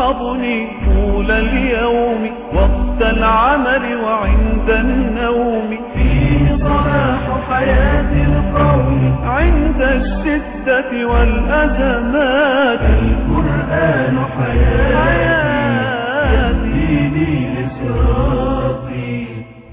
يحفظني طول اليوم وقت العمل وعند النوم فيه صلاح حياة القوم عند الشدة والأزمات القرآن حياتي يهديني لصراطي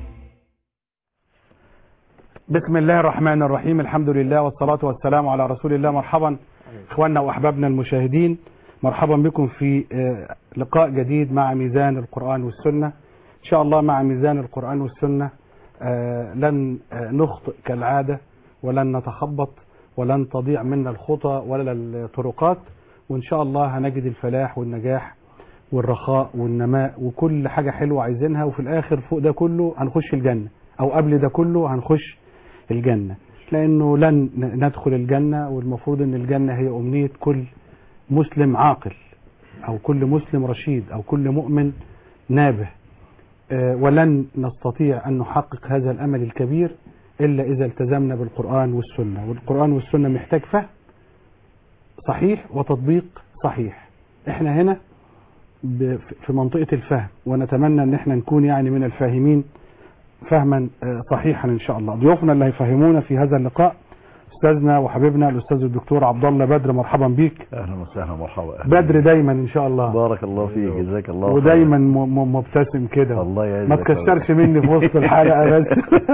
بسم الله الرحمن الرحيم الحمد لله والصلاة والسلام على رسول الله مرحبا اخواننا واحبابنا المشاهدين مرحبا بكم في آه، لقاء جديد مع ميزان القرآن والسنة ان شاء الله مع ميزان القرآن والسنة آه، لن آه، نخطئ كالعادة ولن نتخبط ولن تضيع منا الخطى ولا الطرقات وان شاء الله هنجد الفلاح والنجاح والرخاء والنماء وكل حاجة حلوة عايزينها وفي الاخر فوق ده كله هنخش الجنة او قبل ده كله هنخش الجنة لأنه لن ندخل الجنة والمفروض أن الجنة هي أمنية كل مسلم عاقل أو كل مسلم رشيد أو كل مؤمن نابه آه، ولن نستطيع أن نحقق هذا الأمل الكبير إلا إذا التزمنا بالقرآن والسنة والقرآن والسنة محتاج فهم صحيح وتطبيق صحيح احنا هنا ب- في منطقة الفهم ونتمنى ان احنا نكون يعني من الفاهمين فهما آه، صحيحا ان شاء الله ضيوفنا اللي هيفهمونا في هذا اللقاء استاذنا وحبيبنا الاستاذ الدكتور عبد الله بدر مرحبا بيك اهلا وسهلا مرحبا أهلا. بدر دايما ان شاء الله بارك الله فيك جزاك الله خير. ودايما م- م- مبتسم كده الله يعزك ما تكسرش مني في وسط الحلقه بس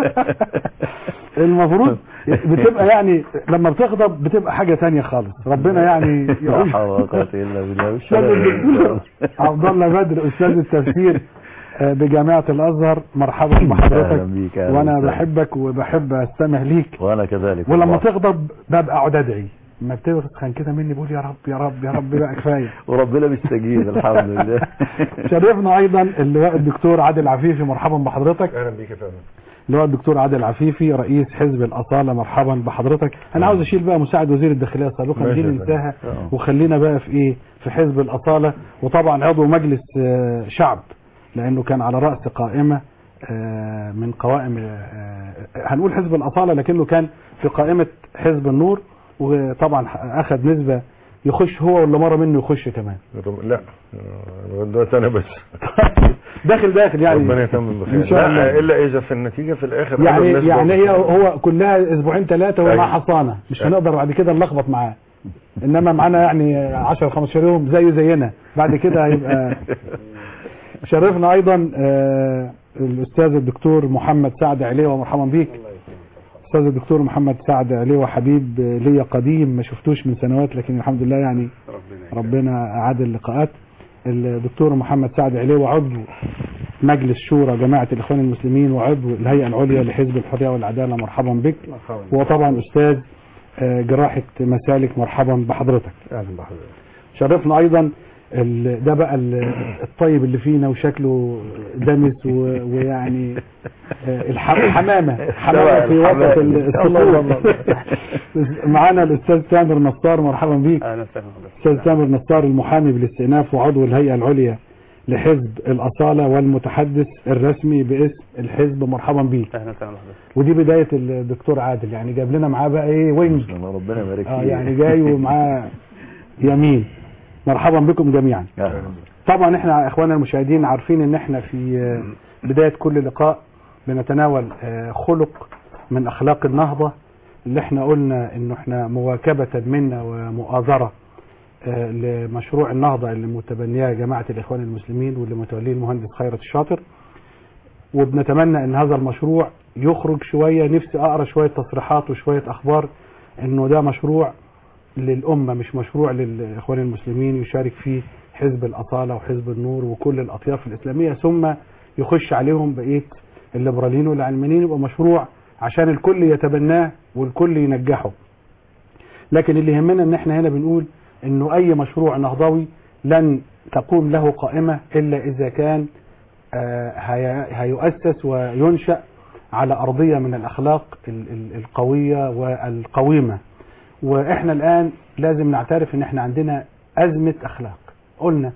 المفروض بتبقى يعني لما بتغضب بتبقى حاجه تانية خالص ربنا يعني لا يعوش حول ولا قوه الا بالله استاذ الدكتور عبد الله بدر استاذ التفسير آه، بجامعه الازهر مرحبا اهلا بحضرتك بيك أهلا وانا وسهلا. بحبك وبحب استمع ليك وانا كذلك ولما والله. تغضب ببقى اقعد ادعي لما بتسخن كده مني بقول يا رب يا رب يا رب بقى كفايه وربنا بيستجيب الحمد لله شرفنا ايضا اللواء الدكتور عادل عفيفي مرحبا بحضرتك اهلا بيك يا فندم اللواء الدكتور عادل عفيفي رئيس حزب الاصاله مرحبا بحضرتك انا عاوز اشيل بقى مساعد وزير الداخليه سابقا ماشي دي يا فندم. ننساها آه. وخلينا بقى في ايه في حزب الاصاله وطبعا عضو مجلس آه، شعب لانه كان على راس قائمه آه، من قوائم آه، هنقول حزب الاصاله لكنه كان في قائمه حزب النور وطبعا اخذ نسبه يخش هو واللي مره منه يخش كمان لا آه، دلوقتي انا بس داخل داخل يعني ربنا يتمم بخير إن شاء الله. لا الا اذا في النتيجه في الاخر يعني قالوا الناس يعني هي برضه. هو كلها اسبوعين ثلاثه ومع أيوة. حصانه مش أيوة. هنقدر بعد كده نلخبط معاه انما معانا يعني 10 15 يوم زيه زينا بعد كده هيبقى شرفنا ايضا آه، الاستاذ الدكتور محمد سعد عليه ومرحبا بيك استاذ الدكتور محمد سعد عليه وحبيب آه، ليا قديم ما شفتوش من سنوات لكن الحمد لله يعني ربنا اعاد اللقاءات الدكتور محمد سعد عليه وعضو مجلس شورى جماعة الإخوان المسلمين وعضو الهيئة العليا لحزب الحرية والعدالة مرحبا بك وطبعا أستاذ آه، جراحة مسالك مرحبا بحضرتك اهلا بحضرتك شرفنا أيضا ال- ده بقى ال- الطيب اللي فينا وشكله دمس و- ويعني آه، الح- حمامة حمامة في وسط ال- الله الله الصفوف معانا الأستاذ تامر نصار مرحبا بيك اهلا وسهلا حضرتك استاذ تامر نصار المحامي بالاستئناف وعضو الهيئه العليا لحزب الاصاله والمتحدث الرسمي باسم الحزب مرحبا بيك اهلا وسهلا بحضرتك ودي بدايه الدكتور عادل يعني جاب لنا معاه بقى ايه وينج ربنا يبارك اه فيك يعني جاي ومعاه يمين مرحبا بكم جميعا أهلا. طبعا احنا اخواننا المشاهدين عارفين ان احنا في آه، بدايه كل لقاء بنتناول آه، خلق من اخلاق النهضه اللي احنا قلنا انه احنا مواكبه منا ومؤازره آه، لمشروع النهضه اللي متبنياه جماعه الاخوان المسلمين واللي متوليه المهندس خيرت الشاطر وبنتمنى ان هذا المشروع يخرج شويه نفسي اقرا شويه تصريحات وشويه اخبار انه ده مشروع للامه مش مشروع للاخوان المسلمين يشارك فيه حزب الاصاله وحزب النور وكل الاطياف الاسلاميه ثم يخش عليهم بقيه الليبراليين والعلمانيين يبقى مشروع عشان الكل يتبناه والكل ينجحه لكن اللي يهمنا ان احنا هنا بنقول انه اي مشروع نهضوي لن تقوم له قائمه الا اذا كان آه، هي- هيؤسس وينشا على ارضيه من الاخلاق ال- ال- القويه والقويمه واحنا الان لازم نعترف ان احنا عندنا ازمه اخلاق قلنا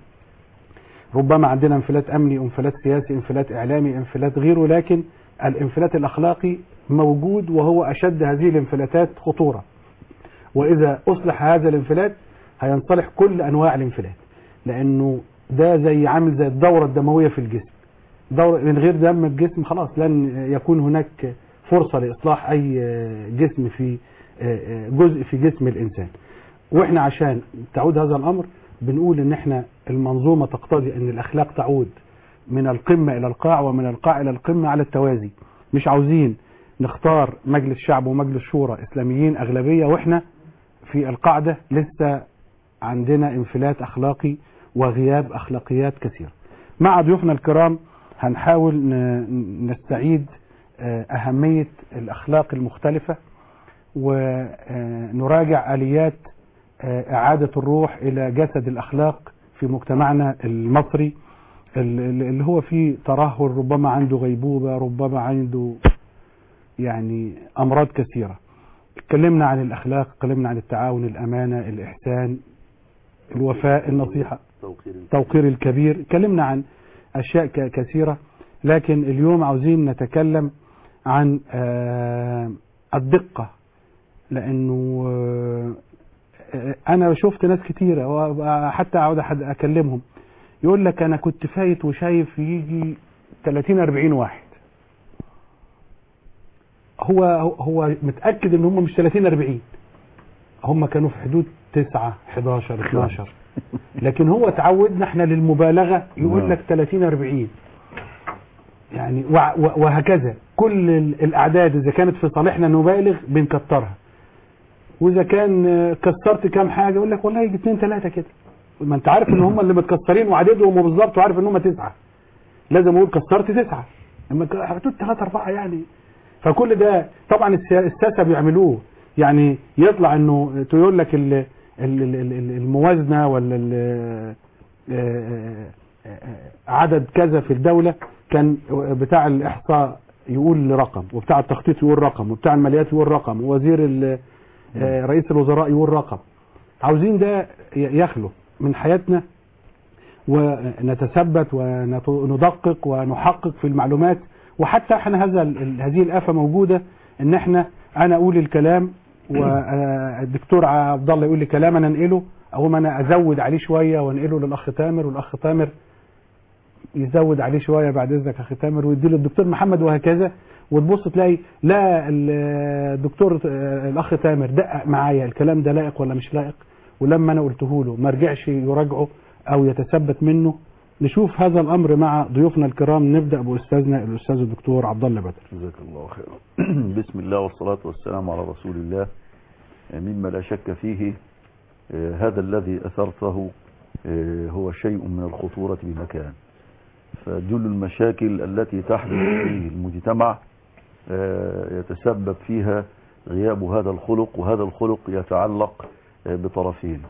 ربما عندنا انفلات امني انفلات سياسي انفلات اعلامي انفلات غيره لكن الانفلات الاخلاقي موجود وهو اشد هذه الانفلاتات خطوره واذا اصلح هذا الانفلات هينصلح كل انواع الانفلات لانه ده زي عامل زي الدورة الدموية في الجسم دورة من غير دم الجسم خلاص لن يكون هناك فرصة لإصلاح أي جسم في جزء في جسم الإنسان وإحنا عشان تعود هذا الأمر بنقول إن إحنا المنظومة تقتضي أن الأخلاق تعود من القمة إلى القاع ومن القاع إلى القمة على التوازي مش عاوزين نختار مجلس شعب ومجلس شورى إسلاميين أغلبية وإحنا في القاعدة لسه عندنا انفلات أخلاقي وغياب أخلاقيات كثيرة مع ضيوفنا الكرام هنحاول ن- نستعيد آه، أهمية الأخلاق المختلفة ونراجع آليات آه، إعادة الروح إلى جسد الأخلاق في مجتمعنا المصري ال- ال- اللي هو فيه ترهل ربما عنده غيبوبة ربما عنده يعني أمراض كثيرة اتكلمنا عن الأخلاق اتكلمنا عن التعاون الأمانة الإحسان الوفاء النصيحة توقير الكبير اتكلمنا عن أشياء ك- كثيرة لكن اليوم عاوزين نتكلم عن آه، الدقة لأنه آه، آه، أنا شفت ناس كتيرة وحتى أقعد أحد أكلمهم يقول لك أنا كنت فايت وشايف يجي 30 40 واحد هو هو متأكد إن هم مش 30 40 هم كانوا في حدود 9 11 12 لكن هو تعودنا احنا للمبالغه يقول نعم. لك 30 40 يعني وع- و- وهكذا كل ال- الاعداد اذا كانت في صالحنا نبالغ بنكترها واذا كان آه، كسرت كام حاجه يقول لك والله يجي اثنين ثلاثه كده ما انت عارف ان هم اللي متكسرين وعددهم بالظبط وعارف ان هم تسعه لازم اقول كسرت تسعه اما ك- حدود ثلاثه اربعه يعني فكل ده طبعا السيا- الساسه بيعملوه يعني يطلع انه يقول لك ال- ال- ال- ال- الموازنه ولا ال- آه، آه، عدد كذا في الدوله كان بتاع الاحصاء يقول رقم وبتاع التخطيط يقول رقم وبتاع الماليات يقول رقم ووزير ال- آه، رئيس الوزراء يقول رقم عاوزين ده ي- يخلو من حياتنا ونتثبت وندقق ونحقق في المعلومات وحتى احنا هذا ال- ال- هذه الآفة موجودة ان احنا انا اقول الكلام والدكتور عبد الله يقول لي كلام انا انقله او انا ازود عليه شويه وانقله للاخ تامر والاخ تامر يزود عليه شويه بعد اذنك يا اخي تامر ويدي للدكتور محمد وهكذا وتبص تلاقي لا الدكتور آه، الاخ تامر دقق معايا الكلام ده لائق ولا مش لائق ولما انا قلته له ما رجعش يراجعه او يتثبت منه نشوف هذا الامر مع ضيوفنا الكرام نبدا باستاذنا الاستاذ الدكتور عبد الله بدر جزاك الله خيرا بسم الله والصلاة والسلام على رسول الله مما لا شك فيه آه، هذا الذي أثرته آه، هو شيء من الخطورة بمكان فجل المشاكل التي تحدث في المجتمع آه، يتسبب فيها غياب هذا الخلق وهذا الخلق يتعلق آه، بطرفين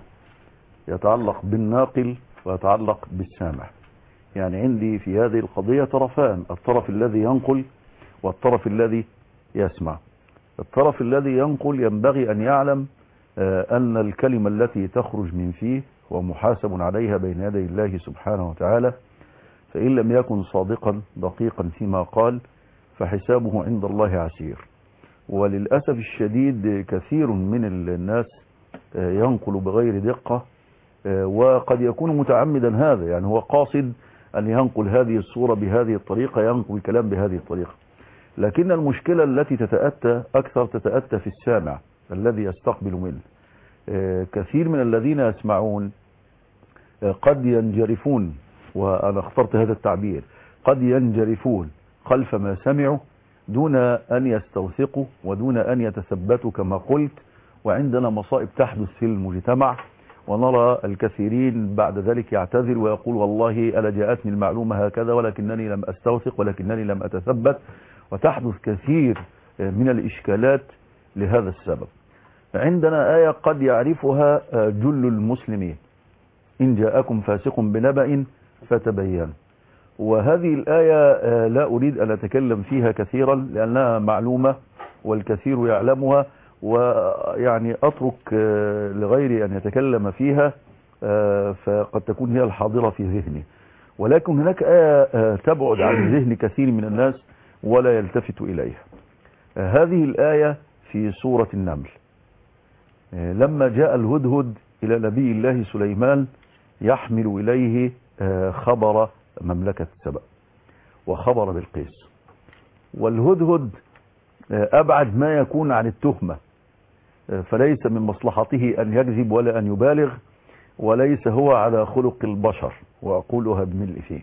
يتعلق بالناقل ويتعلق بالسامع يعني عندي في هذه القضية طرفان الطرف الذي ينقل والطرف الذي يسمع الطرف الذي ينقل ينبغي أن يعلم آه، أن الكلمة التي تخرج من فيه هو محاسب عليها بين يدي الله سبحانه وتعالى فإن لم يكن صادقا دقيقا فيما قال فحسابه عند الله عسير وللأسف الشديد كثير من الناس آه، ينقل بغير دقة آه، وقد يكون متعمدا هذا يعني هو قاصد أن ينقل هذه الصورة بهذه الطريقة ينقل الكلام بهذه الطريقة لكن المشكلة التي تتأتى أكثر تتأتى في السامع الذي يستقبل منه آه، كثير من الذين يسمعون آه، قد ينجرفون وأنا اخترت هذا التعبير قد ينجرفون خلف ما سمعوا دون أن يستوثقوا ودون أن يتثبتوا كما قلت وعندنا مصائب تحدث في المجتمع ونرى الكثيرين بعد ذلك يعتذر ويقول والله ألا جاءتني المعلومة هكذا ولكنني لم أستوثق ولكنني لم أتثبت وتحدث كثير من الإشكالات لهذا السبب عندنا آية قد يعرفها جل المسلمين إن جاءكم فاسق بنبأ فتبين وهذه الآية آه، لا أريد أن أتكلم فيها كثيرا لأنها معلومة والكثير يعلمها ويعني أترك آه، لغيري أن يتكلم فيها آه، فقد تكون هي الحاضرة في ذهني ولكن هناك آية آه، تبعد عن ذهن كثير من الناس ولا يلتفت إليها آه، هذه الآية في سورة النمل آه، لما جاء الهدهد إلى نبي الله سليمان يحمل إليه آه، خبر مملكة سبأ وخبر بالقيس والهدهد آه، أبعد ما يكون عن التهمة آه، فليس من مصلحته أن يكذب ولا أن يبالغ وليس هو على خلق البشر وأقولها بملء فيه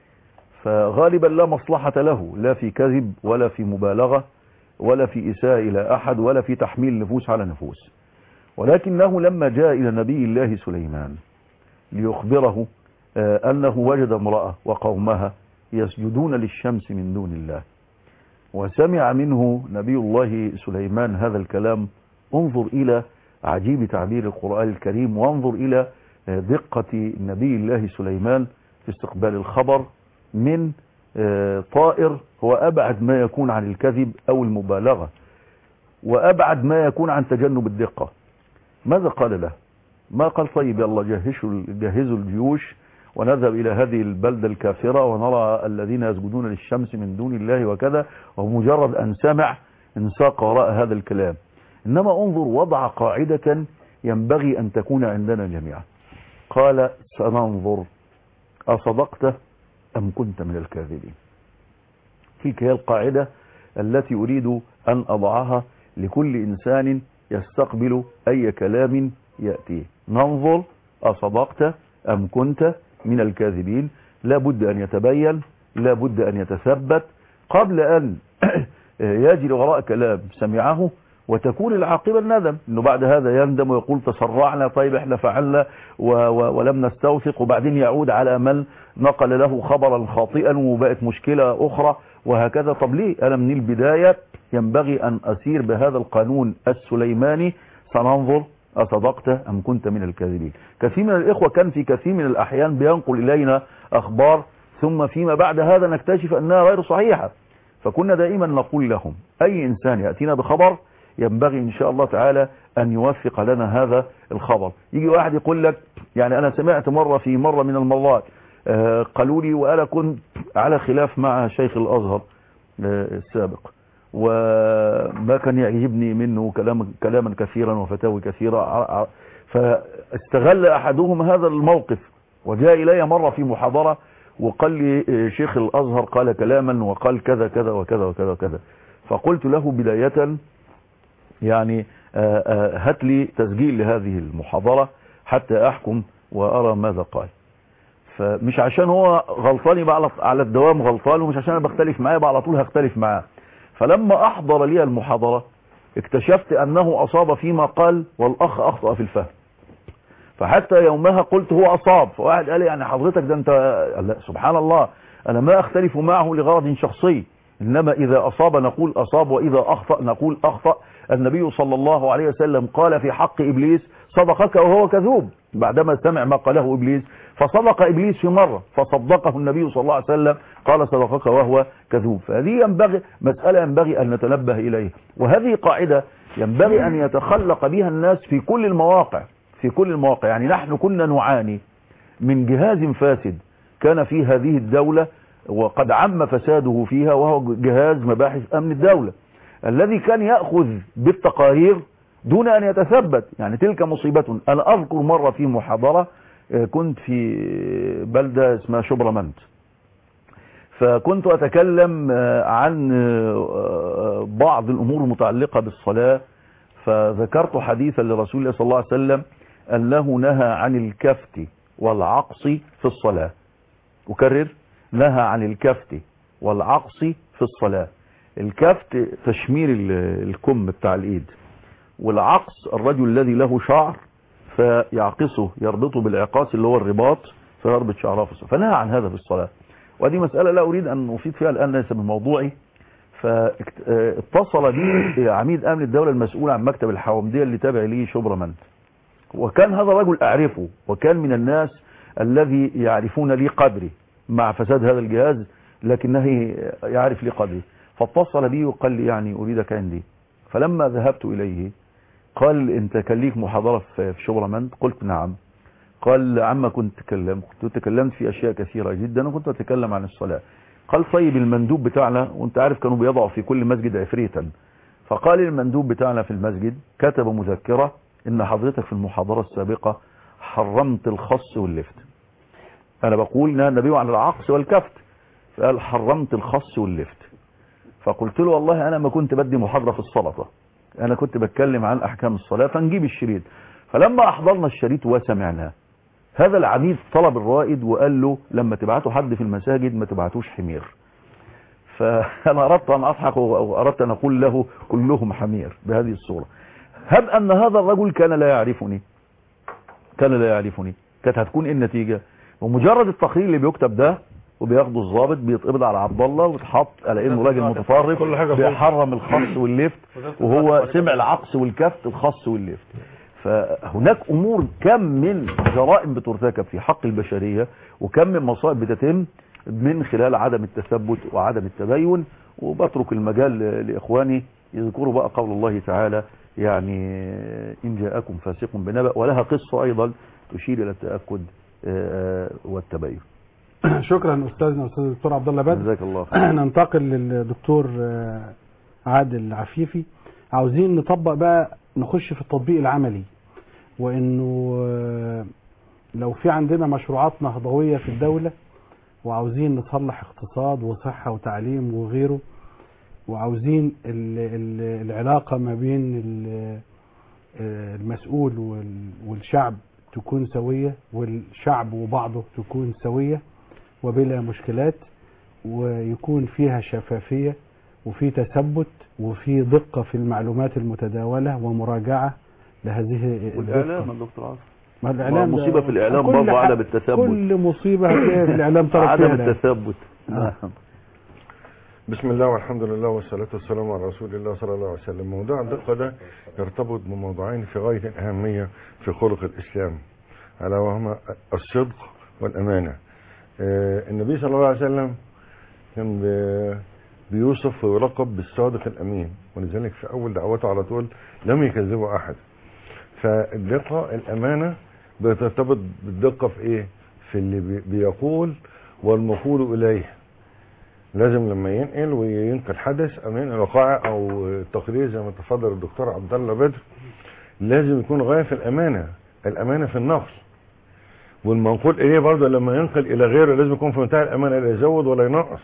فغالبا لا مصلحة له لا في كذب ولا في مبالغة ولا في إساءة إلى أحد ولا في تحميل نفوس على نفوس ولكنه لما جاء إلى نبي الله سليمان ليخبره آه، أنه وجد امرأة وقومها يسجدون للشمس من دون الله وسمع منه نبي الله سليمان هذا الكلام انظر إلى عجيب تعبير القرآن الكريم وانظر إلى آه، دقة نبي الله سليمان في استقبال الخبر من آه، طائر هو أبعد ما يكون عن الكذب أو المبالغة وأبعد ما يكون عن تجنب الدقة ماذا قال له ما قال طيب يلا جهزوا جهزوا الجيوش ونذهب إلى هذه البلدة الكافرة ونرى الذين يسجدون للشمس من دون الله وكذا ومجرد أن سمع انساق وراء هذا الكلام إنما انظر وضع قاعدة ينبغي أن تكون عندنا جميعا قال سننظر أصدقت أم كنت من الكاذبين تلك هي القاعدة التي أريد أن أضعها لكل إنسان يستقبل أي كلام يأتيه ننظر أصدقت أم كنت من الكاذبين لا بد أن يتبين لا بد أن يتثبت قبل أن يجري وراء كلام سمعه وتكون العاقبة الندم انه بعد هذا يندم ويقول تسرعنا طيب احنا فعلنا و و ولم نستوثق وبعدين يعود على من نقل له خبرا خاطئا وبقت مشكلة اخرى وهكذا طب ليه انا من البداية ينبغي ان اسير بهذا القانون السليماني سننظر أصدقت أم كنت من الكاذبين كثير من الإخوة كان في كثير من الأحيان بينقل إلينا أخبار ثم فيما بعد هذا نكتشف أنها غير صحيحة فكنا دائما نقول لهم أي إنسان يأتينا بخبر ينبغي إن شاء الله تعالى أن يوثق لنا هذا الخبر يجي واحد يقول لك يعني أنا سمعت مرة في مرة من المرات آه، قالوا لي وأنا كنت على خلاف مع شيخ الأزهر آه، السابق وما كان يعجبني منه كلام كلاما كثيرا وفتاوي كثيرة ع- ع- فاستغل أحدهم هذا الموقف وجاء إلي مرة في محاضرة وقال لي آه، شيخ الأزهر قال كلاما وقال كذا كذا وكذا وكذا وكذا فقلت له بداية يعني آه، آه، هات لي تسجيل لهذه المحاضرة حتى أحكم وأرى ماذا قال فمش عشان هو غلطان يبقى على على الدوام غلطان ومش عشان انا بختلف معاه يبقى على طول هختلف معاه فلما احضر لي المحاضرة اكتشفت انه اصاب فيما قال والاخ اخطأ في الفهم فحتى يومها قلت هو اصاب فواحد قال لي يعني حضرتك ده انت لا سبحان الله انا ما اختلف معه لغرض شخصي انما اذا اصاب نقول اصاب واذا اخطأ نقول اخطأ النبي صلى الله عليه وسلم قال في حق ابليس صدقك وهو كذوب بعدما سمع ما قاله ابليس فصدق ابليس في مرة فصدقه النبي صلى الله عليه وسلم قال صدقك وهو كذوب فهذه ينبغي مسألة ينبغي ان نتنبه اليها وهذه قاعدة ينبغي ان يتخلق بها الناس في كل المواقع في كل المواقع يعني نحن كنا نعاني من جهاز فاسد كان في هذه الدولة وقد عم فساده فيها وهو جهاز مباحث امن الدولة الذي كان يأخذ بالتقارير دون ان يتثبت يعني تلك مصيبة انا اذكر مرة في محاضرة آه، كنت في بلدة اسمها شبرمنت فكنت اتكلم آه، عن آه، بعض الامور المتعلقة بالصلاة فذكرت حديثا لرسول الله صلى الله عليه وسلم انه نهى عن الكفت والعقص في الصلاة أكرر نهى عن الكفت والعقص في الصلاة الكفت تشمير ال- الكم بتاع الإيد والعقص الرجل الذي له شعر فيعقصه يربطه بالعقاص اللي هو الرباط فيربط شعره في الصلاة فنهى عن هذا في الصلاة ودي مسألة لا أريد أن أفيد فيها الآن ليس من موضوعي فاتصل بي عميد أمن الدولة المسؤول عن مكتب الحوامدية اللي تابع لي شبرمنت وكان هذا الرجل أعرفه وكان من الناس الذي يعرفون لي قدري مع فساد هذا الجهاز لكنه يعرف لي قدري فاتصل بي وقال لي يعني أريدك عندي فلما ذهبت إليه قال انت كان ليك محاضرة في في شبرمنت قلت نعم قال عما كنت تكلم كنت تكلمت في أشياء كثيرة جدا وكنت أتكلم عن الصلاة قال طيب المندوب بتاعنا وانت عارف كانوا بيضعوا في كل مسجد عفريتا فقال المندوب بتاعنا في المسجد كتب مذكرة ان حضرتك في المحاضرة السابقة حرمت الخص واللفت انا بقول نهى النبي عن العقص والكفت فقال حرمت الخص واللفت فقلت له والله انا ما كنت بدي محاضرة في السلطة انا كنت بتكلم عن احكام الصلاة فنجيب الشريط فلما احضرنا الشريط وسمعناه هذا العميد طلب الرائد وقال له لما تبعتوا حد في المساجد ما تبعتوش حمير فانا اردت ان اضحك واردت ان اقول له كلهم حمير بهذه الصورة هب ان هذا الرجل كان لا يعرفني كان لا يعرفني كانت هتكون ايه النتيجة ومجرد التقرير اللي بيكتب ده وبياخده الضابط بيتقبض على عبد الله ويتحط على انه راجل متطرف كل حاجة فوق. بيحرم الخص واللفت وهو سمع العقص والكفت الخص واللفت فهناك امور كم من جرائم بترتكب في حق البشرية وكم من مصائب بتتم من خلال عدم التثبت وعدم التبين وبترك المجال لاخواني يذكروا بقى قول الله تعالى يعني ان جاءكم فاسق بنبأ ولها قصة ايضا تشير الى التأكد آه، والتبين شكرا استاذنا استاذ الدكتور عبد الله بدر جزاك الله خير ننتقل للدكتور آه، عادل عفيفي عاوزين نطبق بقى نخش في التطبيق العملي وانه آه، لو في عندنا مشروعات نهضويه في الدوله وعاوزين نصلح اقتصاد وصحه وتعليم وغيره وعاوزين ال ال العلاقه ما بين ال- آه، المسؤول وال- والشعب تكون سويه والشعب وبعضه تكون سويه وبلا مشكلات ويكون فيها شفافية وفي تثبت وفي دقة في المعلومات المتداولة ومراجعة لهذه والاعلام الدقة. يا دكتور عاصم ما الإعلام ده- مصيبة في الإعلام كل برضه ح- عدم التثبت. كل مصيبة هتلاقيها في الإعلام طرف عدم فيها الإعلام. التثبت آه. نعم. بسم الله والحمد لله والصلاة والسلام على رسول الله صلى الله عليه وسلم موضوع الدقة ده يرتبط بموضوعين في غاية الأهمية في خلق الإسلام ألا وهما الصدق والأمانة آه، النبي صلى الله عليه وسلم كان بي- بيوصف ويلقب بالصادق الأمين ولذلك في أول دعوته على طول لم يكذبه أحد فالدقة الأمانة بترتبط بالدقة في إيه؟ في اللي بي- بيقول والمقول إليه لازم لما ينقل وينقل حدث او ينقل وقائع او تقرير زي ما تفضل الدكتور عبد الله بدر لازم يكون غايه في الامانه الامانه في النقل والمنقول اليه برضه لما ينقل الى غيره لازم يكون في منتهى الامانه لا يزود ولا ينقص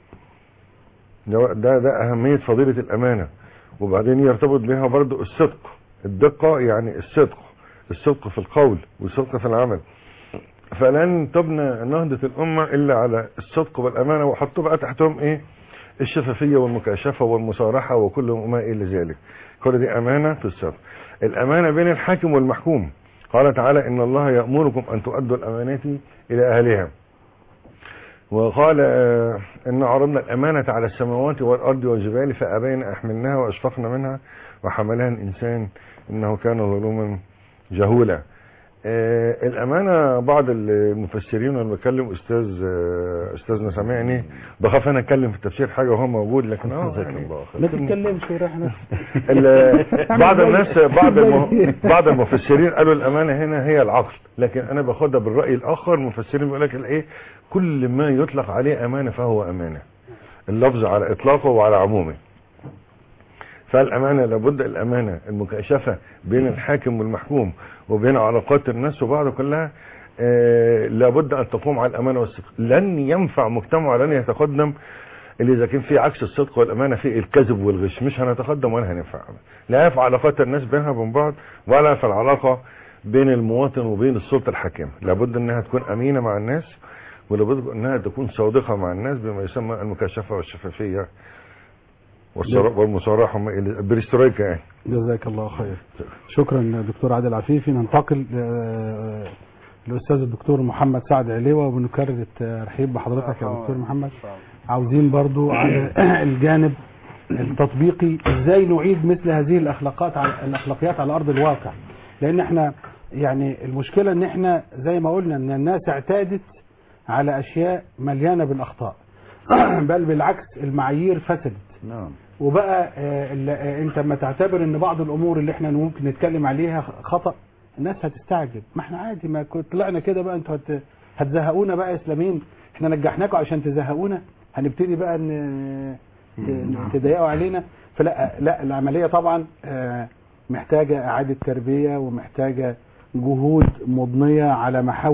ده ده, ده اهميه فضيله الامانه وبعدين يرتبط بها برضه الصدق الدقه يعني الصدق الصدق في القول والصدق في العمل فلن تبنى نهضة الأمة إلا على الصدق والأمانة وحطوا بقى تحتهم إيه الشفافية والمكاشفة والمصارحة وكل ما إلى ذلك كل دي أمانة في الصدق الأمانة بين الحاكم والمحكوم قال تعالى إن الله يأمركم أن تؤدوا الأمانات إلى أهلها وقال آه، إن عرضنا الأمانة على السماوات والأرض والجبال فأبين أحملناها وأشفقن منها وحملها الإنسان إنه كان ظلوما جهولا آه، الامانه بعض المفسرين وانا بكلم استاذ آه، استاذنا سامعني بخاف انا اتكلم في التفسير حاجه وهو موجود لكن اه جزاك يعني الله خير ما تتكلمش وريح نفسك ال- بعض الناس بعض الم... بعض المفسرين قالوا الامانه هنا هي العقل لكن انا باخدها بالراي الاخر المفسرين بيقول لك الايه كل ما يطلق عليه امانه فهو امانه اللفظ على اطلاقه وعلى عمومه فالامانه لابد الامانه المكاشفه بين الحاكم والمحكوم وبين علاقات الناس وبعض كلها آه لابد ان تقوم على الامانه والصدق لن ينفع مجتمع لن يتقدم اللي اذا كان في عكس الصدق والامانه في الكذب والغش مش هنتقدم ولا هننفع لا ينفع علاقات الناس بينها وبين بعض ولا في العلاقه بين المواطن وبين السلطه الحاكمه لابد انها تكون امينه مع الناس ولابد انها تكون صادقه مع الناس بما يسمى المكاشفه والشفافيه والصرا- والمصارحه وما إلى- بريسترويكا يعني جزاك الله خير شكرا دكتور عادل عفيفي ننتقل آه، للاستاذ الدكتور محمد سعد عليوه وبنكرر الترحيب بحضرتك يا دكتور محمد عاوزين برضو على الجانب التطبيقي ازاي نعيد مثل هذه الاخلاقات على الاخلاقيات على ارض الواقع لان احنا يعني المشكله ان احنا زي ما قلنا ان الناس اعتادت على اشياء مليانه بالاخطاء بل بالعكس المعايير فسدت نعم وبقى آه، ال- آه، انت لما تعتبر ان بعض الامور اللي احنا ممكن نتكلم عليها خطا الناس هتستعجب ما احنا عادي ما كنت طلعنا كده بقى انتوا هت- هتزهقونا بقى يا اسلاميين احنا نجحناكم عشان تزهقونا هنبتدي بقى ان ت- تضايقوا علينا فلا لا العمليه طبعا آه، محتاجه اعاده تربيه ومحتاجه جهود مضنيه على محاور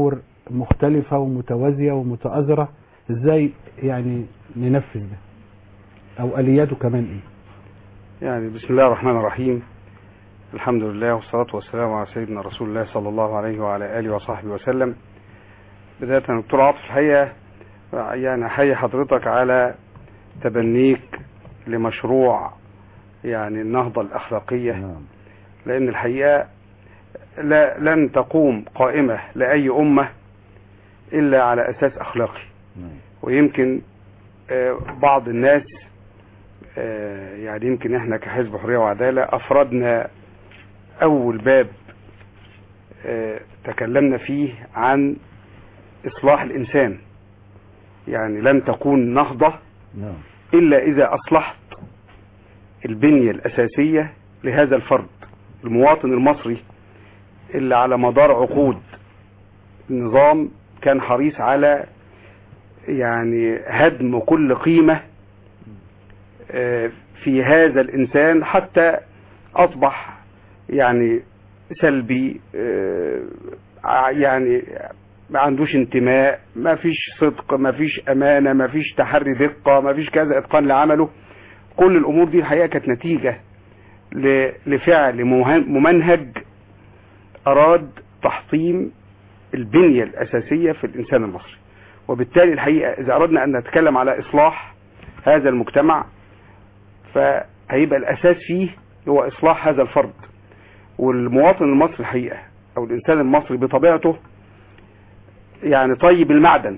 مختلفة ومتوازية ومتآزرة ازاي يعني ننفذ ده او الياته كمان ايه يعني بسم الله الرحمن الرحيم الحمد لله والصلاة والسلام على سيدنا رسول الله صلى الله عليه وعلى آله وصحبه وسلم بداية دكتور عاطف الحقيقة يعني أحيي حضرتك على تبنيك لمشروع يعني النهضة الأخلاقية نعم لأن الحقيقة لا لن تقوم قائمة لأي أمة إلا على أساس أخلاقي نعم ويمكن آه، بعض الناس آه، يعني يمكن احنا كحزب حرية وعدالة افردنا اول باب آه، تكلمنا فيه عن اصلاح الانسان يعني لن تكون نهضة نعم الا اذا اصلحت البنية الاساسية لهذا الفرد المواطن المصري اللي على مدار عقود النظام كان حريص على يعني هدم كل قيمة آه، في هذا الإنسان حتى أصبح يعني سلبي آه، ع- يعني ما عندوش انتماء ما فيش صدق ما فيش أمانة ما فيش تحري دقة ما فيش كذا إتقان لعمله كل الأمور دي الحقيقة كانت نتيجة ل- لفعل مه- ممنهج أراد تحطيم البنية الأساسية في الإنسان المصري وبالتالي الحقيقة إذا أردنا أن نتكلم على إصلاح هذا المجتمع فهيبقى الأساس فيه هو إصلاح هذا الفرد والمواطن المصري الحقيقة أو الإنسان المصري بطبيعته يعني طيب المعدن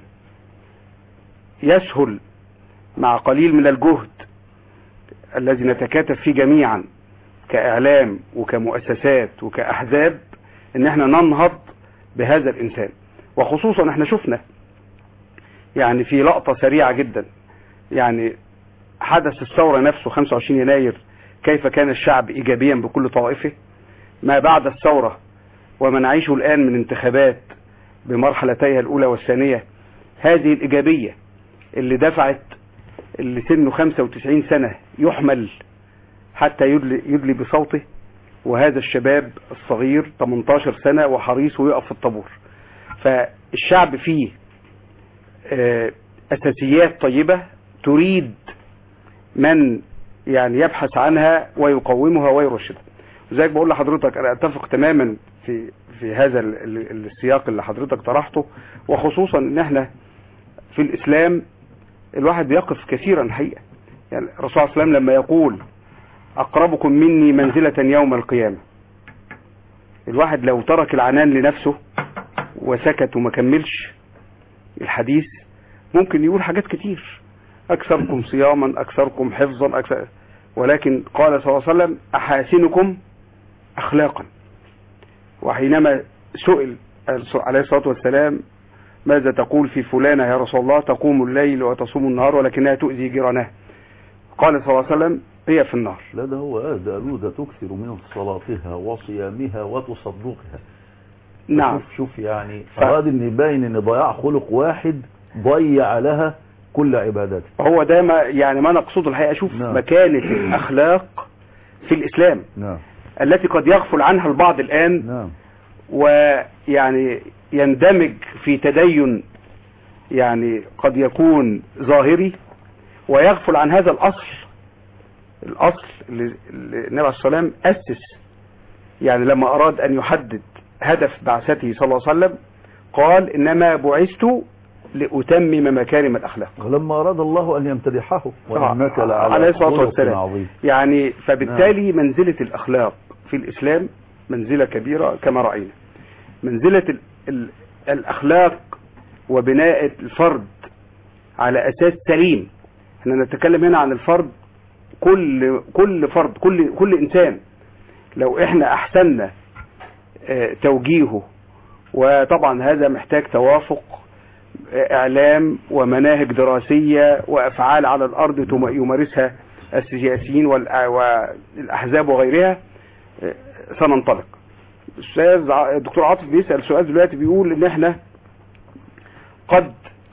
يسهل مع قليل من الجهد الذي نتكاتف فيه جميعا كإعلام وكمؤسسات وكأحزاب إن احنا ننهض بهذا الإنسان وخصوصا احنا شفنا يعني في لقطة سريعة جدا يعني حدث الثورة نفسه 25 يناير كيف كان الشعب إيجابيا بكل طوائفه ما بعد الثورة وما نعيشه الآن من انتخابات بمرحلتيها الأولى والثانية هذه الإيجابية اللي دفعت اللي سنه 95 سنة يحمل حتى يدلي, يدلي بصوته وهذا الشباب الصغير 18 سنة وحريص ويقف في الطابور فالشعب فيه آه، أساسيات طيبة تريد من يعني يبحث عنها ويقومها ويرشدها لذلك بقول لحضرتك أنا أتفق تماما في في هذا ال- ال- السياق اللي حضرتك طرحته وخصوصا ان احنا في الاسلام الواحد بيقف كثيرا الحقيقه يعني الرسول صلى الله عليه وسلم لما يقول اقربكم مني منزله يوم القيامه الواحد لو ترك العنان لنفسه وسكت وما كملش الحديث ممكن يقول حاجات كتير اكثركم صياما اكثركم حفظا أكثر ولكن قال صلى الله عليه وسلم احاسنكم اخلاقا وحينما سئل عليه الصلاه والسلام ماذا تقول في فلانة يا رسول الله تقوم الليل وتصوم النهار ولكنها تؤذي جيرانها قال صلى الله عليه وسلم هي في النار لا ده هو آه قالوا ده تكثر من صلاتها وصيامها وتصدقها نعم شوف شوف يعني ف- أراد ان يبين ان ضياع خلق واحد ضيع لها كل عبادته هو ده ما يعني ما نقصده الحقيقة شوف نعم. مكانة الأخلاق في الإسلام نعم التي قد يغفل عنها البعض الآن نعم ويعني يندمج في تدين يعني قد يكون ظاهري ويغفل عن هذا الأصل الأصل اللي اللي النبي عليه الصلاة والسلام أسس يعني لما أراد أن يحدد هدف بعثته صلى الله عليه وسلم قال إنما بعثت لأتمم مكارم الأخلاق ولما أراد الله أن يمتدحه وإنك عليه لعلى الصلاة خلق والسلام. عظيم يعني فبالتالي منزلة الأخلاق في الإسلام منزلة كبيرة كما رأينا منزلة ال ال الأخلاق وبناء الفرد على أساس سليم احنا نتكلم هنا عن الفرد كل كل فرد كل كل إنسان لو احنا أحسننا آه، توجيهه وطبعا هذا محتاج توافق آه، إعلام ومناهج دراسية وأفعال على الأرض تم- يمارسها السياسيين والأ- والأحزاب وغيرها آه، سننطلق الأستاذ ع- الدكتور عاطف بيسأل سؤال دلوقتي بيقول إن إحنا قد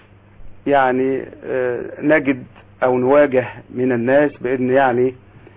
يعني آه، نجد أو نواجه من الناس بأن يعني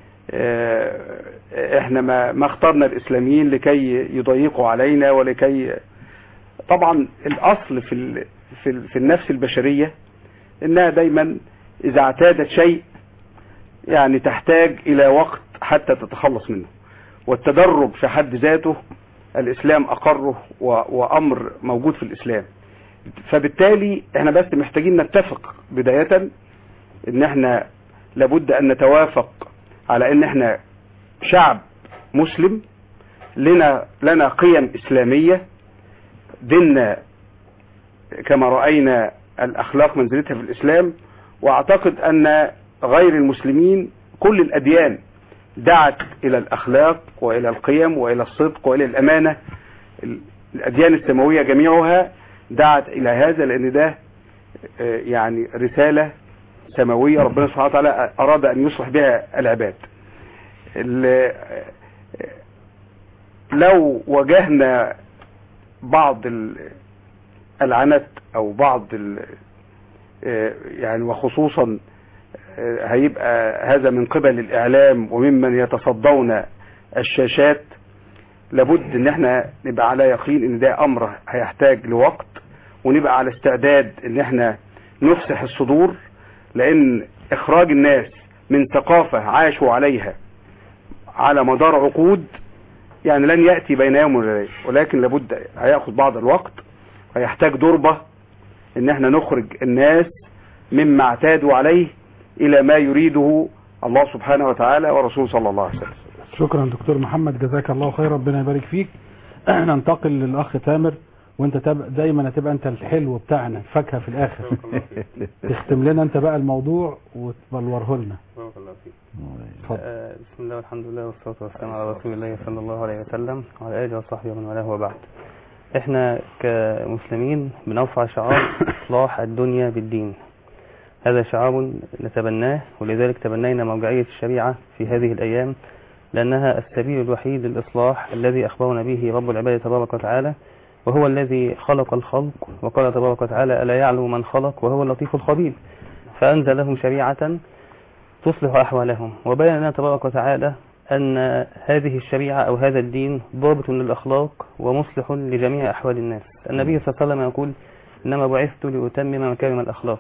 آه، احنا ما ما اخترنا الاسلاميين لكي يضيقوا علينا ولكي طبعا الاصل في ال... في, ال... في النفس البشريه انها دايما اذا اعتادت شيء يعني تحتاج الى وقت حتى تتخلص منه والتدرب في حد ذاته الاسلام اقره و... وامر موجود في الاسلام فبالتالي احنا بس محتاجين نتفق بدايه ان احنا لابد ان نتوافق على ان احنا شعب مسلم لنا لنا قيم اسلاميه ديننا كما راينا الاخلاق منزلتها في الاسلام واعتقد ان غير المسلمين كل الاديان دعت الى الاخلاق والى القيم والى الصدق والى الامانه الاديان السماويه جميعها دعت الى هذا لان ده آه، يعني رساله سماويه ربنا سبحانه وتعالى اراد ان يصلح بها العباد ال- لو واجهنا بعض ال- العنت او بعض ال- آه، يعني وخصوصا آه، هيبقى هذا من قبل الاعلام وممن يتصدون الشاشات لابد ان احنا نبقى على يقين ان ده امر هيحتاج لوقت ونبقى على استعداد ان احنا نفسح الصدور لان اخراج الناس من ثقافة عاشوا عليها على مدار عقود يعني لن يأتي بين يوم وليلة ولكن لابد هياخد بعض الوقت ويحتاج ضربة ان احنا نخرج الناس مما اعتادوا عليه الى ما يريده الله سبحانه وتعالى ورسوله صلى الله عليه وسلم شكرا دكتور محمد جزاك الله خير ربنا يبارك فيك ننتقل للاخ تامر وانت تب... دايما هتبقى انت الحلو بتاعنا الفاكهه في الاخر تختم لنا انت بقى الموضوع وتبلوره لنا بارك الله فيك اتفضل آه، بسم الله والحمد لله والصلاة والسلام على رسول الله صلى الله عليه وسلم وعلى آله وصحبه ومن والاه وبعد احنا كمسلمين بنرفع شعار إصلاح الدنيا بالدين هذا شعار نتبناه ولذلك تبنينا مرجعية الشريعة في هذه الأيام لأنها السبيل الوحيد للإصلاح الذي أخبرنا به رب العباد تبارك وتعالى وهو الذي خلق الخلق وقال تبارك وتعالى ألا يعلم من خلق وهو اللطيف الخبير فأنزل لهم شريعة تصلح أحوالهم وبين لنا تبارك وتعالى أن هذه الشريعة أو هذا الدين ضابط للأخلاق ومصلح لجميع أحوال الناس النبي صلى الله عليه وسلم يقول إنما بعثت لأتمم مكارم الأخلاق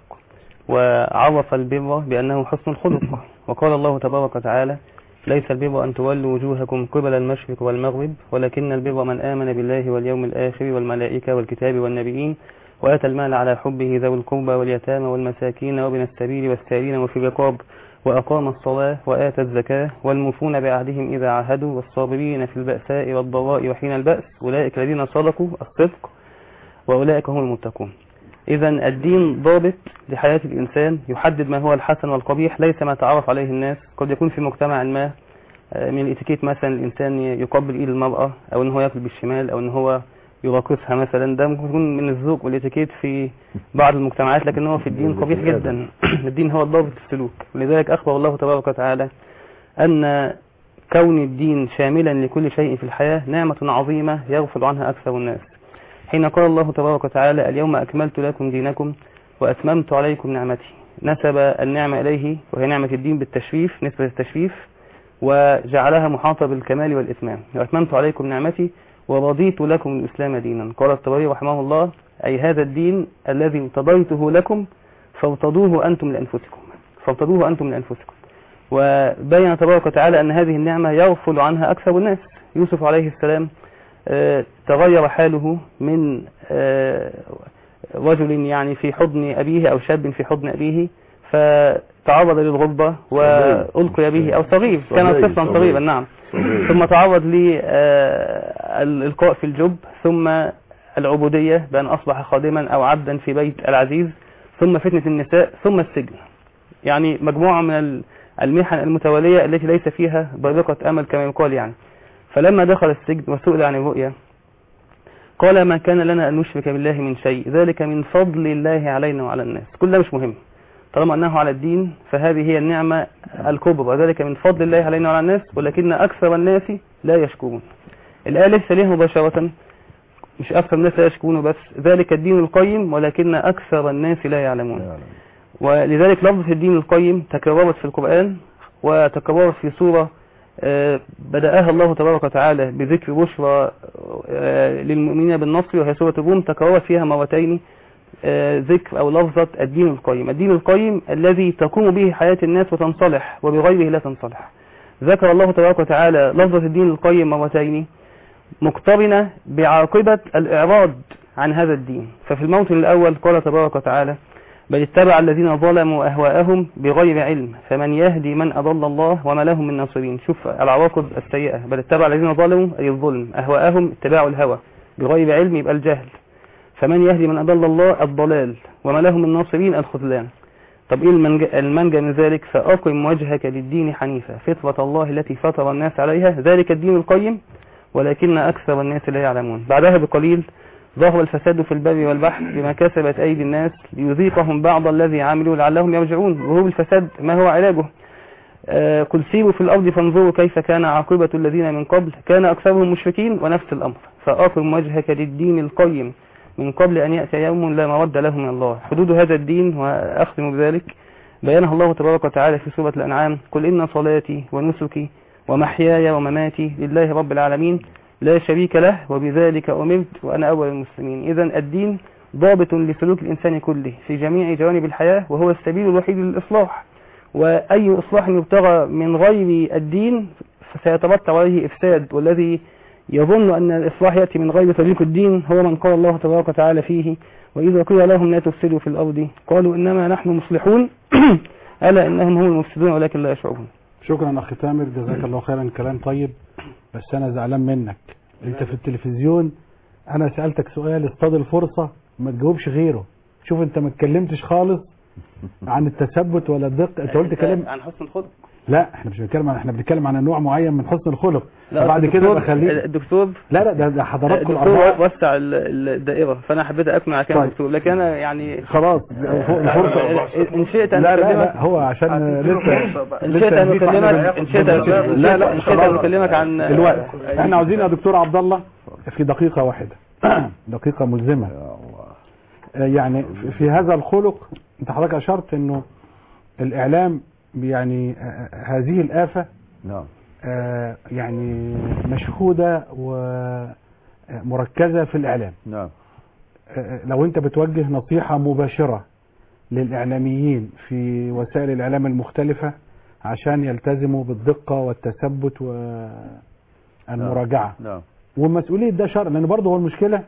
وعرف البر بأنه حسن الخلق وقال الله تبارك وتعالى ليس البر أن تولوا وجوهكم قبل المشرق والمغرب ولكن البر من آمن بالله واليوم الآخر والملائكة والكتاب والنبيين وآتى المال على حبه ذوي القربى واليتامى والمساكين وابن السبيل والسائلين وفي الرقاب وأقام الصلاة وآتى الزكاة والموفون بعهدهم إذا عاهدوا والصابرين في البأساء والضراء وحين البأس أولئك الذين صدقوا الصدق وأولئك هم المتقون إذا الدين ضابط لحياة الإنسان يحدد ما هو الحسن والقبيح ليس ما تعرف عليه الناس قد يكون في مجتمع ما آه، من الاتيكيت مثلا الإنسان يقبل إيد المرأة أو إن هو يأكل بالشمال أو إن هو يراقصها مثلا ده ممكن يكون من الذوق والاتيكيت في بعض المجتمعات لكن هو في الدين قبيح جدا الدين هو الضابط في السلوك ولذلك أخبر الله تبارك وتعالى أن كون الدين شاملا لكل شيء في الحياة نعمة عظيمة يغفل عنها أكثر الناس حين قال الله تبارك وتعالى اليوم أكملت لكم دينكم وأتممت عليكم نعمتي نسب النعمة إليه وهي نعمة الدين بالتشريف نسبة التشريف وجعلها محاطة بالكمال والإتمام وأتممت عليكم نعمتي ورضيت لكم الإسلام دينا قال الطبري رحمه الله أي هذا الدين الذي ارتضيته لكم فارتضوه أنتم لأنفسكم فارتضوه أنتم لأنفسكم وبين تبارك وتعالى أن هذه النعمة يغفل عنها أكثر الناس يوسف عليه السلام آه، تغير حاله من آه، رجل يعني في حضن أبيه أو شاب في حضن أبيه فتعرض للغربة وألقي به أو صغير كان صغير، طفلا صغير. صغيرا نعم ثم تعرض للإلقاء في الجب ثم العبودية بأن أصبح خادما أو عبدا في بيت العزيز ثم فتنة النساء ثم السجن يعني مجموعة من ال- المحن المتوالية التي ليس فيها بارقة أمل كما يقال يعني فلما دخل السجن وسئل عن الرؤيا قال ما كان لنا أن نشرك بالله من شيء ذلك من فضل الله علينا وعلى الناس كل ده مش مهم طالما أنه على الدين فهذه هي النعمة الكبرى وذلك من فضل الله علينا وعلى الناس ولكن أكثر الناس لا يشكرون الآية ليس ليه مباشرة مش أكثر الناس لا يشكرون بس ذلك الدين القيم ولكن أكثر الناس لا يعلمون ولذلك لفظة الدين القيم تكررت في القرآن وتكررت في سورة آه، بدأها الله تبارك وتعالى بذكر بشرى آه، للمؤمنين بالنصر وهي سورة الروم تكررت فيها مرتين آه، ذكر أو لفظة الدين القيم الدين القيم الذي تقوم به حياة الناس وتنصلح وبغيره لا تنصلح ذكر الله تبارك وتعالى لفظة الدين القيم مرتين مقترنة بعاقبة الإعراض عن هذا الدين ففي الموطن الأول قال تبارك وتعالى بل اتبع الذين ظلموا أهواءهم بغير علم فمن يهدي من أضل الله وما لهم من ناصرين شوف العواقب السيئة بل اتبع الذين ظلموا أي الظلم أهواءهم اتباع الهوى بغير علم يبقى الجهل فمن يهدي من أضل الله الضلال وما لهم من ناصرين الخذلان طب ايه المنجا, المنجا من ذلك فأقم وجهك للدين حنيفا فطرة الله التي فطر الناس عليها ذلك الدين القيم ولكن أكثر الناس لا يعلمون بعدها بقليل ظهر الفساد في البر والبحر بما كسبت أيدي الناس ليذيقهم بعض الذي عملوا لعلهم يرجعون ظهور الفساد ما هو علاجه آه قل سيروا في الأرض فانظروا كيف كان عاقبة الذين من قبل كان أكثرهم مشركين ونفس الأمر فأقم وجهك للدين القيم من قبل أن يأتي يوم لا مرد له من الله حدود هذا الدين وأختم بذلك بيانها الله تبارك وتعالى في سورة الأنعام قل إن صلاتي ونسكي ومحياي ومماتي لله رب العالمين لا شريك له وبذلك أمرت وأنا أول المسلمين إذا الدين ضابط لسلوك الإنسان كله في جميع جوانب الحياة وهو السبيل الوحيد للإصلاح وأي إصلاح يبتغى من غير الدين فسيترتب عليه إفساد والذي يظن أن الإصلاح يأتي من غير طريق الدين هو من قال الله تبارك وتعالى فيه وإذا قيل لهم لا تفسدوا في الأرض قالوا إنما نحن مصلحون ألا إنهم هم المفسدون ولكن لا يشعرون شكرا اخي تامر جزاك الله خيرا كلام طيب بس انا زعلان منك انت في التلفزيون انا سالتك سؤال اصطاد الفرصه ما تجاوبش غيره شوف انت ما اتكلمتش خالص عن التثبت ولا الدقه انت قلت كلام عن حسن الخلق لا احنا مش بنتكلم عن احنا بنتكلم عن نوع معين من حسن الخلق لا فبعد كده الدكتور- بخليه الدكتور لا لا ده, ده حضراتكم الدكتور الاربعه وسع ال- ال- الدائرة فأنا حبيت أكمل على كلام طيب. الدكتور لكن أنا يعني خلاص الفرصه إن شئت أن لا لا أكلمك لا هو عشان لسه إن شئت أن لسه هنجيب أكلمك واحدة إن شئت أن لا لا إن شئت أن أكلمك عن الوقت احنا عاوزين يا دكتور عبد الله في دقيقة واحدة دقيقة ملزمة آه، يعني في- في هذا الخلق انت حضرتك اشرت انه الاعلام يعني آه، هذه الآفة نعم آه، يعني مشهودة ومركزة في الاعلام نعم آه، لو انت بتوجه نصيحة مباشرة للاعلاميين في وسائل الاعلام المختلفة عشان يلتزموا بالدقة والتثبت والمراجعة نعم ومسؤوليه ده شرع لان برضه هو المشكله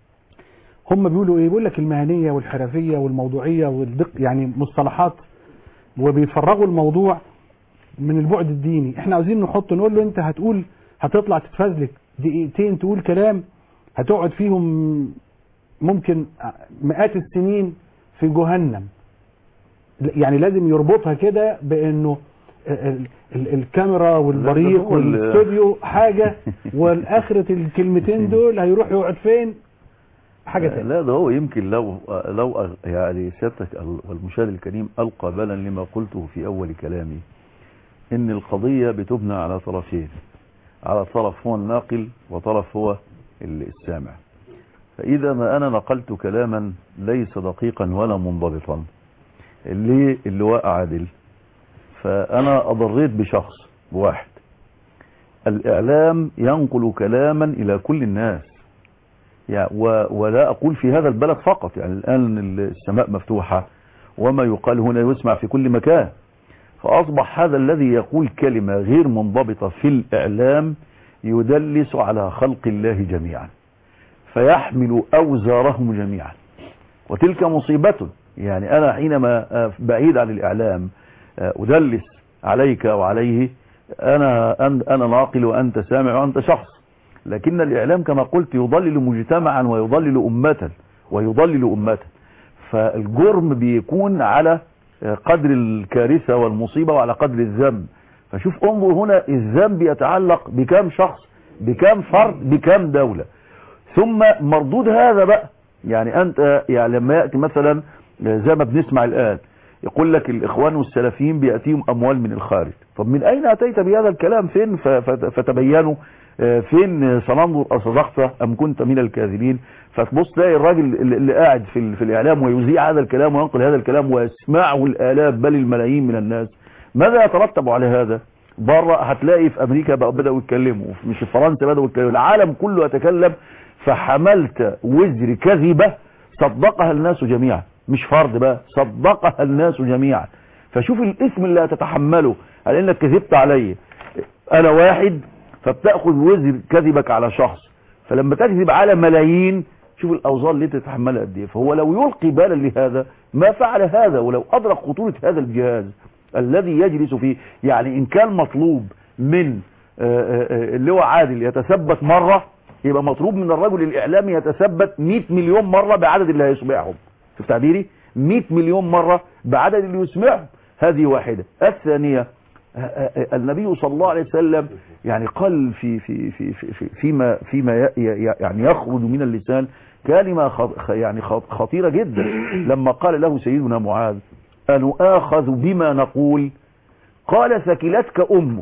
هم بيقولوا ايه بيقول لك المهنيه والحرفيه والموضوعيه والدق يعني مصطلحات وبيفرغوا الموضوع من البعد الديني احنا عاوزين نحط نقول له انت هتقول هتطلع تتفزلك دقيقتين تقول كلام هتقعد فيهم ممكن مئات السنين في جهنم يعني لازم يربطها كده بانه ال- ال- الكاميرا والبريق هو ال- والاستوديو حاجه والاخرة الكلمتين دول هيروح يقعد فين حاجه تانية لا ده هو يمكن لو لو أغ- يعني سيادتك ال- والمشاهد الكريم ألقى بالا لما قلته في أول كلامي إن القضية بتبنى على طرفين على طرف هو الناقل وطرف هو ال- السامع فإذا ما أنا نقلت كلاما ليس دقيقا ولا منضبطا اللي اللواء عادل فأنا أضريت بشخص بواحد الإعلام ينقل كلاما إلى كل الناس يعني و- ولا أقول في هذا البلد فقط يعني الآن السماء مفتوحة وما يقال هنا يسمع في كل مكان فأصبح هذا الذي يقول كلمة غير منضبطة في الإعلام يدلس على خلق الله جميعا فيحمل أوزارهم جميعا وتلك مصيبة يعني أنا حينما آه، بعيد عن الإعلام آه، أدلس عليك وعليه أنا أن- أنا ناقل وأنت سامع وأنت شخص لكن الإعلام كما قلت يضلل مجتمعا ويضلل أمة ويضلل أمة فالجرم بيكون على قدر الكارثة والمصيبة وعلى قدر الذنب فشوف انظر هنا الذنب يتعلق بكم شخص بكم فرد بكم دولة ثم مردود هذا بقى يعني أنت يعني لما يأتي مثلا زي ما بنسمع الآن يقول لك الإخوان والسلفيين بيأتيهم أموال من الخارج طب من أين أتيت بهذا الكلام فين ف- فت- فتبينوا آه، فين سننظر أصدقت أم كنت من الكاذبين فتبص تلاقي الراجل اللي اللي قاعد في, ال- في الإعلام ويذيع هذا الكلام وينقل هذا الكلام ويسمعه الآلاف بل الملايين من الناس ماذا يترتب على هذا بره هتلاقي في امريكا بقى بداوا يتكلموا مش في فرنسا بداوا يتكلموا العالم كله يتكلم فحملت وزر كذبه صدقها الناس جميعا مش فرد بقى صدقها الناس جميعا فشوف الاسم اللي هتتحمله هل انك كذبت علي انا واحد فبتاخذ وزر كذبك على شخص فلما تكذب على ملايين شوف الاوزار اللي انت تتحملها قد ايه فهو لو يلقي بالا لهذا ما فعل هذا ولو ادرك خطوره هذا الجهاز الذي يجلس فيه يعني ان كان مطلوب من آه، آه، آه، اللي هو عادل يتثبت مره يبقى مطلوب من الرجل الاعلامي يتثبت 100 مليون مره بعدد اللي هيسمعهم في تعبيري 100 مليون مره بعدد اللي يسمعهم هذه واحده الثانيه النبي صلى الله عليه وسلم يعني قال في في في في في فيما فيما ي- ي- يعني يخرج من اللسان كلمه خ- يعني خ- خطيره جدا لما قال له سيدنا معاذ أن آخذ بما نقول قال ثكلتك أمه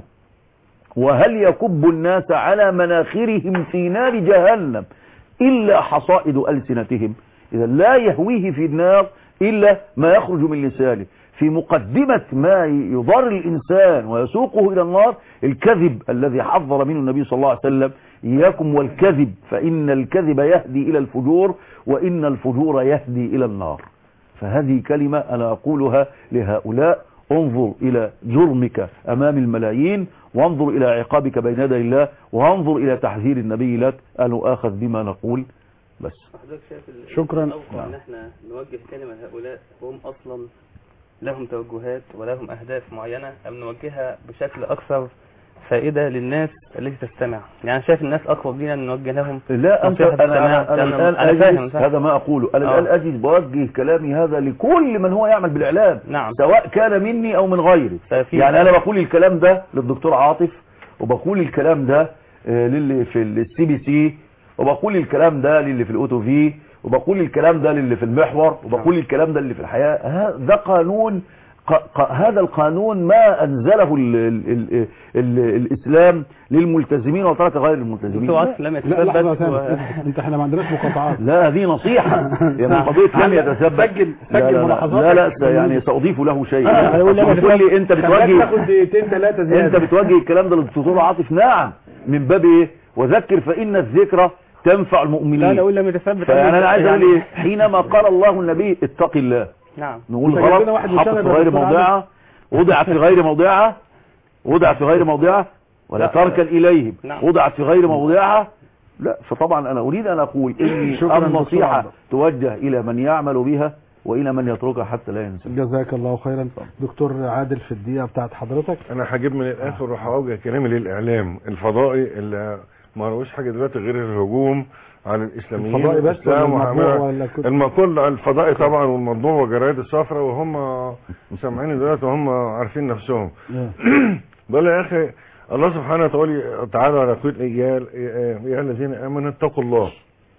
وهل يكب الناس على مناخرهم في نار جهنم إلا حصائد ألسنتهم إذا لا يهويه في النار إلا ما يخرج من لسانه في مقدمة ما يضر الإنسان ويسوقه إلى النار الكذب الذي حذر منه النبي صلى الله عليه وسلم إياكم والكذب فإن الكذب يهدي إلى الفجور وإن الفجور يهدي إلى النار فهذه كلمة أنا أقولها لهؤلاء انظر إلى جرمك أمام الملايين وانظر إلى عقابك بين يدي الله وانظر إلى تحذير النبي لك أن أخذ بما نقول بس حضرتك شايف ال- شكراً. الأوقع ان احنا نوجه كلمة لهؤلاء هم اصلا لهم توجهات ولهم اهداف معينة ام نوجهها بشكل اكثر فائدة للناس التي تستمع يعني شايف الناس اقرب لينا ان نوجه لهم لا أنت نصيحة أنا, السماع. أنا, أنا لأن الآن أنا فاهم أجلس فاهم. هذا ما أقوله أنا آه. الآن أجلس بوجه كلامي هذا لكل من هو يعمل بالإعلام نعم سواء كان مني أو من غيري ففي- يعني أنا بقول الكلام ده للدكتور عاطف وبقول الكلام ده آه، للي في السي بي سي وبقول الكلام ده للي في الاوتو في وبقول الكلام ده للي في المحور وبقول الكلام ده للي في الحياة ها- ده قانون ق- ق- هذا القانون ما أنزله ال ال ال ال الإسلام للملتزمين وترك غير الملتزمين دكتور لا, عاطف لم لا لحظة يتثبت و... ثانية انت احنا ما عندناش مقاطعات لا هذه نصيحة يعني نعم. قضية لم على- يتثبت سجل- لا سجل لا لا, ملاحظاتك. لا, لا س- يعني سأضيف له شيء أنا بقول لك تقول لي انت خلاك بتوجه تاخد دقيقتين ثلاثة انت زيادة بتوجه الكلام ده للدكتور عاطف نعم من باب ايه وذكر فإن الذكرى تنفع المؤمنين لا لا اقول لم يتثبت فيعني انا عايز اقول يعني- ايه حينما قال الله النبي اتق الله نعم نقول أنت جايب لنا غلط واحد حط مشاغب في يا غير دكتور موضعها وضعت في غير موضعها وضعت في غير موضعها ولا لا. تركا اليهم نعم. وضعت في غير موضعها لا فطبعا انا اريد ان اقول ان شكراً دكتور النصيحة عبد. توجه الى من يعمل بها والى من يتركها حتى لا ينسى جزاك الله خيرا دكتور عادل في الدقيقة بتاعت حضرتك انا هجيب من الاخر وهوجه كلامي للاعلام الفضائي اللي ما روش حاجه دلوقتي غير الهجوم على الاسلاميين الفضائي بس ولا والإسلام المطبوع وعمال- ولا كل المقول الفضائي طبعا والمطبوع والجرايد الصفراء وهم مسامعين دلوقتي وهم عارفين نفسهم بقول يا اخي الله سبحانه وتعالى تعالى يقول يا يا الذين امنوا اتقوا الله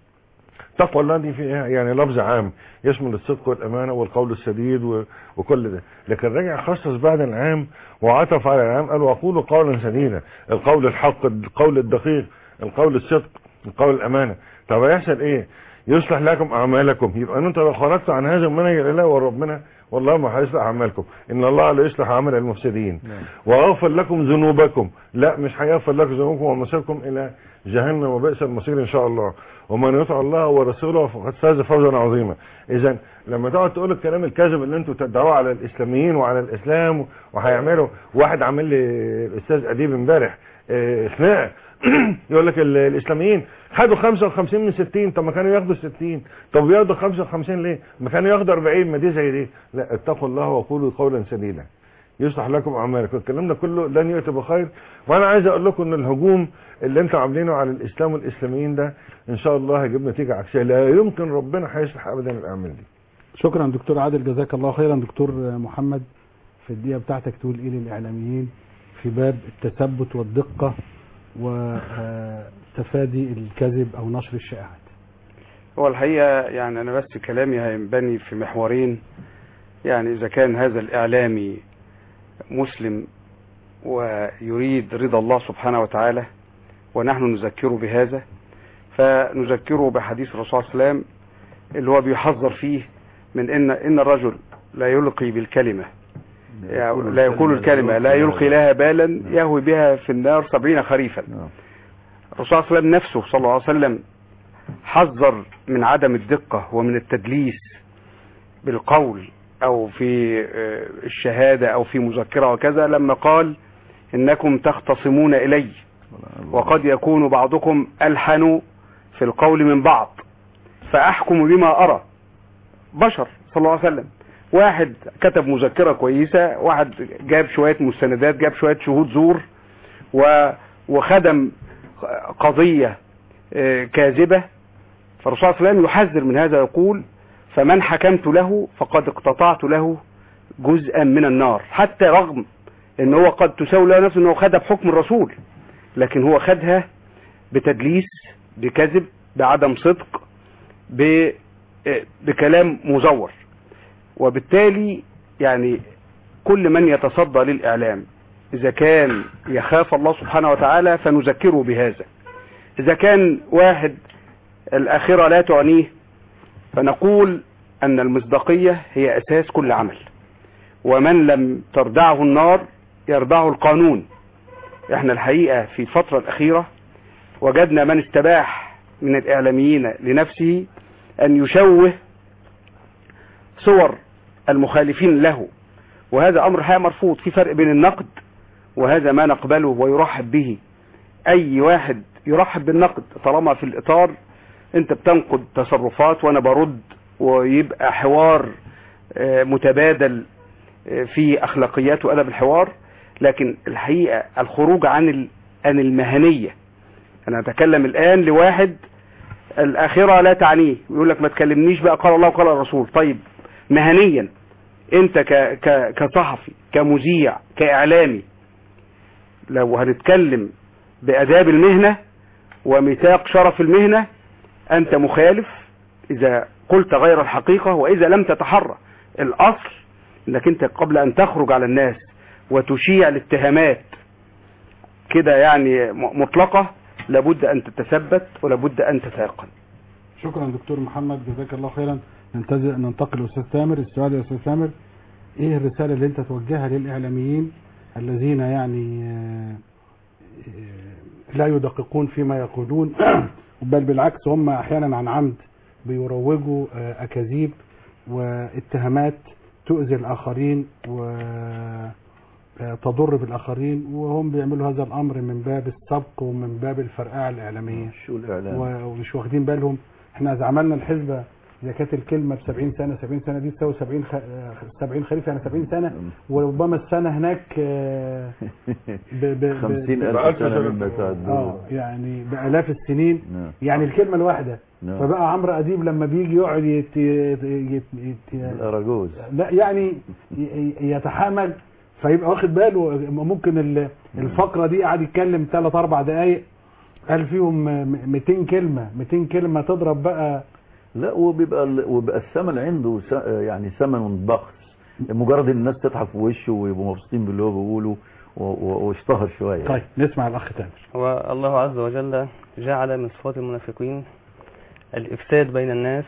تقوى الله دي فيها يعني لفظ عام يشمل الصدق والامانه والقول السديد و- وكل ده لكن رجع خصص بعد العام وعطف على العام قال وقولوا قولا سديدا القول الحق القول الدقيق القول الصدق القول الامانه طب هيحصل ايه يصلح لكم اعمالكم يبقى انتوا لو خرجتوا عن هذا المنهج لله وربنا والله ما هيصلح اعمالكم ان الله لا يصلح عمل المفسدين واغفر لكم ذنوبكم لا مش هيغفر لكم ذنوبكم ومصيركم الى جهنم وبئس المصير ان شاء الله ومن يطع الله ورسوله فقد فاز فوزا عظيما اذا لما تقعد تقول الكلام الكاذب اللي انتوا تدعوه على الاسلاميين وعلى الاسلام وهيعملوا واحد عامل لي الاستاذ اديب امبارح اه، خناقه يقول لك ال- الاسلاميين خدوا 55 من 60 طب ما كانوا ياخدوا 60 طب بياخدوا 55 ليه ما كانوا ياخدوا 40 ما دي زي دي لا اتقوا الله وقولوا قولا سديدا يصلح لكم اعمالكم الكلام ده كله لن يؤتي بخير وانا عايز اقول لكم ان الهجوم اللي انتوا عاملينه على الاسلام والاسلاميين ده ان شاء الله هيجيب نتيجه عكسيه لا يمكن ربنا هيصلح ابدا الاعمال دي شكرا دكتور عادل جزاك الله خيرا دكتور محمد في الدقيقة بتاعتك تقول ايه للاعلاميين في باب التثبت والدقة وتفادي الكذب او نشر الشائعات هو الحقيقة يعني أنا بس كلامي هينبني في محورين يعني إذا كان هذا الإعلامي مسلم ويريد رضا الله سبحانه وتعالى ونحن نذكره بهذا فنذكره بحديث الرسول صلى الله عليه وسلم اللي هو بيحذر فيه من إن إن الرجل لا يلقي بالكلمة يعني لا يقول الكلمة لا يلقي لها بالا يهوي بها في النار سبعين خريفا نعم. الرسول صلى الله عليه وسلم نفسه صلى الله عليه وسلم حذر من عدم الدقة ومن التدليس بالقول او في آه، الشهادة او في مذكرة وكذا لما قال انكم تختصمون الي وقد يكون بعضكم الحن في القول من بعض فاحكم بما ارى بشر صلى الله عليه وسلم واحد كتب مذكرة كويسة واحد جاب شوية مستندات جاب شوية شهود زور و وخدم قضية آه، كاذبة فالرسول صلى الله عليه وسلم يحذر من هذا يقول فمن حكمت له فقد اقتطعت له جزءا من النار حتى رغم ان هو قد تساوي له نفسه انه خدها بحكم الرسول لكن هو خدها بتدليس بكذب بعدم صدق ب- آه، بكلام مزور وبالتالي يعني كل من يتصدى للإعلام إذا كان يخاف الله سبحانه وتعالى فنذكره بهذا إذا كان واحد الآخرة لا تعنيه فنقول أن المصداقية هي أساس كل عمل ومن لم تردعه النار يردعه القانون احنا الحقيقة في الفترة الأخيرة وجدنا من استباح من الإعلاميين لنفسه أن يشوه صور المخالفين له وهذا أمر حقيقة مرفوض في فرق بين النقد وهذا ما نقبله ويرحب به أي واحد يرحب بالنقد طالما في الإطار أنت بتنقد تصرفات وأنا برد ويبقى حوار آه، متبادل آه، في أخلاقيات وأدب الحوار لكن الحقيقة الخروج عن ال- عن المهنية أنا أتكلم الآن لواحد الآخرة لا تعنيه يقول لك ما تكلمنيش بقى قال الله وقال الرسول طيب مهنيا انت ك ك كصحفي كمذيع كاعلامي لو هنتكلم باداب المهنه وميثاق شرف المهنه انت مخالف اذا قلت غير الحقيقه واذا لم تتحرى الاصل انك انت قبل ان تخرج على الناس وتشيع الاتهامات كده يعني م- مطلقه لابد ان تتثبت ولابد ان تتيقن شكرا دكتور محمد جزاك الله خيرا ننتظر ننتقل لاستاذ تامر السؤال يا استاذ تامر ايه الرساله اللي انت توجهها للاعلاميين الذين يعني آه، آه، لا يدققون فيما يقولون بل بالعكس هم احيانا عن عمد بيروجوا آه، اكاذيب واتهامات تؤذي الاخرين وتضر بالاخرين وهم بيعملوا هذا الامر من باب السبق ومن باب الفرقعه الاعلاميه شو الإعلام و- ومش واخدين بالهم احنا إذا عملنا الحسبة اذا كانت الكلمة ب 70 سنة 70 سنة دي تساوي 70 خ... 70 خريف يعني 70 سنة وربما السنة هناك آه، ب... ب... ب... خمسين بألف ألف سنة سنة. مما اه تعدون يعني بآلاف السنين نعم. يعني الكلمة الواحدة نعم. فبقى عمرو أديب لما بيجي يقعد يت... يت... يت... يت... الأراجوز لا يعني ي- يتحامل فيبقى واخد باله ممكن ال- الفقرة دي قاعد يتكلم 3 4 دقايق قال فيهم م- 200 كلمة 200 كلمة تضرب بقى لا وبيبقى ال- وبيبقى الثمن عنده س- يعني ثمن بخس مجرد ان الناس تضحك في وشه ويبقوا مبسوطين باللي هو بيقوله و- و- واشتهر شويه طيب نسمع الأخ تامر والله عز وجل جعل من صفات المنافقين الإفساد بين الناس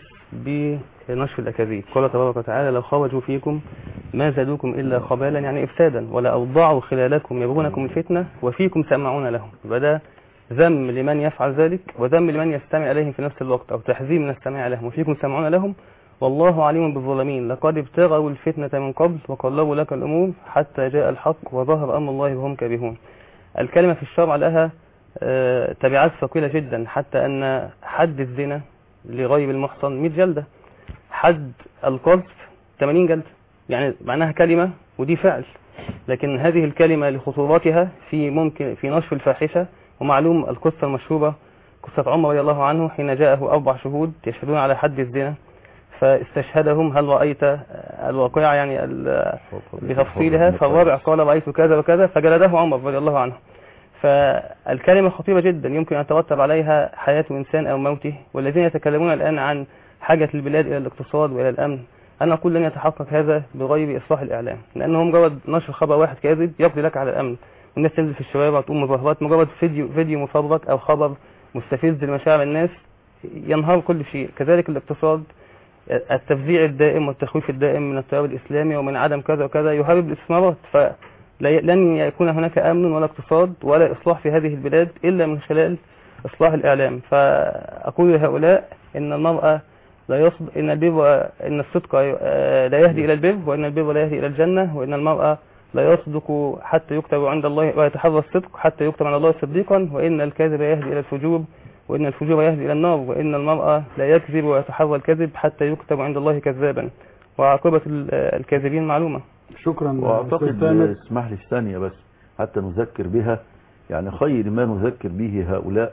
بنشر الأكاذيب قال تبارك وتعالى لو خرجوا فيكم ما زادوكم إلا خبالا يعني إفسادا ولا أوضعوا خلالكم يبغونكم الفتنة وفيكم سمعون لهم يبقى ده ذم لمن يفعل ذلك وذم لمن يستمع إليهم في نفس الوقت أو تحذير من السماع لهم وفيكم سمعون لهم والله عليم بالظالمين لقد ابتغوا الفتنة من قبل وقلبوا لك الأمور حتى جاء الحق وظهر أمر الله وهم كارهون الكلمة في الشرع لها آه، تبعات ثقيلة جدا حتى أن حد الزنا لغير المحصن 100 جلدة حد القذف 80 جلدة يعني معناها كلمة ودي فعل لكن هذه الكلمة لخطورتها في ممكن في نشر الفاحشة ومعلوم القصة المشهورة قصة عمر رضي الله عنه حين جاءه أربع شهود يشهدون على حد الزنا فاستشهدهم هل رأيت الواقعة يعني ال- بتفصيلها فالرابع قال رأيت كذا وكذا فجلده عمر رضي الله عنه فالكلمة خطيرة جدا يمكن أن ترتب عليها حياة إنسان أو موته والذين يتكلمون الآن عن حاجة البلاد إلى الاقتصاد وإلى الأمن أنا أقول لن يتحقق هذا بغير إصلاح الإعلام لأنه مجرد نشر خبر واحد كاذب يقضي لك على الأمن الناس تنزل في الشوارع وتقوم مظاهرات مجرد فيديو فيديو مفبرك أو خبر مستفز لمشاعر الناس ينهار كل شيء كذلك الاقتصاد التفزيع الدائم والتخويف الدائم من التيار الإسلامي ومن عدم كذا وكذا يهرب الاستثمارات فلن يكون هناك أمن ولا اقتصاد ولا إصلاح في هذه البلاد إلا من خلال إصلاح الإعلام فأقول لهؤلاء إن المرأة لا يصد إن البر إن الصدق آه، لا يهدي إلى البر وإن البر لا يهدي إلى الجنة وإن المرأة لا يصدق حتى يكتب عند الله ويتحرى الصدق حتى يكتب عند الله صديقا وإن الكاذب يهدي إلى الفجور وإن الفجور يهدي إلى النار وإن المرأة لا يكذب ويتحرى الكذب حتى يكتب عند الله كذابا وعاقبة ال- الكاذبين معلومة شكرا أستاذ واعتقد تامر اسمح لي في ثانية بس حتى نذكر بها يعني خير ما نذكر به هؤلاء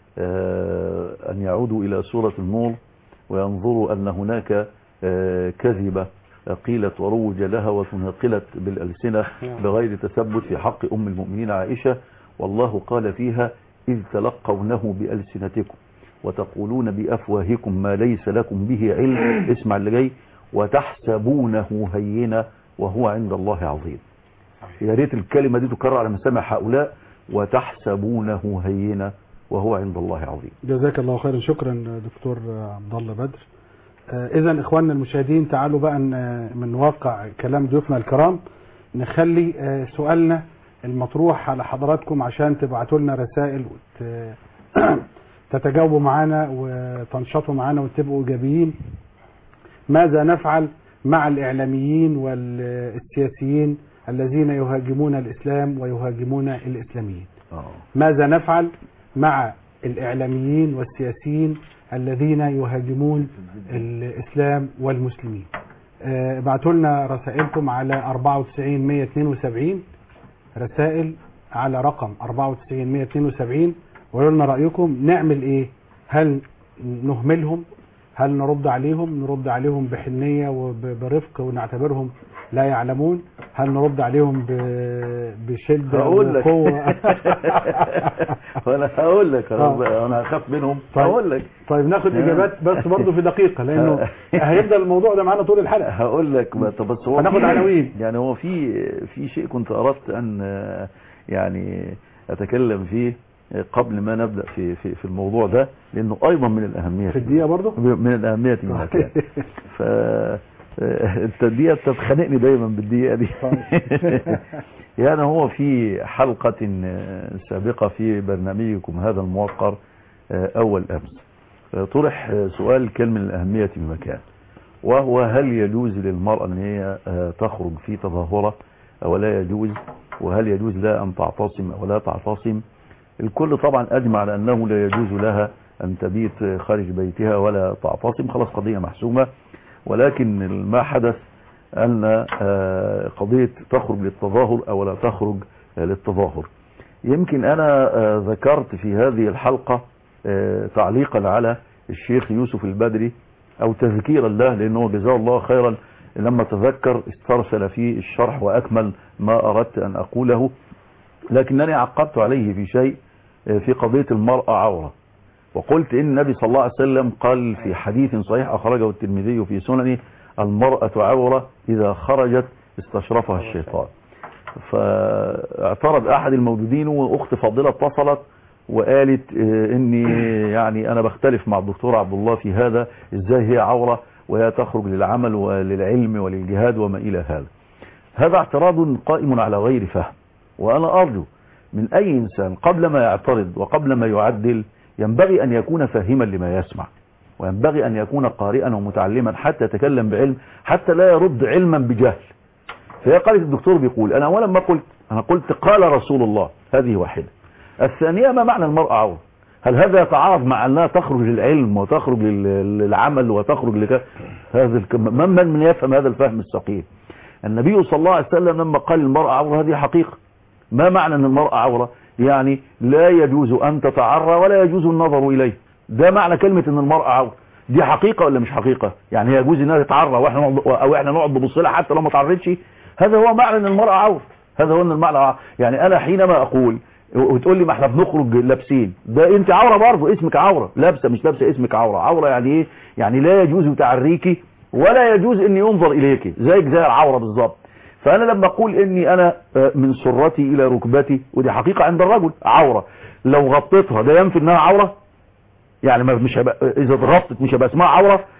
آه، أن يعودوا إلى سورة النور وينظروا أن هناك آه، كذبة قيلت وروج لها وتنقلت بالألسنة بغير تثبت في حق أم المؤمنين عائشة والله قال فيها إذ تلقونه بألسنتكم وتقولون بأفواهكم ما ليس لكم به علم اسمع اللي جاي وتحسبونه هينا وهو عند الله عظيم يا ريت الكلمة دي تكرر على مسامع هؤلاء وتحسبونه هينا وهو عند الله عظيم جزاك الله خيرا شكرا دكتور عبد الله بدر اذا اخواننا المشاهدين تعالوا بقى ن- من واقع كلام ضيوفنا الكرام نخلي آه، سؤالنا المطروح على حضراتكم عشان تبعتوا لنا رسائل وت... تتجاوبوا معانا وتنشطوا معانا وتبقوا ايجابيين ماذا نفعل مع الاعلاميين والسياسيين الذين يهاجمون الاسلام ويهاجمون الاسلاميين آه. ماذا نفعل مع الإعلاميين والسياسيين الذين يهاجمون الإسلام والمسلمين آه، ابعتوا لنا رسائلكم على 94 172 رسائل على رقم 94 172 وقولوا لنا رأيكم نعمل ايه هل نهملهم هل نرد عليهم نرد عليهم بحنية وبرفق ونعتبرهم لا يعلمون هل نرد عليهم ب- بشدة هقول لك وقوة وانا هقول لك آه. انا أنا هخاف منهم طيب. هقول لك طيب ناخد اجابات بس برضه في دقيقه لانه هيفضل الموضوع ده معانا طول الحلقه هقول لك ما- طب بس هو هناخد في- عناوين. يعني هو في في شيء كنت اردت ان آه، يعني اتكلم فيه قبل ما نبدا في في في الموضوع ده لانه ايضا من الاهميه في الدقيقه برضه من الاهميه في المكان ف آه، انت دي انت بتخانقني دايما بالدقيقه دي يعني هو في حلقه آه، سابقه في برنامجكم هذا الموقر آه، اول امس آه، طرح آه، سؤال كان من الاهميه في المكان وهو هل يجوز للمرأة أن هي آه، تخرج في تظاهرة أو لا يجوز وهل يجوز لها أن تعتصم أو لا تعتصم الكل طبعا أجمع على أنه لا يجوز لها أن تبيت خارج بيتها ولا تعتصم خلاص قضية محسومة ولكن ما حدث أن آه، قضية تخرج للتظاهر أو لا تخرج آه، للتظاهر يمكن أنا آه، ذكرت في هذه الحلقة آه، تعليقا على الشيخ يوسف البدري او تذكيرا له لانه جزاه الله خيرا لما تذكر استرسل في الشرح واكمل ما اردت ان اقوله لكنني عقبت عليه في شيء آه، في قضية المرأة عورة وقلت ان النبي صلى الله عليه وسلم قال في حديث صحيح اخرجه الترمذي في سننه المرأة عورة اذا خرجت استشرفها الشيطان فاعترض احد الموجودين واخت فاضلة اتصلت وقالت آه، اني يعني انا بختلف مع الدكتور عبد الله في هذا ازاي هي عورة وهي تخرج للعمل وللعلم وللجهاد وما الى هذا هذا اعتراض قائم على غير فهم وانا ارجو من اي انسان قبل ما يعترض وقبل ما يعدل ينبغي ان يكون فاهما لما يسمع وينبغي ان يكون قارئا ومتعلما حتى يتكلم بعلم حتى لا يرد علما بجهل فهي قالت الدكتور بيقول انا اولا ما قلت انا قلت قال رسول الله هذه واحدة الثانية ما معنى المرأة عورة هل هذا يتعارض مع انها تخرج للعلم وتخرج لل- للعمل وتخرج لك هذا الك- من من من يفهم هذا الفهم السقيم النبي صلى الله عليه وسلم لما قال المرأة عورة هذه حقيقة ما معنى ان المرأة عورة يعني لا يجوز ان تتعرى ولا يجوز النظر اليه ده معنى كلمة ان المرأة عورة دي حقيقة ولا مش حقيقة يعني هي يجوز انها تتعرى واحنا نقعد او احنا نقعد نبص لها حتى لو ما تعرضش هذا هو معنى ان المرأة عورة هذا هو ان المرأة عورة. يعني انا حينما اقول وتقول لي ما احنا بنخرج لابسين ده انت عورة برضه اسمك عورة لابسة مش لابسة اسمك عورة عورة يعني ايه يعني لا يجوز تعريكي ولا يجوز ان ينظر اليك زيك زي العورة بالظبط فانا لما اقول اني انا آه، من سرتي الى ركبتي ودي حقيقة عند الرجل عورة لو غطيتها ده ينفي انها عورة يعني ما مش هيبقى اذا اتغطت مش هيبقى اسمها عورة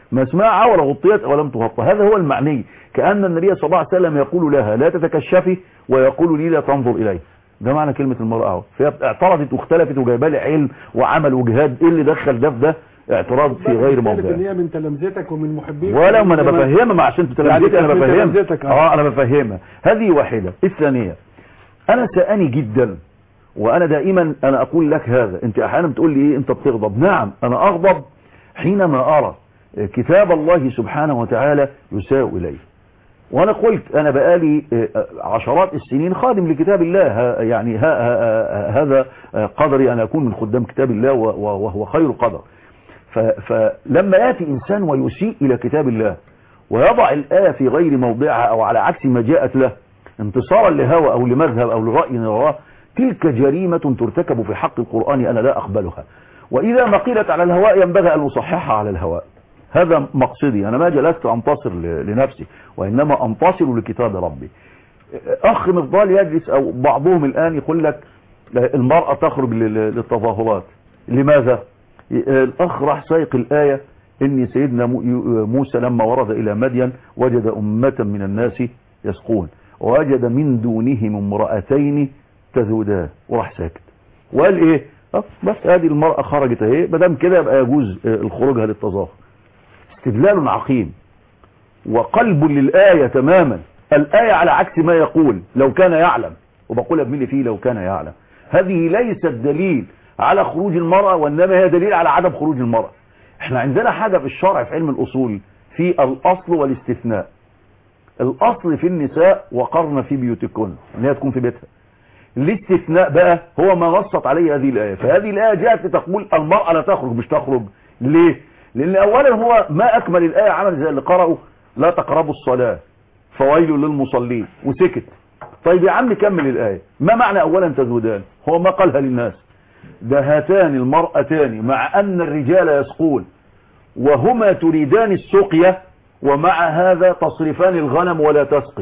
ما اسمها عورة غطيت ولم تغطى هذا هو المعني كأن النبي صلى الله عليه وسلم يقول لها لا تتكشفي ويقول لي لا تنظر إلي ده معنى كلمة المرأة اهو فهي اعترضت واختلفت وجايبه لي علم وعمل وجهاد ايه اللي دخل ده في ده اعتراض في غير ان موضعه هي من تلامذتك ومن محبيك ولا ما انا بفهمها ما عشان تلامذتي انا يعني بفهمها تلامذتك، آه. اه انا بفهمها هذه واحدة الثانية انا سأني جدا وانا دائما انا اقول لك هذا انت احيانا بتقول لي ايه انت بتغضب نعم انا اغضب حينما ارى كتاب الله سبحانه وتعالى يساء اليه وانا قلت انا بقالي آه، عشرات السنين خادم لكتاب الله ها- يعني ها ها هذا آه، قدري ان اكون من خدام كتاب الله و- و- وهو خير قدر ف- فلما ياتي انسان ويسيء الى كتاب الله ويضع الايه في غير موضعها او على عكس ما جاءت له انتصارا لهوى او لمذهب او لراي نراه تلك جريمه ترتكب في حق القران انا لا اقبلها واذا ما قيلت على الهواء ينبغي ان نصححها على الهواء هذا مقصدي انا ما جلست انتصر ل- لنفسي وانما انتصر لكتاب ربي اخ مفضال يجلس او بعضهم الان يقول لك المرأة تخرج لل- للتظاهرات لماذا الاخ راح سايق الاية ان سيدنا مو- موسى لما ورد الى مدين وجد امة من الناس يسقون ووجد من دونهم امرأتين تذودان وراح ساكت وقال ايه آه، بس هذه المرأة خرجت اهي ما دام كده يبقى يجوز آه، الخروج للتظاهر استدلال عقيم وقلب للآية تماما الآية على عكس ما يقول لو كان يعلم وبقول ابن فيه لو كان يعلم هذه ليست دليل على خروج المرأة وإنما هي دليل على عدم خروج المرأة احنا عندنا حاجة في الشرع في علم الأصول في الأصل والاستثناء الأصل في النساء وقرن في بيوتكن ان هي تكون في بيتها الاستثناء بقى هو ما نصت عليه هذه الآية فهذه الآية جاءت لتقول المرأة لا تخرج مش تخرج ليه لأن أولا هو ما أكمل الآية عمل زي اللي قرأوا لا تقربوا الصلاة فويل للمصلين وسكت طيب يا عم كمل الآية ما معنى أولا تزودان هو ما قالها للناس ده هاتان المرأتان مع أن الرجال يسقون وهما تريدان السقية ومع هذا تصرفان الغنم ولا تسقي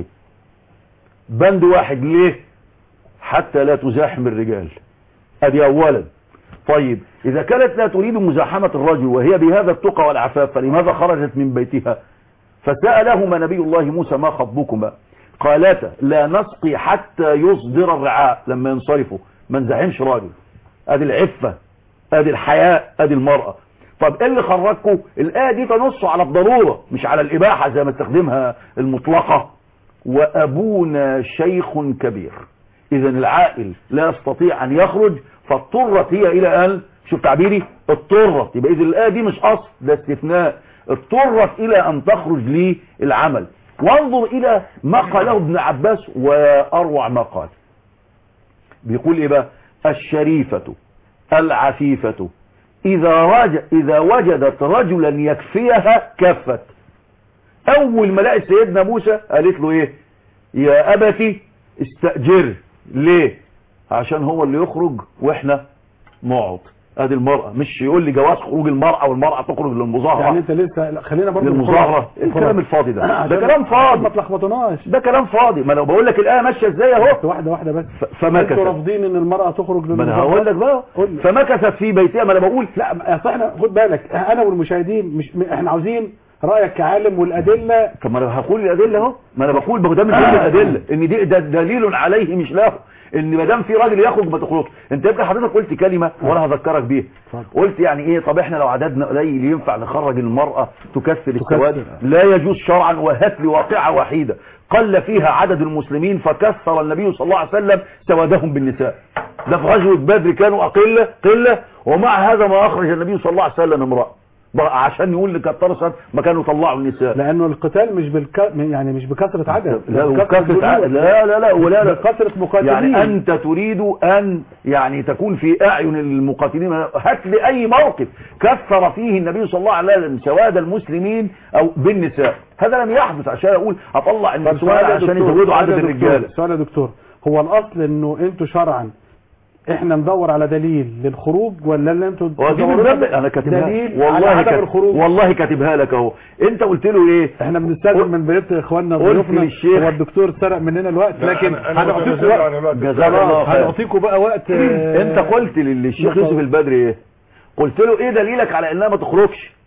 بند واحد ليه حتى لا تزاحم الرجال ادي اولا طيب اذا كانت لا تريد مزاحمة الرجل وهي بهذا التقى والعفاف فلماذا خرجت من بيتها فسألهما نبي الله موسى ما خطبكما قالتا لا نسقي حتى يصدر الرعاء لما ينصرفوا ما نزاحمش راجل ادي العفة ادي الحياء ادي المرأة طب ايه اللي خرجكم الايه دي تنص على الضرورة مش على الاباحة زي ما استخدمها المطلقة وابونا شيخ كبير اذا العائل لا يستطيع ان يخرج فاضطرت هي الى ان شوف تعبيري اضطرت يبقى اذا الايه دي مش اصل ده استثناء اضطرت الى ان تخرج للعمل وانظر الى ما قاله ابن عباس واروع ما قال بيقول ايه بقى الشريفة العفيفة اذا رج... اذا وجدت رجلا يكفيها كفت اول ما لقى سيدنا موسى قالت له ايه يا ابتي استأجر ليه عشان هو اللي يخرج واحنا نقعد ادي المرأة مش يقول لي جواز خروج المرأة والمرأة تخرج للمظاهرة يعني انت لسه لا، خلينا برضه للمظاهرة ايه الكلام الفاضي ده ده كلام فاضي ما تلخبطوناش ده كلام فاضي ما انا بقول لك الايه ماشيه ازاي اهو بس واحده واحده بس ف- فمكثت. انتوا رافضين ان المرأة تخرج ما انا للمظاهرات؟ هقول لك بقى قول لي. فمكثت في بيتها ما انا بقول لا اصل احنا خد بالك انا والمشاهدين مش احنا عاوزين رايك كعالم والادله طب ما انا هقول الادله اهو ما انا بقول ما هو ده من ضمن الادله ان دي ده دليل عليه مش له ان ما دام في راجل يخرج ما تخرجش انت يمكن حضرتك قلت كلمه وانا هذكرك بيها اتفضل. قلت يعني ايه طب احنا لو عددنا قليل ينفع نخرج المراه تكثر السواد تكثر. لا يجوز شرعا وهات لي واقعه وحيده قل فيها عدد المسلمين فكثر النبي صلى الله عليه وسلم سوادهم بالنساء ده في غزوه بدر كانوا اقله قله ومع هذا ما اخرج النبي صلى الله عليه وسلم امراه بقى عشان يقول لك كتروا ما كانوا طلعوا النساء لانه القتال مش بالك... يعني مش بكثره عدد لا بكثرة وكثرة ع- جنود. لا لا لا ولا لا بكثرة مقاتلين يعني انت تريد ان يعني تكون في اعين المقاتلين هات لي اي موقف كثر فيه النبي صلى الله عليه وسلم سواد المسلمين او بالنساء هذا لم يحدث عشان اقول اطلع طب النسوان سؤال يا عشان دكتور، يزودوا سؤال عدد يا دكتور، الرجال سؤال يا دكتور هو الاصل انه انتوا شرعا احنا ندور على دليل للخروج ولا اللي انتوا ودي من تدوروا باب انا كاتبها دليل على والله عدم كاتب الخروج والله كاتبها لك اهو انت قلت له ايه احنا بنستاذن من بقيه اخواننا قلت ضيوفنا للشيخ- هو الدكتور سرق مننا الوقت لا، لكن أنا- أنا هنعطيكم متنازل عن وقت الوقت. جزاك الله خير هنعطيكم بقى وقت آه، انت قلت للشيخ نقطة. يوسف البدري ايه قلت له ايه دليلك على انها ما تخرجش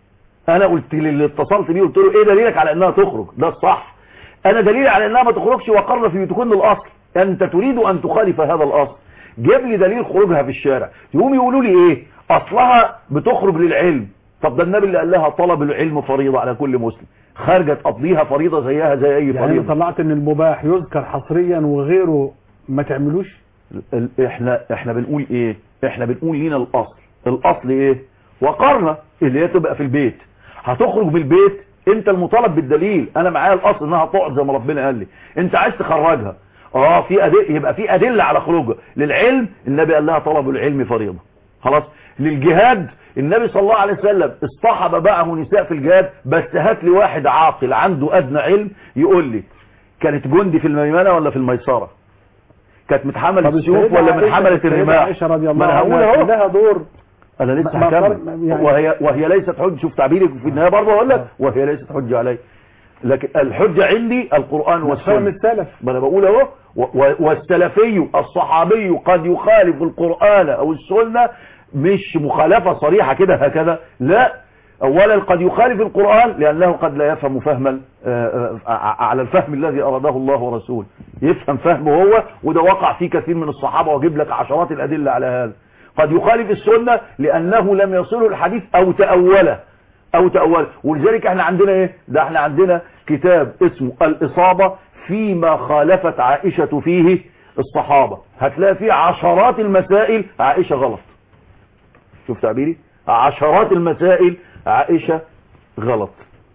انا قلت للي اتصلت بيه قلت له ايه دليلك على انها تخرج ده الصح انا دليلي على انها ما تخرجش وقرن في بيوتكن الاصل انت تريد ان تخالف هذا الاصل جيب لي دليل خروجها في الشارع يقوم يقولوا لي ايه اصلها بتخرج للعلم طب ده النبي اللي قال لها طلب العلم فريضة على كل مسلم خارجة تقضيها فريضة زيها زي اي يعني فريضة طلعت ان المباح يذكر حصريا وغيره ما تعملوش ال- احنا احنا بنقول ايه احنا بنقول لينا الاصل الاصل ايه وقرنا اللي هي تبقى في البيت هتخرج من البيت انت المطالب بالدليل انا معايا الاصل انها تقعد زي ما ربنا قال لي انت عايز تخرجها اه في أدل يبقى في ادله على خروجها للعلم النبي قال لها طلب العلم فريضه خلاص للجهاد النبي صلى الله عليه وسلم اصطحب معه نساء في الجهاد بس هات لي واحد عاقل عنده ادنى علم يقول لي كانت جندي في الميمنه ولا في الميسره كانت متحمل طب السيوف السيدة ولا عائشة- متحملة السيدة الرماح عائشة رضي الله ما انا هقول عنها كان اهو لها دور انا لسه ما- ما هكمل قر- يعني- وهي وهي ليست حجه شوف تعبيري في النهايه برضه اقول لك وهي ليست حجه علي لكن الحجه عندي القران فهم والسنه السلف ما انا بقول اهو و- و- والسلفي الصحابي قد يخالف القران او السنه مش مخالفه صريحه كده هكذا لا اولا قد يخالف القران لانه قد لا يفهم فهما آه، آه، على الفهم الذي اراده الله ورسوله يفهم فهمه هو وده وقع فيه كثير من الصحابه واجيب لك عشرات الادله على هذا قد يخالف السنه لانه لم يصله الحديث او تاوله او تأول ولذلك احنا عندنا ايه ده احنا عندنا كتاب اسمه الاصابة فيما خالفت عائشة فيه الصحابة هتلاقي فيه عشرات المسائل عائشة غلط شوف تعبيري عشرات المسائل عائشة غلط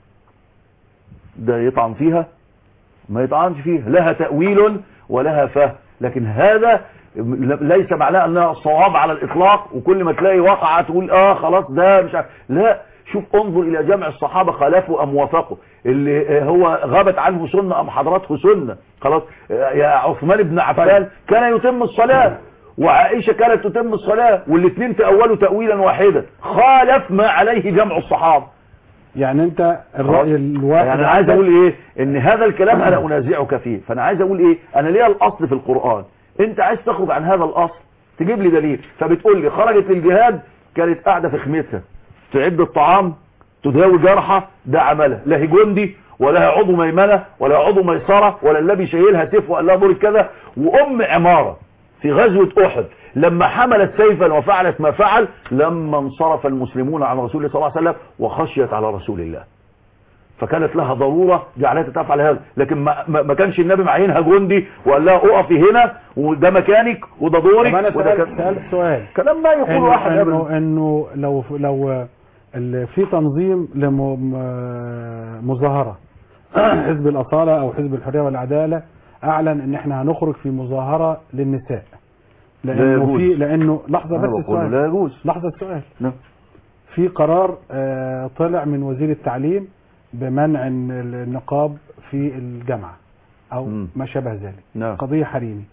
ده يطعن فيها ما يطعنش فيها لها تأويل ولها فهم لكن هذا ليس معناه انها صواب على الاطلاق وكل ما تلاقي وقعة تقول اه خلاص ده مش عارف لا شوف انظر الى جمع الصحابة خالفوا ام وافقوا اللي هو غابت عنه سنة ام حضرته سنة خلاص يا عثمان بن عفان كان يتم الصلاة وعائشة كانت تتم الصلاة والاثنين تأولوا تأويلا واحدا خالف ما عليه جمع الصحابة يعني انت الرأي الواحد يعني انا عايز اقول ايه ان هذا الكلام انا انازعك فيه فانا عايز اقول ايه انا ليا الاصل في القرآن انت عايز تخرج عن هذا الاصل تجيب لي دليل فبتقول لي خرجت للجهاد كانت قاعدة في خيمتها تعد الطعام تداوي جرحى ده عملها لا هي جندي ولا هي عضو ميمنة ولا عضو ميسرة ولا النبي شايلها سيف وقال لها دوري كذا وام عمارة في غزوة احد لما حملت سيفا وفعلت ما فعل لما انصرف المسلمون عن رسول الله صلى الله عليه وسلم وخشيت على رسول الله فكانت لها ضرورة جعلتها تفعل هذا لكن ما, ما ما كانش النبي معينها جندي وقال لها اقفي هنا وده مكانك وده طب دورك انا وده سألت, كان- سألت سؤال كلام ما يقول انه واحد ابدا انه, إنه لو لو ال- في تنظيم لمظاهرة حزب الأصالة أو حزب الحرية والعدالة أعلن إن إحنا هنخرج في مظاهرة للنساء لا لأنه يجوز. في لأنه لحظة أنا بس بقول السؤال لا يجوز لحظة السؤال نعم. في قرار آه، طلع من وزير التعليم بمنع الن- النقاب في الجامعة أو مم. ما شابه ذلك نعم قضية حريمي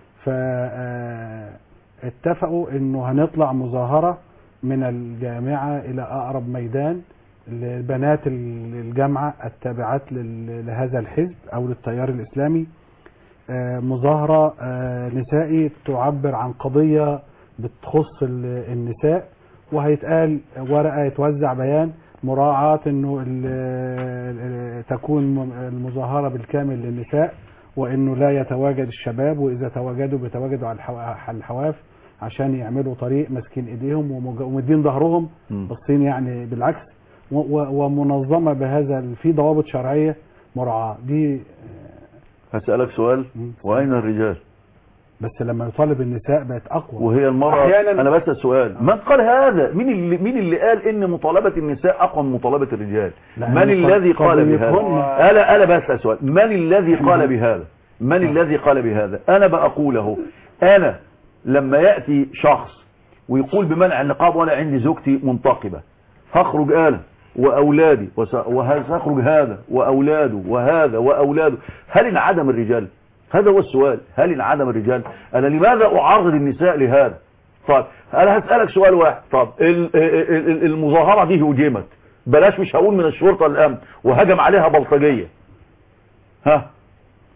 فاتفقوا انه هنطلع مظاهرة من الجامعة الى اقرب ميدان لبنات ال- الجامعة التابعات لل- لهذا الحزب او للتيار الاسلامي آه، مظاهرة آه، نسائي تعبر عن قضية بتخص ال- النساء وهيتقال ورقة يتوزع بيان مراعاة انه ال- ال- تكون م- المظاهرة بالكامل للنساء وانه لا يتواجد الشباب واذا تواجدوا بيتواجدوا على الحوا- على الحواف عشان يعملوا طريق ماسكين ايديهم ومج- ومدين ظهرهم مم. باصين يعني بالعكس و- و- ومنظمه بهذا ال- في ضوابط شرعيه مراعاه دي هسألك سؤال مم. وأين الرجال بس لما يطالب النساء بقت اقوى وهي المرأة أحياناً- أنا بسأل سؤال من قال هذا مين اللي, مين اللي قال إن مطالبة النساء أقوى من مطالبة الرجال لأن من الذي قال بهذا قضيتهن- أنا أنا بسأل سؤال من الذي قال بهذا من الذي قال بهذا أنا بقوله أنا لما يأتي شخص ويقول بمنع النقاب وأنا عندي زوجتي منتقبة هخرج أنا وأولادي وس- وسيخرج هذا وأولاده وهذا وأولاده هل انعدم الرجال هذا هو السؤال هل انعدم الرجال أنا لماذا أعرض النساء لهذا طيب أنا هسألك سؤال واحد طب ال- ال- ال- المظاهرة دي هجمت بلاش مش هقول من الشرطة الأمن وهجم عليها بلطجية ها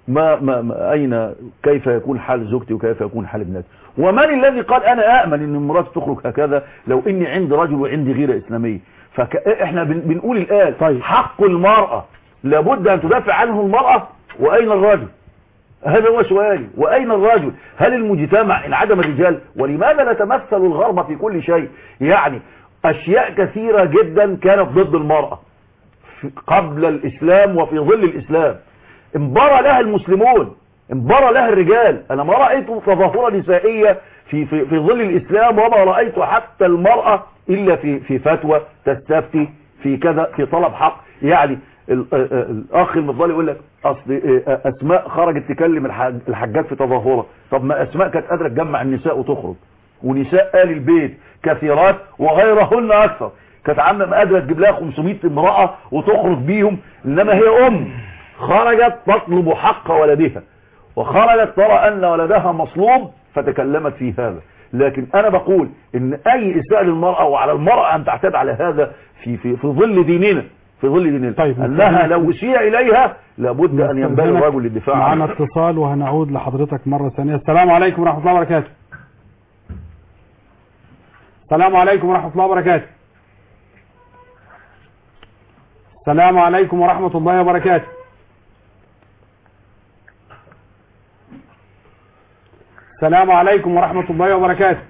ما, ما, ما أين كيف يكون حال زوجتي وكيف يكون حال ابنتي ومن الذي قال أنا أأمن أن مراتي تخرج هكذا لو إني عندي رجل وعندي غيرة إسلامية فإحنا بن بنقول الآن طيب. حق المرأة لابد أن تدافع عنه المرأة وأين الرجل هذا هو سؤالي وأين الرجل هل المجتمع انعدم الرجال ولماذا نتمثل الغرب في كل شيء يعني أشياء كثيرة جدا كانت ضد المرأة في- قبل الإسلام وفي ظل الإسلام انبرى لها المسلمون انبرى لها الرجال أنا ما رأيت تظاهرة نسائية في, في, في ظل الإسلام وما رأيت حتى المرأة إلا في, في فتوى تستفتي في كذا في طلب حق يعني ال- آه، آه، الأخ المفضل يقول لك أصل آه، آه، أسماء خرجت تكلم الحاج- الحجاج في تظاهرة طب ما أسماء كانت قادرة تجمع النساء وتخرج ونساء آل البيت كثيرات وغيرهن أكثر كانت عامة قادرة تجيب لها 500 امرأة وتخرج بيهم إنما هي أم خرجت تطلب حق ولدها وخرجت ترى أن ولدها مصلوب فتكلمت في هذا لكن أنا بقول إن أي إساءة للمرأة وعلى المرأة أن تعتاد على هذا في, في, في ظل ديننا في ظل ديننا طيب، أنها لو أسيء إليها لابد أن ينبغي الرجل للدفاع معنا عنها اتصال وهنعود لحضرتك مرة ثانية السلام عليكم ورحمة الله وبركاته السلام عليكم ورحمة الله وبركاته السلام عليكم ورحمة الله وبركاته السلام عليكم ورحمة الله وبركاته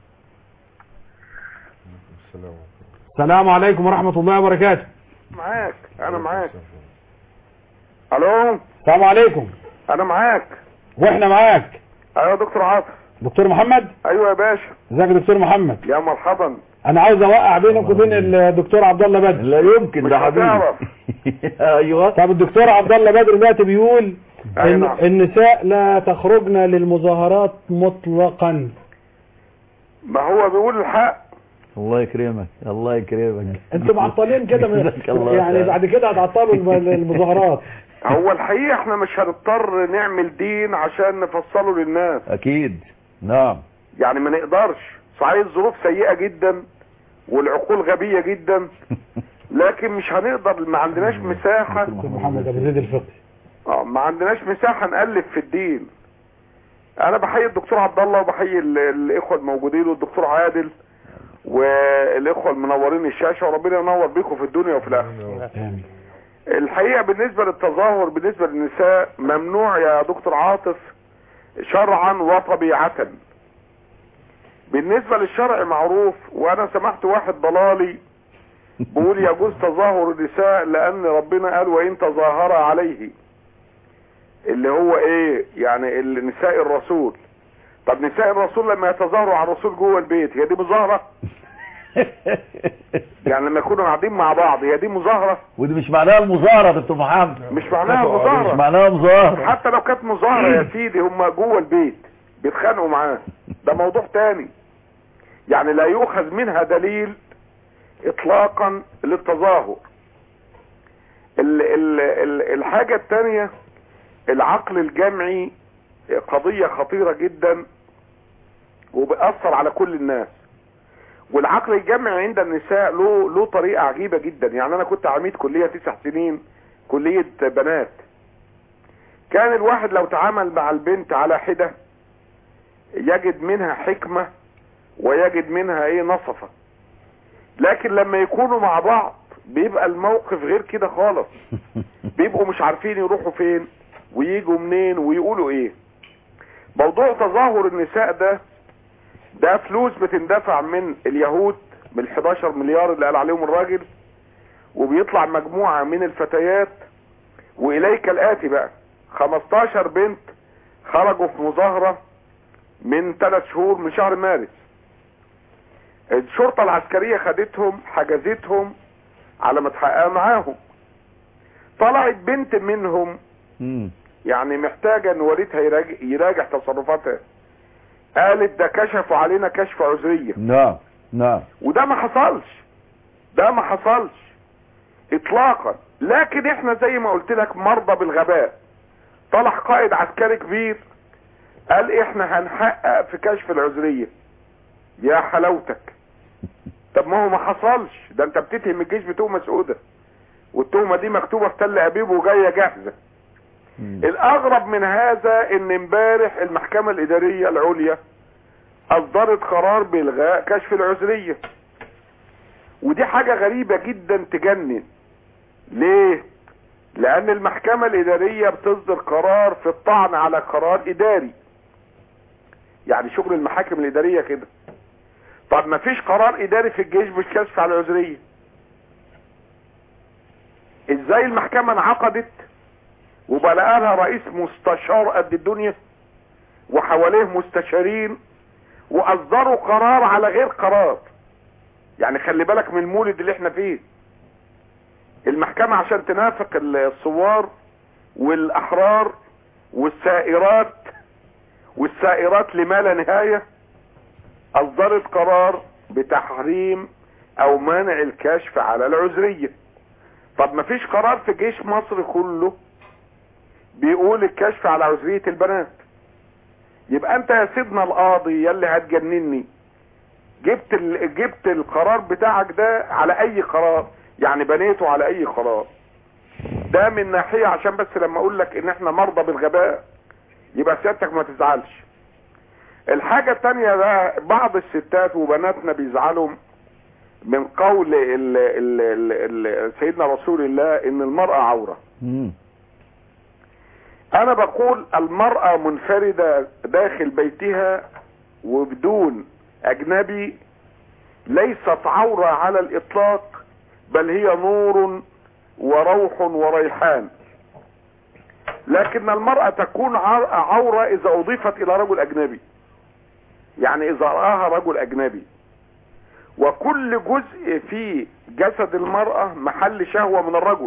السلام السلام عليكم ورحمة الله وبركاته معاك انا معاك الو السلام عليكم انا معاك واحنا معاك ايوه يا دكتور عاطف دكتور محمد ايوه يا باشا ازيك يا دكتور محمد يا مرحبا انا عاوز اوقع بينك وبين الدكتور عبد الله بدر لا يمكن مش ده حبيبي هتعرف. ايوه طب الدكتور عبد الله بدر دلوقتي بيقول أي ان نعم. النساء لا تخرجن للمظاهرات مطلقا ما هو بيقول الحق الله يكرمك الله يكرمك انتوا معطلين كده من جزاك الله يعني خير. بعد كده هتعطلوا الم- المظاهرات هو الحقيقه احنا مش هنضطر نعمل دين عشان نفصله للناس اكيد نعم يعني ما نقدرش صحيح الظروف سيئه جدا والعقول غبيه جدا لكن مش هنقدر ما عندناش مساحه دكتور محمد ابو زيد الفقي اه ما عندناش مساحه نالف في الدين انا بحيي الدكتور عبد الله وبحيي ال- الاخوه الموجودين والدكتور عادل والاخوه المنورين الشاشه وربنا ينور بيكم في الدنيا وفي الاخره آمين. الحقيقه بالنسبه للتظاهر بالنسبه للنساء ممنوع يا دكتور عاطف شرعا وطبيعه بالنسبه للشرع معروف وانا سمعت واحد ضلالي بيقول يجوز تظاهر النساء لان ربنا قال وان تظاهر عليه اللي هو ايه يعني ال- نساء الرسول طب نساء الرسول لما يتظاهروا على الرسول جوه البيت هي دي مظاهره يعني لما يكونوا قاعدين مع بعض هي دي مظاهره ودي مش معناها المظاهرة يا دكتور محمد مش معناها مش مظاهره معناها مظاهرة حتى لو كانت مظاهره يا سيدي هم جوه البيت بيتخانقوا معاه ده موضوع تاني يعني لا يؤخذ منها دليل اطلاقا للتظاهر ال ال ال الحاجه الثانيه العقل الجمعي قضيه خطيره جدا وبيأثر على كل الناس والعقل الجمعي عند النساء له له طريقه عجيبه جدا يعني انا كنت عميد كليه تسع سنين كليه بنات كان الواحد لو تعامل مع البنت على حده يجد منها حكمه ويجد منها ايه نصفه لكن لما يكونوا مع بعض بيبقى الموقف غير كده خالص بيبقوا مش عارفين يروحوا فين ويجوا منين ويقولوا ايه موضوع تظاهر النساء ده ده فلوس بتندفع من اليهود من 11 مليار اللي قال عليهم الراجل وبيطلع مجموعة من الفتيات وإليك الآتي بقى 15 بنت خرجوا في مظاهرة من ثلاث شهور من شهر مارس الشرطة العسكرية خدتهم حجزتهم على ما تحقق معاهم طلعت بنت منهم مم. يعني محتاجة ان والدها يراجع, يراجع تصرفاتها قالت ده كشفوا علينا كشف عذرية نعم نعم وده ما حصلش ده ما حصلش اطلاقا لكن احنا زي ما قلت لك مرضى بالغباء طلع قائد عسكري كبير قال احنا هنحقق في كشف العذرية يا حلاوتك طب ما هو ما حصلش ده انت بتتهم الجيش بتهمة سودة والتهمة دي مكتوبة في تل ابيب وجاية جاهزة الاغرب من هذا ان امبارح المحكمة الادارية العليا اصدرت قرار بالغاء كشف العذرية ودي حاجة غريبة جدا تجنن ليه لان المحكمة الادارية بتصدر قرار في الطعن على قرار اداري يعني شغل المحاكم الادارية كده طب ما فيش قرار اداري في الجيش بالكشف على العذرية ازاي المحكمة انعقدت وبقى لها رئيس مستشار قد الدنيا وحواليه مستشارين واصدروا قرار على غير قرار يعني خلي بالك من المولد اللي احنا فيه المحكمة عشان تنافق الثوار والاحرار والسائرات والسائرات لما لا نهاية اصدرت قرار بتحريم او منع الكشف على العذرية طب ما فيش قرار في جيش مصر كله بيقول الكشف على عذرية البنات يبقى انت يا سيدنا القاضي يلي هتجنني جبت ال... جبت القرار بتاعك ده على اي قرار يعني بنيته على اي قرار ده من ناحية عشان بس لما اقول لك ان احنا مرضى بالغباء يبقى سيادتك ما تزعلش الحاجة التانية بقى بعض الستات وبناتنا بيزعلوا من قول ال ال ال ال سيدنا رسول الله ان المرأة عورة مم. انا بقول المرأة منفردة داخل بيتها وبدون اجنبي ليست عورة على الاطلاق بل هي نور وروح وريحان لكن المرأة تكون عر- عورة اذا اضيفت الى رجل اجنبي يعني اذا رآها رجل اجنبي وكل جزء في جسد المرأة محل شهوة من الرجل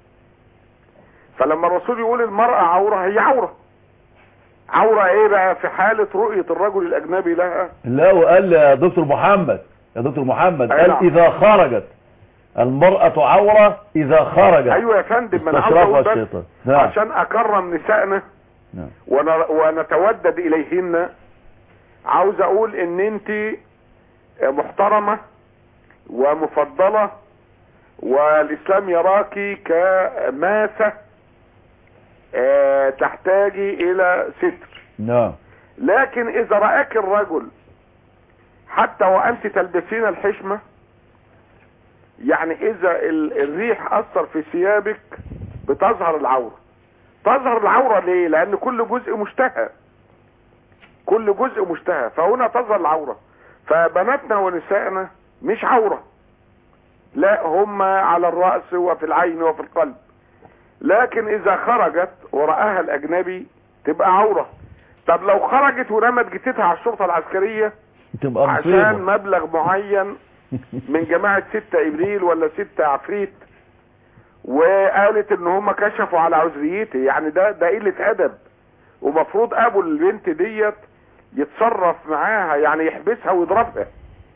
فلما الرسول يقول المرأة عورة هي عورة عورة ايه بقى في حالة رؤية الرجل الاجنبي لها لا وقال يا دكتور محمد يا دكتور محمد أي قال نعم. اذا خرجت المرأة عورة اذا خرجت ايوه يا فندم ما انا عاوز استشرفها اقول بس الشيطان نعم عشان اكرم نسائنا نعم ون- ونتودد اليهن عاوز اقول ان انت محترمة ومفضلة والاسلام يراكي كماسة آه، تحتاجي الى ستر نعم لكن اذا رأك الرجل حتى وانت تلبسين الحشمة يعني اذا ال- الريح اثر في ثيابك بتظهر العورة تظهر العورة ليه لان كل جزء مشتهى كل جزء مشتهى فهنا تظهر العورة فبناتنا ونسائنا مش عورة لا هم على الرأس وفي العين وفي القلب لكن اذا خرجت ورآها الاجنبي تبقى عورة طب لو خرجت ورمت جتتها على الشرطة العسكرية تبقى عشان مصيبة مبلغ معين من جماعة ستة ابريل ولا ستة عفريت وقالت ان هم كشفوا على عذريتي يعني ده ده قلة ادب ومفروض ابو البنت ديت يتصرف معاها يعني يحبسها ويضربها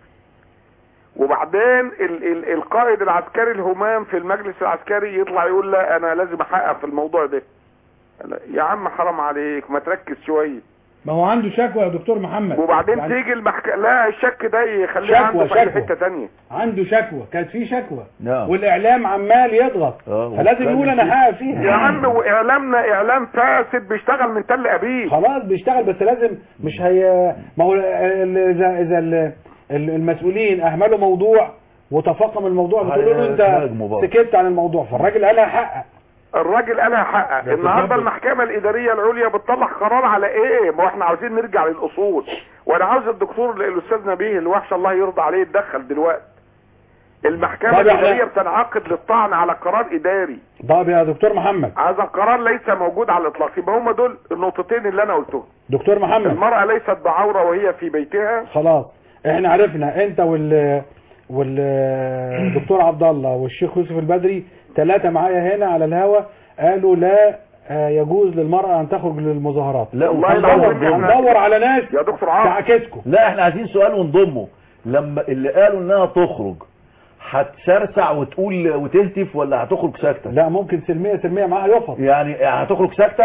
وبعدين ال ال القائد العسكري الهمام في المجلس العسكري يطلع يقول لا انا لازم احقق في الموضوع ده لا، يا عم حرام عليك ما تركز شويه ما هو عنده شكوى يا دكتور محمد وبعدين يعني تيجي المحكمة لا الشك ده يخليه شكوى- عنده في اي شكوى. حتة تانية عنده شكوى كانت في شكوى نعم والاعلام عمال يضغط آه، فلازم وكان يقول انا في- حقق فيها يا عم واعلامنا اعلام فاسد بيشتغل من تل ابيب خلاص بيشتغل بس لازم مش هي ما هو ال- اذا اذا ال- ال- المسؤولين اهملوا موضوع وتفاقم الموضوع بتقولوا له انت هيهاجموا برضه. سكت عن الموضوع فالراجل قال هحقق الراجل قالها حقق ده النهارده تظبط. المحكمة الادارية العليا بتطلع قرار على ايه ما هو احنا عاوزين نرجع للاصول وانا عاوز الدكتور الاستاذ نبيه الوحش الله يرضى عليه يتدخل دلوقتي المحكمة طب احنا- الادارية بتنعقد للطعن على قرار اداري طب يا دكتور محمد هذا القرار ليس موجود على الاطلاق يبقى هم دول النقطتين اللي انا قلتهم دكتور محمد المرأة ليست بعورة وهي في بيتها خلاص احنا عرفنا انت وال والدكتور عبد الله والشيخ يوسف البدري ثلاثة معايا هنا على الهوا قالوا لا آه، يجوز للمرأة ان تخرج للمظاهرات لا والله وكان العظيم برضه- احنا- هندور على ناس يا دكتور عاطف تعاكسكم لا احنا عايزين سؤال ونضمه لما اللي قالوا انها تخرج هتسرسع وتقول وتهتف ولا هتخرج ساكتة لا ممكن سلمية سلمية معاها يفض يعني هتخرج ساكتة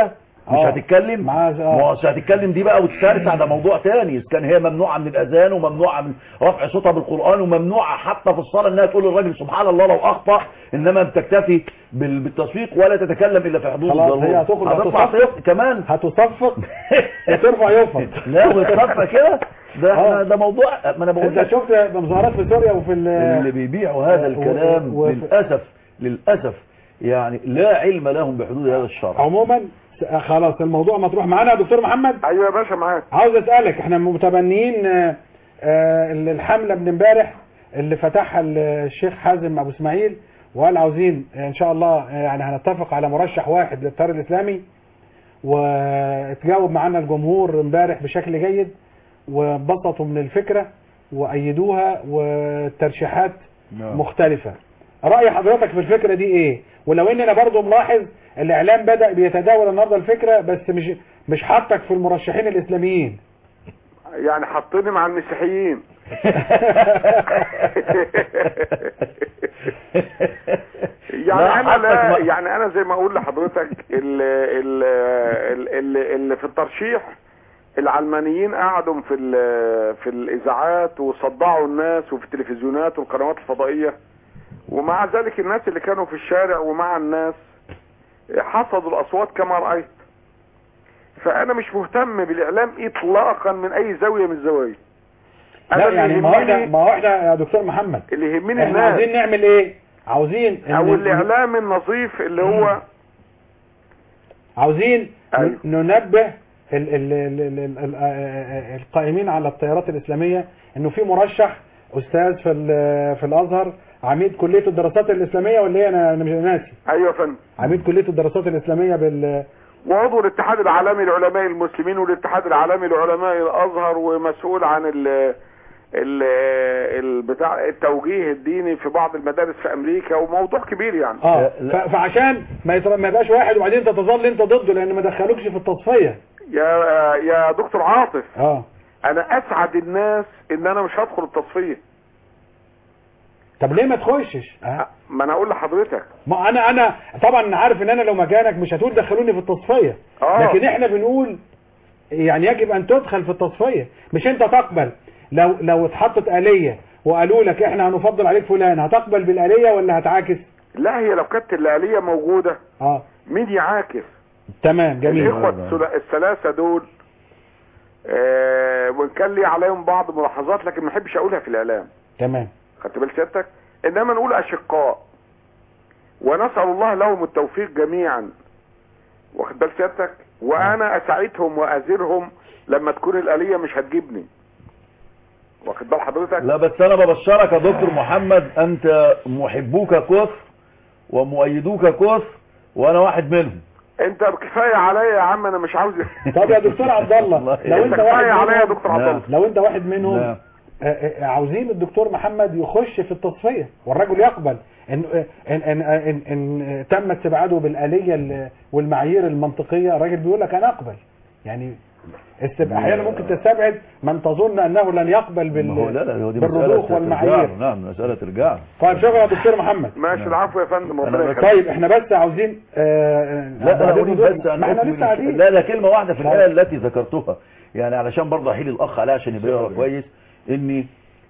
مش آه. هتتكلم مع- آه. ما هو مش هتتكلم دي بقى وتسترسع ده موضوع تاني اذا كان هي ممنوعه من الاذان وممنوعه من رفع صوتها بالقران وممنوعه حتى في الصلاه انها تقول للراجل سبحان الله لو اخطا انما بتكتفي بال- بالتصفيق ولا تتكلم الا في حدود خلاص، الضروره هي هتخرج هتطلع هتصفق. صفر كمان هتصفق يا ترفع يفض لا ويتصفى كده ده آه. احنا ده موضوع ما انا بقول انت لك شفت مظاهرات في سوريا وفي ال- اللي بيبيعوا هذا و- الكلام و- للاسف للاسف يعني لا علم لهم بحدود هذا الشرع عموما س- خلاص الموضوع مطروح معانا يا دكتور محمد ايوه يا باشا معاك عاوز اسالك احنا متبنيين آه، آه، الحمله من امبارح اللي فتحها الشيخ حازم ابو اسماعيل وقال عاوزين ان شاء الله آه، يعني هنتفق على مرشح واحد للتيار الاسلامي واتجاوب معانا الجمهور امبارح بشكل جيد وانبسطوا من الفكره وايدوها والترشيحات مختلفه راي حضرتك في الفكره دي ايه ولو ان انا برضو ملاحظ الاعلام بدا بيتداول النهارده الفكره بس مش مش حاطك في المرشحين الاسلاميين يعني حطني مع المسيحيين يعني لا، انا حطك لا مع- يعني انا زي ما اقول لحضرتك ال ال ال ال اللي في الترشيح العلمانيين قعدوا في ال- في الاذاعات وصدعوا الناس وفي التلفزيونات والقنوات الفضائيه ومع ذلك الناس اللي كانوا في الشارع ومع الناس حصدوا الاصوات كما رايت فانا مش مهتم بالاعلام اطلاقا من اي زاويه من الزوايا لا انا اللي يعني ما هو احنا يهمني ما هو احنا يا دكتور محمد اللي يهمني احنا الناس عاوزين نعمل ايه عاوزين إن- او الاعلام النظيف اللي هو عاوزين أيوة. ن- ننبه ال ال ال ال ال ال آه، القائمين على التيارات الاسلاميه انه في مرشح استاذ في ال- في الازهر عميد كليه الدراسات الاسلاميه ولا ايه انا أنا مش ناسي ايوه يا فندم عميد كليه الدراسات الاسلاميه بال وعضو الاتحاد العالمي لعلماء المسلمين والاتحاد العالمي لعلماء الازهر ومسؤول عن ال ال البتاع التوجيه الديني في بعض المدارس في امريكا وموضوع كبير يعني اه لا. ف- فعشان ما يتر- ما يبقاش واحد وبعدين انت تظل انت ضده لان ما دخلوكش في التصفيه يا يا دكتور عاطف اه انا اسعد الناس ان انا مش هدخل التصفيه طب ليه ما تخشش آه. ما انا اقول لحضرتك ما انا انا طبعا عارف ان انا لو مكانك مش هتقول دخلوني في التصفيه اه لكن احنا بنقول يعني يجب ان تدخل في التصفيه مش انت تقبل لو لو اتحطت آلية وقالوا لك احنا هنفضل عليك فلان هتقبل بالآلية ولا هتعاكس لا هي لو كانت الآلية موجودة اه مين يعاكس تمام جميل الاخوة الثلا- الثلاثة دول آه وان كان لي عليهم بعض ملاحظات لكن ما احبش اقولها في الاعلام تمام خدت بال سيادتك انما نقول اشقاء ونسال الله لهم التوفيق جميعا واخد بال سيادتك وانا اساعدهم واازرهم لما تكون الاليه مش هتجيبني واخد بال حضرتك لا بس انا ببشرك يا دكتور محمد انت محبوك كفر ومؤيدوك كفر وانا واحد منهم انت كفايه عليا يا عم انا مش عاوز طب يا دكتور عبد الله والله. لو انت انت واحد كفايه عليا يا منهم دكتور عبد لا. الله لو انت واحد منهم لا. آه، آه، عاوزين الدكتور محمد يخش في التصفية والرجل يقبل ان ان ان, إن, إن تم استبعاده بالآلية ال- والمعايير المنطقية الراجل بيقول لك انا اقبل يعني استب... احيانا ممكن تستبعد من تظن انه لن يقبل بال... ما هو لا لا هو دي بالرضوخ مسألة والمعايير ترجع له. نعم مسألة ترجع له. طيب شكرا يا دكتور محمد ماشي العفو يا فندم أنا ربنا بس- يخليك طيب احنا بس عاوزين آه لا انا بعدين اريد دول- بس ان ما احنا أكمل لسه قاعدين لا لا كلمة واحدة في طيب. الآية التي ذكرتها يعني علشان برضه احيل الاخ عليها عشان يبقى يقرا كويس اني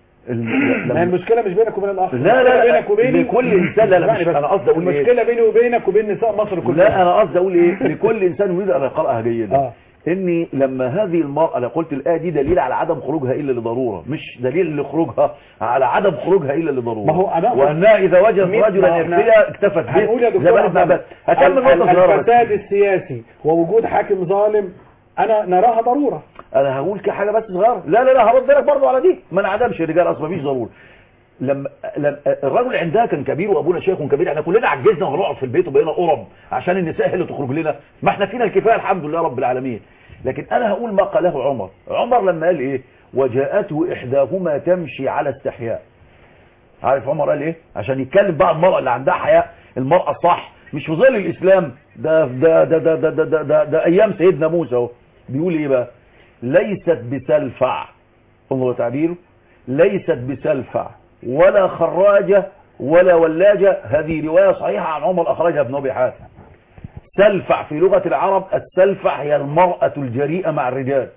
ال- ما هي المشكلة مش بينك وبين الاخ لا لا المشكلة لا بينك وبيني لكل انسان لا لا مش اسمعني بس. انا قصدي اقول ايه المشكلة بيني وبينك وبين نساء مصر كلها لا انا قصدي اقول ايه لكل انسان يريد ان يقراها جيدا اه اني لما هذه المرأة انا قلت الآية دي دليل على عدم خروجها الا لضرورة مش دليل لخروجها على عدم خروجها الا لضرورة ما هو أنا أقصد- وانها اذا وجدت مين- رجلا ما احنا- يكفيها اكتفت به هنقول يا زي دكتور ما احنا عبد بس هكمل ال- نقطة صغيرة بس. الفساد السياسي ووجود حاكم ظالم انا نراها ضرورة انا هقول كحاجة بس صغيرة لا لا لا هرد لك برضه على دي ما انعدمش الرجال اصلا مفيش ضرورة لما لما الرجل عندها كان كبير وابونا شيخ كبير احنا كلنا عجزنا وهنقعد في البيت وبقينا قرب عشان النساء هي اللي تخرج لنا ما احنا فينا الكفايه الحمد لله رب العالمين لكن انا هقول ما قاله عمر عمر لما قال ايه وجاءته احداهما تمشي على استحياء عارف عمر قال ايه عشان يتكلم بقى المرأة اللي عندها حياء المرأة الصح مش في ظل الاسلام ده ده ده ده ده ده, ده, ده, ده ايام سيدنا موسى اهو بيقول ايه بقى ليست بسلفع انظر تعبيره ليست بسلفع ولا خراجة ولا ولاجة هذه رواية صحيحة عن عمر أخرجها ابن أبي حاتم السلفع في لغة العرب السلفع هي المرأة الجريئة مع الرجال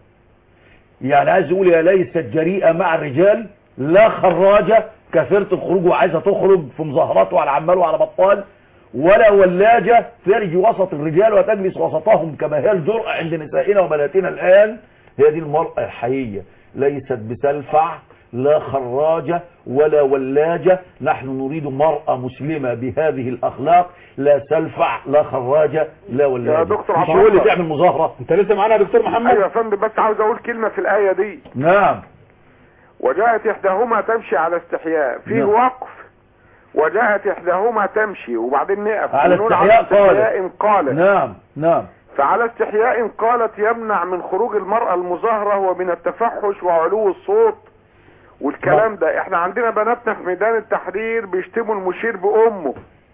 يعني عايز يقول يا ليست جريئة مع الرجال لا خراجة كثيرة الخروج وعايزة تخرج في مظاهرات وعلى عمال وعلى بطال ولا ولاجة ترجي وسط الرجال وتجلس وسطهم كما هي الجرأة عند نسائنا وبناتنا الآن هي دي المرأة الحقيقية ليست بسلفع لا خراجة ولا ولاجة نحن نريد مرأة مسلمة بهذه الأخلاق لا سلفع لا خراجة لا ولاجة يا دكتور مش عبد هو اللي الله. تعمل مظاهرة انت لسه معانا يا دكتور محمد ايوه يا فندم بس عاوز اقول كلمة في الآية دي نعم وجاءت احداهما تمشي على استحياء في نعم. وقف وجاءت احداهما تمشي وبعدين نقف على ونقول استحياء استحياء قالت نعم نعم فعلى استحياء قالت يمنع من خروج المرأة المظاهرة ومن التفحش وعلو الصوت والكلام ده احنا عندنا بناتنا في ميدان التحرير بيشتموا المشير بأمه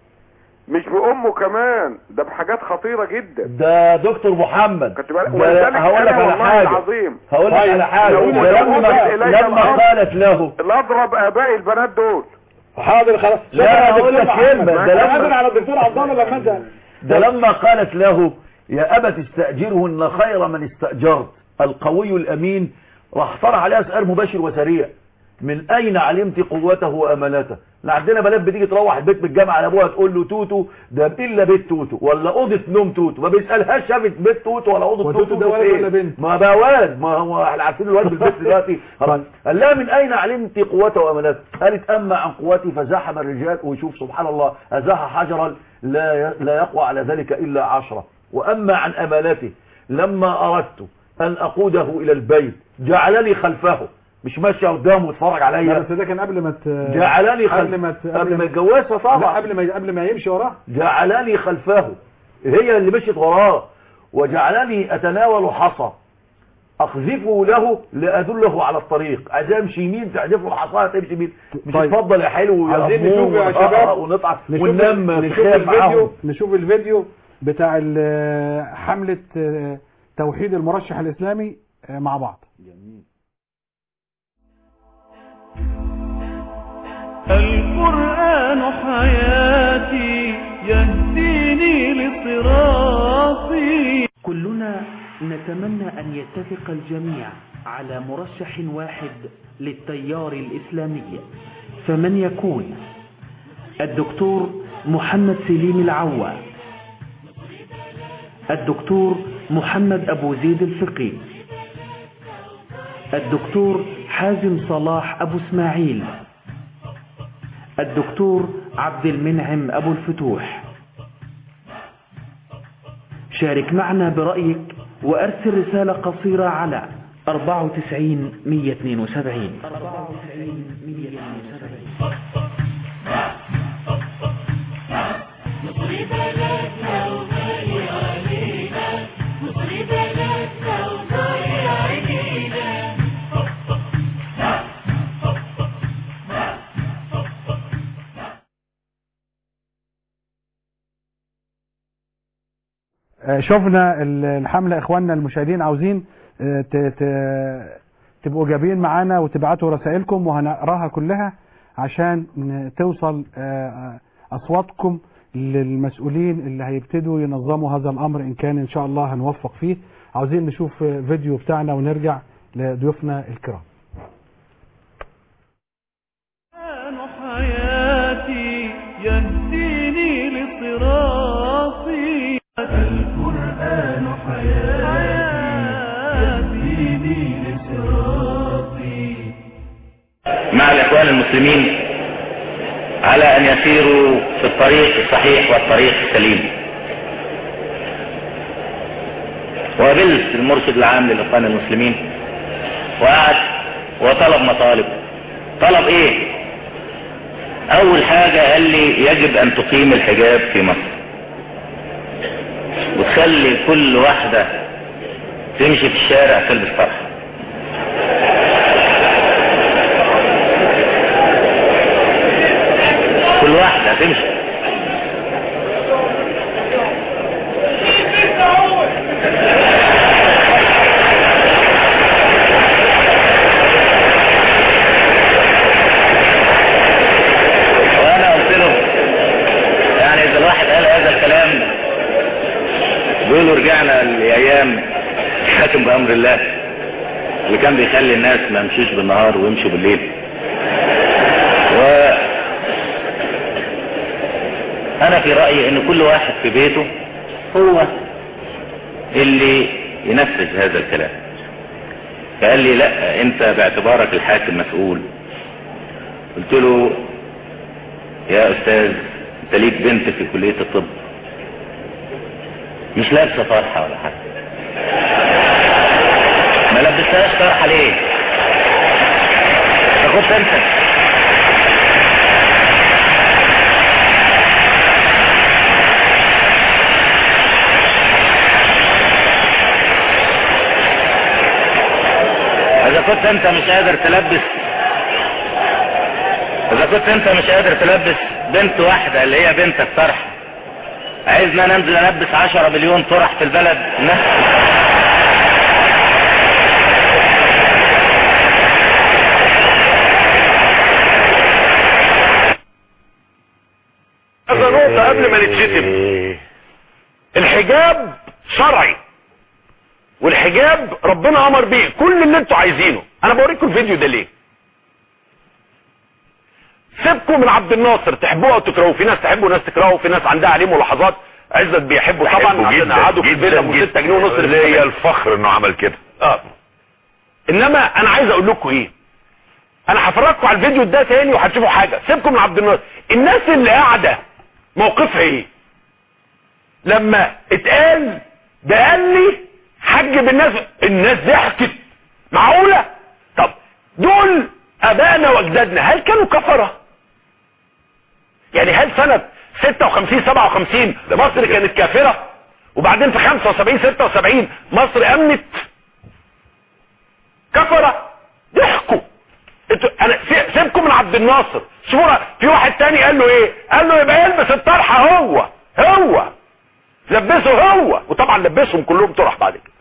مش بأمه كمان ده بحاجات خطيرة جدا ده دكتور محمد كنت بالك ده ولذلك هقول لك أنا على والله حاجة العظيم هقول لك على حاجة لو ده ما لما تقول إلي لما الأمر. قالت له لا اضرب اباء البنات دول حاضر خلاص لا، شكرا يا هقول دكتور لك محمد. كلمة. ده أنا لما- قادر على الدكتور عبد الله لما انت ده لما قالت له يا أبت استأجره إن خير من استأجرت القوي الأمين راح طرح عليها سؤال مباشر وسريع من أين علمت قوته وأمانته احنا عندنا بنات بتيجي تروح البيت بالجامعة على أبوها تقول له توتو ده إلا بيت توتو ولا أوضة نوم توتو ما بيسألهاش شافت بيت توتو ولا أوضة وتوتو توتو ده ولد فين. ولا بنت؟ ما بقى ولد ما هو احنا عارفين الولد بالبيت دلوقتي خلاص قال لها من أين علمت قوته وأمانته قالت أما عن قوتي فزحم الرجال ويشوف سبحان الله أزاح حجرا لا ي- لا يقوى على ذلك إلا عشرة وأما عن أمانته لما أردت أن أقوده إلى البيت جعلني خلفه مش ماشي قدامه ويتفرج لا عليا بس ده كان قبل ما ت... جعلني قبل ما خلفه ت... قبل ما لا يتجوزها طبعا قبل ما قبل ما يمشي وراه جعلني خلفه هي اللي مشيت وراه وجعلني أتناول حصى أخذفه له لأدله على الطريق عايز امشي يمين تحذفه الحصاة تمشي يمين مش طيب. اتفضل يا حلو يا عايزين أمور نشوف يا ونقرأ شباب. ونطلع نشوف وننام نشوف في خير الفيديو معاهم نشوف الفيديو بتاع ال- حملة آه، توحيد المرشح الإسلامي آه، مع بعض القرآن حياتي يهديني لصراطي كلنا نتمنى أن يتفق الجميع على مرشح واحد للتيار الإسلامي فمن يكون الدكتور محمد سليم العوا الدكتور محمد أبو زيد الفقي الدكتور حازم صلاح أبو اسماعيل الدكتور عبد المنعم أبو الفتوح شارك معنا برأيك وأرسل رسالة قصيرة على 94 172 94 172 آه، شفنا ال- الحملة إخواننا المشاهدين عاوزين آه، ت- ت- تبقوا جايبين معانا وتبعتوا رسائلكم وهنقراها كلها عشان ن- توصل آه، آه، أصواتكم للمسؤولين اللي هيبتدوا ينظموا هذا الأمر إن كان إن شاء الله هنوفق فيه عاوزين نشوف آه، فيديو بتاعنا ونرجع لضيوفنا الكرام القرآن حياتي يهديني لصراطي القرآن حياتي يهديني لصراطي مع الإخوان المسلمين على أن يسيروا في الطريق الصحيح والطريق السليم وقابلت المرشد العام للإخوان المسلمين وقعد وطلب مطالب طلب ايه اول حاجة قال لي يجب ان تقيم الحجاب في مصر وتخلي كل واحدة تمشي في الشارع تلبس طرح كل واحدة تمشي وانا قلت له يعني اذا الواحد قال هذا الكلام رجعنا لايام حاكم بامر الله اللي كان بيخلي الناس ما يمشوش بالنهار ويمشوا بالليل و انا في رايي ان كل واحد في بيته هو اللي ينفذ هذا الكلام فقال لي لا انت باعتبارك الحاكم مسؤول قلت له يا استاذ انت ليك بنت في كلية الطب مش لابسة طرحة ولا حاجة ما لبستهاش طرحة ليه تاخدت انت اذا كنت انت مش قادر تلبس اذا كنت انت مش قادر تلبس بنت واحدة اللي هي بنتك طرح عايزنا ننزل البس عشرة مليون طرح في البلد لا. هذا نقطة قبل ما نتشتم الحجاب شرعي والحجاب ربنا امر بيه كل اللي انتوا عايزينه انا بوريكم الفيديو ده ليه سيبكم من عبد الناصر تحبوه او تكرهوه في ناس تحبه وناس تكرهه في ناس عندها عليه ملاحظات عزت بيحبه طبعا بحبه عشان جدا قعدوا في جدا الفيلا ب 6 جدا. جنيه ونص ليا الفخر انه عمل كده اه انما انا عايز اقول لكم ايه انا هفرجكم على الفيديو ده تاني وهتشوفوا حاجه سيبكم من عبد الناصر الناس اللي قاعده موقفها ايه لما اتقال ده قال لي حجب الناس الناس ضحكت معقوله طب دول ابائنا واجدادنا هل كانوا كفره يعني هل سنه 56 57 مصر كانت كافره وبعدين في 75 76 مصر امنت كفره ضحكوا انتوا انا سي- سيبكم من عبد الناصر شوفوا في واحد تاني قال له ايه قال له يبقى يلبس الطرحه هو هو لبسه هو وطبعا لبسهم كلهم طرح بعد كده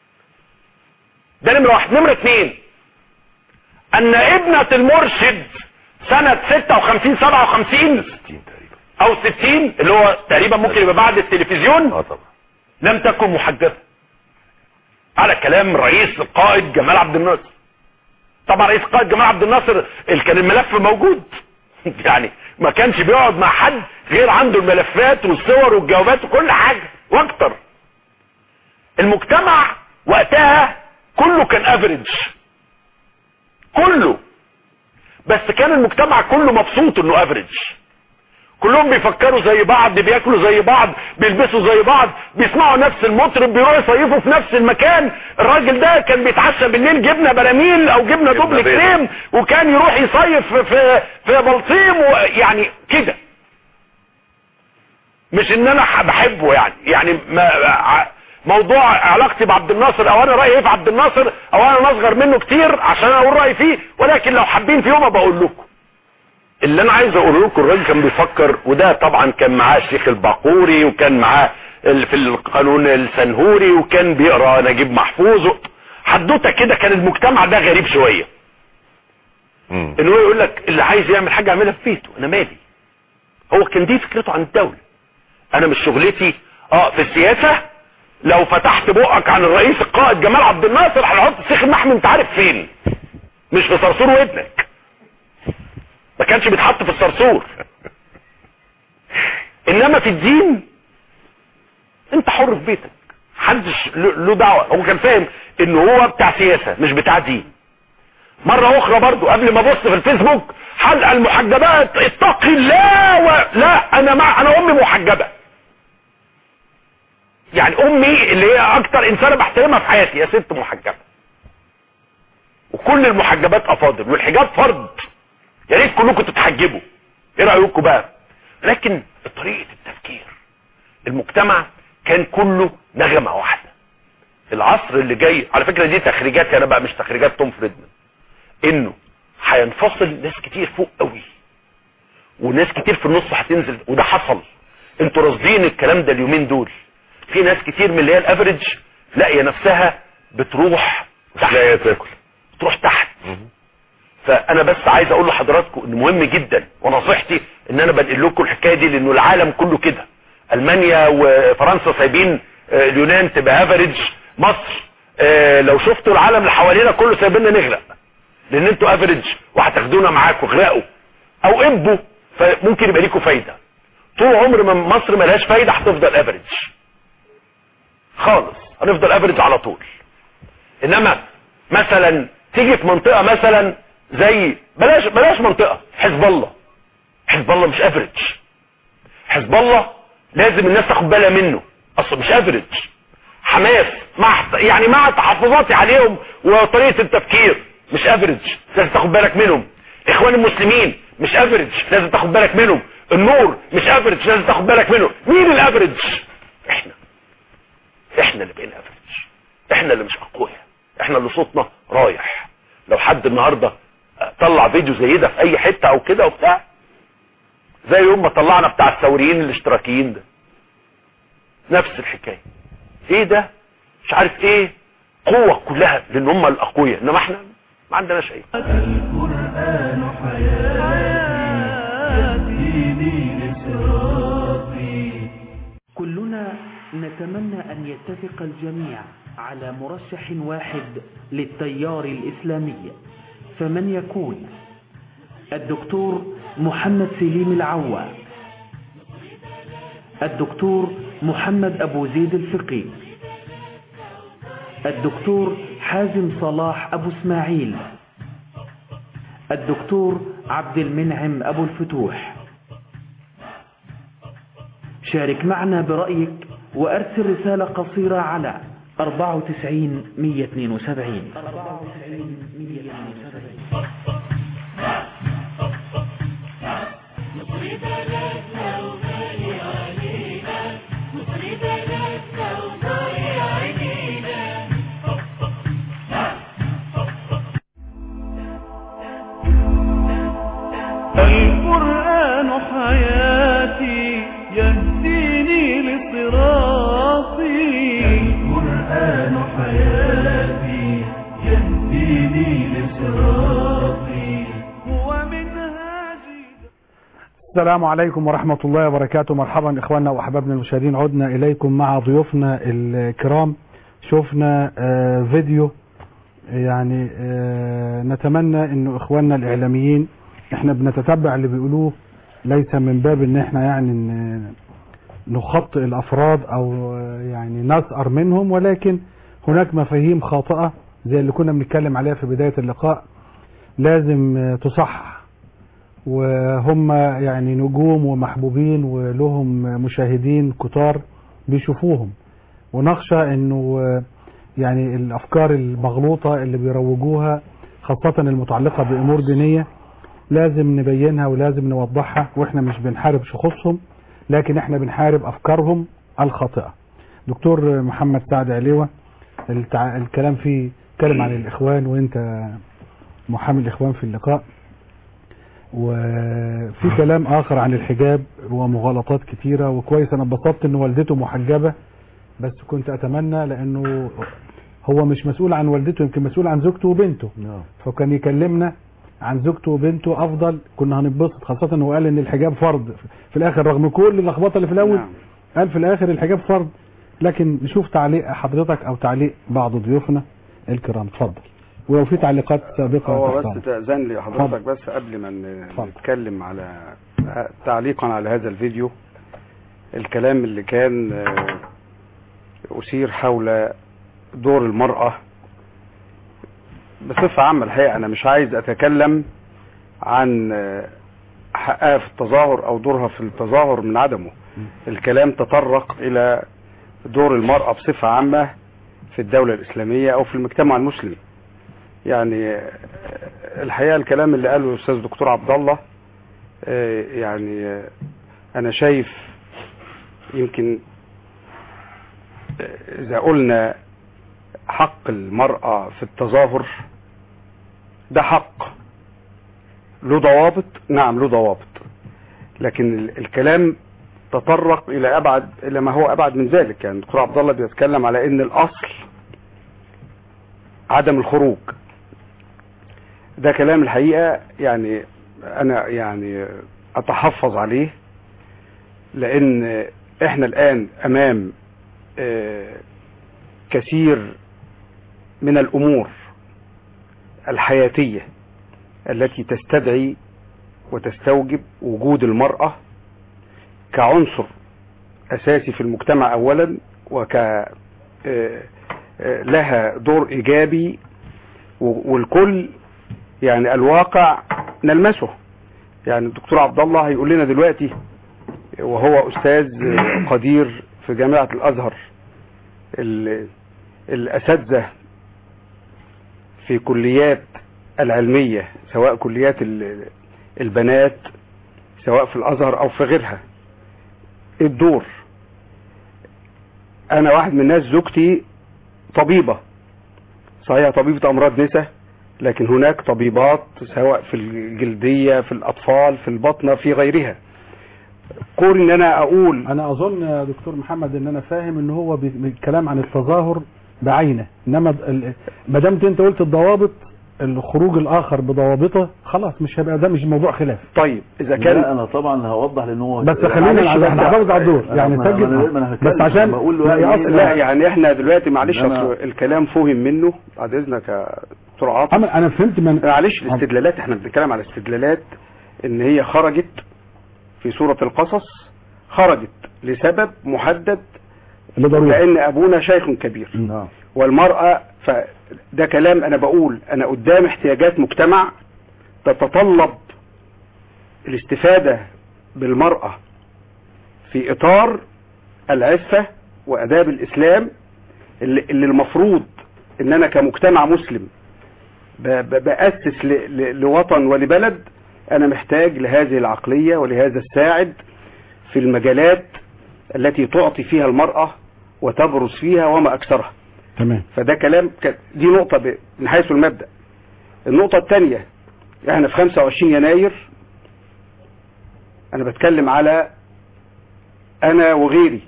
ده نمره واحد نمره اتنين ان ابنة المرشد سنة 56 57 او 60 اللي هو تقريبا ممكن يبقى بعد التلفزيون اه طبعا لم تكن محجبة على كلام رئيس القائد جمال عبد الناصر طبعا رئيس القائد جمال عبد الناصر ال- كان الملف موجود يعني ما كانش بيقعد مع حد غير عنده الملفات والصور والجوابات وكل حاجة واكتر المجتمع وقتها كله كان افريج كله بس كان المجتمع كله مبسوط انه افريج كلهم بيفكروا زي بعض بياكلوا زي بعض بيلبسوا زي بعض بيسمعوا نفس المطرب بيروحوا يصيفوا في نفس المكان الراجل ده كان بيتعشى بالليل جبنه براميل او جبنه جبنة دوبل بيضة. كريم وكان يروح يصيف في في, في بلطيم يعني كده مش ان انا ح- بحبه يعني يعني ما ع- موضوع علاقتي بعبد الناصر او انا رايي ايه في عبد الناصر او انا اصغر منه كتير عشان اقول رايي فيه ولكن لو حابين في يوم بقول لكم اللي انا عايز اقول لكم الراجل كان بيفكر وده طبعا كان معاه الشيخ الباقوري وكان معاه ال- في القانون السنهوري وكان بيقرا نجيب محفوظ و- حدوته كده كان المجتمع ده غريب شويه مم. ان هو يقول لك اللي عايز يعمل حاجه يعملها في بيته انا مالي هو كان دي فكرته عن الدوله انا مش شغلتي اه في السياسه لو فتحت بقك عن الرئيس القائد جمال عبد الناصر هنحط الشيخ المحمي انت عارف فين مش في صرصور ودنك ما كانش بيتحط في الصرصور انما في الدين انت حر في بيتك محدش له له دعوه هو كان فاهم ان هو بتاع سياسه مش بتاع دين مرة اخرى برضو قبل ما ابص في الفيسبوك حلقة المحجبات اتقي الله و... لا انا مع انا امي محجبة يعني امي اللي هي اكتر انسانة بحترمها في حياتي يا ست محجبة وكل المحجبات افاضل والحجاب فرض يا ريت كلكم تتحجبوا ايه رايكم بقى لكن طريقة التفكير المجتمع كان كله نغمة واحدة العصر اللي جاي على فكرة دي تخريجاتي انا بقى مش تخريجات توم فريدمان انه هينفصل ناس كتير فوق قوي وناس كتير في النص هتنزل وده حصل انتوا راصدين الكلام ده اليومين دول في ناس كتير من اللي هي الافريج لاقيه نفسها بتروح تحت لا تاكل تروح تحت فانا بس عايز اقول لحضراتكم ان مهم جدا ونصيحتي ان انا بنقل لكم الحكايه دي لانه العالم كله كده المانيا وفرنسا سايبين آه، اليونان تبقى افريج مصر آه، لو شفتوا العالم اللي حوالينا كله سايبنا نغرق لان انتوا افريج وهتاخدونا معاكم اغرقوا او ابوا فممكن يبقى ليكوا فايده طول عمر ما مصر ملهاش فايده هتفضل افريج خالص هنفضل افريج على طول انما مثلا تيجي في منطقه مثلا زي بلاش بلاش منطقه حزب الله حزب الله مش افريج حزب الله لازم الناس تاخد بالها منه اصلا مش افريج حماس مع يعني مع تحفظاتي عليهم وطريقه التفكير مش افريج لازم تاخد بالك منهم اخوان المسلمين مش افريج لازم تاخد بالك منهم النور مش افريج لازم تاخد بالك منه مين الافريج احنا احنا اللي بقينا افريج احنا اللي مش اقوياء احنا اللي صوتنا رايح لو حد النهارده طلع فيديو زي ده في اي حته او كده وبتاع زي يوم ما طلعنا بتاع الثوريين الاشتراكيين ده نفس الحكايه ايه ده مش عارف ايه قوه كلها لان هم الاقوياء انما احنا ما عندناش اي القرآن حياتي يهديني لصراطي كلنا نتمنى أن يتفق الجميع على مرشح واحد للتيار الإسلامي فمن يكون الدكتور محمد سليم العوا الدكتور محمد أبو زيد الفقي الدكتور حازم صلاح أبو اسماعيل الدكتور عبد المنعم أبو الفتوح شارك معنا برأيك وأرسل رسالة قصيرة على 94 172 القرآن حياتي يهديني لصراطي القرآن حياتي يهديني لصراطي هو منهاجي السلام عليكم ورحمة الله وبركاته مرحبا إخواننا وأحبابنا المشاهدين عدنا إليكم مع ضيوفنا الكرام شفنا آه، فيديو يعني آه، نتمنى أنه إخواننا الإعلاميين إحنا بنتتبع اللي بيقولوه ليس من باب أن إحنا يعني ن- نخطئ الأفراد أو آه، يعني نسأر منهم ولكن هناك مفاهيم خاطئة زي اللي كنا بنتكلم عليها في بداية اللقاء لازم آه، تصحح وهم يعني نجوم ومحبوبين ولهم مشاهدين كتار بيشوفوهم ونخشى انه يعني الافكار المغلوطة اللي بيروجوها خاصة المتعلقة بامور دينية لازم نبينها ولازم نوضحها واحنا مش بنحارب شخوصهم لكن احنا بنحارب افكارهم الخاطئة دكتور محمد سعد عليوة التع... الكلام فيه اتكلم عن الاخوان وانت محامي الاخوان في اللقاء وفي كلام اخر عن الحجاب ومغالطات كتيرة وكويس انا اتبسطت ان والدته محجبة بس كنت اتمنى لانه هو مش مسؤول عن والدته يمكن مسؤول عن زوجته وبنته نعم فكان يكلمنا عن زوجته وبنته افضل كنا هنتبسط خاصة انه قال ان الحجاب فرض في الاخر رغم كل اللخبطة اللي في الاول نعم. قال في الاخر الحجاب فرض لكن نشوف تعليق حضرتك او تعليق بعض ضيوفنا الكرام اتفضل ولو في تعليقات سابقة هو تحت بس تأذن لي حضرتك بس قبل ما ن- اتفضل. نتكلم على تعليقا على هذا الفيديو الكلام اللي كان آه، أثير حول دور المرأة بصفة عامة الحقيقة أنا مش عايز أتكلم عن آه، حقها في التظاهر أو دورها في التظاهر من عدمه الكلام تطرق إلى دور المرأة بصفة عامة في الدولة الإسلامية أو في المجتمع المسلم يعني آه، الحقيقة الكلام اللي قاله الأستاذ دكتور عبد الله آه، يعني آه، أنا شايف يمكن آه، إذا قلنا حق المرأة في التظاهر ده حق له ضوابط نعم له ضوابط لكن ال- الكلام تطرق الى ابعد الى ما هو ابعد من ذلك يعني الدكتور عبد الله بيتكلم على ان الاصل عدم الخروج ده كلام الحقيقه يعني انا يعني اتحفظ عليه لان احنا الان امام آه، كثير من الأمور الحياتية التي تستدعي وتستوجب وجود المرأة كعنصر أساسي في المجتمع أولا وك آه، آه، لها دور إيجابي و- والكل يعني الواقع نلمسه يعني الدكتور عبد الله هيقول لنا دلوقتي وهو أستاذ قدير في جامعة الأزهر ال- الأساتذة في كليات العلمية سواء كليات ال- البنات سواء في الأزهر أو في غيرها الدور أنا واحد من الناس زوجتي طبيبة صحيح طبيبة أمراض نساء لكن هناك طبيبات سواء في الجلدية في الأطفال في البطنة في غيرها كون ان انا اقول انا اظن يا دكتور محمد ان انا فاهم ان هو بي- بالكلام عن التظاهر بعينه انما ال- ما دامت انت قلت الضوابط الخروج الاخر بضوابطه خلاص مش هيبقى ده مش موضوع خلاف طيب اذا لا كان انا طبعا هوضح لان هو بس خلينا معلش على- بس- هنحافظ على الدور أنا- يعني ما أنا- سجل ما أنا هتكلم، بس عشان بقول له لا يعني يصل- لا يعني احنا دلوقتي معلش إنما- اصل الكلام فهم منه بعد اذنك يا دكتور عاطف أما انا فهمت من معلش الاستدلالات احنا بنتكلم على استدلالات ان هي خرجت في سورة القصص خرجت لسبب محدد لضرورة لان ابونا شيخ كبير نعم والمرأة فده كلام انا بقول انا قدام احتياجات مجتمع تتطلب الاستفادة بالمرأة في اطار العفة واداب الاسلام اللي, اللي المفروض ان انا كمجتمع مسلم ب- ب- بأسس ل- ل- لوطن ولبلد انا محتاج لهذه العقلية ولهذا الساعد في المجالات التي تعطي فيها المرأة وتبرز فيها وما اكثرها تمام فده كلام ك- دي نقطة ب- من حيث المبدأ النقطة الثانية احنا في 25 يناير انا بتكلم على انا وغيري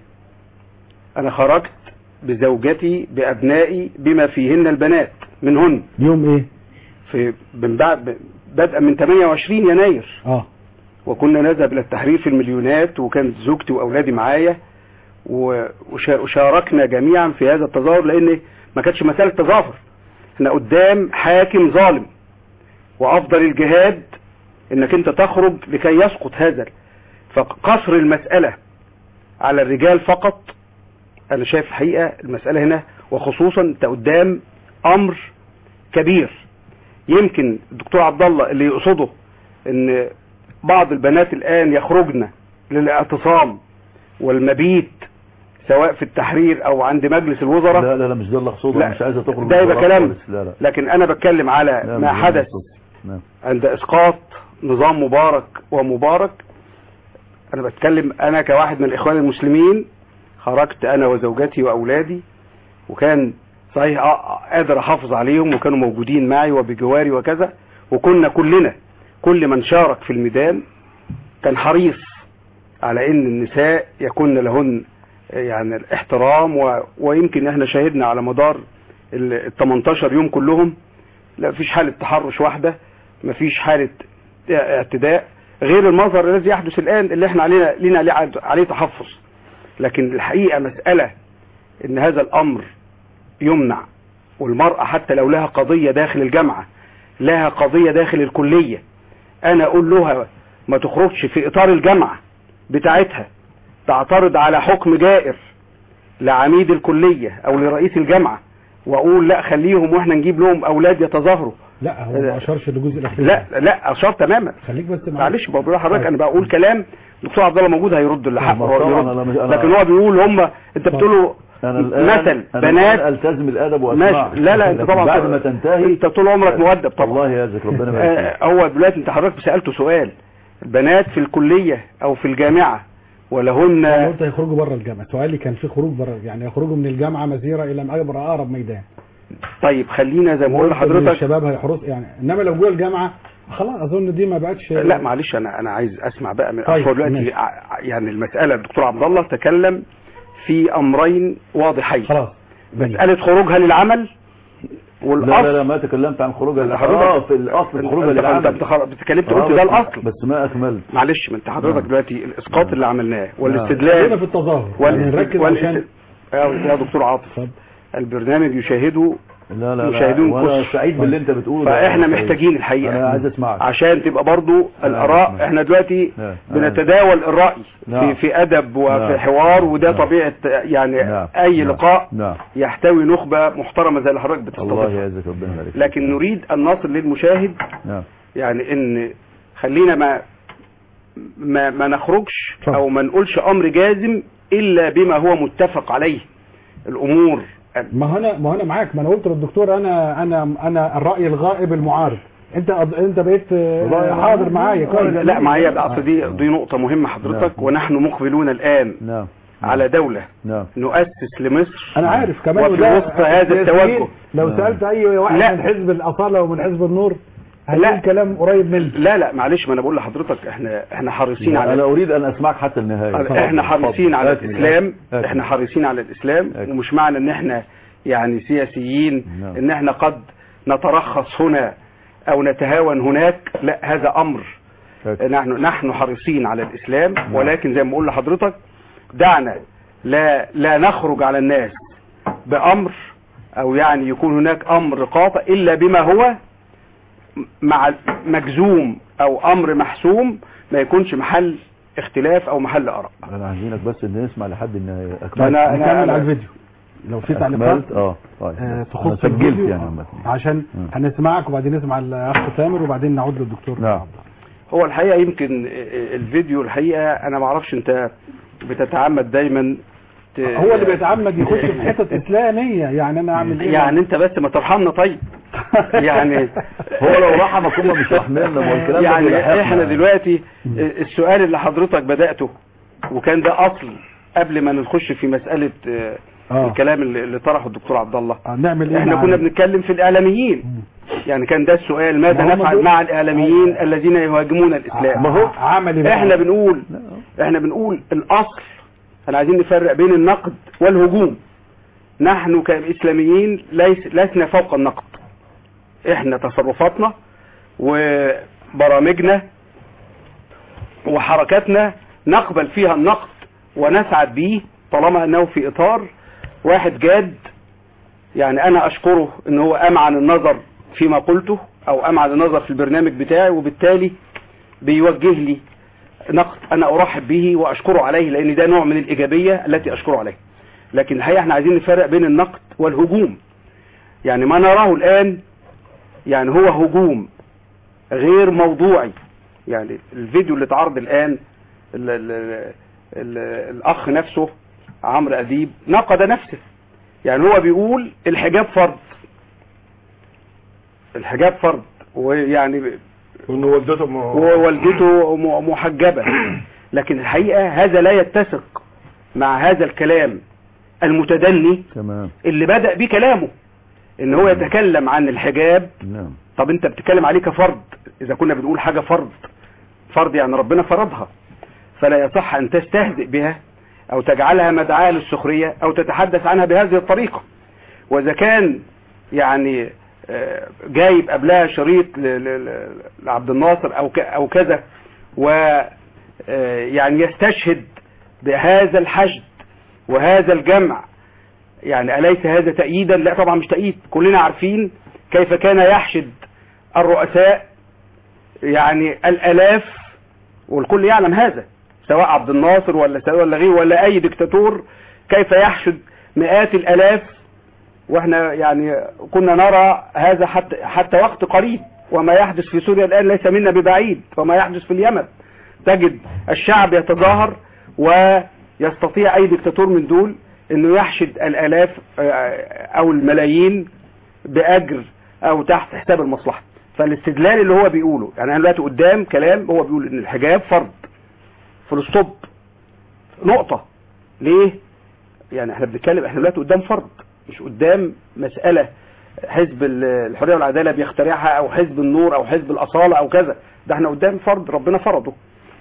انا خرجت بزوجتي بابنائي بما فيهن البنات منهن يوم ايه في من بعد بدءا من 28 يناير اه وكنا نذهب الى التحرير في المليونات وكانت زوجتي واولادي معايا و- وشا- وشاركنا جميعا في هذا التظاهر لان ما كانتش مساله تظاهر احنا قدام حاكم ظالم وافضل الجهاد انك انت تخرج لكي يسقط هذا فقصر المساله على الرجال فقط انا شايف الحقيقه المساله هنا وخصوصا انت قدام امر كبير يمكن الدكتور عبد الله اللي يقصده ان بعض البنات الان يخرجن للاعتصام والمبيت سواء في التحرير او عند مجلس الوزراء لا لا لا مش ده اللي اقصده لا، أنا مش عايزه تخرج ده يبقى بصراحة كلام. خالص. لا لا لكن انا بتكلم على لا، ما مش ده اللي حدث أقصده. نعم. عند اسقاط نظام مبارك ومبارك انا بتكلم انا كواحد من الاخوان المسلمين خرجت انا وزوجتي واولادي وكان صحيح أ- قادر احافظ عليهم وكانوا موجودين معي وبجواري وكذا وكنا كلنا كل من شارك في الميدان كان حريص على ان النساء يكون لهن يعني الاحترام و... ويمكن احنا شاهدنا على مدار ال ال 18 يوم كلهم لا فيش حالة تحرش واحدة مفيش حالة اعتداء غير المظهر الذي يحدث الآن اللي احنا علينا لنا عليه- عليه تحفظ لكن الحقيقة مسألة ان هذا الامر يمنع والمرأة حتى لو لها قضية داخل الجامعة لها قضية داخل الكلية انا اقول لها ما تخرجش في اطار الجامعة بتاعتها تعترض على حكم جائر لعميد الكلية او لرئيس الجامعة واقول لا خليهم واحنا نجيب لهم اولاد يتظاهروا لا هو ما اشارش للجزء الاخير لا لا اشار تماما خليك بس معلش معلش بقول لحضرتك انا بقول كلام دكتور عبد الله موجود هيرد اللي حقه هو طبعاً بيرد. أنا مش- أنا- لكن هو بيقول هم انت بتقول له انا الان مثل أنا بنات الآن التزم الادب واسمع ماشي لا لا انت لكن طبعا بعد ما تنتهي انت طول عمرك مؤدب طبعا الله يعزك ربنا يبارك فيك آه، هو دلوقتي انت حضرتك سالته سؤال البنات في الكليه او في الجامعه انا ولهن قلت هيخرجوا بره الجامعه سؤالي كان في خروج بره يعني يخرجوا من الجامعه مسيره الى اقرب اقرب ميدان طيب خلينا زي ما بقول قلت إن لحضرتك الشباب هيحرص يعني انما لو جوه الجامعه خلاص اظن دي ما بقتش لا معلش انا انا عايز اسمع بقى من طيب، أصل دلوقتي ماشي. ع- يعني المساله الدكتور عبد الله تكلم في امرين واضحين خلاص مساله خروجها للعمل لا والاصل لا لا ما تكلمت عن خروج لا، ال- حضرتك- اه في الاصل انت- خروج انت- العمل انت خ- انت اتكلمت آه، قلت ده بس- الاصل بس ما اكملت معلش ما انت حضرتك نعم. دلوقتي الاسقاط اللي عملناه خلينا والاستدلال في التظاهر وال- يعني نركز وال- عشان يا يا دكتور عاطف البرنامج يشاهده لا لا مشاهدون لا وانا كثر. سعيد باللي انت بتقوله ده. فاحنا سعيد. محتاجين الحقيقه انا عايز اسمعك عشان تبقى برضو الاراء احنا دلوقتي نعم. بنتداول الراي في نعم. في ادب وفي نعم. حوار وده نعم. طبيعه يعني نعم. اي نعم. لقاء نعم يحتوي نخبه محترمه زي اللي حضرتك الله بتستضيفها يعزك ربنا يبارك فيك. لكن نريد ان نصل للمشاهد نعم يعني ان خلينا ما ما, ما نخرجش اتفضل. او ما نقولش امر جازم الا بما هو متفق عليه الامور ما هو انا ما هو انا معاك ما انا قلت للدكتور انا انا انا الراي الغائب المعارض انت انت بقيت آه، والله أنا- حاضر معايا كويس لا معايا بقى أصل دي دي نقطه مهمه حضرتك نعم. ونحن مقبلون الان نعم على دوله نعم نؤسس لمصر انا عارف كمان وفي وده- وسط هذا التوجه لو نعم. سالت اي واحد لا. من حزب الاصاله ومن حزب النور لا. هيقول كلام قريب منه لا لا معلش ما انا بقول لحضرتك احنا احنا حريصين لا، على انا اريد ان اسمعك حتى النهايه احنا حريصين على الاسلام أكيد. احنا حريصين على الاسلام أكيد. ومش معنى ان احنا يعني سياسيين نعم. ان احنا قد نترخص هنا او نتهاون هناك لا هذا امر أكيد. نحن نحن حريصين على الاسلام ولكن زي ما بقول لحضرتك دعنا لا لا نخرج على الناس بامر او يعني يكون هناك امر قاطع الا بما هو مع مجزوم او امر محسوم ما يكونش محل اختلاف او محل اراء انا عايزينك بس ان نسمع لحد النهايه طيب اكملت أنا- نكمل أنا- على الفيديو لو في تعليقات اكملت اه طيب آه، انا تخص سجلت الفيديو يعني آه، عامه عشان مم. هنسمعك وبعدين نسمع الاخ تامر وبعدين نعود للدكتور نعم. هو الحقيقه يمكن الفيديو الحقيقه انا ما اعرفش انت بتتعمد دايما ت- هو اللي بيتعمد يخش في حتت اسلاميه يعني انا اعمل ايه يعني انت بس ما ترحمنا طيب يعني هو لو رحمك هم مش رحمنا ما هو الكلام ده يعني بيريحنا. احنا دلوقتي السؤال اللي حضرتك بدأته وكان ده اصل قبل ما نخش في مسألة آه، اه الكلام اللي اللي طرحه الدكتور عبد الله آه، نعمل ايه احنا مع- كنا بنتكلم في الاعلاميين يعني كان ده السؤال ماذا ما هم نفعل دول- مع الاعلاميين الذين يهاجمون الاسلام ما هو عمل ايه احنا بنقول احنا بنقول الاصل احنا عايزين نفرق بين النقد والهجوم نحن كاسلاميين ليس لسنا فوق النقد احنا تصرفاتنا وبرامجنا وحركاتنا نقبل فيها النقد ونسعد به طالما انه في اطار واحد جاد يعني انا اشكره ان هو امعن النظر فيما قلته او امعن النظر في البرنامج بتاعي وبالتالي بيوجه لي نقد انا ارحب به واشكره عليه لان ده نوع من الايجابيه التي اشكره عليه لكن الحقيقه احنا عايزين نفرق بين النقد والهجوم يعني ما نراه الان يعني هو هجوم غير موضوعي يعني الفيديو اللي اتعرض الان ال ال ال الاخ نفسه عمرو اديب نقد نفسه يعني هو بيقول الحجاب فرض الحجاب فرض ويعني وان والدته م- ووالدته م- محجبة لكن الحقيقة هذا لا يتسق مع هذا الكلام المتدني تمام اللي بدأ بيه كلامه ان هو يتكلم عن الحجاب نعم طب انت بتتكلم عليه كفرض اذا كنا بنقول حاجة فرض فرض يعني ربنا فرضها فلا يصح ان تستهزئ بها او تجعلها مدعاة للسخرية او تتحدث عنها بهذه الطريقة واذا كان يعني آه، جايب قبلها شريط ل- ل- ل- لعبد الناصر او ك- او كذا و آه، يعني يستشهد بهذا الحشد وهذا الجمع يعني أليس هذا تأييدا لا طبعا مش تأييد كلنا عارفين كيف كان يحشد الرؤساء يعني الألاف والكل يعلم هذا سواء عبد الناصر ولا سواء ولا غيره ولا أي دكتاتور كيف يحشد مئات الألاف واحنا يعني كنا نرى هذا حتى حتى وقت قريب وما يحدث في سوريا الآن ليس منا ببعيد وما يحدث في اليمن تجد الشعب يتظاهر ويستطيع أي دكتاتور من دول انه يحشد الالاف آه، او الملايين باجر او تحت حساب المصلحه فالاستدلال اللي هو بيقوله يعني انا دلوقتي قدام كلام هو بيقول ان الحجاب فرض فول ستوب نقطه ليه يعني احنا بنتكلم احنا دلوقتي قدام فرض مش قدام مساله حزب ال- الحريه والعداله بيخترعها او حزب النور او حزب الاصاله او كذا ده احنا قدام فرض ربنا فرضه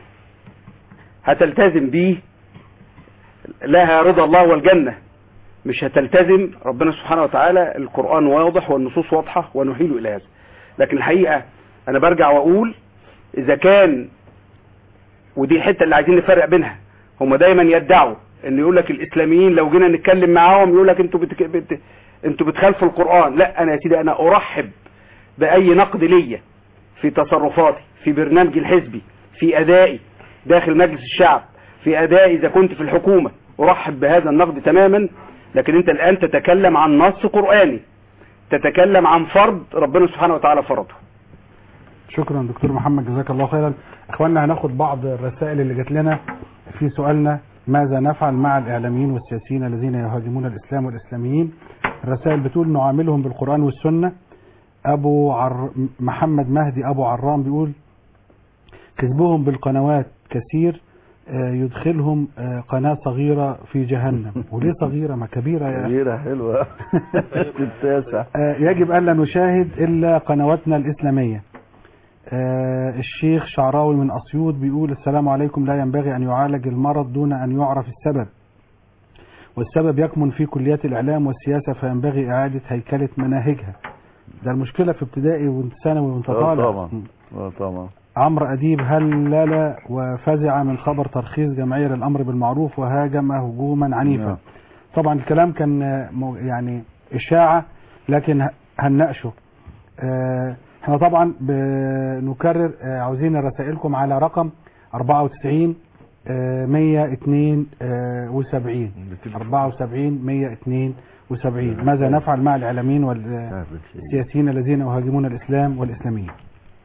هتلتزم بيه لها رضا الله والجنة مش هتلتزم ربنا سبحانه وتعالى القرآن واضح والنصوص واضحة ونحيل إلى هذا لكن الحقيقة أنا برجع وأقول إذا كان ودي الحتة اللي عايزين نفرق بينها هم دايما يدعوا ان يقول لك الاسلاميين لو جينا نتكلم معاهم يقول لك انتوا بتك... بت... انتوا بتخالفوا القران لا انا يا سيدي انا ارحب باي نقد ليا في تصرفاتي في برنامجي الحزبي في ادائي داخل مجلس الشعب في ادائي اذا كنت في الحكومه ارحب بهذا النقد تماما لكن انت الان تتكلم عن نص قراني تتكلم عن فرض ربنا سبحانه وتعالى فرضه شكرا دكتور محمد جزاك الله خيرا اخواننا هناخد بعض الرسائل اللي جات لنا في سؤالنا ماذا نفعل مع الاعلاميين والسياسيين الذين يهاجمون الاسلام والاسلاميين الرسائل بتقول نعاملهم بالقران والسنه ابو عر... محمد مهدي ابو عرام بيقول كذبهم بالقنوات كثير آه، يدخلهم آه، قناة صغيرة في جهنم وليه صغيرة ما كبيرة يا أخي كبيرة حلوة التاسع آه، يجب ألا نشاهد إلا قنواتنا الإسلامية آه، الشيخ شعراوي من أسيوط بيقول السلام عليكم لا ينبغي أن يعالج المرض دون أن يعرف السبب والسبب يكمن في كليات الإعلام والسياسة فينبغي إعادة هيكلة مناهجها ده المشكلة في ابتدائي وانت ثانوي وانت آه طالع طبعا آه طبعا عمرو أديب هلل وفزع من خبر ترخيص جمعية للأمر بالمعروف وهاجم هجوما عنيفا نعم. طبعا الكلام كان آه، مو- يعني إشاعة لكن ه- هنناقشه آه، احنا طبعا بنكرر آه، عاوزين رسائلكم على رقم 94 آه، 172 74 172 ماذا نفعل مع الإعلاميين والسياسيين الذين يهاجمون الإسلام والإسلاميين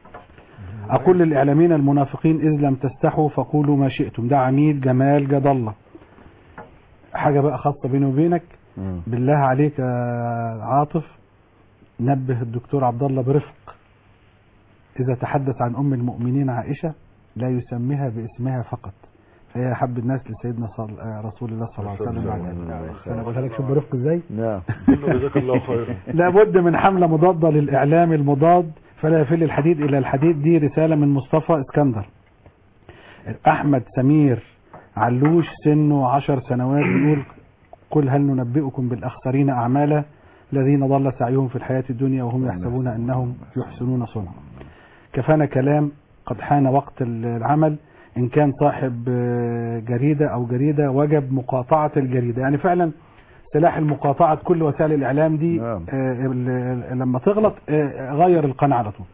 أقول للإعلاميين المنافقين إذ لم تستحوا فقولوا ما شئتم ده عميد جمال جد الله حاجة بقى خاصة بيني وبينك مم. بالله عليك يا عاطف نبه الدكتور عبد الله برفق إذا تحدث عن أم المؤمنين عائشة لا يسميها باسمها فقط فهي أحب الناس لسيدنا صل... آه، رسول الله صلى الله عليه وسلم أنا بقول لك شوف برفق إزاي نعم جزاك الله خيرا لابد من حملة مضادة للإعلام المضاد فلا يفل الحديد إلى الحديد دي رسالة من مصطفى اسكندر أحمد سمير علوش سنه عشر سنوات بيقول قل هل ننبئكم بالأخسرين أعمالا الذين ضل سعيهم في الحياة الدنيا وهم يحسبون أنهم يحسنون صنعا كفانا كلام قد حان وقت العمل إن كان صاحب آه، جريدة أو جريدة وجب مقاطعة الجريدة يعني فعلا سلاح المقاطعة كل وسائل الإعلام دي نعم. آه، ال- لما تغلط آه، غير القناة على طول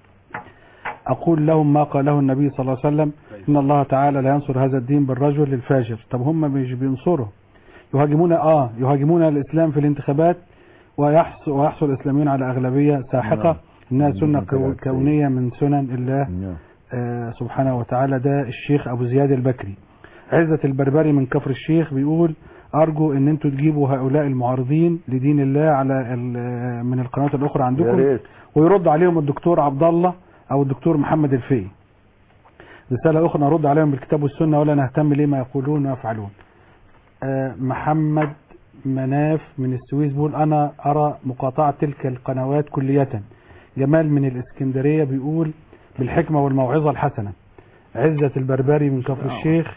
أقول لهم ما قاله النبي صلى الله عليه وسلم إن الله تعالى لا ينصر هذا الدين بالرجل الفاجر طب هم مش بينصروا يهاجمون آه يهاجمون الإسلام في الانتخابات ويحصل, ويحصل الإسلاميون على أغلبية ساحقة نعم. إنها سنة من كو- بالعكس. كونية من سنن الله نعم. آه، سبحانه وتعالى ده الشيخ أبو زياد البكري عزة البربري من كفر الشيخ بيقول أرجو إن أنتوا تجيبوا هؤلاء المعارضين لدين الله على ال- من القنوات الأخرى يا عندكم ريت ويرد عليهم الدكتور عبد الله أو الدكتور محمد الفقي رسالة أخرى نرد عليهم بالكتاب والسنة ولا نهتم لما يقولون ويفعلون آه، محمد مناف من السويس بيقول أنا أرى مقاطعة تلك القنوات كلية جمال من الإسكندرية بيقول بالحكمة والموعظة الحسنة عزة البربري من كفر الشيخ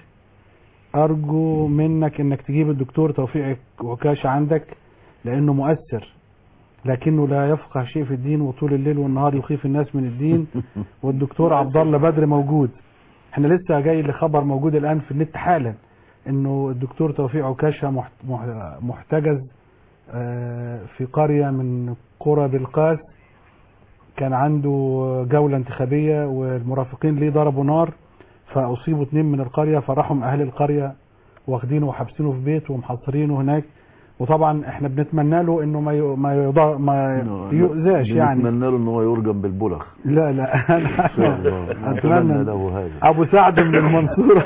أرجو منك إنك تجيب الدكتور توفيق عكاش عندك لأنه مؤثر لكنه لا يفقه شيء في الدين وطول الليل والنهار يخيف الناس من الدين والدكتور عبد الله بدر موجود احنا لسه جاي لخبر موجود الآن في النت حالا انه الدكتور توفيق عكاشة محت- مح- محتجز آه، في قرية من قرى بالقاس كان عنده جولة انتخابية والمرافقين ليه ضربوا نار فأصيبوا اتنين من القرية فراحوا أهل القرية واخدينه وحابسينه في بيت ومحاصرينه هناك وطبعا احنا بنتمنى له انه ما ي- ما يضع ما يؤذاش يعني نتمنى له ان هو يرجم بالبلغ لا لا ان شاء الله نتمنى اتمنى له هذا ابو سعد من المنصورة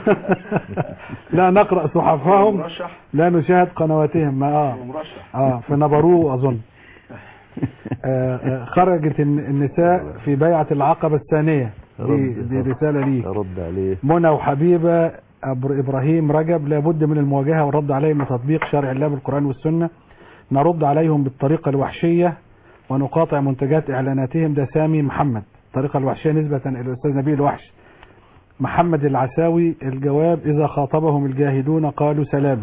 لا نقرأ صحفهم مرشح لا نشاهد قنواتهم ما اه مرشح اه في نبروه اظن آه آه خرجت الن- النساء في بيعة العقبة الثانية دي, رد- دي رسالة ليك ارد عليه منى وحبيبة أبر إبراهيم رجب لابد من المواجهة والرد عليهم بتطبيق شرع الله بالقرآن والسنة نرد عليهم بالطريقة الوحشية ونقاطع منتجات إعلاناتهم ده سامي محمد الطريقة الوحشية نسبة إلى الأستاذ نبيل الوحش محمد العساوي الجواب إذا خاطبهم الجاهلون قالوا سلاما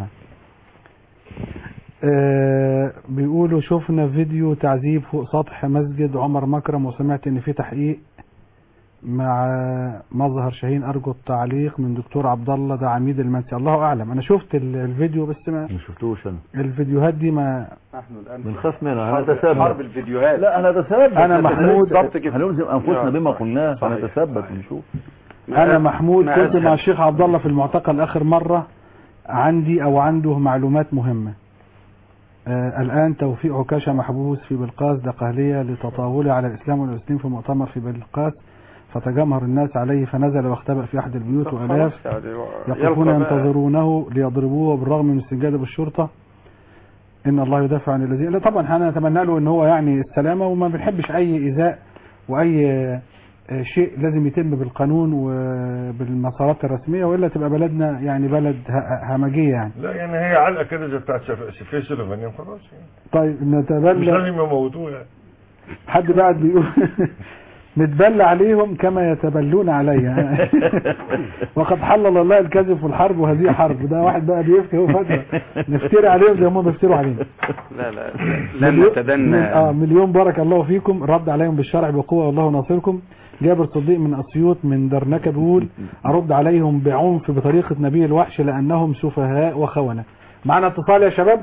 آه بيقولوا شفنا فيديو تعذيب فوق سطح مسجد عمر مكرم وسمعت ان في تحقيق مع مظهر شاهين ارجو التعليق من دكتور عبد الله ده عميد المنسي الله اعلم انا شفت ال- الفيديو بس ما ما شفتوش انا الفيديوهات دي ما نحن الآن بنخاف منها حرب, هنتثبت حرب الفيديوهات لا انا اتثبت أنا بس محمود. بالضبط كده. هنلزم انفسنا يا بما صحيح. قلناه صحيح. هنتثبت صحيح. ونشوف انا محمود ما كنت أسهل. مع الشيخ عبد الله في المعتقل اخر مرة عندي او عنده معلومات مهمة آه الان توفيق عكاشة محبوس في بلقاس دقهلية لتطاوله على الاسلام والمسلمين في مؤتمر في بلقاس فتجمهر الناس عليه فنزل واختبأ في احد البيوت والاف خلاص يعني يقفون يلقى بقى- ينتظرونه ليضربوه بالرغم من استجابة بالشرطة ان الله يدافع عن الذين لا طبعا احنا نتمنى له ان هو يعني السلامة وما بنحبش اي ايذاء واي آه، شيء لازم يتم بالقانون وبالمسارات الرسمية والا تبقى بلدنا يعني بلد ه- همجية يعني لا يعني هي علقه كده زي بتاعت سف- سفيه سليفان يعني خلاص يعني طيب مش نتبلى لازم يموتوه يعني حد بعد بيقول نتبلى عليهم كما يتبلون علي وقد حلل الله الكذب في الحرب وهذه حرب ده واحد بقى بيفتي هو فترة نفتري عليهم زي ما هم بيفتروا علينا لا لا لن مليون- نتدنى اه مليون بارك الله فيكم رد عليهم بالشرع بقوة والله ناصركم جابر صديق من اسيوط من درنكة بيقول ارد عليهم بعنف بطريقة نبي الوحش لانهم سفهاء وخونة معنا اتصال يا شباب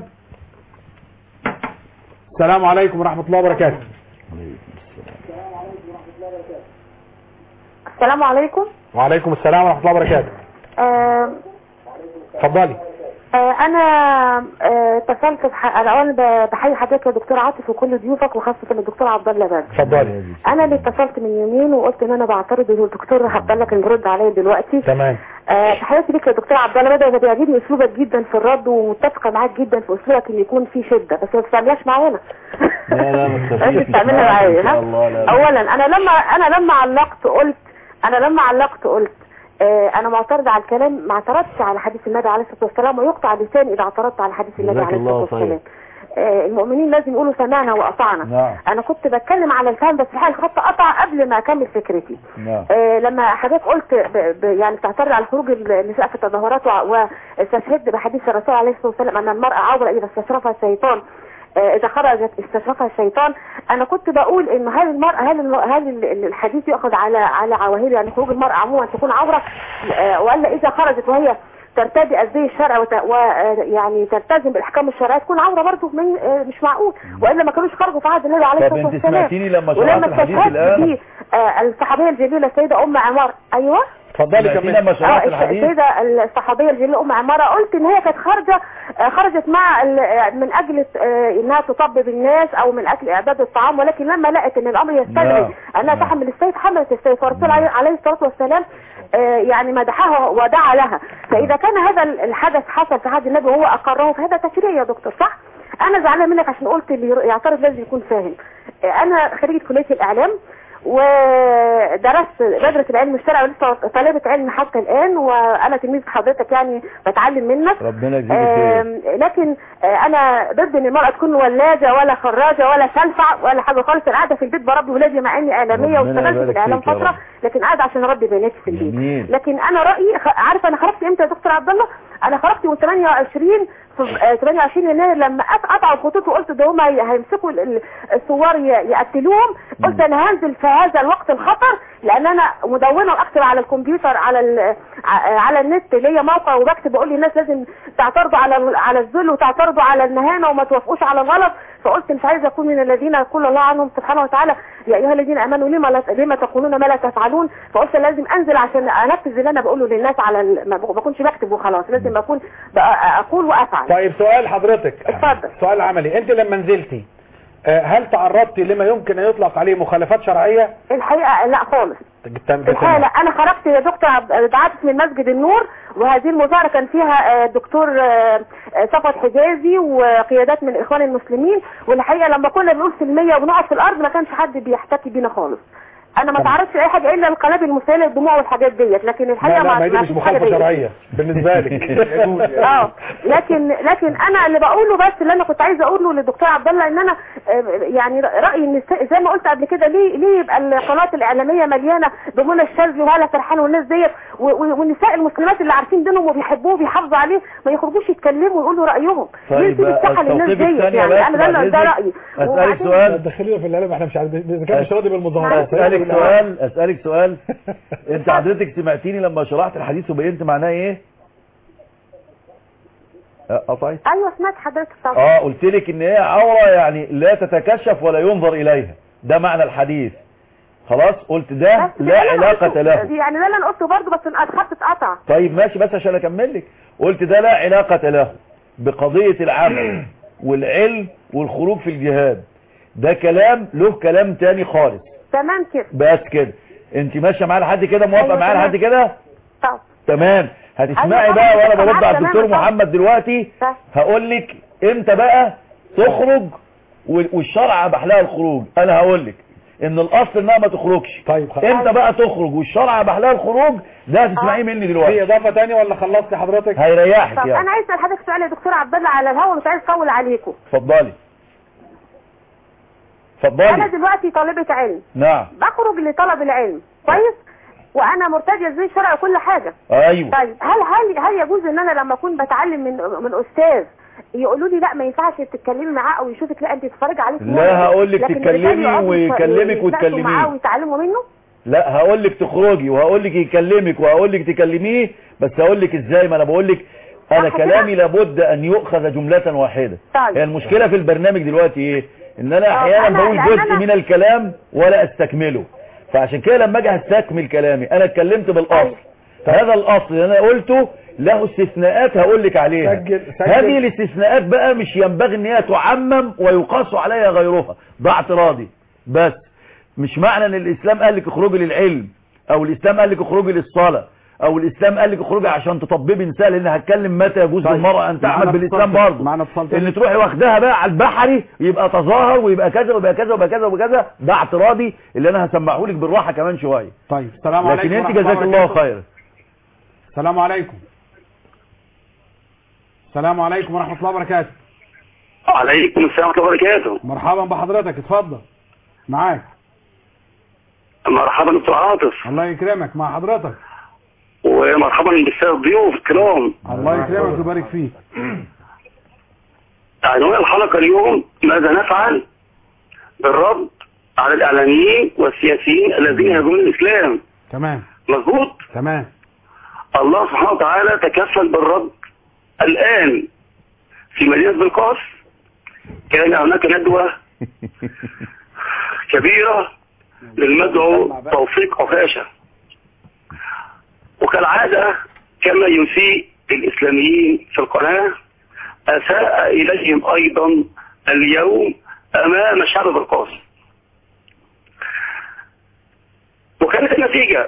السلام عليكم ورحمة الله وبركاته السلام عليكم وعليكم السلام ورحمة الله وبركاته آه اتفضلي آه انا آه، اتصلت بح... انا اولا ب- بحيي حضرتك يا دكتور عاطف وكل ضيوفك وخاصه الدكتور عبد الله بدر اتفضلي انا اللي اتصلت من يومين وقلت ان انا بعترض والدكتور عبد الله كان بيرد عليا دلوقتي تمام آه، تحياتي ليك يا دكتور عبد الله بدر انا بيعجبني اسلوبك جدا في الرد ومتفقه معاك جدا في اسلوبك ان يكون فيه شده بس ما تستعملهاش معانا لا لا ما انت تخافيش بتعملها معايا ان شاء ها؟ الله لا لا. اولا انا لما انا لما علقت قلت انا لما علقت قلت آه انا معترض على الكلام ما اعترضتش على حديث النبي عليه الصلاه والسلام ويقطع لساني اذا اعترضت على حديث النبي جزاك عليه الله الصلاه خير. والسلام آه المؤمنين لازم يقولوا سمعنا واطعنا نعم انا كنت بتكلم على الفهم بس الحقيقه الخط قطع قبل ما اكمل فكرتي نعم آه لما حضرتك قلت ب ب يعني بتعترض على خروج النساء في التظاهرات وع- واستشهدت بحديث الرسول عليه الصلاه والسلام ان المراه عوره اذا استشرفها الشيطان آه، اذا خرجت استشرفها الشيطان انا كنت بقول ان هل المراه هل الم- هل ال- ال- الحديث يؤخذ على على عواهر يعني خروج المراه عموما تكون عوره آه، ولا اذا خرجت وهي ترتدي أزي الشرع وت... و... آه، يعني تلتزم بالاحكام الشرعيه تكون عوره برضه من... آه، مش معقول والا ما كانوش خرجوا في عهد النبي عليه طب الصلاه انت والسلام سمعتيني لما شرحت ولما الحديث استشهدت الان به آه، الصحابيه الجليله السيده ام عمار ايوه اتفضلي سمعتيني كمان لما شرحت اه الحديث السيدة الصحابية الجليلة أم عمارة قلت إن هي كانت خارجة آه، خرجت مع ال- آه، من أجل آه، إنها تطبب الناس أو من أجل إعداد الطعام ولكن لما لقت إن الأمر يستدعي نعم. أنها نعم. تحمل السيف حملت السيف والرسول عليه عليه الصلاة والسلام آه، يعني مدحها ودعا لها فإذا كان هذا الحدث حصل في عهد النبي وهو أقره فهذا تشريع يا دكتور صح؟ أنا زعلانة منك عشان قلت اللي يعترض لازم يكون فاهم آه، أنا خريجة كلية الإعلام ودرست بدرس العلم الشرعي ولسه طالبة علم حتى الآن وأنا تلميذ حضرتك يعني بتعلم منك ربنا يجزيك خير آم، لكن آه، انا ضد ان المرأة تكون ولاجة ولا خراجة ولا سلفع ولا حاجة خالص انا قاعدة في البيت بربي ولادي مع اني اعلامية ربنا واشتغلت في يبارك الاعلام فيك يا فترة رب. لكن قاعدة عشان اربي بناتي في البيت جميل لكن انا رأيي خ- عارفة انا خرجت امتى يا دكتور عبد الله انا خرجت يوم 28 في آه، 28 يناير لما قط- قطعوا الخطوط وقلت ده هم هيمسكوا ال- ال- الثوار ي- يقتلوهم قلت انا هنزل في هذا الوقت الخطر لان انا مدونه واكتب على الكمبيوتر على ال- ع- على النت ليا موقع وبكتب بقول للناس لازم تعترضوا على ال- على الذل وتعترضوا على المهانه وما توافقوش على الغلط فقلت مش عايزه اكون من الذين يقول الله عنهم سبحانه وتعالى يا ايها الذين امنوا لما لا لما تقولون ما لا تفعلون فقلت لازم انزل عشان انفذ اللي انا بقوله للناس على ال- ما بكونش بكتب وخلاص لازم اكون بق- اقول وافعل طيب سؤال حضرتك اتفضل. سؤال عملي انت لما نزلتي آه، هل تعرضتي لما يمكن ان يطلق عليه مخالفات شرعية الحقيقه لا خالص تم- الحقيقه لا انا خرجت يا دكتور عبد- عاطف من مسجد النور وهذه المظاهره كان فيها آه، الدكتور آه، آه، صفوت حجازي وقيادات من الاخوان المسلمين والحقيقه لما كنا بنقول سلميه وبنقعد في الارض ما كانش حد بيحتكي بينا خالص انا ما تعرضتش لاي حاجه الا القنابل المسيله للدموع والحاجات ديت لكن لا الحقيقه لا ما دي مش فيش حاجة مخالفة ضايقتني. شرعية بالنسبة لك يجوز يعني. اه لكن لكن انا اللي بقوله بس اللي انا كنت عايزه اقوله للدكتور عبد الله ان انا آه، يعني رايي ان الس- زي ما قلت قبل كده ليه ليه يبقى القنوات الاعلاميه مليانه بمنى الشاذلي وهلا فرحان والناس ديت و- و- والنساء المسلمات اللي عارفين دينهم وبيحبوه وبيحافظوا عليه ما يخرجوش يتكلموا ويقولوا رايهم ليه طيب نسيب الساحه للناس استوقفك ديت ثانية يعني بس انا ده, بعد ده إذنك. رايي اسالك وبعدين- سؤال دخلينا في الاعلام احنا مش عارفين اذا كان مش راضي بالمظاهرات اسالك اسالك سؤال اسالك سؤال انت حضرتك سمعتيني لما شرحت الحديث وبينت معناه ايه اه، قطعت ايوه سمعت حضرتك طبعا اه قلت لك ان هي عوره يعني لا تتكشف ولا ينظر اليها ده معنى الحديث خلاص قلت ده بس لا ده اللي أنا علاقه قلته. له يعني ده اللي انا قلته برضه بس الخط اتقطع طيب ماشي بس عشان اكمل لك قلت ده لا علاقة له بقضية العمل والعلم والخروج في الجهاد ده كلام له كلام تاني خالص تمام كده بس كده انت ماشيه معايا لحد كده موافقه أيوة معايا تمام. لحد كده طب تمام هتسمعي أيوة بقى طبعا، وانا طبعا، برد على تمام، الدكتور طبعا. محمد دلوقتي طيب. هقول لك امتى بقى تخرج وال- والشرع اباح لها الخروج انا هقول لك ان الاصل انها ما تخرجش طيب خلاص امتى بقى تخرج والشرع اباح لها الخروج ده هتسمعيه مني في دلوقتي اضافه تانية ولا خلصت حضرتك هيريحك طب يعني انا عايز اسال حضرتك سؤال يا دكتور عبد الله على الهوا مش عايز اطول عليكم اتفضلي انا اتفضلي دلوقتي طالبه علم نعم بخرج لطلب العلم كويس وانا مرتديه زي الشرع وكل حاجه ايوه طيب هل هل هل يجوز ان انا لما اكون بتعلم من من استاذ يقولوا لي لا ما ينفعش تتكلمي معاه او يشوفك لا انت تتفرجي عليه لا، هقول لك لكن تتكلمي الرجال يقعدوا ويكلمك يتناقشوا وتكلميه. معاه ويتعلموا منه لا هقول لك تخرجي وهقول لك يكلمك وهقول لك تكلميه بس هقول لك ازاي ما انا بقول لك انا صح كده؟ كلامي لابد ان يؤخذ جملة واحدة طيب. هي المشكلة في البرنامج دلوقتي ايه ان انا طب احيانا أنا- بقول لأن جزء أنا- من الكلام ولا استكمله فعشان كده لما اجي استكمل كلامي انا اتكلمت بالاصل هذا الاصل اللي انا قلته له استثناءات هقول لك عليها سجل- سجل. هذه الاستثناءات بقى مش ينبغي ان هي تعمم ويقاس عليها غيرها ده اعتراضي بس مش معنى ان الاسلام قال لك اخرجي للعلم او الاسلام قال لك اخرجي للصلاه او الاسلام قال لك اخرجي عشان تطببي نساء لان هتكلم متى يجوز طيب. للمراه ان تعمل معنا بالاسلام اتصال- برضه معنا اتصال تاني. ان تروحي واخداها بقى على البحري يبقى تظاهر ويبقى كذا ويبقى كذا ويبقى كذا ويبقى كذا ده اعتراضي اللي انا هسمعه لك بالراحه كمان شويه طيب السلام عليكم لكن انت ورحمة جزاك الله وبركاته. خير السلام عليكم السلام عليكم ورحمه الله وبركاته وعليكم السلام ورحمة الله وبركاته مرحبا بحضرتك اتفضل معاك مرحبا دكتور عاطف الله يكرمك مع حضرتك ومرحبا بالسادة الضيوف الكرام الله يكرمك ويبارك فيك عنوان الحلقة اليوم ماذا نفعل بالرد على الإعلاميين والسياسيين الذين يهاجمون الإسلام تمام مظبوط تمام الله سبحانه وتعالى تكفل بالرد الآن في مدينة بلقاس كان هناك ندوة كبيرة للمدعو توفيق عكاشة وكالعادة كما يسيء الإسلاميين في القناة أساء إليهم أيضا اليوم أمام شعب بلقاس وكانت النتيجة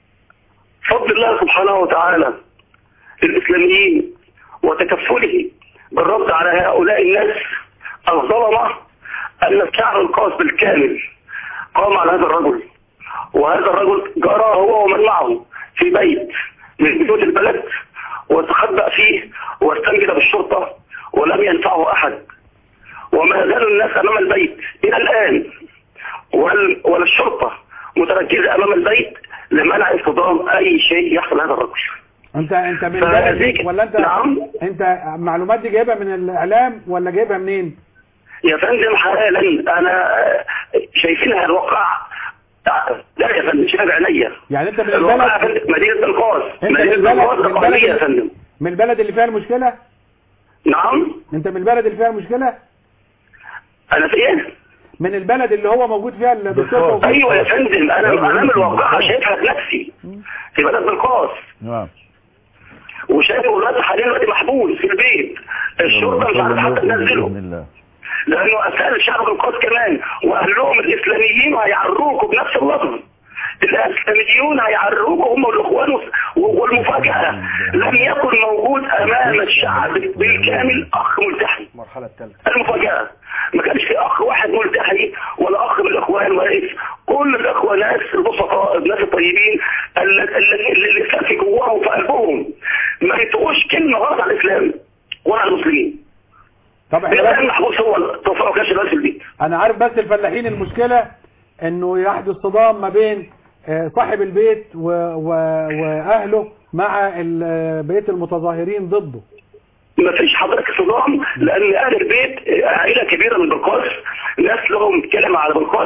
فضل الله سبحانه وتعالى للإسلاميين وتكفله بالرد على هؤلاء الناس الظلمة أن الشعب القاس بالكامل قام على هذا الرجل وهذا الرجل جرى هو ومن معه في بيت من بيوت البلد وتخبأ فيه واستنجد بالشرطة ولم ينفعه أحد وما زال الناس أمام البيت إلى الآن وال- ولا الشرطة متركزة أمام البيت لمنع اصطدام أي شيء يحصل هذا الرجل انت انت من فهذيك- بلد ولا انت نعم. انت المعلومات دي جايبها من الاعلام ولا جايبها منين يا فندم حالا أنا آه، شايفينها الواقع لا يا فندم شايف عينيا يعني انت من الواقع يا البلد فندم مدينة بنقاس انت من مدينة البلد بنقاس من البلد أقلية يا اللي- فندم من البلد اللي فيها المشكله نعم انت من البلد اللي فيها المشكله أنا في إيه؟ من البلد اللي هو موجود فيها الدكتور توفيق ايوه يا فندم انا امام الواقع شايفها بنفسي في بلد بلقاس نعم وشايف ولاد حاليا دلوقتي محبوس في البيت الشرطه مش عارفه حتى تنزله بإذن الله لانه اسال الشعب بلقاس كمان واهلهم الاسلاميين هيعروكوا بنفس اللفظ الاسلاميون هيعروكوا هم والاخوان والمفاجاه لم يكن موجود امام الشعب بالكامل اخ ملتحي المرحلة الثالثة المفاجأة ما كانش في أخ واحد ملتحي ولا أخ من الإخوان واقف كل الإخوة ناس البسطاء الناس الطيبين اللي, اللي, اللي الإسلام في جواهم في قلبهم ما يتقوش كلمة غلط على الإسلام ولا على المسلمين طب احنا الآن بس محبوس هو توفيق كاش الوقت في البيت انا عارف بس الفلاحين المشكله انه يحدث صدام ما بين آه، صاحب البيت و... و... واهله مع ال- آه، بقيه المتظاهرين ضده ما فيش حضرتك صدام لان اهل البيت عائله كبيره من بلقاس ناس لهم كلمه على بلقاس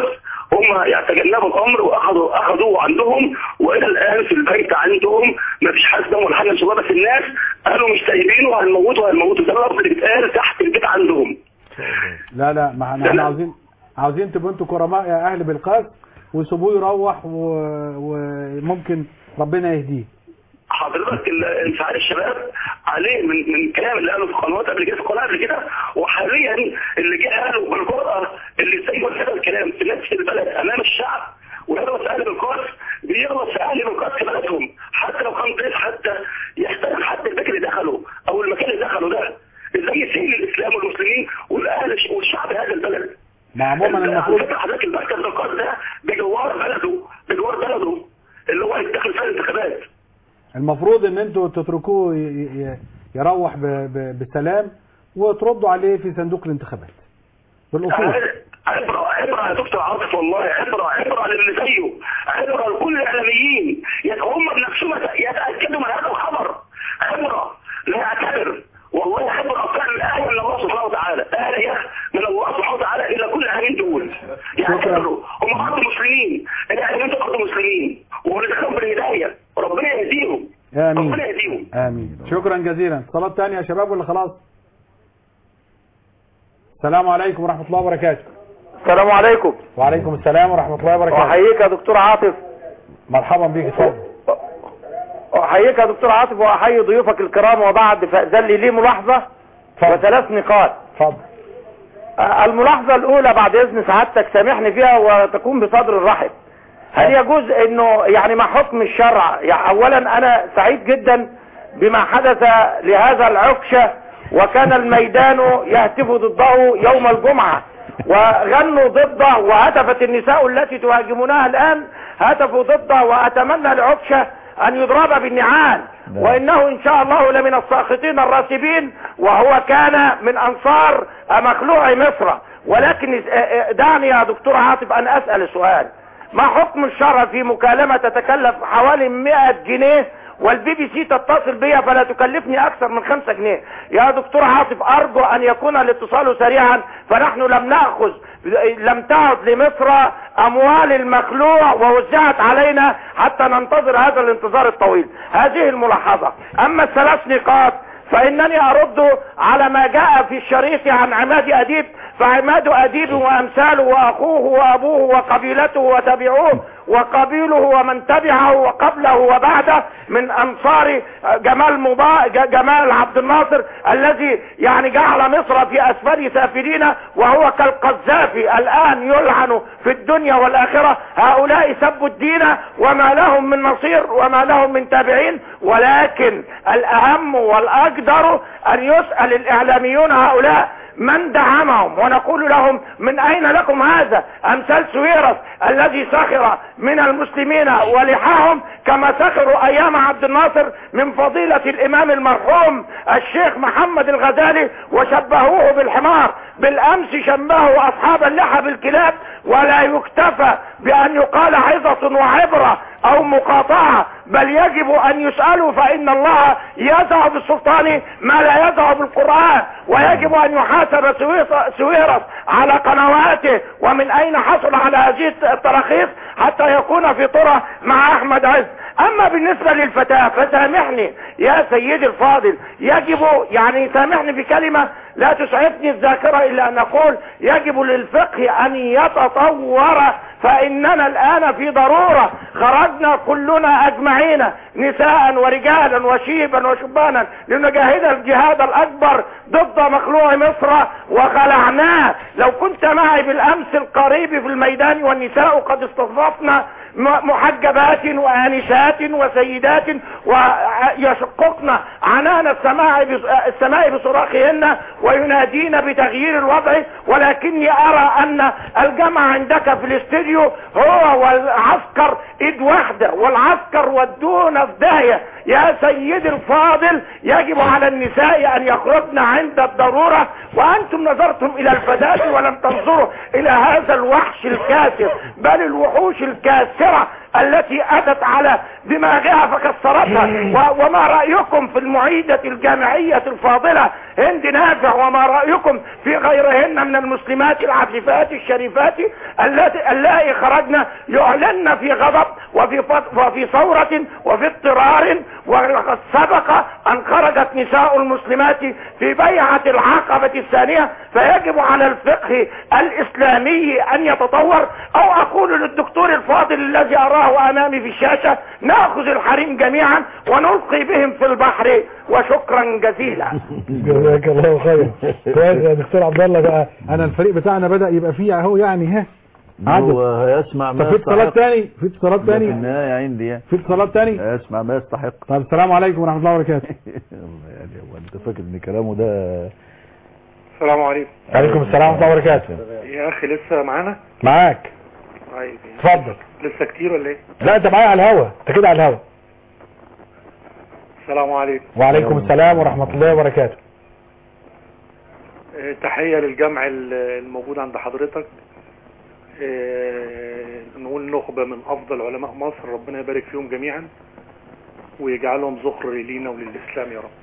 هم يتجنبوا الامر واخذوا اخذوه عندهم والى الان في البيت عندهم ما فيش حاجه ولا حاجه ان شاء الله بس الناس قالوا مش سايبينه هنموته هنموته ده اللفظ اللي بيتقال تحت البيت عندهم لا لا ما احنا احنا عاوزين عاوزين تبقوا انتوا كرماء يا اهل بالقاس وسيبوه يروح و- وممكن ربنا يهديه حضرتك ال- انفعال الشباب عليه من من كلام اللي قاله في قنوات قبل كده في قناه قبل كده وحاليا اللي جه قاله بالجرأه اللي سايبه هذا الكلام في نفس البلد امام الشعب ويغلط في اهل القاس بيغلط في اهل القاس في بلدهم حتى لو كان ضيف حتى يحترم حتى البيت اللي دخله او المكان اللي دخله ده ازاي يسيء الاسلام والمسلمين والاهل والشعب هذا البلد ما عموما على المفروض فكره حضرتك المركز القاس ده بجوار بلده بجوار بلده اللي هو هيتدخل فيها الانتخابات المفروض ان انتوا تتركوه ي- ي- يروح ب- ب- بسلام وتردوا عليه في صندوق الانتخابات بالاصول عبرة عبرة يا دكتور عاطف والله عبرة عبرة للي زيه عبرة لكل الإعلاميين يعني هم بنفسهم يت- يتأكدوا من هذا الخبر عبرة لا يعتبر والله عبرة فعلا آية من الله سبحانه وتعالى آية من الله سبحانه وتعالى إلى كل الإعلاميين دول يعتبروا هم برضه مسلمين الإعلاميين دول برضه مسلمين ورزقهم بالهداية ربنا يهديهم امين ربنا يهديهم امين شكرا جزيلا صلاة تانية يا شباب ولا خلاص السلام عليكم ورحمة الله وبركاته السلام عليكم وعليكم السلام ورحمة الله وبركاته احييك يا دكتور عاطف مرحبا بيك اتفضل احييك يا دكتور عاطف واحيي ضيوفك الكرام وبعد فاذن لي لي ملاحظه وثلاث نقاط اتفضل آه، الملاحظه الاولى بعد اذن سعادتك سامحني فيها وتكون بصدر الرحب هل يجوز انه يعني مع حكم الشرع يعني اولا انا سعيد جدا بما حدث لهذا العكشه وكان الميدان يهتف ضده يوم الجمعه وغنوا ضده وهتفت النساء التي تهاجمونها الان هتفوا ضده واتمنى لعكشه ان يضرب بالنعال وانه ان شاء الله لمن الساخطين الراسبين وهو كان من انصار مخلوع مصر ولكن دعني يا دكتور عاطف ان اسال سؤال ما حكم الشرع في مكالمة تتكلف حوالي 100 جنيه والبي بي سي تتصل بي فلا تكلفني اكثر من 5 جنيه يا دكتور عاطف ارجو ان يكون الاتصال سريعا فنحن لم ناخذ لم تعد لمصر اموال المخلوع ووزعت علينا حتى ننتظر هذا الانتظار الطويل هذه الملاحظة اما الثلاث نقاط فانني ارد على ما جاء في الشريط عن عماد اديب فعماد اديب وامثاله واخوه وابوه وقبيلته وتبعوه وقبيله ومن تبعه وقبله وبعده من انصار جمال مضا جمال عبد الناصر الذي يعني جعل مصر في اسفل سافلين وهو كالقذافي الان يلعن في الدنيا والاخره هؤلاء سبوا الدين وما لهم من نصير وما لهم من تابعين ولكن الاهم والاقدر ان يسال الاعلاميون هؤلاء من دعمهم ونقول لهم من اين لكم هذا امثال سويرس الذي سخر من المسلمين ولحاهم كما سخروا ايام عبد الناصر من فضيلة الامام المرحوم الشيخ محمد الغزالي وشبهوه بالحمار بالامس شبهوا اصحاب اللحى بالكلاب ولا يكتفى بان يقال عظة وعبرة او مقاطعة بل يجب ان يسألوا فان الله يدع بالسلطان ما لا يدع بالقرآن ويجب ان يحاسب سويرس على قنواته ومن اين حصل على هذه التراخيص حتى يكون في طرة مع احمد عز اما بالنسبة للفتاة فسامحني يا سيدي الفاضل يجب يعني سامحني بكلمة لا تسعفني الذاكرة الا ان اقول يجب للفقه ان يتطور فاننا الان في ضرورة خرجنا كلنا اجمعين نساء ورجالا وشيبا وشبانا لنجاهد الجهاد الاكبر ضد مخلوع مصر وخلعناه لو كنت معي بالامس القريب في الميدان والنساء قد استضفنا محجبات وانسات وسيدات ويشققن عنان السماء السماء بصراخهن وينادين بتغيير الوضع ولكني ارى ان الجمع عندك في الاستديو هو والعسكر ايد واحده والعسكر ودونا في داهيه يا سيدي الفاضل يجب على النساء ان يخرجن عند الضروره وانتم نظرتم الى الفداء ولم تنظروا الى هذا الوحش الكاسر بل الوحوش الكاسره التي اتت على دماغها فكسرتها و- وما رايكم في المعيده الجامعيه الفاضله هند نافع وما رايكم في غيرهن من المسلمات العفيفات الشريفات التي اللائي خرجن يعلن في غضب وفي فط- وفي ثوره وفي اضطرار وقد سبق ان خرجت نساء المسلمات في بيعه العقبه الثانيه فيجب على الفقه الاسلامي ان يتطور او اقول للدكتور الفاضل الذي اراه امامي في الشاشه ناخذ الحريم جميعا ونلقي بهم في البحر وشكرا جزيلا جزاك الله خير كويس يا دكتور عبد الله بقى انا الفريق بتاعنا بدا يبقى فيه اهو يعني ها عدد هو هيسمع ما طب في اتصالات يستحق تاني في اتصالات ده في تاني النهاية عندي يعني في اتصالات تاني هيسمع ما يستحق طب السلام عليكم ورحمه الله وبركاته يعني هو انت فاكر ان كلامه ده السلام عليكم عليكم السلام ورحمه الله وبركاته يا اخي لسه معانا معاك طيب اتفضل لسه كتير ولا ايه لا انت معايا على الهوا انت كده على الهوا السلام عليكم وعليكم السلام ورحمه الله وبركاته آه، تحية للجمع ال- الموجود عند حضرتك آه، نقول نخبة من أفضل علماء مصر ربنا يبارك فيهم جميعا ويجعلهم ذخر لينا وللإسلام يا رب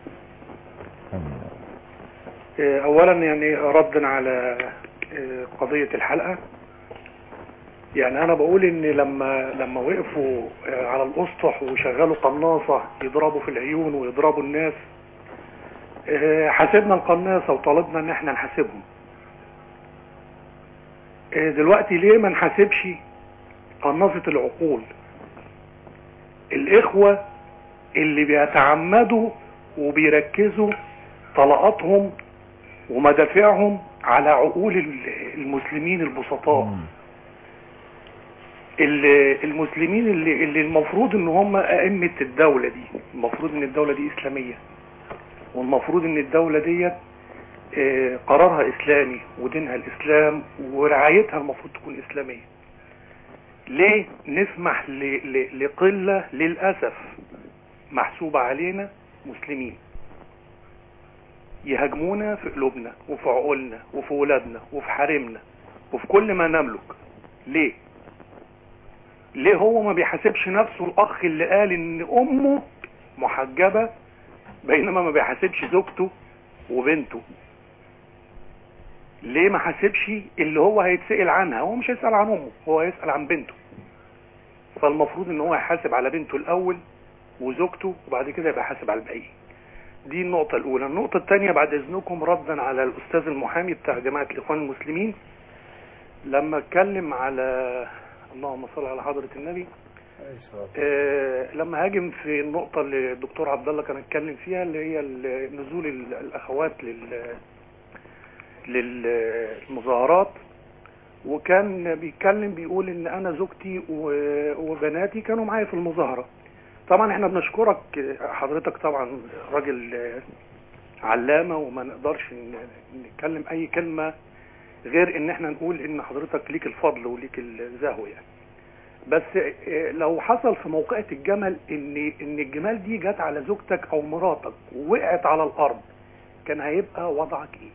آه، أولا يعني ردا على آه، قضية الحلقة يعني أنا بقول إن لما لما وقفوا آه، على الأسطح وشغلوا قناصة يضربوا في العيون ويضربوا الناس آه، حاسبنا القناصة وطالبنا ان احنا نحاسبهم آه، دلوقتي ليه ما نحاسبش قناصة العقول الاخوة اللي بيتعمدوا وبيركزوا طلقاتهم ومدافعهم على عقول ال- المسلمين البسطاء ال- المسلمين اللي, اللي المفروض ان هم ائمة الدولة دي المفروض ان الدولة دي اسلامية والمفروض ان الدولة ديت آه، قرارها اسلامي ودينها الاسلام ورعايتها المفروض تكون اسلامية ليه نسمح ل- ل- لقلة للأسف محسوبة علينا مسلمين يهاجمونا في قلوبنا وفي عقولنا وفي ولادنا وفي حريمنا وفي كل ما نملك ليه ليه هو ما بيحاسبش نفسه الاخ اللي قال ان امه محجبة بينما ما بيحاسبش زوجته وبنته ليه ما حاسبش اللي هو هيتسأل عنها هو مش هيسأل عن امه هو هيسأل عن بنته فالمفروض ان هو يحاسب على بنته الاول وزوجته وبعد كده يبقى حاسب على الباقيين دي النقطة الأولى النقطة الثانية بعد إذنكم ردا على الأستاذ المحامي بتاع جماعة الإخوان المسلمين لما اتكلم على اللهم صل على حضرة النبي آه لما هاجم في النقطة اللي الدكتور عبد الله كان اتكلم فيها اللي هي ال- نزول ال- الأخوات لل للمظاهرات وكان بيتكلم بيقول ان انا زوجتي و- وبناتي كانوا معايا في المظاهرة طبعا احنا بنشكرك حضرتك طبعا راجل علامة وما نقدرش ن- نتكلم اي كلمة غير ان احنا نقول ان حضرتك ليك الفضل وليك الزهو يعني بس اه، لو حصل في موقعة الجمل ان ان الجمال دي جت على زوجتك او مراتك ووقعت على الارض كان هيبقى وضعك ايه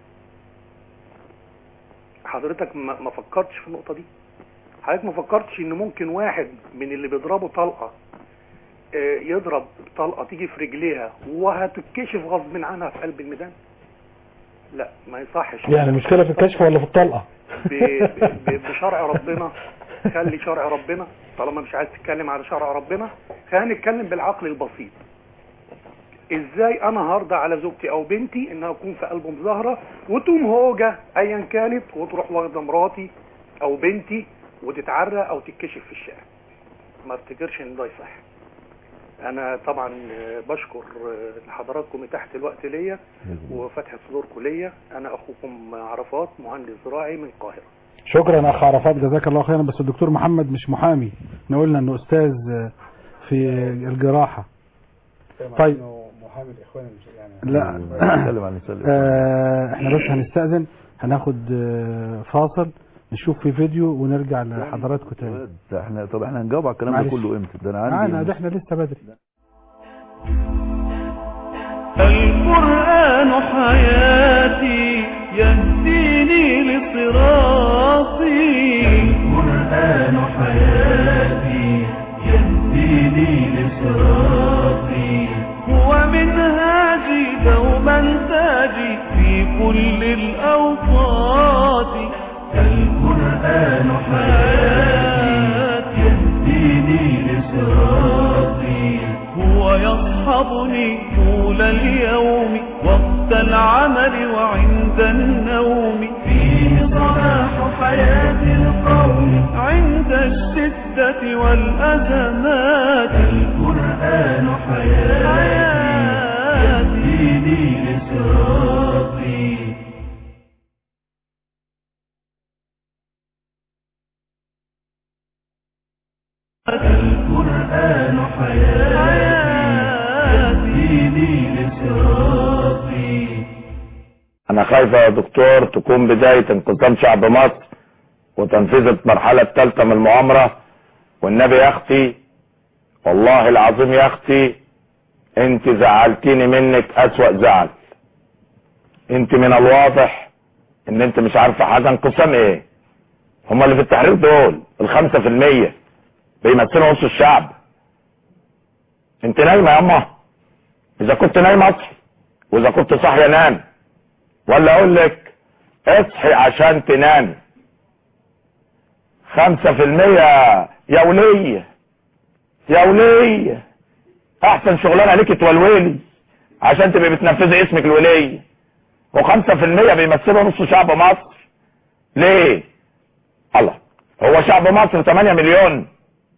حضرتك ما ما فكرتش في النقطة دي حضرتك ما فكرتش ان ممكن واحد من اللي بيضربوا طلقة اه، يضرب طلقة تيجي في رجليها وهتتكشف غصب عنها في قلب الميدان لا ما يصحش يعني المشكله في الكشف ولا في الطلقه ب- ب- بشرع ربنا خلي شرع ربنا طالما مش عايز تتكلم على شرع ربنا خلينا نتكلم بالعقل البسيط ازاي انا هرضى على زوجتي او بنتي انها تكون في قلب مظاهره وتقوم هوجه ايا كانت وتروح واخده مراتي او بنتي وتتعرى او تتكشف في الشارع ما افتكرش ان ده يصح انا طبعا آه، بشكر آه، لحضراتكم اتاحه الوقت ليا وفتح صدوركم ليا انا اخوكم عرفات مهندس زراعي من القاهره شكرا اخ عرفات جزاك الله خيرا بس الدكتور محمد مش محامي احنا قلنا انه استاذ في الجراحه طيب محامي الاخوان يعني لا نتكلم عن السلة آه، احنا بس هنستأذن هناخد آه، فاصل نشوف في فيديو ونرجع لحضراتكم تاني ده احنا طب احنا هنجاوب على الكلام ده معلش. كله امتى ده انا عندي معانا ده احنا لسه بدري القرآن حياتي يهديني لصراطي القرآن حياتي حياتي يهديني لصراطي هو منهاجي دوما تاجي في كل الأوقات القرآن حياتي يهديني لصراطي هو يصحبني طول اليوم وقت العمل وعند النوم فيه صلاح حياة القوم عند الشدة والأزمات القرآن حياتي يهديني لصراطي القرآن حياتي يهديني لصراطي انا خايف يا دكتور تكون بداية انقسام شعب مصر وتنفيذ المرحلة الثالثة من المؤامرة والنبي يا اختي والله العظيم يا اختي انت زعلتيني منك اسوأ زعل انت من الواضح ان انت مش عارفة حاجة انقسام ايه هما اللي في التحرير دول الخمسة في المية بيمثلوا نص الشعب انت نايمة يا اما اذا كنت نايمة اصحي واذا كنت صاحية نام ولا اقول لك اصحي عشان تنام خمسة في المية يا ولية يا ولية احسن شغلانة ليك تولولي عشان تبقي بتنفذي اسمك الولية وخمسة في المية بيمثلوا نص شعب مصر ليه الله هو شعب مصر 8 مليون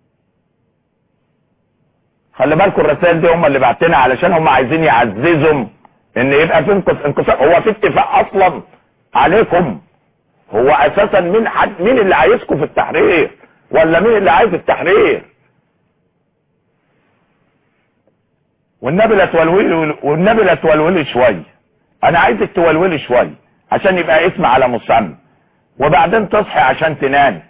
خلي بالكم الرسائل دي هم اللي بعتنا علشان هم عايزين يعززهم ان يبقى في انقص- انقسام هو في اتفاق اصلا عليكم هو اساسا مين حد مين اللي عايزكم في التحرير ولا مين اللي عايز التحرير والنبي لا تولولي والنبي لا تولولي شويه انا عايزك تولولي شويه عشان يبقى اسم على مسمى وبعدين تصحي عشان تنام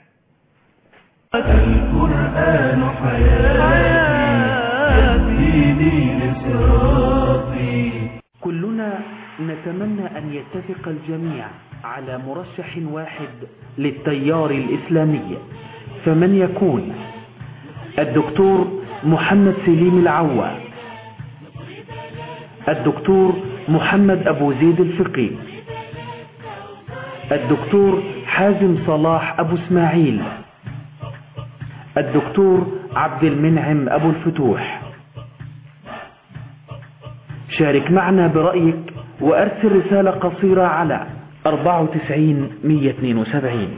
القرآن حياتي يهديني لصراطي كلنا نتمنى أن يتفق الجميع على مرشح واحد للتيار الإسلامي فمن يكون الدكتور محمد سليم العوا الدكتور محمد أبو زيد الفقي الدكتور حازم صلاح أبو اسماعيل الدكتور عبد المنعم أبو الفتوح شارك معنا برأيك وأرسل رسالة قصيرة على 94 172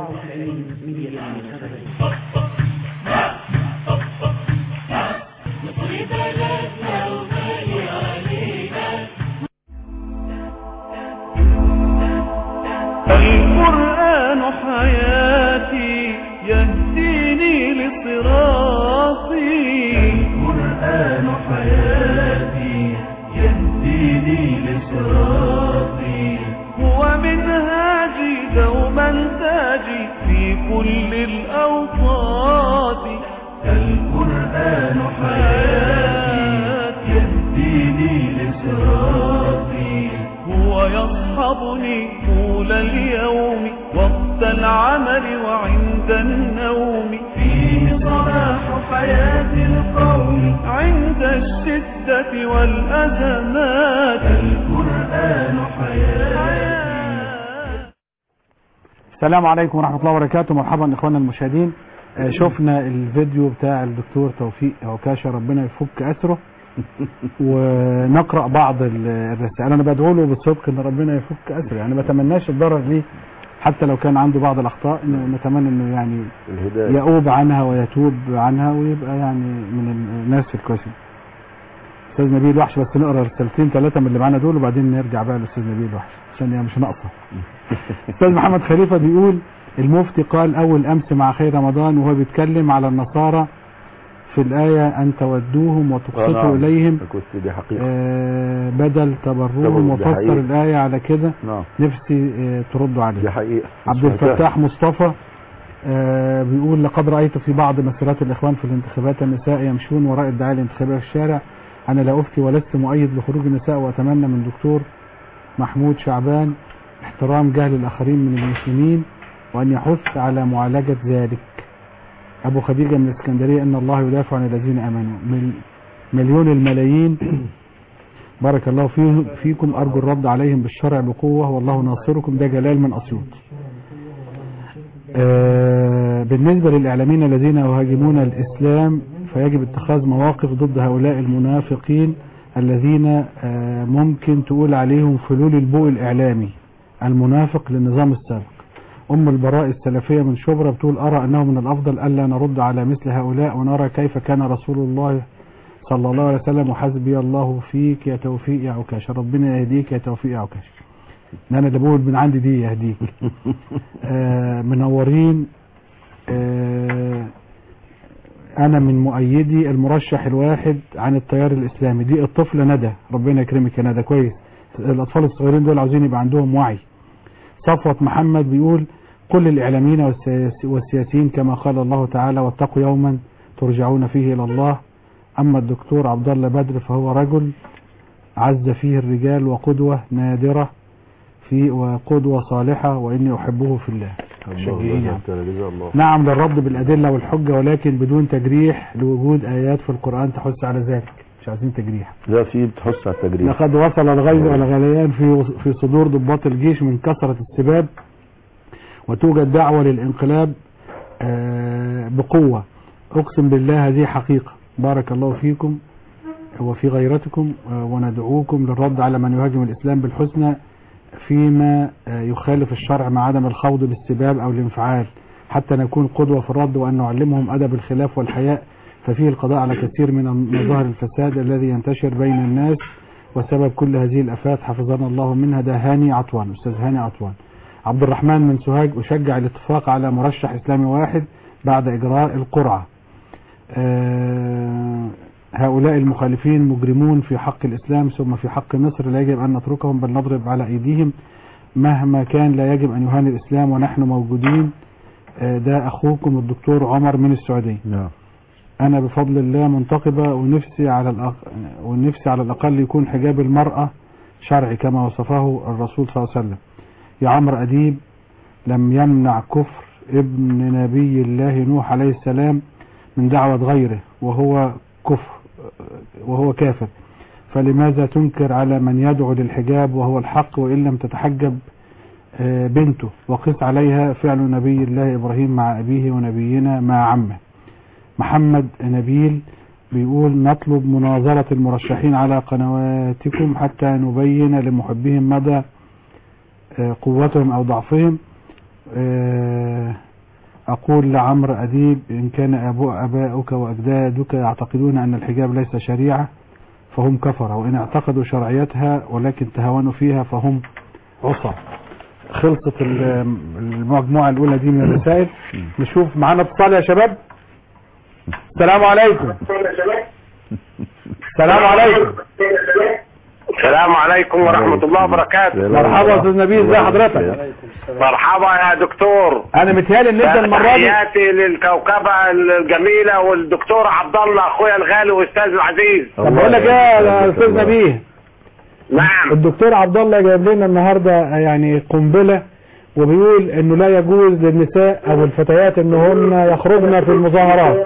القرآن حياتي يهديني لصراطي القرآن حياتي يهديني لصراطي هو منهاجي دوما تاجي في كل الأوقات القرآن حياتي يهديني لصراطي هو يصحبني طول اليوم وقت العمل وعند النوم فيه صلاح حياة القوم عند الشدة والأزمات القرآن حياتي السلام عليكم ورحمة الله وبركاته مرحبا اخوانا المشاهدين آه، شفنا الفيديو بتاع الدكتور توفيق عكاشة ربنا يفك اسره ونقرأ بعض ال- الرسائل انا بدعو له بالصدق ان ربنا يفك اسره يعني ما اتمناش الضرر ليه حتى لو كان عنده بعض الاخطاء انه نتمنى انه يعني الهداية يؤوب عنها ويتوب عنها ويبقى يعني من الناس الكويسين استاذ نبيل وحش بس نقرا رسالتين ثلاثه من اللي معانا دول وبعدين نرجع بقى لاستاذ نبيل وحش عشان هي مش ناقصه استاذ محمد خليفه بيقول المفتي قال اول امس مع خير رمضان وهو بيتكلم على النصارى في الايه ان تودوهم وتقسطوا نعم. اليهم كنت دي حقيقة آه بدل تبروهم تبروا، دي وفسر حقيقة. الايه على كده نعم نفسي آه تردوا عليه دي حقيقة عبد الفتاح مصطفى آه بيقول لقد رأيت في بعض مسيرات الإخوان في الانتخابات النساء يمشون وراء الدعاية الانتخابية في الشارع أنا لا أفتي ولست مؤيد لخروج النساء وأتمنى من دكتور محمود شعبان احترام جهل الآخرين من المسلمين وأن يحث على معالجة ذلك ابو خديجة من الاسكندرية ان الله يدافع عن الذين امنوا مل- مليون الملايين بارك الله فيه فيكم ارجو الرد عليهم بالشرع بقوة والله ناصركم ده جلال من اسيوط آه، بالنسبة للإعلاميين الذين يهاجمون الإسلام فيجب اتخاذ مواقف ضد هؤلاء المنافقين الذين آه، ممكن تقول عليهم فلول البوء الإعلامي المنافق للنظام السابق أم البراء السلفية من شبرا بتقول أرى أنه من الأفضل ألا نرد على مثل هؤلاء ونرى كيف كان رسول الله صلى الله عليه وسلم وحسبي الله فيك يا توفيق يا عكاش ربنا يهديك يا توفيق يا عكاش ده انا اللي بقول من عندي دي يهديك آه منورين آه انا من مؤيدي المرشح الواحد عن التيار الاسلامي دي الطفلة ندى ربنا يكرمك يا ندى كويس الاطفال الصغيرين دول عاوزين يبقى عندهم وعي صفوة محمد بيقول كل الاعلاميين والسياس- والسياسيين كما قال الله تعالى واتقوا يوما ترجعون فيه الى الله اما الدكتور عبد الله بدر فهو رجل عز فيه الرجال وقدوة نادرة في وقدوة صالحة وإني أحبه في الله شجعين يعني. الله نعم للرد بالأدلة والحجة ولكن بدون تجريح لوجود آيات في القرآن تحث على ذلك مش عايزين تجريح لا في بتحس على التجريح لقد وصل الغيظ والغليان في في صدور ضباط الجيش من كثرة السباب وتوجد دعوة للانقلاب آه، بقوة أقسم بالله هذه حقيقة بارك الله فيكم وفي غيرتكم آه، وندعوكم للرد على من يهاجم الإسلام بالحسنى فيما آه، يخالف الشرع مع عدم الخوض بالسباب أو الانفعال حتى نكون قدوة في الرد وأن نعلمهم أدب الخلاف والحياء ففيه القضاء على كثير من مظاهر الفساد الذي ينتشر بين الناس وسبب كل هذه الافات حفظنا الله منها ده هاني عطوان استاذ هاني عطوان عبد الرحمن من سوهاج اشجع الاتفاق على مرشح اسلامي واحد بعد اجراء القرعه آه، هؤلاء المخالفين مجرمون في حق الاسلام ثم في حق مصر لا يجب ان نتركهم بل نضرب على ايديهم مهما كان لا يجب ان يهان الاسلام ونحن موجودين آه، ده اخوكم الدكتور عمر من السعوديه نعم انا بفضل الله منتقبة ونفسي على الأق... ونفسي على الاقل يكون حجاب المرأة شرعي كما وصفه الرسول صلى الله عليه وسلم يا عمرو اديب لم يمنع كفر ابن نبي الله نوح عليه السلام من دعوة غيره وهو كفر وهو كافر فلماذا تنكر على من يدعو للحجاب وهو الحق وإن لم تتحجب آه، بنته وقس عليها فعل نبي الله إبراهيم مع أبيه ونبينا مع عمه محمد نبيل بيقول نطلب مناظرة المرشحين على قنواتكم حتى نبين لمحبهم مدى آه، قوتهم أو ضعفهم آه، أقول لعمرو أديب إن كان أبو أباؤك وأجدادك يعتقدون أن الحجاب ليس شريعة فهم كفرة وإن اعتقدوا شرعيتها ولكن تهاونوا فيها فهم عصى خلصت ال- المجموعة الأولى دي من الرسائل نشوف معانا اتصال يا شباب السلام عليكم السلام عليكم السلام عليكم ورحمة الله وبركاته مرحبا يا استاذ نبيل ازي حضرتك مرحبا يا دكتور انا متهيألي ان انت المره دي تحياتي للكوكبة الجميلة والدكتور عبد الله اخويا الغالي واستاذ العزيز طب بقول لك ايه يا استاذ نبيه نعم الدكتور عبد الله جايب لنا النهارده يعني قنبله وبيقول انه لا يجوز للنساء او الفتيات ان هن يخرجن في المظاهرات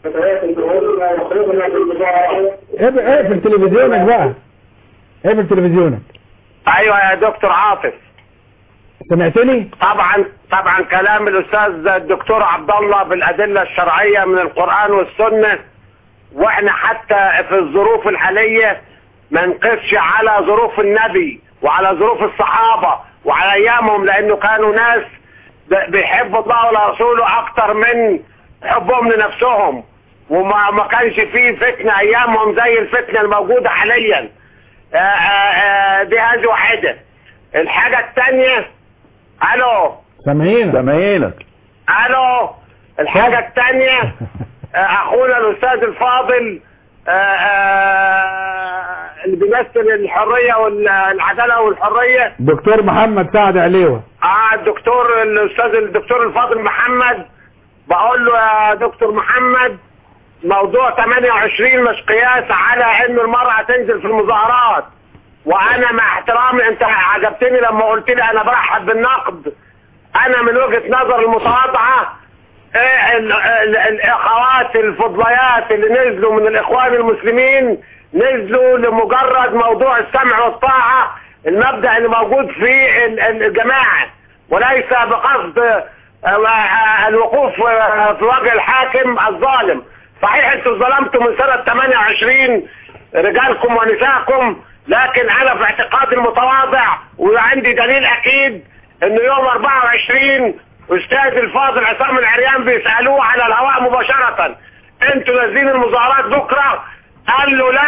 اقفل اقفل تلفزيونك بقى اقفل تلفزيونك ايوه يا دكتور عاطف سمعتني طبعا طبعا كلام الاستاذ الدكتور عبد الله بالادله الشرعيه من القران والسنه واحنا حتى في الظروف الحاليه ما نقفش على ظروف النبي وعلى ظروف الصحابه وعلى ايامهم لانه كانوا ناس ب- بيحبوا الله ورسوله اكتر من حبهم لنفسهم وما ما كانش فيه فتنه ايامهم زي الفتنه الموجوده حاليا آه، آه، آه، دي هذه واحده الحاجه الثانيه الو سامعينك سامعينك الو الحاجة الثانية اخونا الاستاذ الفاضل آه، آه، اللي بيمثل الحرية والعدالة والحرية دكتور محمد سعد عليوه اه الدكتور الاستاذ الدكتور الفاضل محمد بقول له يا دكتور محمد موضوع 28 مش قياس على ان المرأة تنزل في المظاهرات وانا مع احترامي انت عجبتني لما قلت لي انا برحب بالنقد انا من وجهة نظر المتواضعة آه، ال- ال- الاخوات الفضليات اللي نزلوا من الاخوان المسلمين نزلوا لمجرد موضوع السمع والطاعة المبدأ اللي موجود في ال- ال- الجماعة وليس بقصد آه، آه، الوقوف آه، في وجه الحاكم الظالم صحيح انتوا ظلمتوا من سنة 28 رجالكم ونساءكم لكن انا في اعتقادي المتواضع وعندي دليل اكيد انه يوم 24 استاذ الفاضل عصام العريان بيسالوه على الهواء مباشره انتوا نازلين المظاهرات بكره قال له لا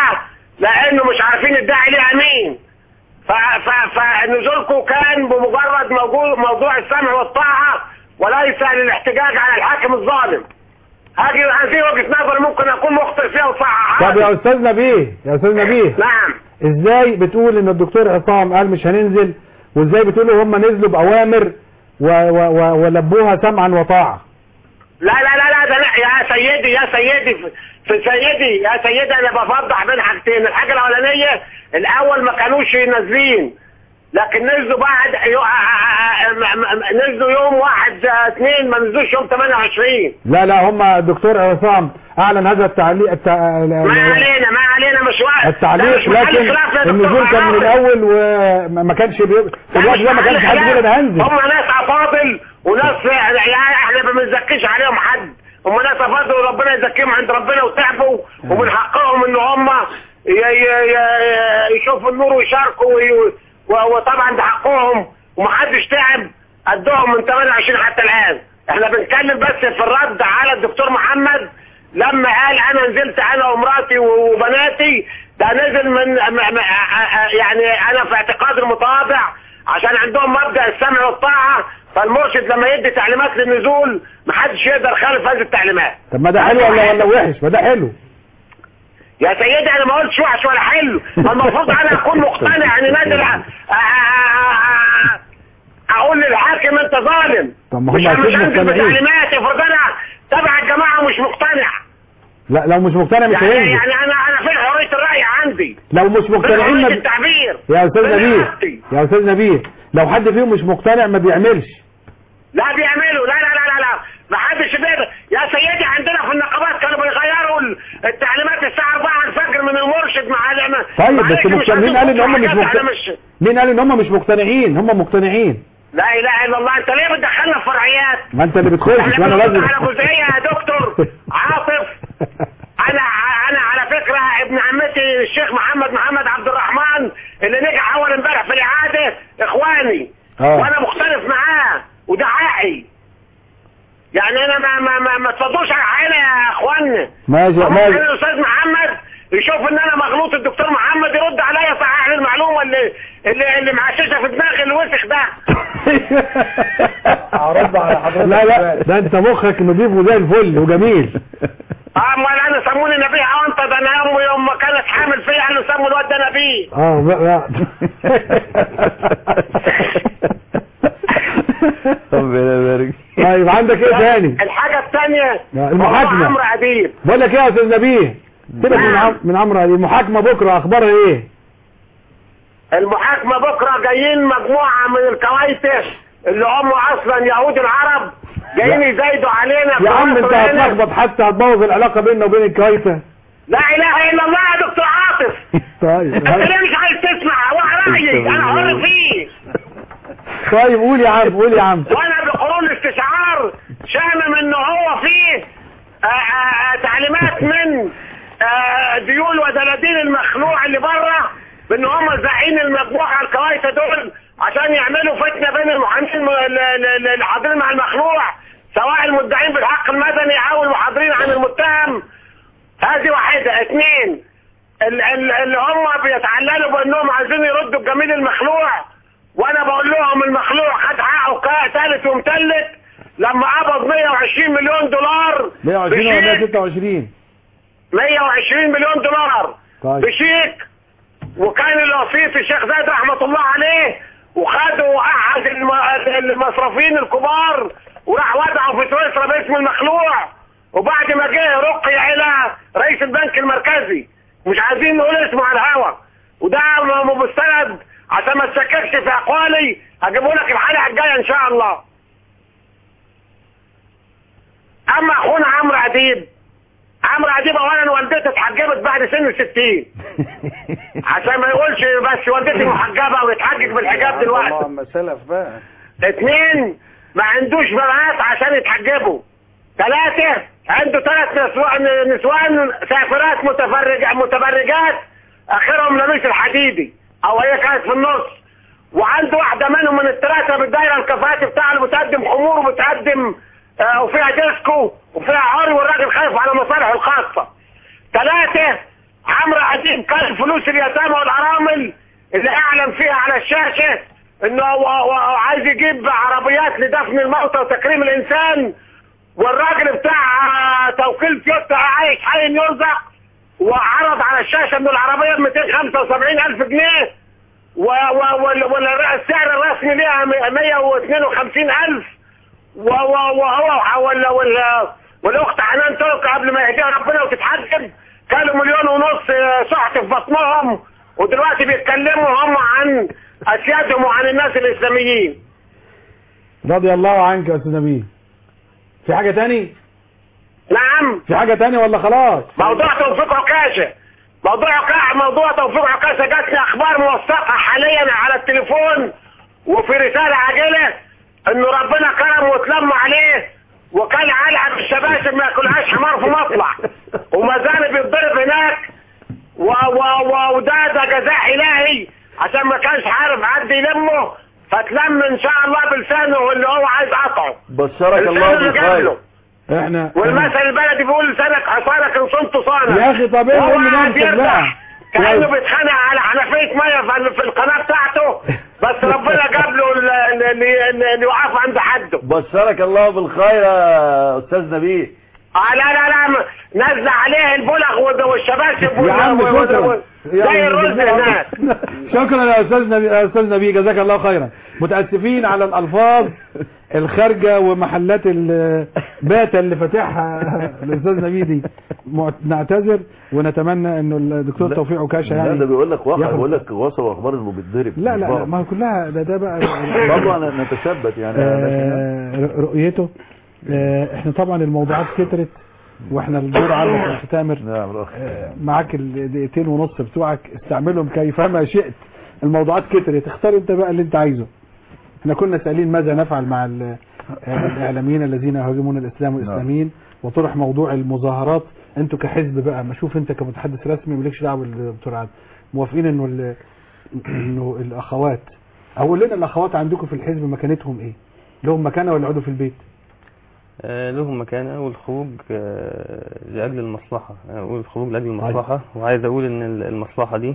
لانه مش عارفين الداعي ليها مين ف- ف- فنزولكم كان بمجرد موجود موضوع السمع والطاعه وليس للاحتجاج على الحاكم الظالم هذه هذه وجهه نظر ممكن اكون مخطئ فيها وصح طب يا استاذ نبيه يا استاذ نبيه نعم ازاي بتقول ان الدكتور عصام قال مش هننزل وازاي بتقولوا هم نزلوا باوامر و و و ولبوها سمعا وطاعه لا لا لا لا ده لا يا سيدي يا سيدي في- في سيدي يا سيدي انا بفضح بين حاجتين الحاجه الاولانيه الاول ما كانوش نازلين لكن نزلوا بعد يو... آ- آ- آ- م- م- نزلوا يوم واحد آه، اثنين ما نزلوش يوم 28 لا لا هم الدكتور عصام اعلن هذا التعليق التع... ما علينا ما علينا مش وقت ده التعليق مش محل لكن خلاف يا دكتور النزول كان من عاطف. الاول وما ما كانش بي... في الوقت ده ما كانش حد بيقول انا هنزل هم ناس افاضل وناس يعني احنا ما بنزكيش عليهم حد هم ناس افاضل وربنا يزكيهم عند ربنا وتعبوا ومن حقهم ان هم ي- ي- ي- يشوفوا النور ويشاركوا وي- و- وطبعا ده حقهم ومحدش تعب قدهم من 28 حتى الان احنا بنتكلم بس في الرد على الدكتور محمد لما قال انا نزلت انا ومراتي وبناتي ده نزل من م- م- يعني انا في اعتقاد المتواضع عشان عندهم مبدأ السمع والطاعة فالمرشد لما يدي تعليمات للنزول محدش يقدر يخالف هذه التعليمات طب ما ده حلو ولا ولا وحش ما ده حلو يا سيدي انا ما قلتش وحش ولا حلو المفروض انا اكون مقتنع يعني نادر أ- أ- أ- اقول للحاكم انت ظالم طب ما هم مش مش اكيد انزل مقتنعين بتعليمات افرض انا تبع الجماعة ومش مقتنع لا لو مش مقتنع مش يعني, هينزل يعني انا انا فين حرية الرأي عندي لو مش مقتنعين فين ما حرية ب... التعبير يا استاذ فين نبيه راحتي؟ يا استاذ نبيه لو حد فيهم مش مقتنع ما بيعملش لا بيعملوا لا لا لا لا لا ما حدش بيقدر يا سيدي عندنا في النقابات كانوا بيغيروا ال- التعليمات الساعة 4 الفجر من المرشد مع الإمام طيب معلش بس مش مقتنع- مين قال ان هم مش حاجات أنا مقتنعين مش مين قال ان هم مش مقتنعين هم مقتنعين لا اله الا الله انت ليه بتدخلنا في فرعيات ما انت اللي بتخش احنا وانا بنرد لازم على جزئية يا دكتور عاطف انا انا على فكرة ابن عمتي الشيخ محمد محمد عبد الرحمن اللي نجح اول امبارح في الاعادة اخواني آه. وانا مختلف معاه وده حقي يعني انا ما ما ما, ما تفضوش على عيني يا اخوانا ماشي ممكن ماشي الاستاذ محمد يشوف ان انا مغلوط الدكتور محمد يرد عليا صحح لي المعلومه اللي اللي, اللي معششه في دماغي الوسخ ده هرد على حضرتك لا لا ده انت مخك نضيف وزي الفل وجميل امال انا سموني نبيه انت ده انا امي يوم ما كانت حامل فيا قالوا سموا الواد ده نبيه اه لا ربنا يبارك طيب عندك ايه تاني الحاجه الثانيه لا، المحاكمة. عمرو اديب بقول لك ايه يا استاذ نبيه سيبك من عم... من عمرو علي المحاكمه بكره اخبارها ايه المحاكمه بكره جايين مجموعه من الكويت اللي هم اصلا يهود العرب جايين يزايدوا علينا في يا عم انت مصر هنا. هتلخبط حتى هتبوظ العلاقه بيننا وبين الكويته لا اله الا الله يا دكتور عاطف طيب انت ليه مش عايز تسمع هو رايي انا حر فيه طيب قول يا عم قول يا عم وانا بقرون الاستشعار شامم ان هو فيه آه، آه، آه، تعليمات من آه، ديول ودلادين المخلوع اللي بره بان هم زعين المجموعه الكويته دول عشان يعملوا فتنه بين المحامين الم- ال- ال- ال- الحاضرين مع المخلوع سواء المدعين بالحق المدني او المحاضرين عن المتهم هذه واحده اثنين ال- ال- اللي هم بيتعللوا بانهم عايزين يردوا الجميل المخلوع وانا بقول لهم المخلوع خد حقه كا- ثالث ومثلث لما قبض 120 مليون دولار 120 ولا بشيك 126 120 مليون دولار طيب. بشيك وكان الوسيط الشيخ زايد رحمة الله عليه وخدوا احد الم- المصرفين الكبار وراح وضعه في سويسرا باسم المخلوع وبعد ما جه رقي الى رئيس البنك المركزي مش عايزين نقول اسمه على الهوا وده م- مستند عشان ما تشككش في اقوالي هجيبه لك الحلقه الجايه ان شاء الله اما اخونا عمرو اديب عمرو اديب اولا والدته اتحجبت بعد سن الستين عشان ما يقولش بس والدتي محجبه ويتحجج بالحجاب دلوقتي اما سلف بقى اتنين ما عندوش بنات عشان يتحجبوا ثلاثة عنده ثلاث نسوان, نسوان سافرات متفرج متبرجات اخرهم لميس الحديدي او هي كانت في النص وعنده واحدة منهم من الثلاثة بالدايرة الكفاتي بتاع اللي بتقدم خمور وبتقدم آه وفيها ديسكو وفيها عري والراجل خايف على مصالحه الخاصة ثلاثة عمرو عزيز كان فلوس اليتامى والارامل اللي اعلن فيها على الشاشة انه هو هو عايز يجيب عربيات لدفن الموتى وتكريم الانسان والراجل بتاع آه، توكيل تويوتا عايش حي يرزق وعرض على الشاشة ان العربية ب 275 الف جنيه و- و- وال- والسعر الرسمي ليها 152 الف و- و- وهو وال- وال- والاخت حنان ترك قبل ما يهديها ربنا وتتحجب كانوا مليون ونص آه، سحت في بطنهم ودلوقتي بيتكلموا هم عن اسيادهم وعن الناس الاسلاميين رضي الله عنك يا استاذ نبيل في حاجة تاني نعم في حاجة تاني ولا خلاص موضوع توفيق عكاشة موضوع عكا... موضوع توفيق عكاشة جاتني اخبار موثقة حاليا على التليفون وفي رسالة عاجلة انه ربنا كرم واتلم عليه وكان علقة بالشباشب ما ياكلهاش حمار في مطلع وما زال بيتضرب هناك و... و... و... وده ده جزاء الهي عشان ما كانش عارف حد يلمه فتلم ان شاء الله بلسانه اللي هو عايز قطعه بشرك الله اللسان اللي بالخير جابله. احنا والمثل البلدي بيقول لسانك حصانك ان صنت صانك يا أخي طب إيه وهو اللي قاعد ننصب يرتاح بقى؟ كانه يا- بيتخانق على حنفيه ميه في- في القناه بتاعته بس ربنا جاب له ال- ال- اللي اللي يوقف عند حده بشرك الله بالخير يا استاذ نبيل آه لا لا لا م- نازله عليه البلغ وال- والشباشب وال- يا عم وال- وال- شكرا وال- زي الرز هناك شكرا يا استاذ نبي يا استاذ نبي جزاك الله خيرا متاسفين على الالفاظ الخارجه ومحلات الباتا اللي فاتحها الاستاذ نبي دي مع- نعتذر ونتمنى انه الدكتور لا. توفيق عكاشه لا يعني ده بيقول لك واقع ياخد- بيقول لك وصل واخبار انه بيتضرب لا لا لا ما هو كلها ده ده بقى برضه انا نتثبت يعني آه، رؤيته آه، احنا طبعا الموضوعات كترت واحنا الدور على يا أستاذ تامر آه، معاك الدقيقتين ونص بتوعك استعملهم كيفما شئت الموضوعات كترت اختار انت بقى اللي انت عايزه احنا كنا سائلين ماذا نفعل مع ال- آه، الاعلاميين الذين يهاجمون الاسلام والاسلاميين وطرح موضوع المظاهرات انتوا كحزب بقى ما شوف انت كمتحدث رسمي مالكش دعوه بالدكتور عادل موافقين انه ال- انه الاخوات اقول لنا الاخوات عندكم في الحزب مكانتهم ايه لهم مكانه ولا يقعدوا في البيت آه، لهم مكانة والخروج آه، لأجل المصلحة أنا أقول الخروج لأجل المصلحة وعايز أقول إن ال- المصلحة دي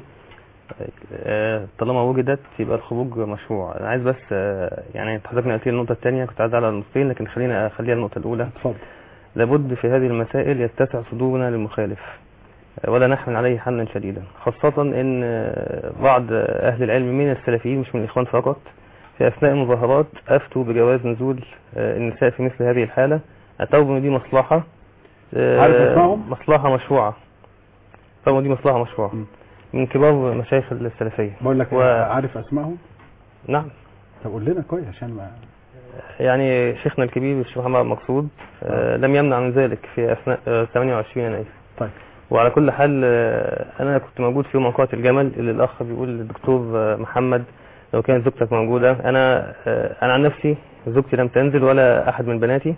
آه، طالما وجدت يبقى الخروج مشروع أنا عايز بس آه، يعني حضرتك نقلت لي النقطة الثانية كنت عايز على النقطتين لكن خلينا أخليها النقطة الأولى اتفضل لابد في هذه المسائل يتسع صدورنا للمخالف آه، ولا نحمل عليه حملا شديدا خاصة ان آه، بعض أهل العلم من السلفيين مش من الإخوان فقط في أثناء المظاهرات أفتوا بجواز نزول آه، النساء في مثل هذه الحالة اعتبروا ان دي مصلحة آه، عارف اسمائهم؟ مصلحة مشروعة اعتبروا دي مصلحة مشروعة من كبار مشايخ السلفية بقول لك و... عارف اسمائهم نعم طب قول لنا كويس عشان ما يعني شيخنا الكبير الشيخ محمد مقصود آه، لم يمنع من ذلك في أثناء آه، 28 يناير طيب وعلى كل حال آه، أنا كنت موجود في موقعة الجمل اللي الأخ بيقول للدكتور آه، محمد لو كانت زوجتك موجودة أنا آه، أنا عن نفسي زوجتي لم تنزل ولا أحد من بناتي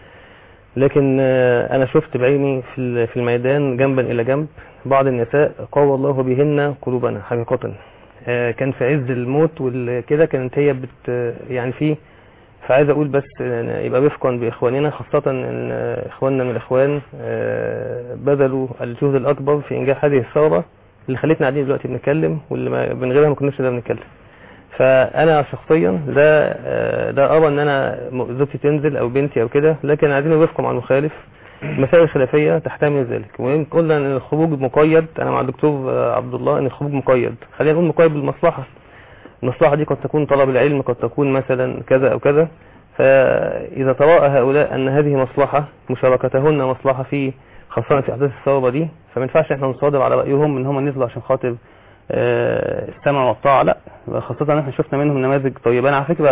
لكن آه، أنا شفت بعيني في ال- في الميدان جنبا إلى جنب بعض النساء قوى الله بهن قلوبنا حقيقة آه، كان في عز الموت وكده كانت هي بت يعني في فعايز اقول بس آه، يبقى رفقا باخواننا خاصة ان آه، اخواننا من الاخوان آه، بذلوا الجهد الاكبر في انجاح هذه الثورة اللي خلتنا قاعدين دلوقتي بنتكلم واللي ما- من غيرها ما كناش نقدر نتكلم فانا شخصيا لا آه، لا ارى ان انا م- زوجتي تنزل او بنتي او كده لكن عايزين الرفق مع المخالف المسائل الخلافية تحتمل ذلك وإن قلنا أن الخروج مقيد أنا مع الدكتور آه، عبد الله أن الخروج مقيد خلينا نقول مقيد بالمصلحة المصلحة دي قد تكون طلب العلم قد تكون مثلا كذا أو كذا فإذا تراءى هؤلاء أن هذه مصلحة مشاركتهن مصلحة في خاصة في أحداث الثورة دي فما ينفعش احنا نصادر على رأيهم ان هم نزلوا عشان خاطر آه، السمع والطاعة لا خاصة ان احنا شفنا منهم نماذج طيبة انا على فكرة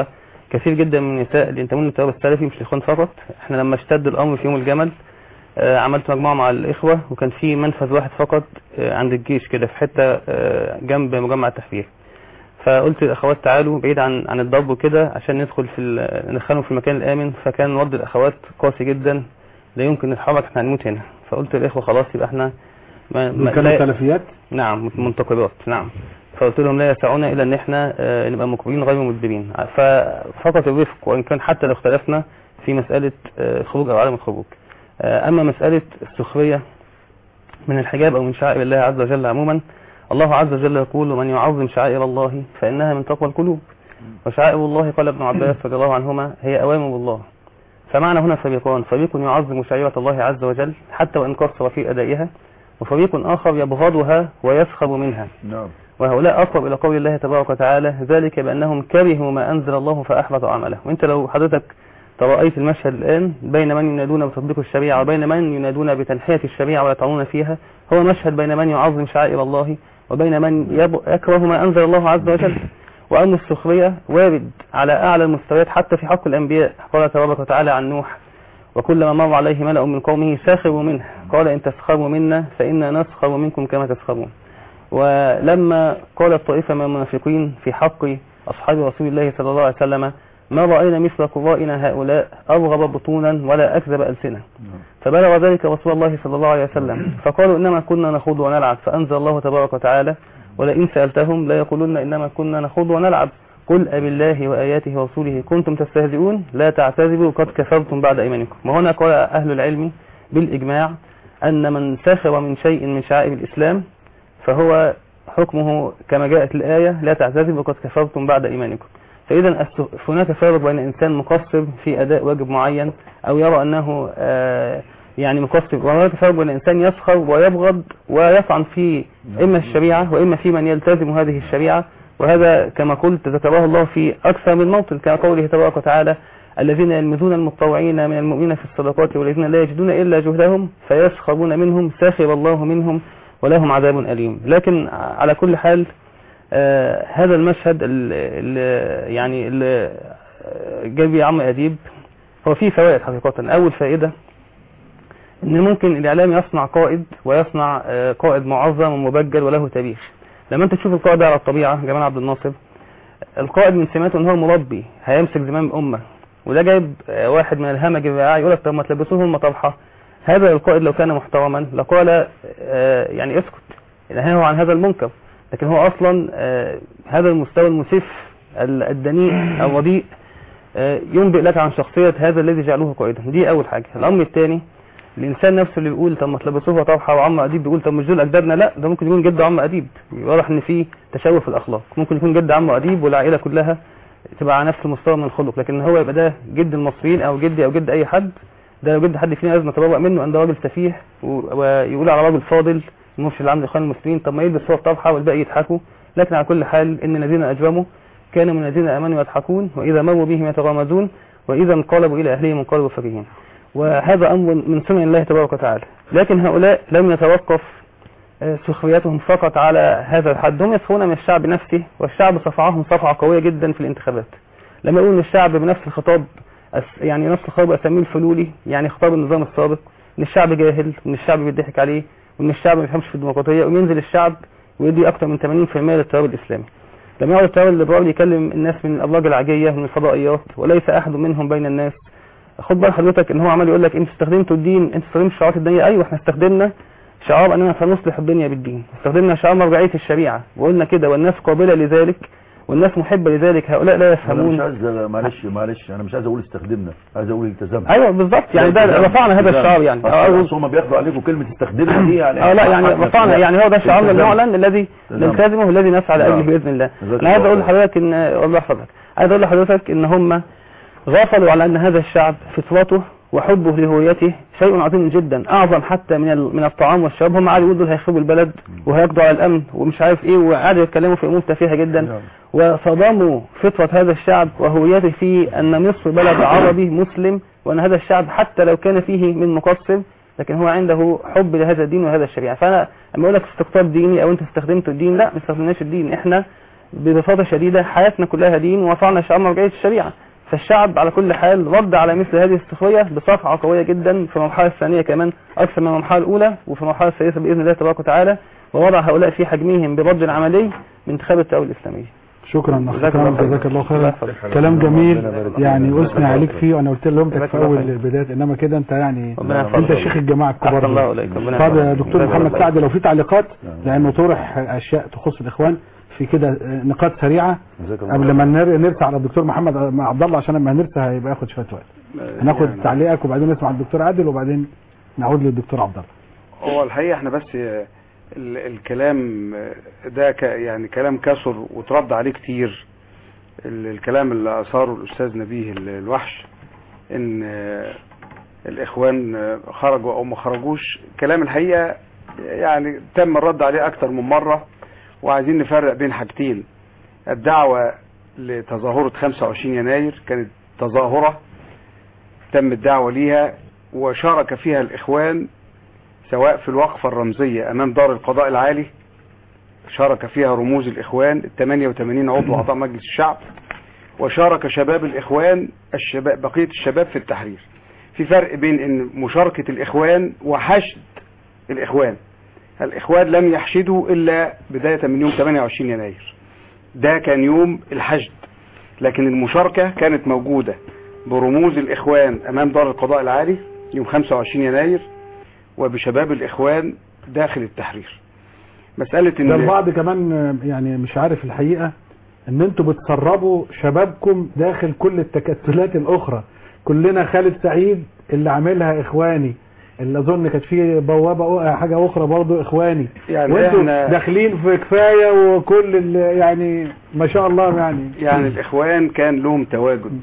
كثير جدا من النساء اللي ينتمون للتيار السلفي مش الاخوان فقط احنا لما اشتد الامر في يوم الجمل آه، عملت مجموعه مع الاخوه وكان في منفذ واحد فقط آه، عند الجيش كده في حته آه، جنب مجمع التحرير فقلت للاخوات تعالوا بعيد عن عن الضرب وكده عشان ندخل في ال- ندخلهم في المكان الامن فكان رد الاخوات قاسي جدا لا يمكن نتحرك احنا هنموت هنا فقلت للاخوه خلاص يبقى احنا ما ما- كانوا لا- سلفيات نعم منتقبات نعم فقلت لهم لا يسعنا الا ان احنا آه، نبقى مقبلين غير مدبرين ففقط الرفق وان كان حتى لو اختلفنا في مساله آه، الخروج او عدم الخروج آه، اما مساله السخريه من الحجاب او من شعائر الله عز وجل عموما الله عز وجل يقول ومن يعظم شعائر الله فانها من تقوى القلوب وشعائر الله قال ابن عباس رضي الله عنهما هي اوامر الله فمعنى هنا فريقان فريق يعظم شعيرة الله عز وجل حتى وإن قصر في أدائها وفريق آخر يبغضها ويسخر منها نعم وهؤلاء أقرب إلى قول الله تبارك وتعالى ذلك بأنهم كرهوا ما أنزل الله فأحبط أعماله وأنت لو حضرتك ترأيت المشهد الآن بين من ينادون بتطبيق الشريعة وبين من ينادون بتنحية الشريعة ويطعنون فيها هو مشهد بين من يعظم شعائر الله وبين من يب- يكره ما أنزل الله عز وجل وأن السخرية وارد على أعلى المستويات حتى في حق الأنبياء قال تبارك وتعالى عن نوح وكلما مر عليه ملأ من قومه سخروا منه قال إن تسخروا منا فإنا نسخر منكم كما تسخرون ولما قالت طائفة من المنافقين في حق أصحاب رسول الله صلى الله عليه وسلم ما رأينا مثل قرائنا هؤلاء أرغب بطونا ولا أكذب ألسنة فبلغ ذلك رسول الله صلى الله عليه وسلم فقالوا إنما كنا نخوض ونلعب فأنزل الله تبارك وتعالى ولئن سألتهم لا يقولون إنما كنا نخوض ونلعب قل أبالله وآياته ورسوله كنتم تستهزئون لا تعتذروا قد كفرتم بعد أيمانكم وهنا قال أهل العلم بالإجماع أن من سخر من شيء من شعائر الإسلام فهو حكمه كما جاءت الآية لا تعتذروا قد كفرتم بعد إيمانكم فإذا الس- هناك فرق بين إنسان مقصر في أداء واجب معين أو يرى أنه آه، يعني مقصر وهناك فرق بين إنسان يسخر ويبغض ويطعن في إما الشريعة وإما في من يلتزم هذه الشريعة وهذا كما قلت ذكره الله في أكثر من موطن كقوله تبارك وتعالى الذين يلمزون المتطوعين من المؤمنين في الصدقات والذين لا يجدون إلا جهدهم فيسخرون منهم سخر الله منهم ولهم عذاب أليم لكن على كل حال آه هذا المشهد اللي يعني اللي جاب عم أديب هو فيه فوائد حقيقة أول فائدة ان ممكن الاعلام يصنع قائد ويصنع آه، قائد معظم ومبجل وله تاريخ لما انت تشوف القائد على الطبيعه جمال عبد الناصر القائد من سماته ان هو مربي هيمسك زمام الامه وده جايب آه، واحد من الهمج الرعاع يقول لك طب ما تلبسوه هم طرحه هذا القائد لو كان محترما لقال آه، يعني اسكت نهاه عن هذا المنكر لكن هو اصلا آه، هذا المستوى المسف ال- الدنيء الرديء آه، ينبئ لك عن شخصية هذا الذي جعله قائدا دي أول حاجة الأمر الثاني الإنسان نفسه اللي بيقول طب ما تلبسوه طرحة وعم أديب بيقول طب مش دول أجدادنا لا ده ممكن يكون جد عم أديب واضح إن في تشوه في الأخلاق ممكن يكون جد عم أديب والعائلة كلها تبقى على نفس المستوى من الخلق لكن هو يبقى ده جد المصريين أو جدي أو جد أي حد ده لو جد حد فينا لازم نتبرأ منه أن ده راجل سفيه و- ويقول على راجل فاضل المرشد العام للإخوان المسلمين طب ما يلبس هو الطرحة والباقي يضحكوا لكن على كل حال إن الذين أجرموا كانوا من الذين آمنوا يضحكون وإذا مروا بهم يتغامزون وإذا انقلبوا إلى أهلهم انقلبوا فكهين وهذا أمر من سنن الله تبارك وتعالى لكن هؤلاء لم يتوقف آه، سخريتهم فقط على هذا الحد هم يسخرون من الشعب نفسه والشعب صفعهم صفعة قوية جدا في الانتخابات لما يقول ان الشعب بنفس الخطاب أس- يعني نفس الخطاب اسميه الفلولي يعني خطاب النظام السابق ان الشعب جاهل وان الشعب بيضحك عليه وان الشعب ما بيفهمش في الديمقراطيه وينزل الشعب ويدي اكثر من 80% للتيار الاسلامي لما يقعد التيار الليبرالي يكلم الناس من الابراج العاجيه من الفضائيات وليس احد منهم بين الناس خد بال حضرتك ان هو عمال يقول لك انت استخدمتوا الدين انت استخدمت شعارات الدنيا ايوه احنا استخدمنا شعار اننا سنصلح الدنيا بالدين استخدمنا شعار مرجعيه الشريعه وقلنا كده والناس قابله لذلك والناس محبه لذلك هؤلاء لا انا مش يفهمون عايز معلش معلش انا مش عايز اقول استخدمنا عايز اقول التزمنا ايوه بالظبط يعني ده التزام. رفعنا هذا التزام. الشعار يعني أصل أصل هم بياخدوا عليكم كلمه استخدمنا دي يعني اه لا يعني حقنا رفعنا فيها. يعني هو ده شعارنا التزام. المعلن الذي التزام. نلتزمه والذي نسعى لاجله نعم. باذن الله جزاك انا عايز الله اقول خير. لحضرتك ان الله يحفظك عايز اقول لحضرتك ان هم غافلوا على ان هذا الشعب فطرته وحبه لهويته شيء عظيم جدا اعظم حتى من ال- من الطعام والشراب هم قاعدوا يقولوا دول هيخربوا البلد وهيقضوا على الامن ومش عارف ايه وقعدوا يتكلموا في امور تافهه جدا وصدموا فطرة هذا الشعب وهويته في أن مصر بلد عربي مسلم وأن هذا الشعب حتى لو كان فيه من مقصر لكن هو عنده حب لهذا الدين وهذا الشريعة فأنا لما أقول لك استقطاب ديني أو أنت استخدمت الدين لا ما استخدمناش الدين إحنا ببساطة شديدة حياتنا كلها دين ورفعنا شعار مرجعية الشريعة فالشعب على كل حال رد على مثل هذه الصفية بصفعة قوية جدا في المرحلة الثانية كمان أكثر من المرحلة الأولى وفي المرحلة الثالثة بإذن الله تبارك وتعالى ووضع هؤلاء في حجمهم برد عملي بانتخاب التأويل الإسلامية شكرا اخ جزاك الله كرم خير. جزاك الله خيرا الله يحفظك. كلام جميل ربنا يبارك فيك. يعني اثني عليك فيه وانا قلت لهم جزاك في الله اول خير. البدايه انما كده انت يعني ربنا يحفظك. انت شيخ الجماعه الكبار أحسن الله دول. إليك. ربنا طب يا يحفظك. دكتور جزاك محمد الله سعد لو في تعليقات لانه طرح اشياء تخص الاخوان في كده نقاط سريعه جزاك الله قبل ما نر- نرسى على الدكتور محمد مع عبد الله عشان لما هنرسى هيبقى ياخد شويه وقت هناخد يعني- تعليقك وبعدين نسمع الدكتور عادل وبعدين نعود للدكتور عبد الله هو الحقيقة احنا بس آه، ال- الكلام آه، ده ك يعني كلام كسر وترد عليه كتير ال- الكلام اللي أثاره الأستاذ نبيه ال- الوحش إن آه، الإخوان آه، خرجوا أو ما خرجوش كلام الحقيقة يعني تم الرد عليه أكتر من مرة وعايزين نفرق بين حاجتين الدعوة لتظاهرة 25 يناير كانت تظاهرة تم الدعوة ليها وشارك فيها الإخوان سواء في الوقفة الرمزية أمام دار القضاء العالي شارك فيها رموز الإخوان ال 88 عضو أعضاء مجلس الشعب وشارك شباب الإخوان الشباب بقية الشباب في التحرير في فرق بين أن مشاركة الإخوان وحشد الإخوان الإخوان لم يحشدوا إلا بداية من يوم 28 يناير ده كان يوم الحشد لكن المشاركة كانت موجودة برموز الإخوان أمام دار القضاء العالي يوم 25 يناير وبشباب الإخوان داخل التحرير مسألة ده إن البعض كمان آه، يعني مش عارف الحقيقه ان انتوا بتسربوا شبابكم داخل كل التكتلات الاخرى كلنا خالد سعيد اللي عاملها اخواني اللي اظن كانت في بوابه أو- حاجه اخرى برضه اخواني يعني وانتوا إحنا- داخلين في كفايه وكل ال- يعني ما شاء الله يعني يعني الإخوان كان لهم تواجد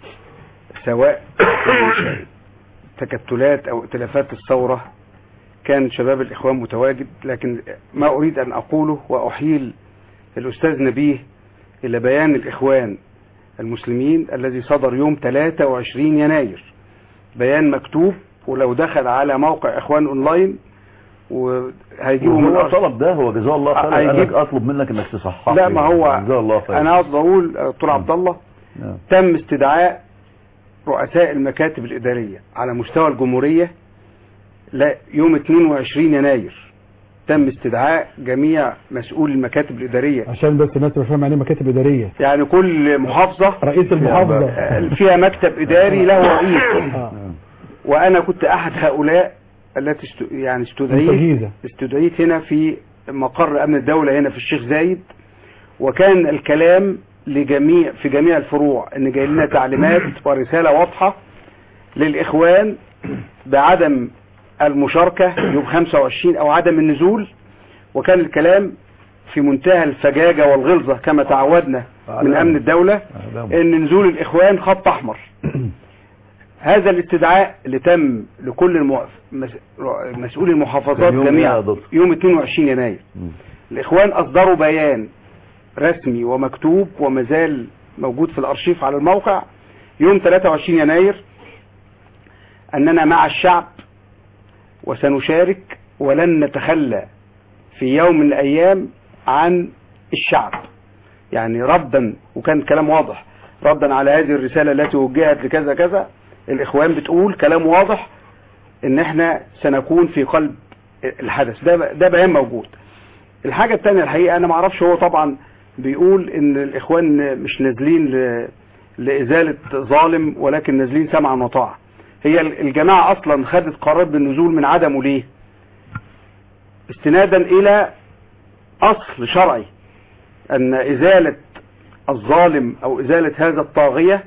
سواء في تكتلات أو ائتلافات الثورة كان شباب الإخوان متواجد لكن ما أريد أن أقوله وأحيل الأستاذ نبيه إلى بيان الإخوان المسلمين الذي صدر يوم 23 يناير بيان مكتوب ولو دخل على موقع إخوان أونلاين وهيجيبوا من هو أرض- طلب ده هو جزاه الله خير هيجيب- قال لك اطلب منك انك تصحح لا ما هو جزاه الله خير انا اقصد اقول آه، دكتور عبد الله نعم. تم استدعاء رؤساء المكاتب الاداريه على مستوى الجمهوريه لا يوم 22 يناير تم استدعاء جميع مسؤول المكاتب الاداريه عشان بس الناس تبقى فاهمه يعني إيه مكاتب اداريه يعني كل محافظه رئيس المحافظه آه، فيها مكتب اداري له رئيس آه. وانا كنت احد هؤلاء التي است... يعني استدعيت الجيزة. استدعيت هنا في مقر امن الدولة هنا في الشيخ زايد وكان الكلام لجميع في جميع الفروع ان جاي لنا تعليمات ورسالة واضحة للاخوان بعدم المشاركة يوم 25 او عدم النزول وكان الكلام في منتهى الفجاجة والغلظة كما تعودنا من امن الدولة ان نزول الاخوان خط احمر هذا الاستدعاء اللي تم لكل المو... مس... مسؤولي المحافظات كان يوم إيه يا جميعا دكتور؟ يوم 22 يناير الاخوان اصدروا بيان رسمي ومكتوب ومازال موجود في الارشيف على الموقع يوم 23 يناير اننا مع الشعب وسنشارك ولن نتخلى في يوم من الايام عن الشعب يعني ردا وكان كلام واضح ردا على هذه الرسالة التي وجهت لكذا كذا الاخوان بتقول كلام واضح ان احنا سنكون في قلب الحدث ده ده بيان موجود الحاجة التانية الحقيقة انا ما اعرفش هو طبعا بيقول ان الاخوان مش نازلين ل... لازالة ظالم ولكن نازلين سمعا وطاعة هي الجماعة اصلا خدت قرار بالنزول من عدمه ليه استنادا الى اصل شرعي ان ازالة الظالم او ازالة هذا الطاغية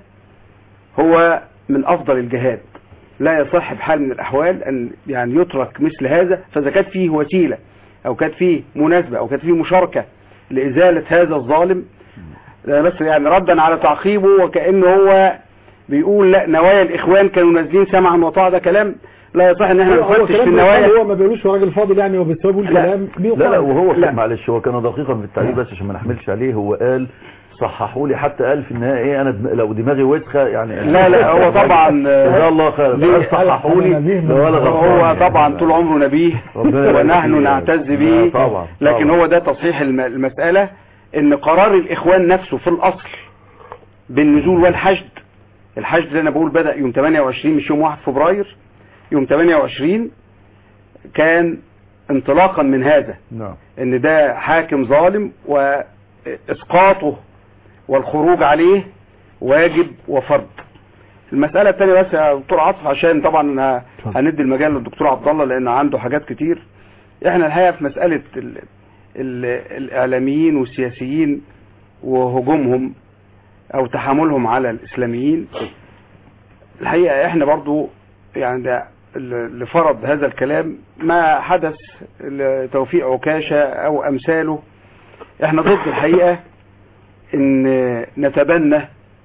هو من افضل الجهاد لا يصح بحال من الاحوال ان يعني يترك مثل هذا فاذا كانت فيه وسيلة او كانت فيه مناسبة او كانت فيه مشاركة لازالة هذا الظالم ده بس يعني ردا على تعقيبه وكأنه هو بيقول لا نوايا الاخوان كانوا نازلين سمعا وطاعة ده كلام لا يصح ان احنا هو- هو نفتش في كلام النوايا هو ما بيقولوش هو راجل فاضل يعني هو بس هو بيقول لا. كلام لا لا وهو لا. كان معلش هو كان دقيقا في التعليق بس عشان ما نحملش عليه هو قال صححوا لي حتى قال في النهايه ايه انا دم... لو دماغي وسخه يعني لا لا هو طبعا جزاه الله خير ليه؟ قال صححوا لي ده ولا غلطان هو يعني. طبعا طول عمره نبيه ربنا يبارك ونحن فيه. نعتز لا، به طبعا لكن طبعا. هو ده تصحيح الم- المسألة ان قرار الاخوان نفسه في الاصل بالنزول والحشد الحشد اللي انا بقول بدأ يوم 28 مش يوم 1 فبراير يوم 28 كان انطلاقا من هذا نعم ان ده حاكم ظالم واسقاطه والخروج عليه واجب وفرض المسألة الثانية بس يا دكتور عاطف عشان طبعا ه- هندي المجال للدكتور عبد الله لان عنده حاجات كتير احنا الحقيقة في مسألة ال ال الاعلاميين والسياسيين وهجومهم او تحاملهم على الاسلاميين الحقيقة احنا برضو يعني ده اللي فرض هذا الكلام ما حدث لتوفيق عكاشة او امثاله احنا ضد الحقيقة ان نتبنى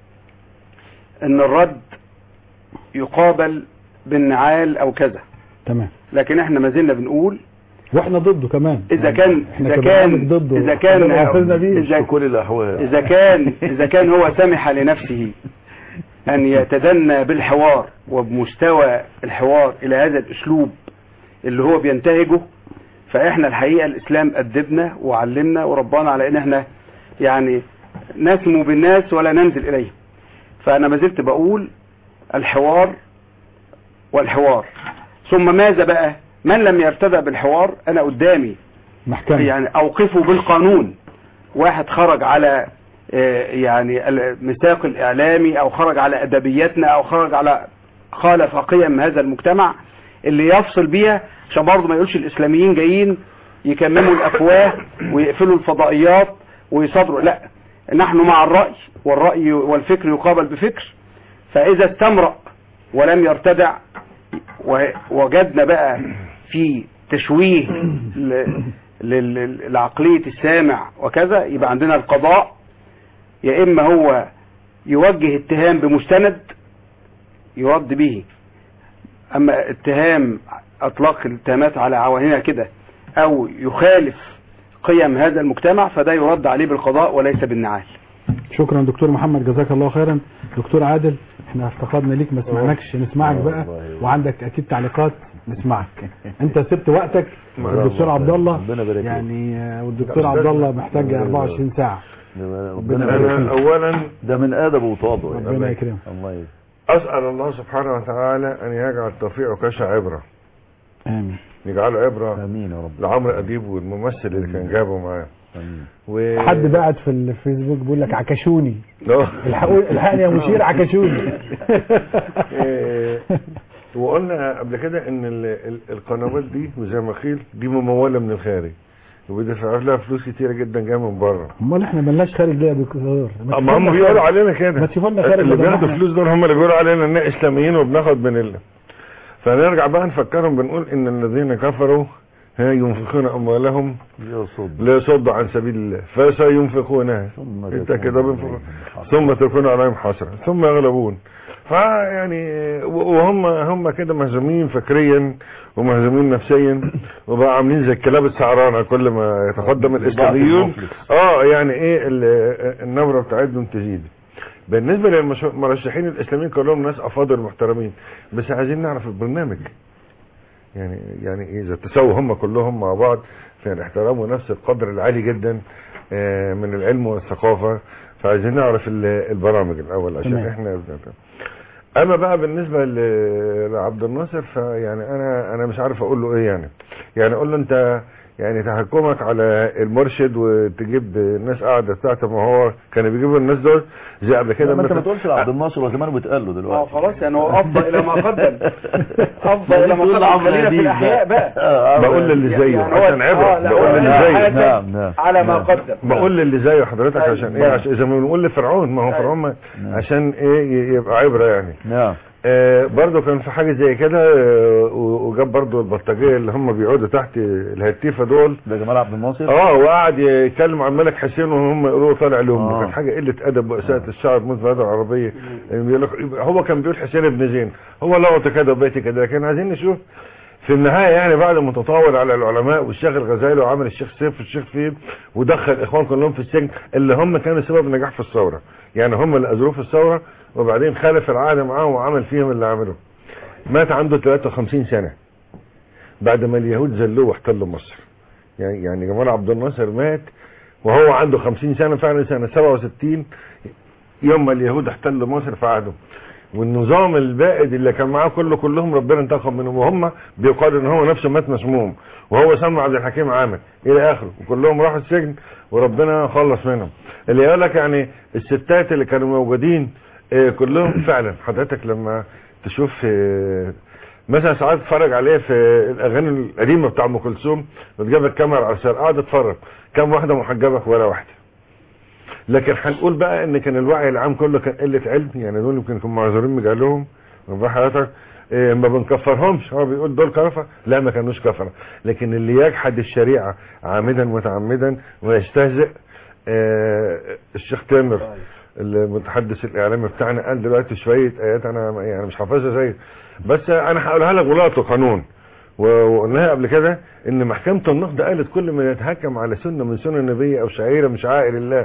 ان الرد يقابل بالنعال او كذا تمام لكن احنا ما زلنا بنقول واحنا ضده كمان اذا كان احنا اذا كبرنامج كان ضده اذا كان ربنا يحفظنا بيه. اذا كل الاحوال اذا كان اذا كان هو سمح لنفسه ان يتدنى بالحوار وبمستوى الحوار الى هذا الاسلوب اللي هو بينتهجه فاحنا الحقيقه الاسلام ادبنا وعلمنا وربانا على ان احنا يعني نسمو بالناس ولا ننزل اليهم فانا ما زلت بقول الحوار والحوار ثم ماذا بقى من لم يرتدع بالحوار انا قدامي محكمة يعني اوقفه بالقانون واحد خرج على آه، يعني الميثاق الاعلامي او خرج على ادبياتنا او خرج على خالف قيم هذا المجتمع اللي يفصل بيها عشان برضه ما يقولش الاسلاميين جايين يكمموا الافواه ويقفلوا الفضائيات ويصدروا لا نحن مع الراي والراي والفكر يقابل بفكر فاذا استمرأ ولم يرتدع ووجدنا بقى في تشويه ل- لل- لعقلية السامع وكذا يبقى عندنا القضاء يا إما هو يوجه اتهام بمستند يرد به أما اتهام أطلاق الاتهامات على عوانها كده أو يخالف قيم هذا المجتمع فده يرد عليه بالقضاء وليس بالنعال شكرا دكتور محمد جزاك الله خيرا دكتور عادل احنا افتقدنا ليك ما سمعناكش نسمعك بقى وعندك اكيد تعليقات نسمعك انت سبت وقتك الدكتور عبد الله ربنا يبارك فيك. يعني آه، والدكتور عبد الله محتاج 24 ساعه ربنا يبارك يبارك فيك. فيك. اولا ده من ادب وتواضع ربنا يكرمك الله يبارك اسال الله سبحانه وتعالى ان يجعل توفيق عكاشة عبره امين يجعله عبره امين يا رب لعمرو اديب والممثل اللي كان جابه معاه امين و... حد بعت في الفيسبوك بيقول لك عكشوني لا. الحقوا- الحقني يا مشير عكشوني إيه، وقلنا قبل كده ان ال- ال- القنوات دي وزي ما قيل دي مموله من الخارج وبيدفع لها فلوس كتيره جدا جايه من بره امال احنا ملناش خارج ليه يا دكتور ما اما هم تشوفنا بيقولوا خارج. علينا كده ما تشوفوا لنا خارج اللي بدل ما بياخدوا احنا- فلوس دول هم اللي بيقولوا علينا ان اسلاميين وبناخد من ال فنرجع بقى نفكرهم بنقول ان الذين كفروا ها ينفقون اموالهم يصد ليصدوا عن سبيل الله فسينفقونها انت كده بينفق ثم تكون عليهم حسرة ثم يغلبون فيعني وهم هم كده مهزومين فكريا ومهزومين نفسيا وبقى عاملين زي الكلاب السعرانه كل ما يتقدم الاسلاميون المفلس. اه يعني ايه ال- النبره بتاعتهم تزيد بالنسبه للمرشحين الاسلاميين كلهم ناس افاضل محترمين بس عايزين نعرف البرنامج يعني يعني اذا تساووا هم كلهم مع بعض في الاحترام ونفس القدر العالي جدا آه، من العلم والثقافه فعايزين نعرف ال- البرامج الاول عشان تمام. احنا اما بقى بالنسبه ل- لعبد الناصر فيعني انا انا مش عارف اقول له ايه يعني يعني اقول له انت يعني تحكمك على المرشد وتجيب الناس قاعده بتاعته ما هو كانوا بيجيبوا الناس دول زي قبل كده ما انت ما مثلا- تقولش لعبد الناصر وزمان بيتقال له اه دلوقتي خلاص يعني هو افضل الى ما قدم افضل الى ما تقول قدم لعمرو خلينا في أديب الاحياء بقى آه، بقول للي زيه يعني هو- عشان عبره آه، لا، بقول هو للي حاجة زيه نعم نعم على ما نعم. قدم بقول للي زيه حضرتك أيوة. عشان ايه عشان زي ما بنقول لفرعون ما هو أيوة. فرعون ما- نعم. عشان ايه ي- يبقى عبره يعني نعم آه برضو كان في حاجه زي كده آه، و- وجاب برضو البلطجيه اللي هم بيقعدوا تحت الهتيفه دول ده جمال عبد الناصر اه وقعد يتكلم عن الملك حسين وهم يقولوا له طالع لهم آه. كان حاجه قله ادب واساءه الشعب منذ البلاد العربيه بيقول لك- هو كان بيقول حسين بن زين هو لقطه كده وبيتي كده لكن عايزين نشوف في النهايه يعني بعد ما تطاول على العلماء والشيخ الغزالي وعمل الشيخ سيف والشيخ فيل ودخل الاخوان كلهم في السجن اللي هم كانوا سبب نجاح في الثوره يعني هم اللي اذروه في الثوره وبعدين خالف العهد معاهم وعمل فيهم اللي عمله مات عنده 53 سنه بعد ما اليهود ذلوه واحتلوا مصر يعني يعني جمال عبد الناصر مات وهو عنده 50 سنه فعلا سنه 67 يوم ما اليهود احتلوا مصر في عهده والنظام البائد اللي كان معاه كله كلهم ربنا انتقم منهم وهم بيقال ان هو نفسه مات مسموم وهو سمى عبد الحكيم عامر الى اخره وكلهم راحوا السجن وربنا خلص منهم اللي يقول لك يعني الستات اللي كانوا موجودين آه، كلهم فعلا حضرتك لما تشوف آه، مثلا ساعات اتفرج عليه في الاغاني القديمه بتاع ام كلثوم وتجيب الكاميرا على السر قاعد اتفرج كم واحده محجبه ولا واحده لكن هنقول بقى ان كان الوعي العام كله كان قله علم يعني دول يمكن يكونوا معذورين بجهلهم ربنا حضرتك إيه ما بنكفرهمش هو بيقول دول كفره لا ما كانوش كفره لكن اللي يجحد الشريعه عامدا متعمدا ويستهزئ آه الشيخ تامر المتحدث الاعلامي بتاعنا قال دلوقتي شويه ايات انا يعني مش حافظها زي بس انا هقولها لك ولاته قانون و- وقلناها قبل كده ان محكمه النقد قالت كل من يتهكم على سنه من سنن النبي او شعيره من شعائر الله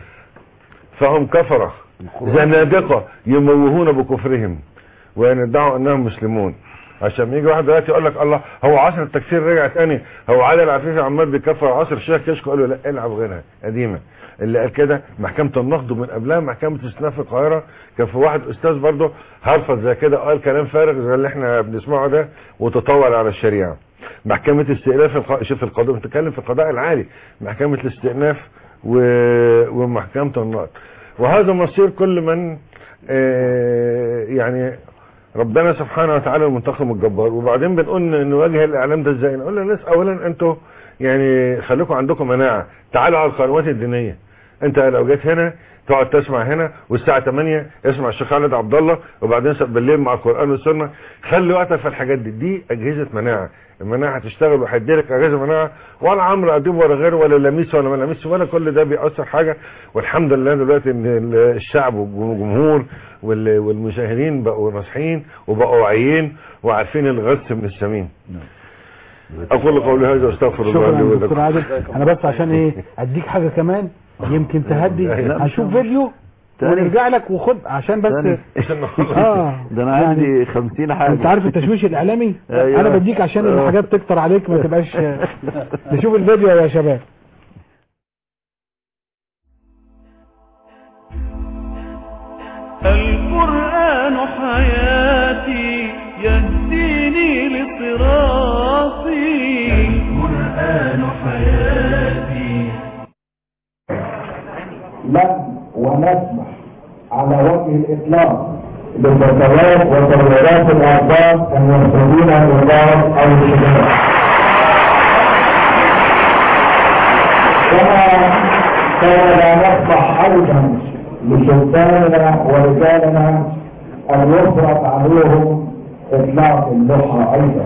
فهم كفره زنادقه يموهون بكفرهم ويدعوا انهم مسلمون عشان يجي واحد دلوقتي يقول لك الله هو عصر التكفير رجع تاني هو علي العفيفي عمال بيكفر عصر الشيخ كشك قال له لا العب غيرها قديمه اللي قال كده محكمه النقد ومن قبلها محكمه استئناف القاهره كان في واحد استاذ برضه هرفض زي كده قال كلام فارغ زي اللي احنا بنسمعه ده وتطور على الشريعه محكمه استئناف الق... شوف القضاء بتتكلم في القضاء العالي محكمه الاستئناف و... ومحكمه النقد وهذا مصير كل من آه، يعني ربنا سبحانه وتعالى المنتقم الجبار وبعدين بنقول ن- نواجه الاعلام ده ازاي نقول للناس اولا انتوا يعني خليكم عندكم مناعه تعالوا على القنوات الدينيه انت لو جيت هنا تقعد تسمع هنا والساعه 8 اسمع الشيخ خالد عبد الله وبعدين بالليل مع القران والسنه خلي وقتك في الحاجات دي دي اجهزه مناعه المناعه هتشتغل وهيدي لك اجهزه مناعه ولا عمرو اديب ولا غيره ولا لميس ولا ما لميس ولا كل ده بيأثر حاجه والحمد لله دلوقتي ان ال- الشعب والجمهور وال- والمشاهدين بقوا ناصحين وبقوا واعيين وعارفين الغث من السمين اقول قولي هذا واستغفر الله لي شكرا دكتور ولكم عادل انا بس عشان ايه اديك حاجه كمان يمكن تهدي لا، مش- هنشوف فيديو تاني. ونرجع لك وخد عشان بس تاني. اه ده انا يعني عندي 50 حاجه انت عارف التشويش الاعلامي أيوة. انا بديك عشان آه. الحاجات تكتر عليك ما تبقاش نشوف الفيديو يا شباب القرآن حياتي يهديني لصراطي القرآن حياتي لم ونسمح على وجه الإطلاق لفتوات وتغييرات الأعضاء أن يرتدون النظام أو الشباب كما كان لا نسمح أيضا لسلطاننا ورجالنا أن يفرض عليهم إطلاق اللحى أيضا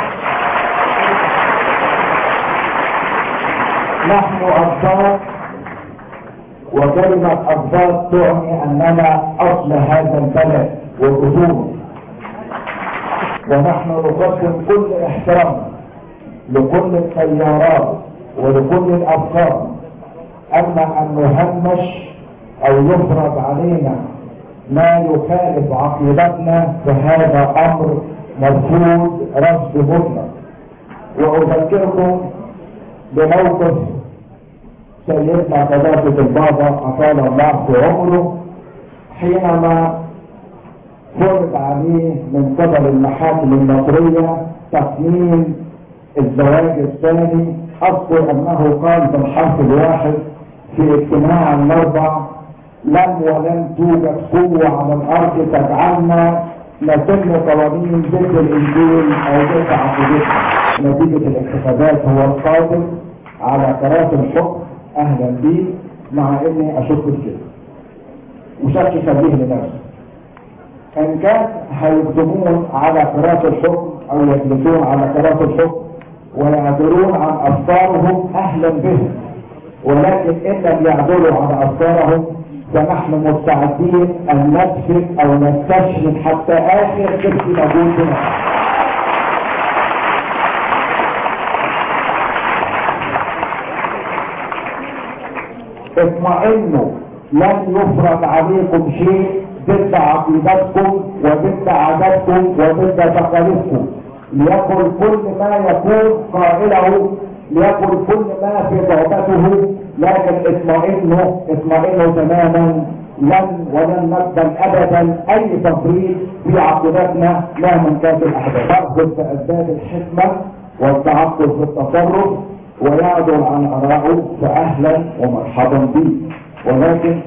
نحن أبطال وكلمة أضباط تعني أننا أصل هذا البلد وجذوره ونحن نقدم كل احترام لكل التيارات ولكل الأفكار أما أن نهمش أو يفرض علينا ما يخالف عقيدتنا فهذا أمر مرفوض رفض مطلق وأذكركم بموقف سيدنا قداسة البابا أطال الله في عمره حينما فرض عليه من قبل المحاكم المصرية تقنين الزواج الثاني أذكر أنه قال بالحرف الواحد في اجتماع الأربع لم ولن توجد قوة على الأرض تجعلنا نتم قوانين ضد الإنجيل أو ضد عقيدتنا نتيجة الانتخابات هو القادر على قرارات الحكم اهلا بيه مع اني اشك في كده وشك شبيه لنفسه ان كان هيقدمون على قرارات الحكم او يجلسون على قرارات الحكم ويعبرون عن افكارهم اهلا بهم ولكن ان لم يعبروا عن افكارهم فنحن مستعدين ان ندفن او نستشهد حتى اخر كرسي موجود هنا اطمئنوا لن يفرض عليكم شيء ضد عقيدتكم وضد عاداتكم وضد تقاليدكم ليقل كل ما يكون قائله ليقل كل ما في صعوبته لكن اطمئنوا اطمئنوا تماما لن ولن نقبل ابدا اي تفريط في عقيدتنا مهما كانت الاحداث ناخذ في اسباب الحكمه والتعقل في التصرف ويعدل عن ارائه فاهلا ومرحبا به ولكن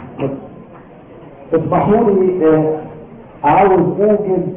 اسمحوا لي آه، عاوز اوجد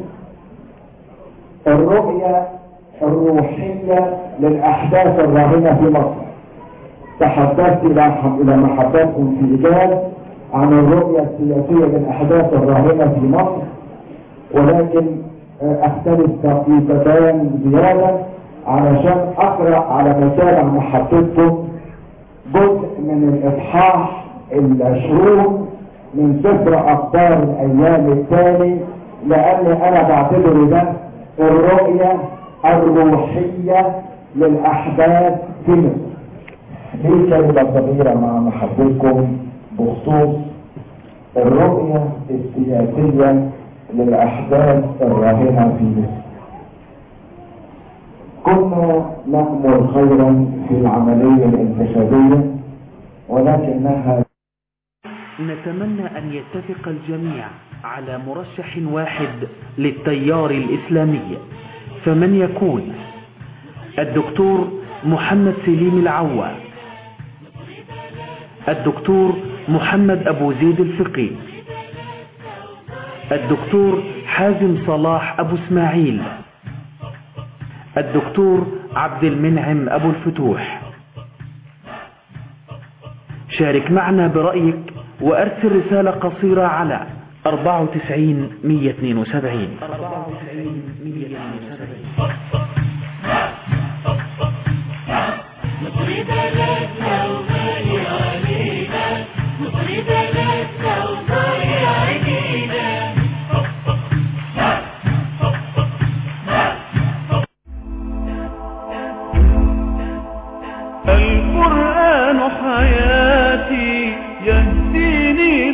الرؤية الروحية للأحداث الراهنة في مصر تحدثت إلى إلى محبتكم في إيجاز عن الرؤية السياسية للأحداث الراهنة في مصر ولكن آه، أختلف دقيقتان زيادة علشان أقرأ على متابع محبتكم جزء من الإصحاح العشرون من سفر أخبار الأيام الثاني لأني أنا بعتبر ده الرؤية الروحية للأحداث في مصر. ليه كلمة صغيرة مع محبتكم بخصوص الرؤية السياسية للأحداث الراهنة في مصر. كنا نأمل خيرا في العملية الانتخابية ولكنها نتمنى أن يتفق الجميع على مرشح واحد للتيار الإسلامي فمن يكون الدكتور محمد سليم العوا الدكتور محمد أبو زيد الفقي الدكتور حازم صلاح أبو اسماعيل الدكتور عبد المنعم أبو الفتوح شارك معنا برأيك وأرسل رسالة قصيرة على 94 172 القرآن حياتي يهديني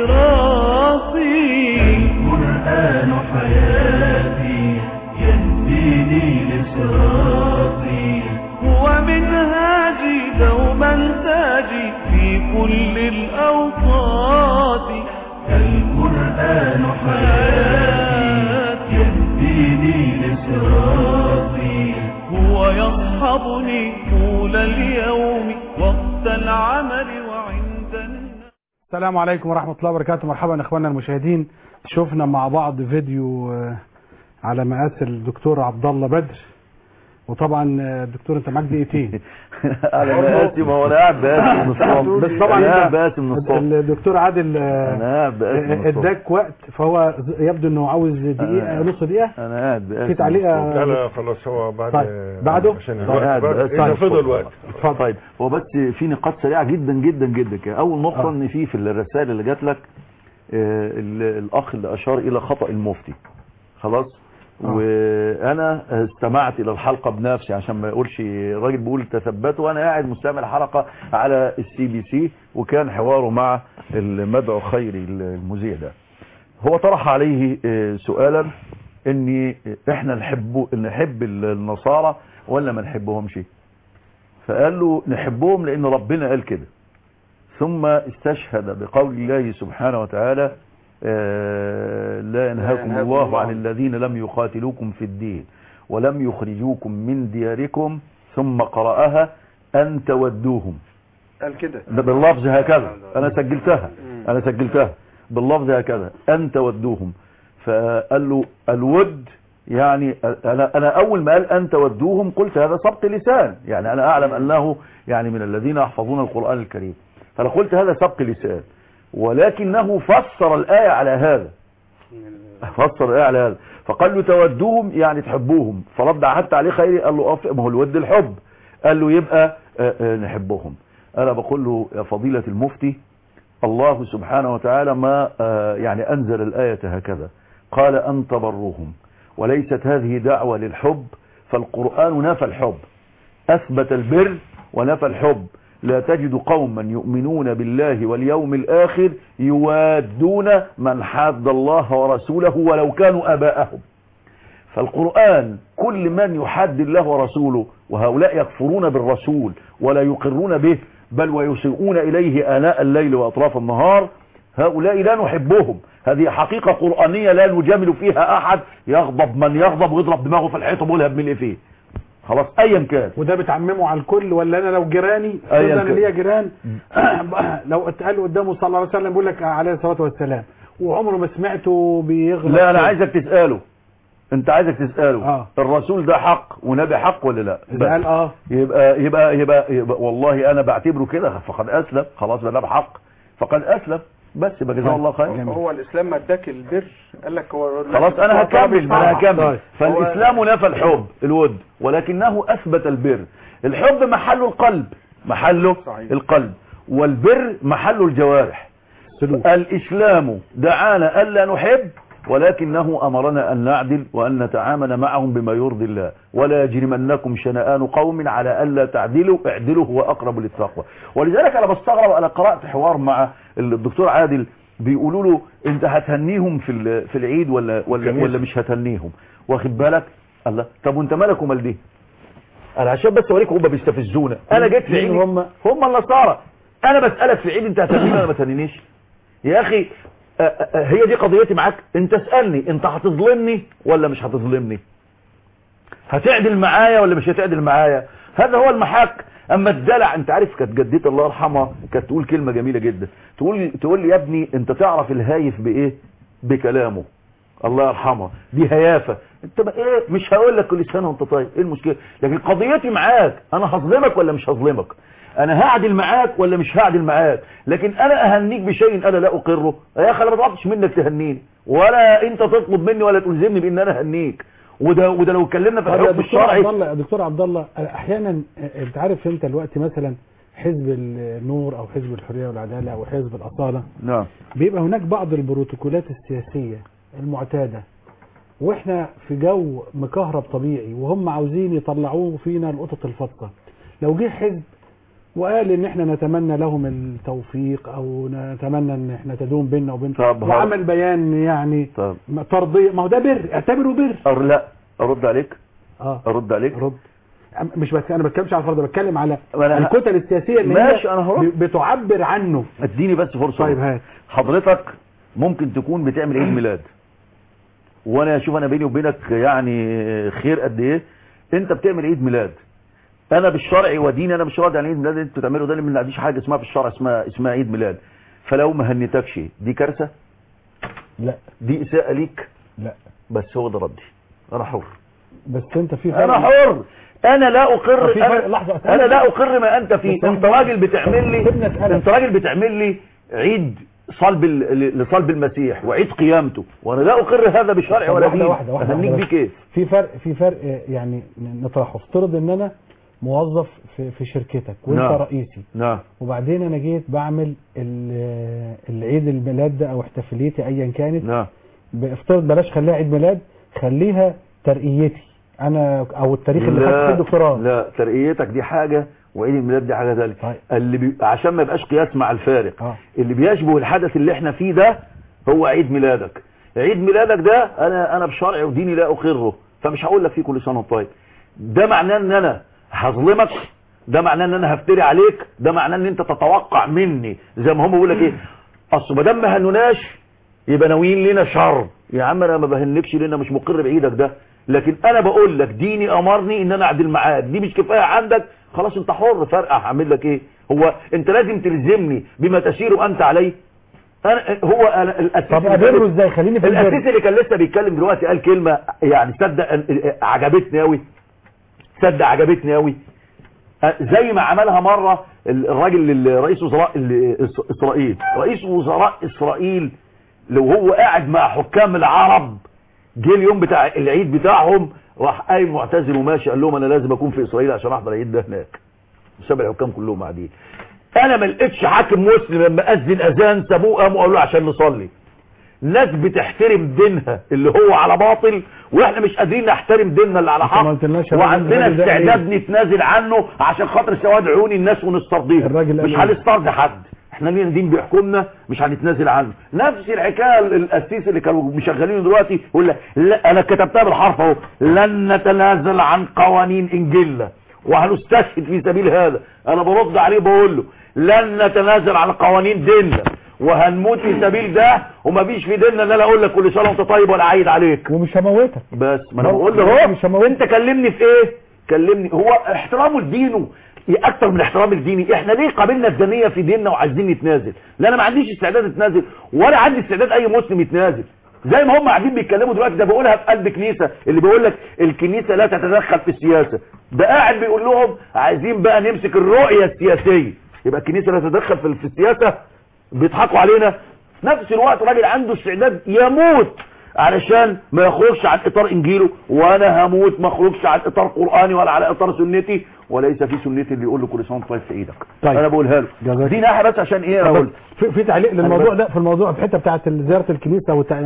لصراطي القرآن حياتي يهديني لصراطي هو منهاجي دوما تاجي في كل الأوقات القرآن حياتي يهديني لصراطي هو يصحبني طول اليوم وقت العمل وعند النوم السلام عليكم ورحمة الله وبركاته مرحبا اخواننا المشاهدين شفنا مع بعض فيديو آه، على مقاس الدكتور عبد الله بدر وطبعا آه، الدكتور انت معاك دقيقتين على مقاسي ما هو انا قاعد بقاسم من الصبح بس طبعا انا قاعد انت بقاسم من الصبح الدكتور عادل آه، انا قاعد بقاسم من آه، الصبح اداك وقت فهو ز- يبدو انه عاوز دقيقة أنا- نص دقيقة انا قاعد بقاسم في تعليق من الصبح. لا لا خلاص هو بعد طيب. بعده؟ عشان أنا قاعد الوقت بقاسم اذا من فضل الصبح. وقت طيب هو بس في نقاط سريعه جدا جدا جدا كده اول نقطه ان في في الرسائل اللي جات لك آه، ال- الاخ اللي اشار الى خطا المفتي خلاص وانا استمعت الى الحلقه بنفسي عشان ما يقولش الراجل بيقول تثبتوا وانا قاعد مستمع الحلقه على السي بي سي وكان حواره مع المدعو خيري المذيع ده هو طرح عليه آه، سؤالا ان احنا نحب نحب النصارى ولا ما نحبهمش فقال له نحبهم لان ربنا قال كده ثم استشهد بقول الله سبحانه وتعالى آه، لا ينهاكم ينهاكم الله الله. عن الذين لم يقاتلوكم في الدين ولم يخرجوكم من دياركم ثم قرأها أن تودوهم قال كده ده باللفظ هكذا انا سجلتها انا سجلتها باللفظ هكذا ان تودوهم فقال له الود يعني انا انا اول ما قال ان تودوهم قلت هذا سبق لسان يعني انا اعلم انه يعني من الذين يحفظون القران الكريم فانا قلت هذا سبق لسان ولكنه فسر الايه على هذا فسر الايه على هذا فقال له تودوهم يعني تحبوهم فرد حتى عليه خيري قال له أف... ما هو الود الحب قال له يبقى آه، آه، نحبهم انا بقول له يا فضيلة المفتي الله سبحانه وتعالى ما آه، يعني انزل الآية هكذا قال ان تبروهم وليست هذه دعوة للحب فالقرآن نفى الحب اثبت البر ونفى الحب لا تجد قوما يؤمنون بالله واليوم الآخر يوادون من حاد الله ورسوله ولو كانوا أباءهم فالقرآن كل من يحد الله ورسوله وهؤلاء يكفرون بالرسول ولا يقرون به بل ويسيئون إليه آناء الليل وأطراف النهار هؤلاء لا نحبهم هذه حقيقة قرآنية لا نجامل فيها أحد يغضب من يغضب ويضرب دماغه في الحيط ويقولها بملء فيه خلاص أيا كان وده بتعممه على الكل ولا انا لو جيراني أيا انا كان. ليا جيران لو اتقال قدامه صلى الله عليه وسلم بيقول لك عليه الصلاه والسلام وعمره ما سمعته بيغلط لا أنا عايزك تسأله أنت عايزك تسأله آه. الرسول ده حق ونبي حق ولا لا إذا قال اه يبقى يبقى يبقى, يبقى والله انا بعتبره كده فقد اسلم خلاص ما دام حق فقد اسلم بس يبقى جزاه الله خير هو الاسلام ما اداك البر قال لك هو خلاص انا هكمل ما انا هكمل طيب. فالاسلام نفى الحب الود ولكنه اثبت البر الحب محله القلب محله صحيح. القلب والبر محله الجوارح الاسلام دعانا الا نحب ولكنه امرنا ان نعدل وان نتعامل معهم بما يرضي الله ولا يجرمنكم شنآن قوم على الا تعدلوا اعدلوا هو اقرب للتقوى ولذلك انا بستغرب انا قرات حوار مع الدكتور عادل بيقولوا له انت هتهنيهم في ال- في العيد ولا ولا الكنيسة. ولا مش هتهنيهم واخد بالك الله طب وانت مالك ومال دي انا عشان بس اوريك هم بيستفزونا انا جيت في مين عيد هم؟ هم النصارى انا بسالك في عيد انت هتهنيني ولا ما تهنينيش يا اخي آه، آه، هي دي قضيتي معاك انت اسالني انت هتظلمني ولا مش هتظلمني هتعدل معايا ولا مش هتعدل معايا هذا هو المحك اما الدلع انت عارف كانت جدتي الله يرحمها كانت تقول كلمه جميله جدا تقول تقول لي يا ابني انت تعرف الهايف بايه بكلامه الله يرحمها دي هيافه انت بقى ايه مش هقول لك كل سنه وانت طيب ايه المشكله لكن قضيتي معاك انا هظلمك ولا مش هظلمك انا هعدل معاك ولا مش هعدل معاك لكن انا اهنيك بشيء انا لا اقره يا اخي انا ما طلبتش منك تهنيني ولا انت تطلب مني ولا تلزمني بان انا اهنيك وده وده لو اتكلمنا في طب يا الحكم دكتور عبد الشرعي الله يا دكتور عبد الله احيانا انت عارف انت الوقت مثلا حزب النور او حزب الحريه والعداله او حزب الاصاله نعم بيبقى هناك بعض البروتوكولات السياسيه المعتاده واحنا في جو مكهرب طبيعي وهم عاوزين يطلعوه فينا القطط الفطه لو جه حزب وقال ان احنا نتمنى لهم التوفيق او نتمنى ان احنا تدوم بيننا وبين طب هو- وعمل بيان يعني طب ترضيه ما هو ده بر اعتبره بر أر لا ارد عليك اه ارد عليك رد مش بت... انا بتكلمش على الفرد بتكلم على ما أنا- الكتل السياسيه اللي ماشي، هي أنا هرد. ب- بتعبر عنه اديني بس فرصه طيب هات حضرتك ممكن تكون بتعمل عيد ميلاد وانا اشوف انا بيني وبينك يعني خير قد ايه انت بتعمل عيد ميلاد انا بالشرع وديني انا مش راضي عن عيد ميلاد انتوا تعملوا ده لان ما عنديش حاجه اسمها في الشرع اسمها اسمها عيد ميلاد فلو ما هنيتكش دي كارثه لا دي اساءه ليك لا بس هو ده ردي انا حر بس انت في فرق انا حر انا لا اقر في فرق- انا, لحظة، أنا لا اقر ما انت فيه بس انت أنا- راجل بتعمل لي سيبنا أسألك. انت راجل بتعمل لي عيد صلب ال- لصلب المسيح وعيد قيامته وانا لا اقر هذا بشرع طب ولا واحدة دين واحدة واحدة اهنيك واحدة بيك ايه في فرق في فرق آه، يعني نطرحه افترض ان انا موظف في, في شركتك وانت نعم. رئيسي نعم وبعدين انا جيت بعمل ال- العيد الميلاد ده او احتفاليتي ايا كانت نعم بافترض بلاش خليها عيد ميلاد خليها ترقيتي انا او التاريخ اللي خدت فيه لا الدكتوراه لا ترقيتك دي حاجه وعيد الميلاد دي حاجه ثانيه طيب. اللي بي... عشان ما يبقاش قياس مع الفارق اه اللي بيشبه الحدث اللي احنا فيه ده هو عيد ميلادك عيد ميلادك ده انا انا بشرعي وديني لا اقره فمش هقول لك فيه كل سنه وأنت طيب ده معناه ان انا هظلمك ده معناه ان انا هفتري عليك ده معناه ان انت تتوقع مني زي ما هم بيقول لك ايه اصل ما دام ما هنوناش يبقى ناويين لنا شر يا عم انا ما بهنكش لان مش مقر بايدك ده لكن انا بقول لك ديني امرني ان انا اعدل معاك دي مش كفايه عندك خلاص انت حر فرقع هعمل لك ايه هو انت لازم تلزمني بما تسير انت عليه انا هو أنا الاسيس طب اللي كان- ابره ازاي خليني في الاسيس البر اللي كان لسه بيتكلم دلوقتي قال كلمه يعني تصدق عجبتني قوي تصدق عجبتني قوي زي ما عملها مرة الراجل اللي رئيس وزراء ال- إس- إسرائيل رئيس وزراء إسرائيل لو هو قاعد مع حكام العرب جه اليوم بتاع العيد بتاعهم راح قايم معتذر وماشي قال لهم انا لازم اكون في اسرائيل عشان احضر العيد ده هناك ساب الحكام كلهم قاعدين انا ما لقيتش حاكم مسلم لما اذن اذان سابوه قاموا قالوا له عشان نصلي ناس بتحترم دينها اللي هو على باطل واحنا مش قادرين نحترم ديننا اللي على أنت ما حق قلتلناش يا وعندنا راجل ده استعداد إيه؟ نتنازل عنه عشان خاطر سواد عيون الناس ونسترضيهم الراجل قال مش إيه؟ هنسترضي حد احنا لينا دين بيحكمنا مش هنتنازل عنه نفس الحكايه القسيس اللي كانوا مشغلينه دلوقتي يقول لك لا انا كتبتها بالحرف اهو لن نتنازل عن قوانين انجيلنا وهنستشهد في سبيل هذا انا برد عليه بقول له لن نتنازل عن قوانين ديننا وهنموت في سبيل ده ومفيش في ديننا ان انا اقول لك كل سنه وانت طيب ولا عايد عليك ومش هموتك بس ما انا هو- بقول له اهو مش هموتك انت كلمني في ايه كلمني هو احترامه لدينه اكتر من احترام الديني احنا ليه قابلنا الدنية في ديننا وعايزين نتنازل لا انا ما عنديش استعداد اتنازل ولا عندي استعداد اي مسلم يتنازل زي ما هم قاعدين بيتكلموا دلوقتي ده بيقولها في قلب كنيسة اللي بيقول لك الكنيسة لا تتدخل في السياسة ده قاعد بيقول لهم عايزين بقى نمسك الرؤية السياسية يبقى الكنيسة لا تتدخل في في السياسة بيضحكوا علينا في نفس الوقت راجل عنده استعداد يموت علشان ما يخرجش عن اطار انجيله وانا هموت ما اخرجش عن اطار قراني ولا على اطار سنتي وليس في سنتي اللي يقول له كل سنه وانت طيب في ايدك طيب. انا بقولها له جزاك دي ناحيه بس عشان ايه انا بس قلت في, في تعليق أنا للموضوع بس- ده في الموضوع في الحته بتاعت زياره الكنيسه وتع...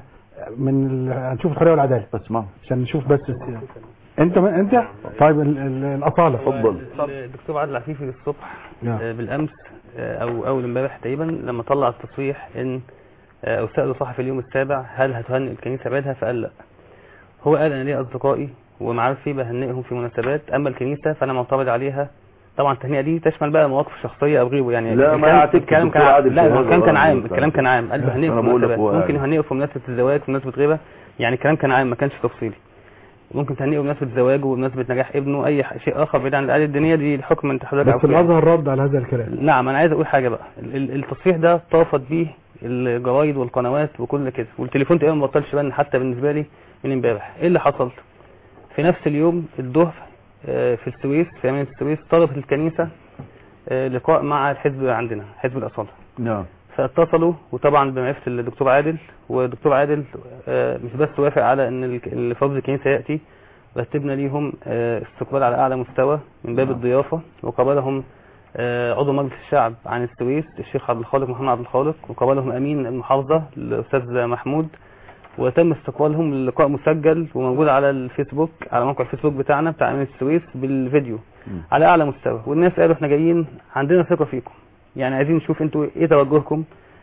من ال... هنشوف الحريه والعداله اسمع عشان نشوف بس السياسة. انت من... انت طيب ال... ال... الاصاله اتفضل الدكتور عادل عفيفي الصبح نعم. آه، بالامس آه، او اول امبارح تقريبا لما طلع التصريح ان آه، او ساله صحفي اليوم السابع هل هتهنئ الكنيسه بعيدها فقال لا هو قال انا ليا اصدقائي ومعارفي بهنئهم في مناسبات اما الكنيسه فانا معترض عليها طبعا التهنئه دي تشمل بقى مواقف شخصيه او غيره يعني لا، ما الكلام- يعتقد الكلام كان الدكتور عام عادل لا في هو هذا الكلام كان الأمر عام بتاع. الكلام كان عام قال لا، بهنئه في أنا بقول لك مناسبات هو ممكن يعني. يهنئه في مناسبه الزواج في مناسبه غيبه يعني الكلام كان عام ما كانش تفصيلي ممكن تهنئه بمناسبه زواجه وبمناسبه نجاح ابنه اي ح- شيء اخر بعيد عن العاده الدينيه دي الحكم انت حضرتك بس عارفه يعني. الازهر رد على هذا الكلام نعم انا عايز اقول حاجه بقى ال- ال- التصريح ده طافت بيه الجرايد والقنوات وكل كده والتليفون تقريبا ما بطلش بان حتى بالنسبه لي من امبارح ايه اللي حصل في نفس اليوم الظهر آه، في السويس في مدينه السويس طلبت الكنيسه آه، لقاء مع الحزب عندنا حزب الاصاله نعم فاتصلوا وطبعا بمعرفه الدكتور عادل والدكتور عادل آه، مش بس وافق على ان ال- ان فرض الكنيسه ياتي رتبنا ليهم آه، استقبال على اعلى مستوى من باب نعم. الضيافه وقابلهم آه، عضو مجلس الشعب عن السويس الشيخ عبد الخالق محمد عبد الخالق وقابلهم امين المحافظه الاستاذ محمود وتم استقبالهم للقاء مسجل وموجود على الفيسبوك على موقع الفيسبوك بتاعنا بتاع امين السويس بالفيديو على اعلى مستوى والناس قالوا احنا جايين عندنا ثقه فيكم يعني عايزين نشوف انتوا ايه توجهكم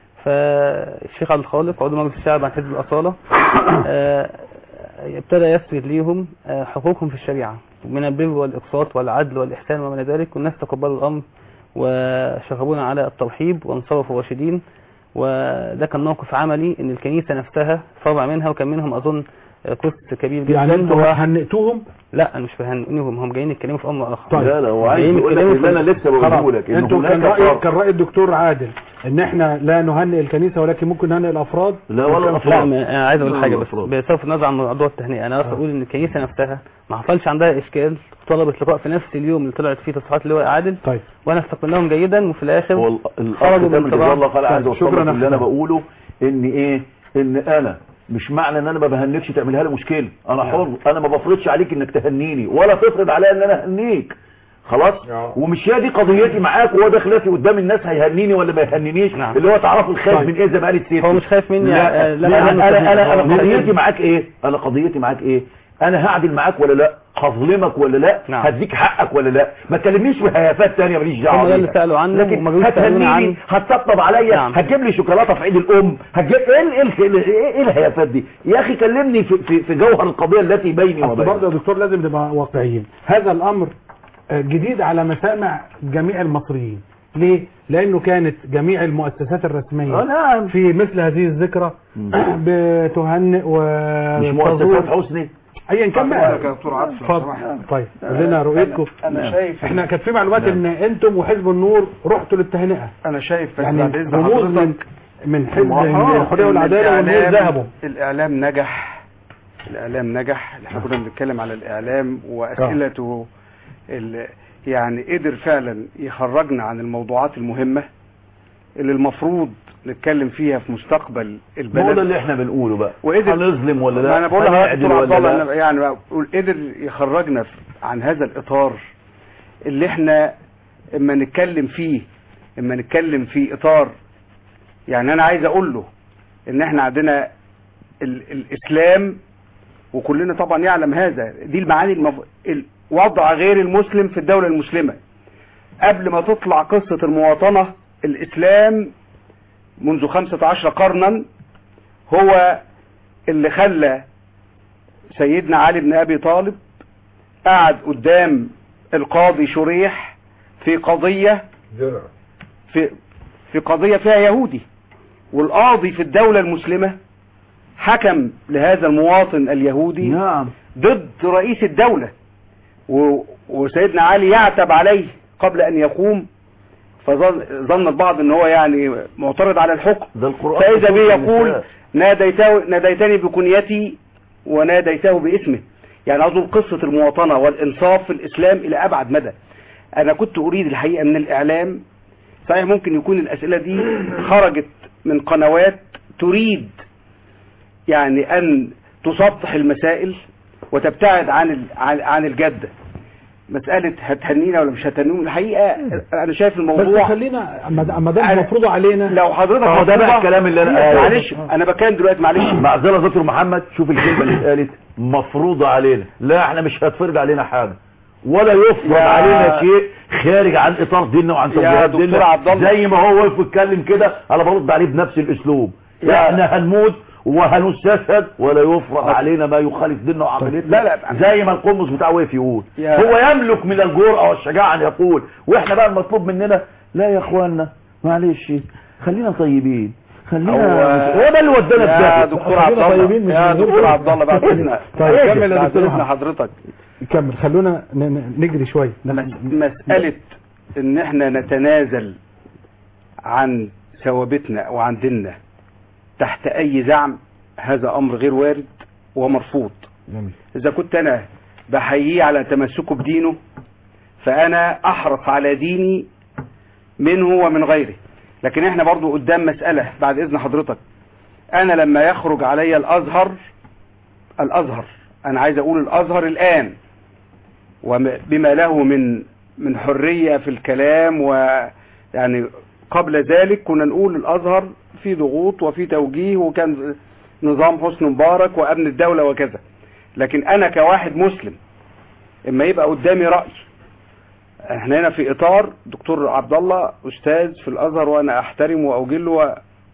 فالشيخ عبد الخالق عضو مجلس الشعب عن حزب الاصاله آه، ابتدى يسرد ليهم آه، حقوقهم في الشريعه من البر والاقساط والعدل والاحسان وما الى ذلك والناس تقبلوا الامر وشغبونا على الترحيب وانصرفوا راشدين وده كان موقف عملي ان الكنيسه نفسها فرع منها وكان منهم اظن آه، قسط كبير جدا يعني انتوا هو هنئتوهم لا مش بهنئهم هم جايين يتكلموا في امر اخر طيب. لا لا هو عايز جايين يقول لك يتكلموا اللي في- انا لسه بقوله خلاص لك ان انتوا كان هناك راي فرق. كان راي الدكتور عادل ان احنا لا نهنئ الكنيسه ولكن ممكن نهنئ الافراد لا ولا وكان- الأفراد. لا ما- انا عايز اقول لا، حاجه بس المفروض. بصرف النظر عن موضوع التهنئه انا بس اقول ان الكنيسه نفسها ما حصلش عندها اشكال طلبت لقاء في نفس اليوم اللي طلعت فيه تصريحات اللواء عادل طيب وانا استقبلناهم جيدا وفي الاخر هو ال- الاخ خرجوا من تامر جزاه الله الطباع خير عايز طيب، اوصل شكراً لك اللي انا أحمد. بقوله ان ايه ان انا مش معنى ان انا ما بهنكش تعملها لي مشكله انا حر انا ما بفرضش عليك انك تهنيني ولا تفرض عليا ان انا اهنيك خلاص ومش هي دي قضيتي معاك وهو ده خلافي قدام الناس هيهنيني ولا ما يهنينيش نعم. اللي هو تعرفوا الخايف طيب. من ايه زي ما قالت سيدي هو مش خايف مني لا, آه، لا, لا، انا أنا انا انا, هو أنا قضيتي مستفيد. معاك ايه انا قضيتي معاك ايه انا هعدل معاك ولا لا هظلمك ولا لا نعم. هديك حقك ولا لا ما تكلمنيش في هيافات تانية ماليش دعوه هم ده اللي بيها. سالوا عنه لكن وما جوش يسالوني هتهنيني عنه هتطبطب عليا نعم. هتجيب لي شوكولاته في عيد الام هتجيب ايه ال- ايه ال- ايه إيه الهيافات دي يا اخي كلمني في, في, في جوهر القضيه التي بيني اصل برضه وبينك يا دكتور لازم نبقى واقعيين هذا الامر آه، جديد على مسامع جميع المصريين ليه لانه كانت جميع المؤسسات الرسميه آه، نعم. في مثل هذه الذكرى بتهنئ و مش مؤسسات حسني ايا كان بقى يا دكتور عاطف لو اتفضل سمحت. طيب قول لنا رؤيتكم انا شايف احنا كانت في معلومات ان انتم وحزب النور رحتوا للتهنئه انا شايف يعني بعد إذن رموز من حضرتك من حزب آه، الحريه إن والعداله والنور الإعلام- ذهبوا الاعلام نجح الاعلام نجح احنا كنا بنتكلم على الاعلام واسئلته ال- يعني قدر فعلا يخرجنا عن الموضوعات المهمه اللي المفروض نتكلم فيها في مستقبل ما هو البلد ده اللي احنا بنقوله بقى وقدر- هنظلم ولا لا ما انا بقول لحضرتك هنعدل دكتور عبد ولا الله لا أنا يعني بقول قدر يخرجنا في- عن هذا الاطار اللي احنا اما نتكلم فيه اما نتكلم في اطار يعني انا عايز اقول له ان احنا عندنا ال الاسلام وكلنا طبعا يعلم هذا دي المعاني المف... وضع غير المسلم في الدولة المسلمة قبل ما تطلع قصة المواطنة الاسلام منذ خمسة عشر قرنا هو اللي خلى سيدنا علي بن ابي طالب قعد قدام القاضي شريح في قضية درع في في قضية فيها يهودي والقاضي في الدولة المسلمة حكم لهذا المواطن اليهودي نعم ضد رئيس الدولة و... وسيدنا علي يعتب عليه قبل أن يقوم فظن البعض ان هو يعني معترض على الحكم ده القرآن فإذا به في يقول النساء. ناديته ناديتني بكنيتي وناديته باسمه يعني أظن قصة المواطنة والإنصاف في الإسلام إلى أبعد مدى أنا كنت أريد الحقيقة من الإعلام صحيح ممكن يكون الأسئلة دي خرجت من قنوات تريد يعني أن تسطح المسائل وتبتعد عن ال- عن عن الجدة مسألة هتهنينا ولا مش هتهنينا الحقيقة أنا شايف بس الموضوع خلينا اما أما ده المفروض علينا لو حضرتك اه ده بقى مطلوبة- الكلام اللي انا معلش انا بتكلم دلوقتي معلش معذره دكتور محمد شوف الكلمه اللي اتقالت مفروضه علينا لا احنا مش هتفرض علينا حاجه ولا يفرض يا- علينا شيء خارج عن اطار ديننا وعن يا توجيهات دكتور ديننا عبد الله. زي ما هو واقف ويتكلم كده انا برد عليه بنفس الاسلوب يا- احنا هنموت وهنستشهد ولا يفرض علينا ما يخالف ديننا وعملتنا لا، لا. زي ما القمص بتاعه واقف يقول يا- هو يملك من الجرأة والشجاعة ان يقول واحنا بقى المطلوب مننا لا يا اخوانا معلش خلينا طيبين خلينا هو- هو ده اللي ودانا في يا ده دكتور عبد الله يا دكتور عبد الله بعد اذنك طيب كمل كمل يا يا دكتور دكتور محمد. حضرتك كمل خلونا ن- ن- نجري شويه مسألة ان احنا نتنازل عن ثوابتنا وعن ديننا تحت اي زعم هذا امر غير وارد ومرفوض جميل. اذا كنت انا بحييه على تمسكه بدينه فانا احرص على ديني منه ومن غيره لكن احنا برضو قدام مسألة بعد اذن حضرتك انا لما يخرج علي الازهر الازهر انا عايز اقول الازهر الان وبما له من من حرية في الكلام ويعني قبل ذلك كنا نقول الازهر في ضغوط وفي توجيه وكان نظام حسن مبارك وامن الدولة وكذا لكن انا كواحد مسلم اما يبقى قدامي رأي احنا هنا في اطار دكتور عبد الله استاذ في الازهر وانا احترمه واجله و...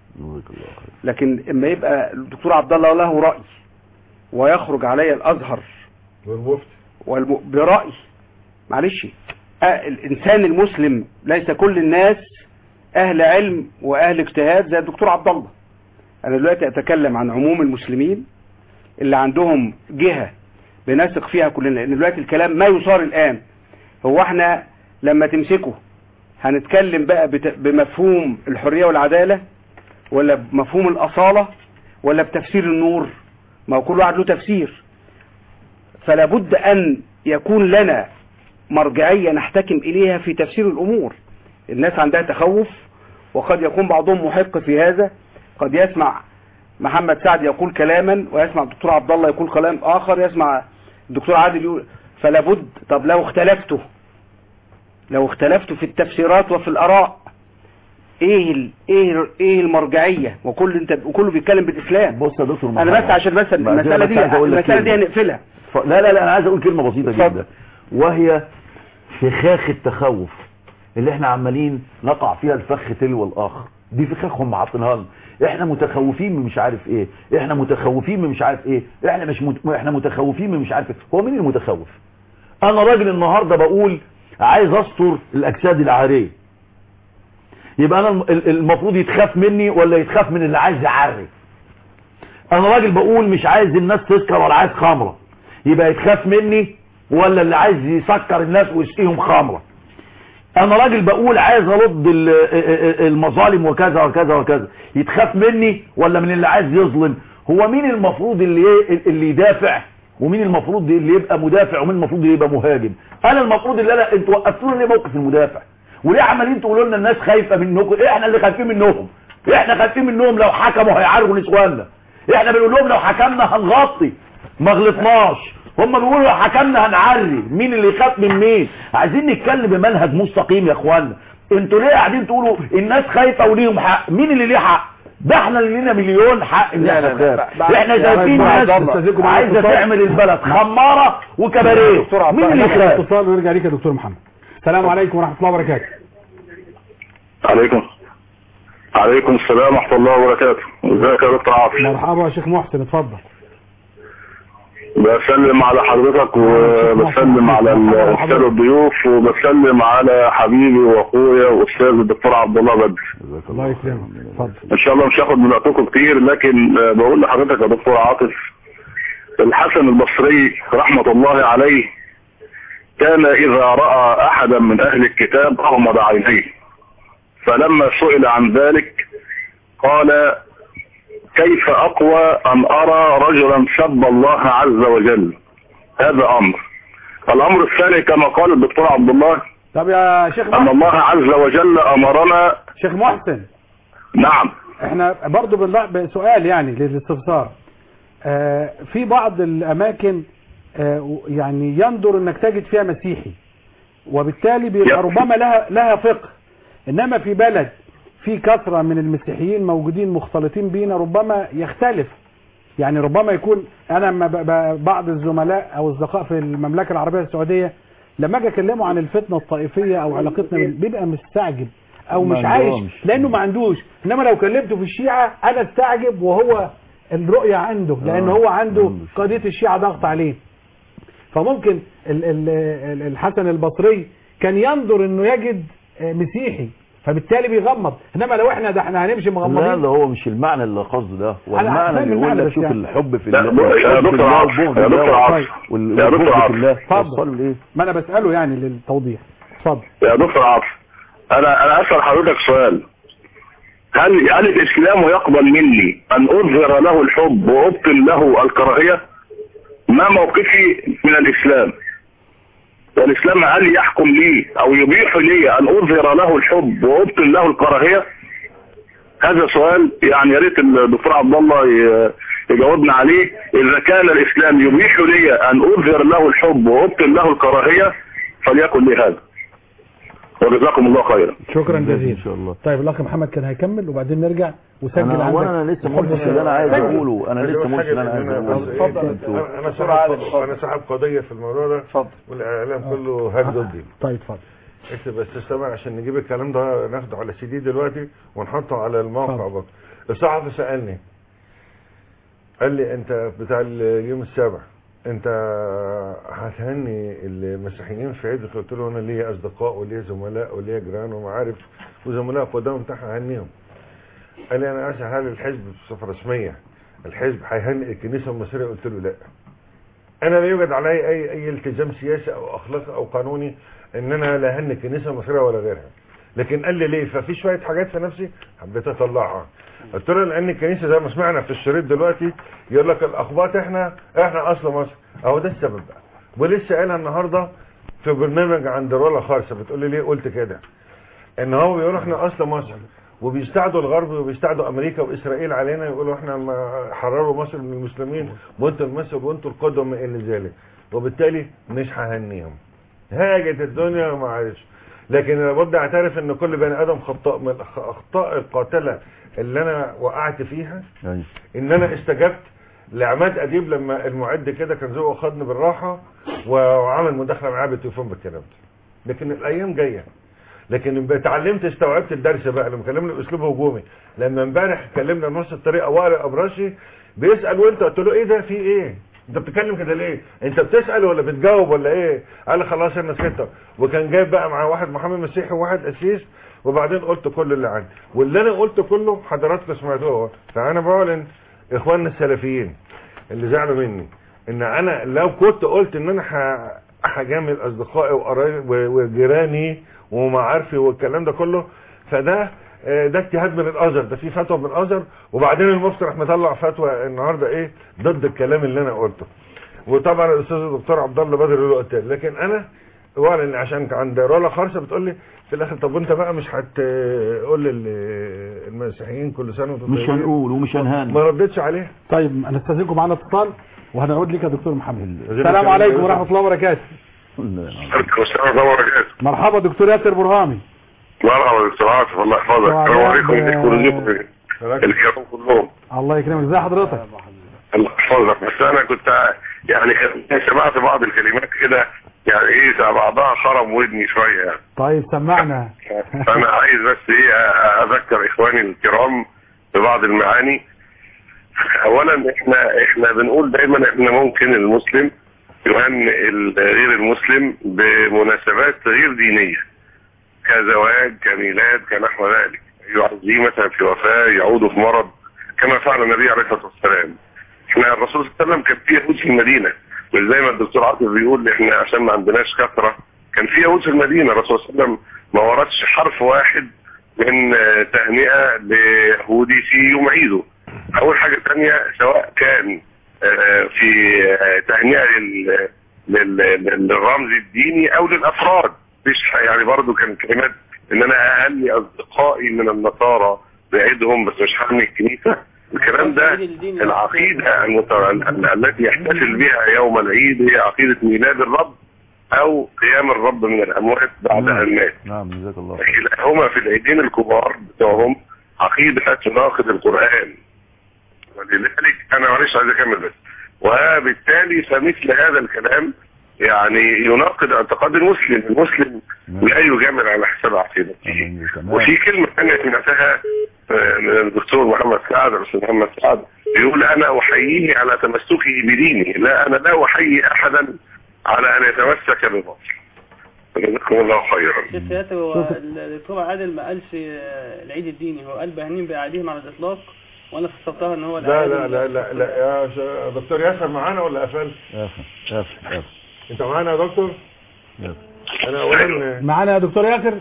لكن اما يبقى الدكتور عبد الله له رأي ويخرج علي الازهر والمفتي والم... برأي معلش آه الانسان المسلم ليس كل الناس اهل علم واهل اجتهاد زي الدكتور عبد الله انا دلوقتي اتكلم عن عموم المسلمين اللي عندهم جهة بنثق فيها كلنا لان دلوقتي الكلام ما يصار الان هو احنا لما تمسكه هنتكلم بقى بت... بمفهوم الحرية والعدالة ولا بمفهوم الأصالة ولا بتفسير النور ما هو كل واحد له تفسير فلا بد أن يكون لنا مرجعية نحتكم إليها في تفسير الأمور الناس عندها تخوف وقد يكون بعضهم محق في هذا قد يسمع محمد سعد يقول كلاما ويسمع الدكتور عبد الله يقول كلام آخر يسمع الدكتور عادل يقول فلا بد طب لو اختلفتوا لو اختلفتوا في التفسيرات وفي الآراء ايه ال ايه ايه المرجعيه وكل انت وكله بيتكلم بالاسلام بص يا دكتور انا بس عشان بس المساله دي المساله دي هنقفلها ف... لا لا لا انا عايز اقول كلمه بسيطه جدا وهي فخاخ التخوف اللي احنا عمالين نقع فيها الفخ تلو الاخر دي فخاخ هم حاطينها لنا احنا متخوفين من مش عارف ايه احنا متخوفين من مش عارف ايه احنا مش مت... احنا متخوفين من مش عارف ايه هو مين المتخوف انا راجل النهارده بقول عايز استر الاجساد العاريه يبقى انا الم- المفروض يتخاف مني ولا يتخاف من اللي عايز يعري انا راجل بقول مش عايز الناس تسكر ولا عايز خمره يبقى يتخاف مني ولا اللي عايز يسكر الناس ويسقيهم خمره انا راجل بقول عايز ارد ال- المظالم وكذا وكذا وكذا يتخاف مني ولا من اللي عايز يظلم هو مين المفروض اللي اللي يدافع ومين المفروض اللي يبقى مدافع ومين المفروض اللي يبقى مهاجم انا المفروض اللي انا انتوا وقفتونا ليه موقف المدافع وليه عمالين تقولوا لنا الناس خايفه منكم احنا اللي خايفين منهم احنا خايفين منهم لو حكموا هيعاروا نسواننا احنا بنقول لهم لو حكمنا هنغطي ما غلطناش هم بيقولوا لو حكمنا هنعري مين اللي يخاف من مين عايزين نتكلم بمنهج مستقيم يا اخوانا انتوا ليه قاعدين تقولوا الناس خايفه وليهم حق مين اللي ليه حق ده احنا اللي لينا مليون حق ان لا، احنا لا، لا. نخاف بعد- احنا يا شايفين دكتور عبد ناس الله. أستاذكم على عايزه الاتصال. تعمل البلد خماره وكباريه دكتور عبد مين اللي الله يخاف اتصال ونرجع ليك يا دكتور محمد السلام عليكم ورحمه الله وبركاته عليكم عليكم السلام ورحمة الله وبركاته ازيك يا دكتور عاصم مرحبا يا شيخ محسن اتفضل بسلم على حضرتك وبسلم على السادة الضيوف وبسلم على حبيبي واخويا واستاذ الدكتور عبد الله بدر الله يكرمك اتفضل ان شاء الله مش هاخد من وقتكم كتير لكن آه، بقول لحضرتك يا دكتور عاطف الحسن البصري رحمة الله عليه كان اذا رأى احدا من اهل الكتاب اغمض عينيه فلما سئل عن ذلك قال كيف اقوى ان ارى رجلا سب الله عز وجل هذا امر الامر الثاني كما قال الدكتور عبد الله طب يا شيخ ان محسن الله عز وجل امرنا شيخ محسن نعم احنا برضو بنلا- بسؤال يعني للاستفسار آه في بعض الاماكن آه يعني يندر انك تجد فيها مسيحي وبالتالي بيبقى ربما لها لها فقه انما في بلد في كثرة من المسيحيين موجودين مختلطين بينا ربما يختلف يعني ربما يكون انا لما ب- ب- بعض الزملاء او اصدقاء في المملكة العربية السعودية لما اجي اكلمه عن الفتنة الطائفية او علاقتنا بال- بيبقى مستعجب او ما مش عايش عندهمش. لانه ما عندوش انما لو كلمته في الشيعة انا استعجب وهو الرؤية عنده لان آه، هو عنده قضية الشيعة ضغط عليه فممكن ال- ال- ال- الحسن البصري كان ينظر انه يجد آه، مسيحي فبالتالي بيغمض انما لو احنا ده احنا هنمشي لا مغمضين ده هو مش المعنى اللي قصده ده هو أنا المعنى فاهم اللي يقول المعنى لك بس شوف يعني. الحب في لا، الله يا الحب دكتور في الله عاطف، والبغض يا في الله دكتور عاطف، وال- يا دكتور والبغض عاطف. في الله اتفضل. وصلوا لايه ما انا بساله يعني للتوضيح اتفضل يا دكتور عاطف انا انا اسال حضرتك سؤال هل هل الاسلام يقبل مني ان اظهر له الحب وابطل له الكراهيه ما موقفي من الاسلام والاسلام هل يحكم لي او يبيح لي ان اظهر له الحب وابطل له الكراهيه هذا سؤال يعني يا ريت الدكتور عبد الله ي- يجاوبنا عليه اذا كان الاسلام يبيح لي ان اظهر له الحب وابطل له الكراهيه فليكن لي هذا وجزاكم الله خيرا شكرا ان جزيلا شاء الله طيب الاخ محمد كان هيكمل وبعدين نرجع وسجل انا عندك وانا انا لسه ما قلتش اللي انا عايز اقوله انا لسه ما قلتش اللي انا عايز اقوله اتفضل انتوا- انا أنا صاحب انا صاحب قضيه في الموضوع ده اتفضل والاعلام كله هاج ضدي طيب اتفضل اكتب بس استمع عشان نجيب الكلام ده ناخده على سي دي دلوقتي ونحطه على الموقع بكره الصحفي سالني قال لي انت بتاع اليوم السابع انت هتهني المسيحيين في عيد قلت له انا ليا اصدقاء وليا زملاء وليا جيران ومعارف وزملاء قدام بتاعها هنيهم قال لي انا اسف هل الحزب بصفه رسميه الحزب هيهنئ الكنيسه المصريه قلت له لا انا لا يوجد علي اي اي التزام سياسي او اخلاقي او قانوني ان انا لا اهني الكنيسه المصريه ولا غيرها لكن قال لي ليه ففي شويه حاجات في نفسي حبيت اطلعها قلت له لان الكنيسه زي ما سمعنا في الشريط دلوقتي يقول لك الاخباط احنا احنا اصل مصر اهو ده السبب بقى ولسه قايلها النهارده في برنامج عند رولا خالصه بتقول لي ليه قلت كده ان هو بيقولوا احنا اصل مصر وبيستعدوا الغرب وبيستعدوا امريكا واسرائيل علينا يقولوا احنا ما حرروا مصر من المسلمين وانتوا المصر وانتوا القدوه ما الى ذلك وبالتالي مش ههنيهم هاجت الدنيا وما عادش لكن لابد اعترف ان كل بني ادم خطاء من الاخطاء القاتله اللي انا وقعت فيها أيوة. ان انا استجبت لعماد اديب لما المعد كده كان ذوقه خدني بالراحه وعمل مداخله معاه بالتليفون بالكلام ده لكن الايام جايه لكن اتعلمت استوعبت الدرس بقى لما كلمني باسلوب هجومي لما امبارح كلمنا بنفس الطريقه وائل ابراشي بيسال وانت قلت له ايه ده في ايه انت بتتكلم كده ليه انت بتسال ولا بتجاوب ولا ايه قال لي خلاص انا سكت وكان جايب بقى مع واحد محمد مسيحي وواحد قسيس وبعدين قلت كل اللي عندي واللي انا قلته كله حضراتكم سمعتوه فانا بعلن اخواننا السلفيين اللي زعلوا مني ان انا لو كنت قلت ان انا ه- هجامل اصدقائي وقرايبي و- وجيراني ومعارفي والكلام ده كله فده آه، ده اجتهاد من الازهر ده في فتوى من الازهر وبعدين المفتي راح مطلع فتوى النهارده ايه ضد الكلام اللي انا قلته وطبعا الاستاذ الدكتور عبد الله بدر له وقت تاني. لكن انا اولا عشان عند رولا خرصه بتقول لي في الاخر طب وانت بقى مش هتقول للمسيحيين كل سنه وانتم مش طيبين؟ هنقول ومش هنهان ما ردتش عليه طيب انا استاذنكم معانا اتصال وهنعود لك يا دكتور محمد عايزين السلام نتكلم عليكم بس. ورحمه الله وبركاته السلام وبركاته مرحبا دكتور ياسر برهامي مرحبا دكتور عاطف الله يحفظك وعليكم السلام عليكم السلام. وليكم الكرام كلهم الله يكرمك ازي حضرتك الله يحفظك بس انا كنت يعني سمعت بعض الكلمات كده يعني ايه زي بعضها خرم ودني شويه يعني طيب سمعنا فانا عايز بس ايه اذكر اخواني الكرام ببعض المعاني اولا احنا احنا بنقول دايما احنا ممكن المسلم يهنئ ال- غير المسلم بمناسبات غير دينيه كزواج كميلاد كنحو ذلك يعزيه مثلا في وفاه يعود في مرض كما فعل النبي عليه الصلاه والسلام احنا الرسول صلى الله عليه وسلم كان في يهود في المدينه مش زي ما الدكتور عاطف بيقول احنا عشان ما عندناش كثره كان في يهود في المدينه الرسول صلى الله عليه وسلم ما وردش حرف واحد من آه، تهنئه ليهودي في يوم عيده اول حاجه ثانيه سواء كان آه، في آه، تهنئه لل- لل- لل- للرمز الديني او للافراد مش ح- يعني برضو كان كلمات ان انا اهني اصدقائي من النصارى بعيدهم بس مش ههني الكنيسه الكلام ده العقيده المت- ال- التي يحتفل بها يوم العيد هي عقيده ميلاد الرب او قيام الرب من الاموات بعد ان مات نعم جزاك الله كلاهما في العيدين الكبار بتوعهم عقيدة تناقض القرآن ولذلك أنا معلش عايز أكمل بس وبالتالي فمثل هذا الكلام يعني يناقض اعتقاد المسلم المسلم لا يجامل على حساب عقيدته وفي كلمة ثانية سمعتها آه، من الدكتور محمد سعد الأستاذ محمد سعد يقول أنا أحييه على تمسكه بدينه لا أنا لا أحيي أحدا على أن يتمسك بباطل جزاكم الله خيرا شيخ سياسي هو الدكتور عادل ما قالش آه، العيد الديني هو قال بهنيم بأعيادهم على الإطلاق وأنا فسرتها إن هو لا الأعياد لا لا لا, لا يا ش- دكتور ياسر معانا ولا قفل؟ قافل قافل قافل انت معانا يا دكتور؟ انا اولا معانا يا دكتور ياسر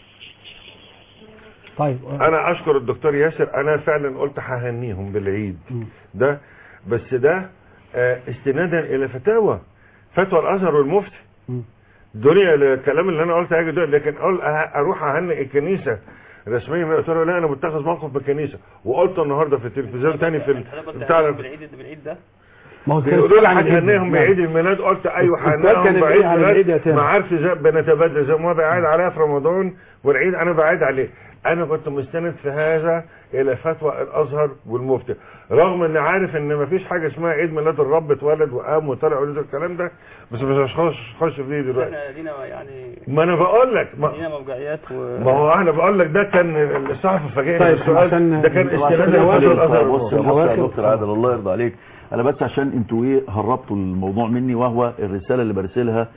طيب انا اشكر الدكتور ياسر انا فعلا قلت ههنيهم بالعيد ده بس ده آه، استنادا الى فتاوى فتوى الازهر والمفتي دول الكلام اللي انا قلت هاجي دول لكن اقول أه- اروح اهنئ الكنيسه رسميا قلت له لا انا متخذ موقف بالكنيسه وقلت النهارده في التلفزيون تاني في ال- بتاع ال- بالعيد بالعيد ده ما هو بيقولوا لي هنهنيهم بعيد الميلاد قلت ايوه السؤال هنهنيهم كان بعيد إيه عن العيد يا الميلاد تامر؟ ما عارف زي بنتبادل زي ما بعيد عليها في رمضان والعيد انا بعيد عليه انا كنت مستند في هذا الى فتوى الازهر والمفتي رغم ان عارف ان ما فيش حاجه اسمها عيد ميلاد الرب اتولد وقام وطلع ولد الكلام ده بس مش هخش خش في دي دلوقتي احنا لينا يعني ما انا بقول لك ما, لينا موجعيات و ما هو انا بقول لك ده كان الصحفي فاجئني طيب، بالسؤال عشان- ده كان عشان استناد نواصل لفتوى الازهر بص والمفتي بص يا دكتور عادل الله يرضى عليك انا بس عشان انتوا ايه هربتوا الموضوع مني وهو الرساله اللي برسلها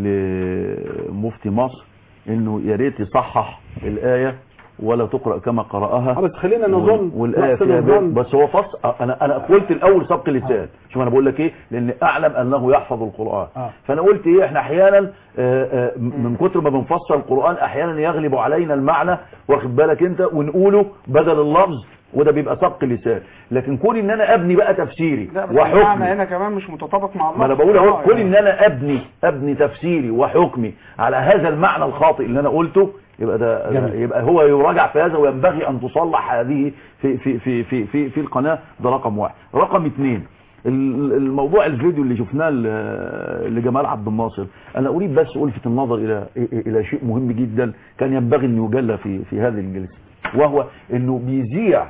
لمفتي مصر انه يا ريت يصحح الايه ولا تقرا كما قراها بس خلينا نظن والايه نحسن فيها الظن. بيت بس هو فص انا انا قلت الاول سبق اللسان شوف انا بقول لك ايه لان اعلم انه يحفظ القران آه. فانا قلت ايه احنا احيانا آه، آه، من كتر ما بنفسر القران احيانا يغلب علينا المعنى واخد بالك انت ونقوله بدل اللفظ وده بيبقى سبق لسان لكن كون ان انا ابني بقى تفسيري لا بس المعنى وحكمي هنا كمان مش متطابق مع الله ما انا بقول اهو آه، كل يعني. ان انا ابني ابني تفسيري وحكمي على هذا المعنى الخاطئ اللي انا قلته يبقى ده جميل. يبقى هو يراجع في هذا وينبغي ان تصلح هذه في في في في في, في القناه ده رقم واحد رقم اثنين ال- الموضوع الفيديو اللي شفناه ل- لجمال عبد الناصر انا اريد بس الفت النظر الى الى شيء مهم جدا كان ينبغي ان يجلى في في هذه الجلسه وهو انه بيذيع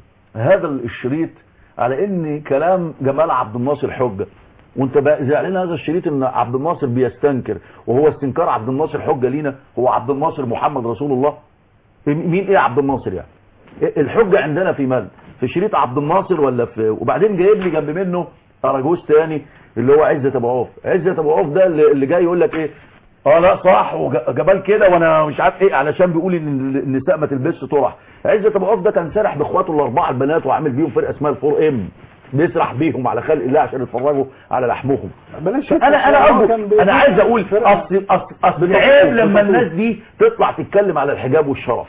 هذا الشريط على ان كلام جمال عبد الناصر حجه وانت بقى زعلان هذا الشريط ان عبد الناصر بيستنكر وهو استنكار عبد الناصر حجه لينا هو عبد الناصر محمد رسول الله مين ايه عبد الناصر يعني إيه الحجه عندنا في من في شريط عبد الناصر ولا في وبعدين جايب لي جنب منه اراجوز تاني اللي هو عزت ابو عوف عزت ابو عوف ده اللي اللي جاي يقول لك ايه اه لا صح وجبال كده وانا مش عارف ايه علشان بيقول ان النساء ما تلبسش طرح عزت ابو عوف ده كان سارح باخواته الاربعه البنات وعامل بيهم فرقه اسمها الفور ام بيسرح بيهم على خلق الله عشان يتفرجوا على لحمهم بلاش انا انا هو أرجو كان بي- انا عايز اقول اصل اصل اصل بالتفصيل، عيب لما بالتفصيل. الناس دي تطلع تتكلم على الحجاب والشرف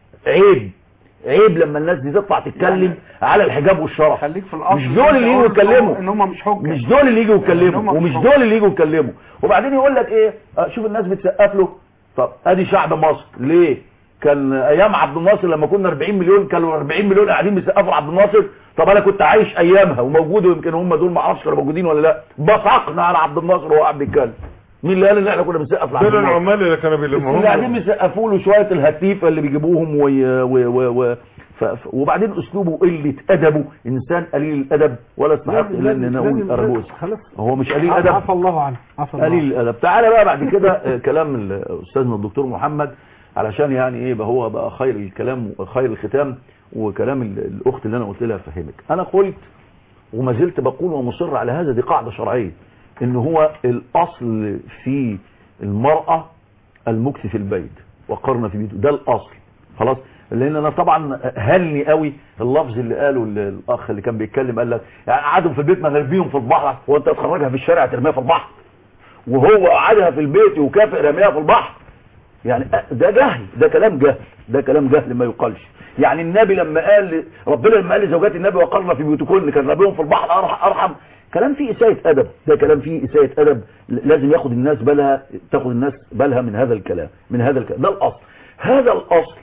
عيب عيب لما الناس دي تطلع تتكلم على الحجاب والشرف خليك في الاصل مش دول اللي يجوا يتكلموا ان هم مش حجه مش دول اللي يجوا إن يتكلموا هم ومش مش دول اللي يجوا يتكلموا وبعدين يقول لك ايه آه، شوف الناس بتسقف له طب ادي شعب مصر ليه كان ايام عبد الناصر لما كنا 40 مليون كانوا 40 مليون قاعدين بيسقفوا لعبد الناصر طب انا كنت عايش ايامها وموجود ويمكن هم دول ما اعرفش كانوا موجودين ولا لا بصقنا على عبد الناصر وهو قاعد بيتكلم مين اللي قال ان احنا كنا بنسقف لعبد دول الناصر العمال اللي كانوا اللي بيلموهم قاعدين بيسقفوا له شويه الهتيفه اللي بيجيبوهم وي و و و ف... ف- وبعدين اسلوبه قله ادبه انسان قليل الادب ولا يستحق الا ان نقول ارجوز خلاص هو مش قليل ادب عفى الله عنه عفى الله قليل الادب تعالى بقى بعد كده آه، كلام ال- استاذنا الدكتور محمد علشان يعني ايه بقى هو بقى خير الكلام وخير الختام وكلام ال- الاخت اللي انا قلت لها فهمك انا قلت وما زلت بقول ومصر على هذا دي قاعدة شرعية ان هو الاصل في المرأة المكث في البيت وقرن في بيته ده الاصل خلاص لان انا طبعا هلني قوي اللفظ اللي قاله ال- الاخ اللي كان بيتكلم قال لك يعني قعدوا في البيت ما نرميهم في البحر وانت تخرجها في الشارع ترميها في البحر وهو قعدها في البيت وكافئ رميها في البحر يعني ده جهل ده كلام جهل ده كلام جهل ما يقالش يعني النبي لما قال ربنا لما قال لزوجات النبي وقرنا في بيوتكن كان ربهم في البحر أرح- ارحم كلام فيه اساءة ادب ده كلام فيه اساءة ادب لازم ياخد الناس بالها تاخد الناس بالها من هذا الكلام من هذا الكلام ده الاصل هذا الاصل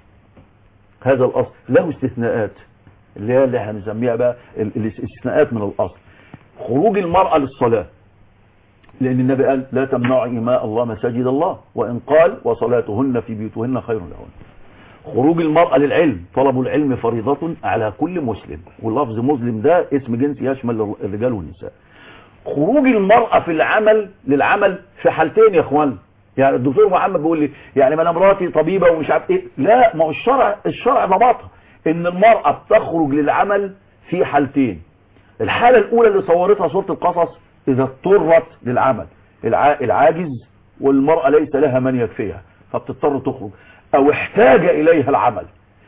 هذا الاصل له استثناءات اللي هي اللي هنسميها بقى ال- الاستثناءات من الاصل خروج المرأة للصلاة لأن النبي قال لا تمنعوا إماء الله مساجد الله وإن قال وصلاتهن في بيوتهن خير لهن خروج المرأة للعلم طلب العلم فريضة على كل مسلم واللفظ مسلم ده اسم جنسي يشمل الرجال والنساء خروج المرأة في العمل للعمل في حالتين يا اخوان يعني الدكتور محمد بيقول لي يعني ما انا مراتي طبيبة ومش عارف ايه لا ما هو الشرع الشرع ضبطها ان المرأة بتخرج للعمل في حالتين الحالة الاولى اللي صورتها سورة القصص اذا اضطرت للعمل الع- العاجز والمرأة ليس لها من يكفيها فبتضطر تخرج او احتاج اليها العمل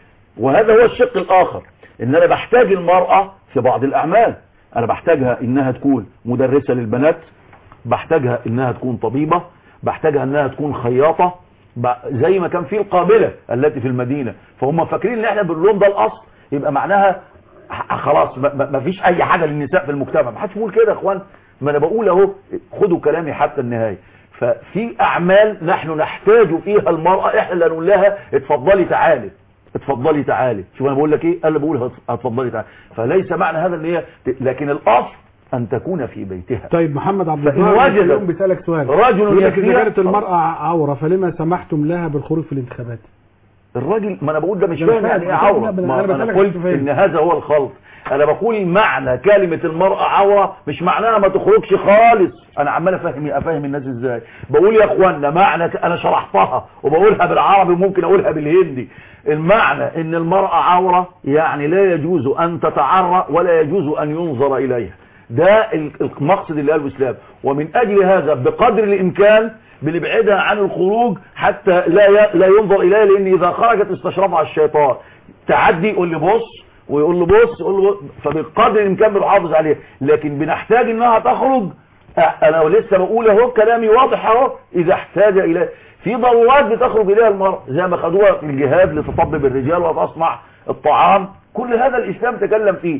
وهذا هو الشق الاخر ان انا بحتاج المرأة في بعض الاعمال انا بحتاجها انها تكون مدرسة للبنات بحتاجها انها تكون طبيبة بحتاجها انها تكون خياطة ب- زي ما كان في القابلة التي في المدينة فهم فاكرين ان احنا بنقول لهم ده الاصل يبقى معناها ح- خلاص ما- ما ما فيش اي حاجة للنساء في المجتمع ما حدش بيقول كده يا اخوان ما انا بقول اهو خدوا كلامي حتى النهاية ففي اعمال نحن نحتاج فيها المرأة احنا اللي نقول لها اتفضلي تعالي اتفضلي تعالي شوف انا بقول لك ايه انا بقول هت- اتفضلي تعالي فليس معنى هذا ان هي ت- لكن الاصل ان تكون في بيتها طيب محمد عبد فإن الله وجدت اليوم بيسألك سؤال رجل يقول لك إذا يكفيها- كانت المرأة عورة فلما سمحتم لها بالخروج في الانتخابات الراجل ما انا بقول ده مش ده مش فاهم فاهم. يعني ايه أنا عوره بسألك- ما أنا انا بسألك قلت عشان تفهم. ان هذا هو الخلط انا بقول معنى كلمة المرأة عورة مش معناها ما تخرجش خالص انا عمال افهم افهم الناس ازاي بقول يا اخوانا معنى ك- انا شرحتها وبقولها بالعربي وممكن اقولها بالهندي المعنى ان المرأة عورة يعني لا يجوز ان تتعرى ولا يجوز ان ينظر اليها ده ال- المقصد اللي قاله الاسلام ومن اجل هذا بقدر الامكان بنبعدها عن الخروج حتى لا ي- لا ينظر اليها لان اذا خرجت استشرفها الشيطان تعدي يقول لي بص ويقول له بص يقول له بص. فبقدر الامكان بنحافظ عليها لكن بنحتاج انها تخرج أه، انا لسه بقول اهو كلامي واضح اهو اذا احتاج الى في ضرورات بتخرج اليها المرأة زي ما خدوها في الجهاد لتطبب الرجال وتصنع الطعام كل هذا الاسلام تكلم فيه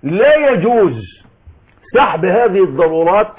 لا يجوز سحب هذه الضرورات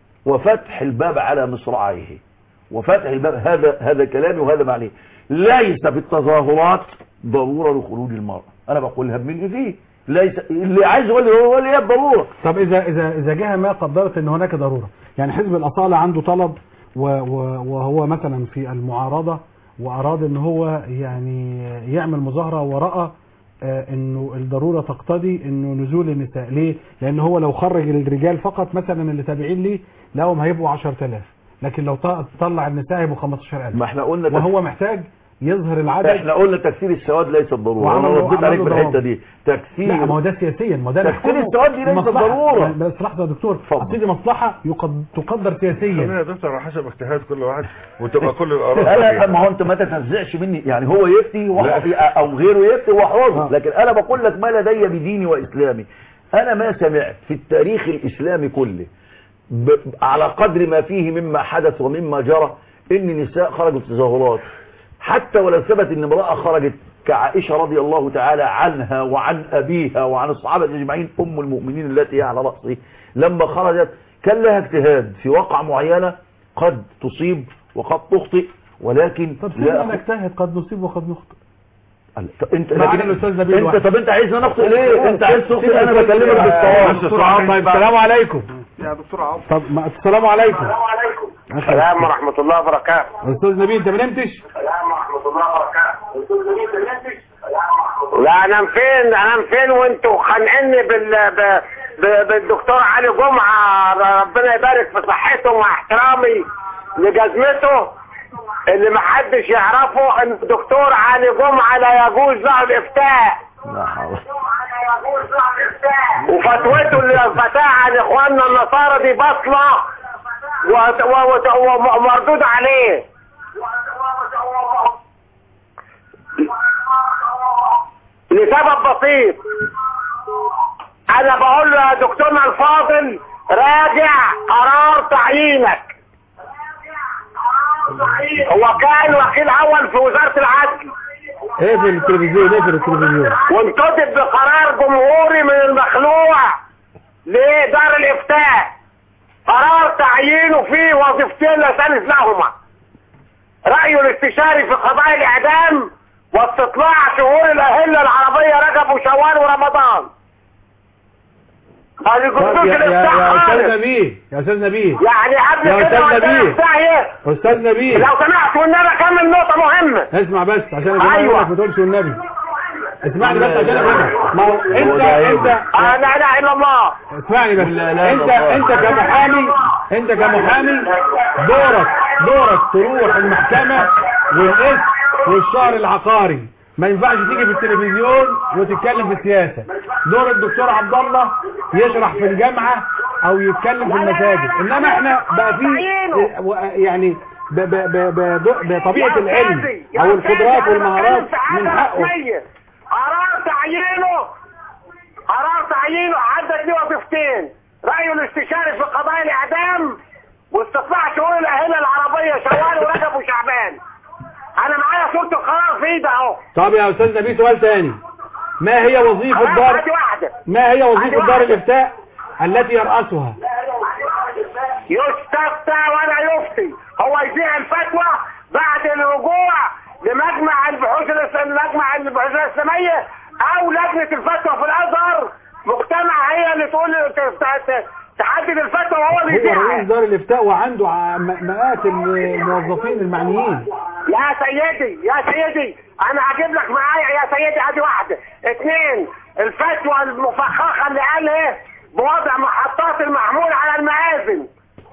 وفتح الباب على مصراعيه وفتح الباب هذا هذا كلامي وهذا معنيه ليس في التظاهرات ضرورة لخروج المرأة انا بقولها بملء فيه ليس اللي عايز يقول لي هو اللي هي الضرورة طب اذا اذا اذا جهه ما قدرت ان هناك ضروره يعني حزب الاصاله عنده طلب و و وهو مثلا في المعارضه واراد ان هو يعني يعمل مظاهره وراى آه، انه الضروره تقتضي انه نزول النساء ليه لان هو لو خرج الرجال فقط مثلا اللي تابعين ليه لهم هيبقوا 10000 لكن لو ط- طلع النساء هيبقوا 15000 ما احنا قلنا وهو محتاج يظهر العدد احنا قلنا تكسير السواد ليس الضرورة انا وعملوا- رديت عليك وعملوا في الحتة ضوابط. دي تكسير لا ما هو ده سياسيا ما هو ده تكسير نحكمه السواد دي ليس مصلحة. ضرورة. بس لحظه يا دكتور اصل دي مصلحه يقد- تقدر سياسيا خلينا يا دكتور على حسب اجتهاد كل واحد وتبقى كل الاراء لا لا صحيحة. ما هو انت ما تتنزعش مني يعني هو يفتي وهو- لا. او غيره يفتي وحر لكن انا بقول لك ما لدي بديني واسلامي انا ما سمعت في التاريخ الاسلامي كله ب... على قدر ما فيه مما حدث ومما جرى ان نساء خرجوا في تظاهرات حتى ولو ثبت ان امرأة خرجت كعائشة رضي الله تعالى عنها وعن أبيها وعن الصحابة أجمعين أم المؤمنين التي هي على رأسه لما خرجت كان لها اجتهاد في واقع معينة قد تصيب وقد تخطئ ولكن طب سيبنا نجتهد قد نصيب وقد نخطئ طب انت معانا لكن الأستاذ نبيل انت واحد. طب انت عايزنا نخطئ ليه انت عايز تخطئ انا بكلمك بالصواب طيب السلام عليكم يا دكتور عوض طب ما السلام عليكم السلام ورحمة الله وبركاته استاذ نبيل انت ما نمتش لا انام فين انام فين وانتوا خانقيني بال ب... ب... بالدكتور علي جمعة ربنا يبارك في صحته مع احترامي لجزمته اللي محدش يعرفه ان الدكتور علي جمعة لا يجوز له الافتاء لا حول وفتوته اللي فتاها عن اخواننا النصارى دي باطلة وت- و- وت- ومردود عليه لسبب بسيط انا بقول له يا دكتورنا الفاضل راجع قرار تعيينك هو كان وكيل اول في وزارة العدل اقفل التلفزيون اقفل التلفزيون وانتدب بقرار جمهوري من المخلوع لدار الافتاء قرار تعيينه فيه وظيفتين لا ثالث لهما رأيه الاستشاري في قضايا الاعدام واستطلاع شهور الاهلة العربية رجب وشوال ورمضان ما طب يجوزوش يا, يا, الافتاء يا استاذ خالص نبيه يا استاذ نبيه يعني قبل يا كده استاذ وقتها نبيه السعي استاذ نبيه لو سمحت والنبي اكمل نقطة مهمة اسمع بس عشان الجماعه أيوة. يقول لك ما تقولش والنبي اسمعني بس عشان افهمك ما هو انت انت آه لا اله الا الله اسمعني بس انت انت كمحامي انت كمحامي دورك دورك تروح المحكمة والاسم والشهر العقاري ما ينفعش تيجي في التلفزيون وتتكلم في السياسة دور الدكتور عبد الله يشرح في الجامعة او يتكلم في المساجد انما احنا بقى في يعني ب- ب- ب- ب- بطبيعة العلم او القدرات والمهارات من حقه قرار تعيينه قرار تعيينه عدت ليه وظيفتين رأيه الاستشاري في قضايا الإعدام واستطلاع شؤون الأهلة العربية شوال ورجب وشعبان أنا معايا صورة القرار في إيدي أهو طب يا استاذ نبيه سؤال تاني ما هي وظيفة خلاص، دار هاتي واحدة ما هي وظيفة هاتي دار واحدة. الافتاء التي يرأسها يستفتى ولا يفتي هو يذيع الفتوى بعد الرجوع لمجمع البحوث الإس- مجمع البحوث الإسلامية أو لجنة الفتوى في الأزهر مجتمع هي اللي تقول ت- ت- تحدد الفتوى وهو اللي هو يذيعها رئيس دار الافتاء وعنده ع- م- مئات الموظفين المعنيين يا سيدي يا سيدي انا هجيب لك معايا يا سيدي ادي واحده اثنين الفتوى المفخخه اللي قال ايه بوضع محطات المحمول على المآذن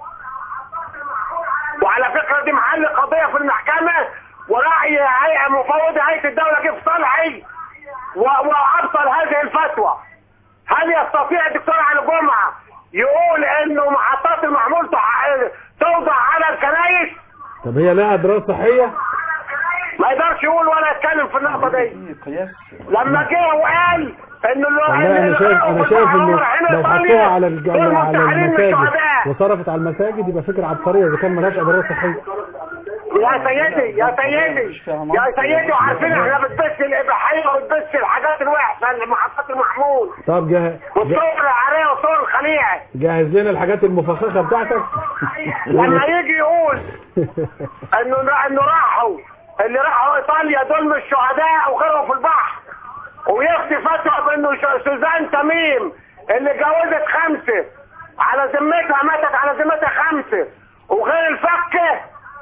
وعلى فكره دي محل قضيه في المحكمه ورأي هيئه مفوضه هيئه الدوله كيف صالحي و- وابطل هذه الفتوى هل يستطيع الدكتور علي جمعه يقول انه محطات المحمول تح- توضع على الكنائس طب هي لها دراسة صحية ما يقدرش يقول ولا يتكلم في النقطة دي لما جه وقال انه اللي والله انا شايف انا شايف انه لو حطوها على الج- على على المساجد وصرفت على المساجد يبقى فكرة عبقرية اذا كان ملهاش اضرار صحية يا سيدي يا سيدي يا سيدي وعارفين احنا بتبث الاباحيه وبتبث الحاجات الوحشه اللي محطات المحمول طب جه... والصور العاريه والصور الخليعه جهز لنا الحاجات المفخخة بتاعتك لما يجي يقول انه انه راحوا اللي راحوا ايطاليا دول مش شهداء وغيرهم في البحر ويفتي فتوى بانه ش- سوزان تميم اللي جوزت خمسه على ذمتها ماتت على ذمتها خمسه وغير الفكه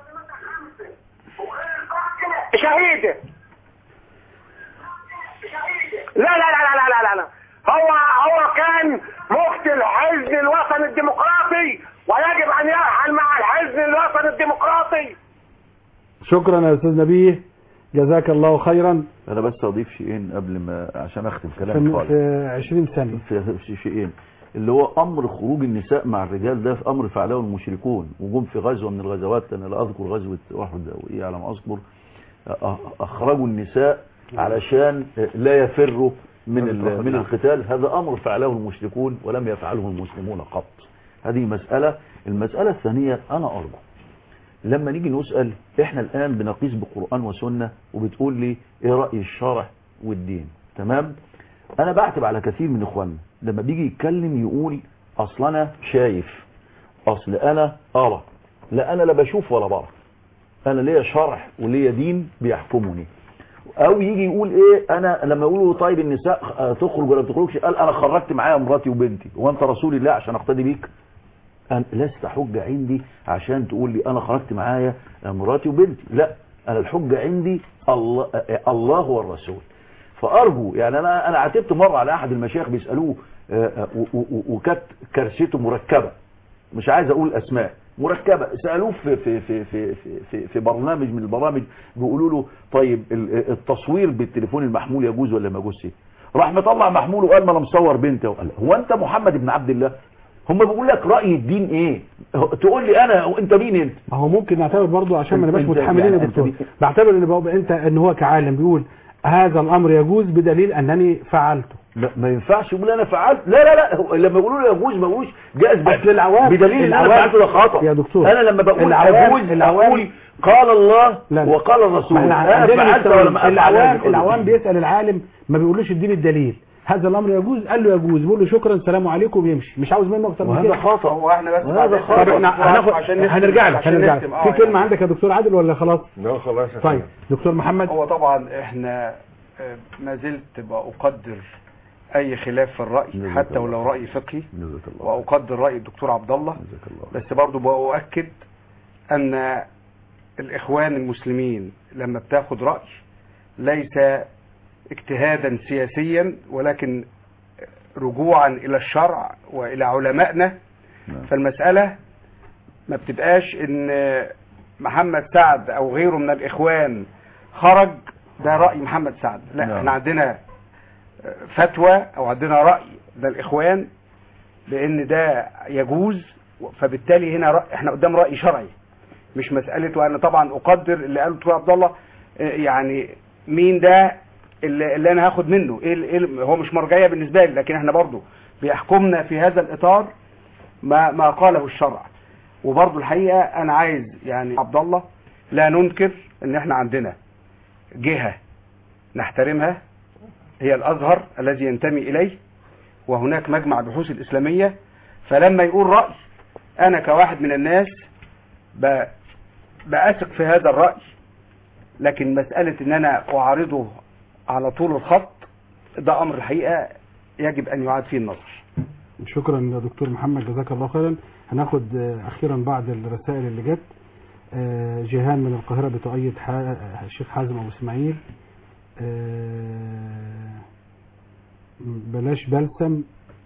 شهيده لا لا لا لا لا لا لا هو هو كان مفتي الحزب الوطني الديمقراطي ويجب ان يرحل مع الحزب الوطني الديمقراطي شكرا يا استاذ نبيه جزاك الله خيرا انا بس اضيف شيئين قبل ما عشان اختم في, كلامي خالص في 20 ثانية في في شيئين اللي هو امر خروج النساء مع الرجال ده في امر فعله المشركون وجم في غزوه من الغزوات انا لا اذكر غزوه احد او ايه على ما اذكر أ- اخرجوا النساء علشان لا يفروا من ال- من القتال هذا امر فعله المشركون ولم يفعله المسلمون قط هذه مساله المساله الثانيه انا ارجو لما نيجي نسال احنا الان بنقيس بقران وسنه وبتقول لي ايه راي الشرع والدين تمام انا بعتب على كثير من اخواننا لما بيجي يتكلم يقول اصل انا شايف اصل انا ارى لا انا لا بشوف ولا برى انا ليا شرع وليا دين بيحكمني او يجي يقول ايه انا لما يقولوا طيب النساء آه، تخرج ولا ما تخرجش قال انا خرجت معايا مراتي وبنتي وانت رسول الله عشان اقتدي بيك أنا لست حجة عندي عشان تقول لي أنا خرجت معايا مراتي وبنتي لا أنا الحجة عندي الله, الله والرسول فأرجو يعني أنا أنا عاتبت مرة على أحد المشايخ بيسألوه آه، آه، و- و- وكانت كرسته مركبة مش عايز أقول أسماء مركبة سألوه في في في في في, في, في برنامج من البرامج بيقولوا له طيب ال- التصوير بالتليفون المحمول يجوز ولا ما يجوزش راح مطلع محمول وقال ما انا مصور بنتي وقال هو انت محمد بن عبد الله هم بيقول لك راي الدين ايه هو- تقول لي انا انت مين انت ما هو ممكن نعتبر برضو عشان ما أنت- نبقاش أنت متحملين يعني يا دكتور أنت بعتبر ان بقى انت ان هو كعالم بيقول هذا الامر يجوز بدليل انني فعلته لا ما ينفعش يقول انا فعلت لا لا لا هو لما يقولوا له يجوز ما يقولوش جائز بس اصل العوام بدليل ان انا العوام- فعلته ده خطا يا دكتور انا لما بقول العوام- يجوز العوام- اقول قال الله لا. وقال الرسول ما احنا انا عندنا فعلت مستوى- ولا ما أفعل العوام هذه العوام القضية. بيسال العالم ما بيقولوش اديني الدليل هذا الامر يجوز قال له يجوز بيقول له شكرا السلام عليكم ويمشي مش عاوز منه اكتر من وهذا كده خطا هو احنا بس وهذا بعد خطأ. طب احنا هناخد عشان نختم- هنرجع لك عشان هنرجع نختم. لك آه في يعني. كلمه عندك يا دكتور عادل ولا خلاص لا خلاص يا طيب دكتور محمد هو طبعا احنا آه، ما زلت بقدر اي خلاف في الراي جزاك حتى الله. ولو راي فقهي جزاك الله واقدر راي الدكتور عبد الله جزاك الله بس برضو بأؤكد أن الإخوان المسلمين لما بتاخد رأي ليس اجتهادا سياسيا ولكن رجوعا إلى الشرع وإلى علمائنا نعم. فالمسألة ما بتبقاش إن محمد سعد أو غيره من الإخوان خرج ده رأي محمد سعد لا نعم. احنا عندنا فتوى أو عندنا رأي ده الإخوان بان ده يجوز فبالتالي هنا رأي احنا قدام راي شرعي مش مساله وانا طبعا اقدر اللي قاله دكتور عبد الله اه، يعني مين ده اللي, اللي انا هاخد منه ايه ال- إيه ال- هو مش مرجعيه بالنسبه لي لكن احنا برضو بيحكمنا في هذا الاطار ما ما قاله الشرع وبرضو الحقيقه انا عايز يعني عبد الله لا ننكر ان احنا عندنا جهه نحترمها هي الازهر الذي ينتمي اليه وهناك مجمع بحوث الإسلامية فلما يقول رأي أنا كواحد من الناس ب- بأثق في هذا الرأي لكن مسألة إن أنا أعارضه على طول الخط ده أمر الحقيقة يجب أن يعاد فيه النظر شكرا يا دكتور محمد جزاك الله خيرا هناخد آه، اخيرا بعض الرسائل اللي جت آه، جيهان من القاهره بتؤيد ح- الشيخ حازم ابو اسماعيل آه، بلاش بلسم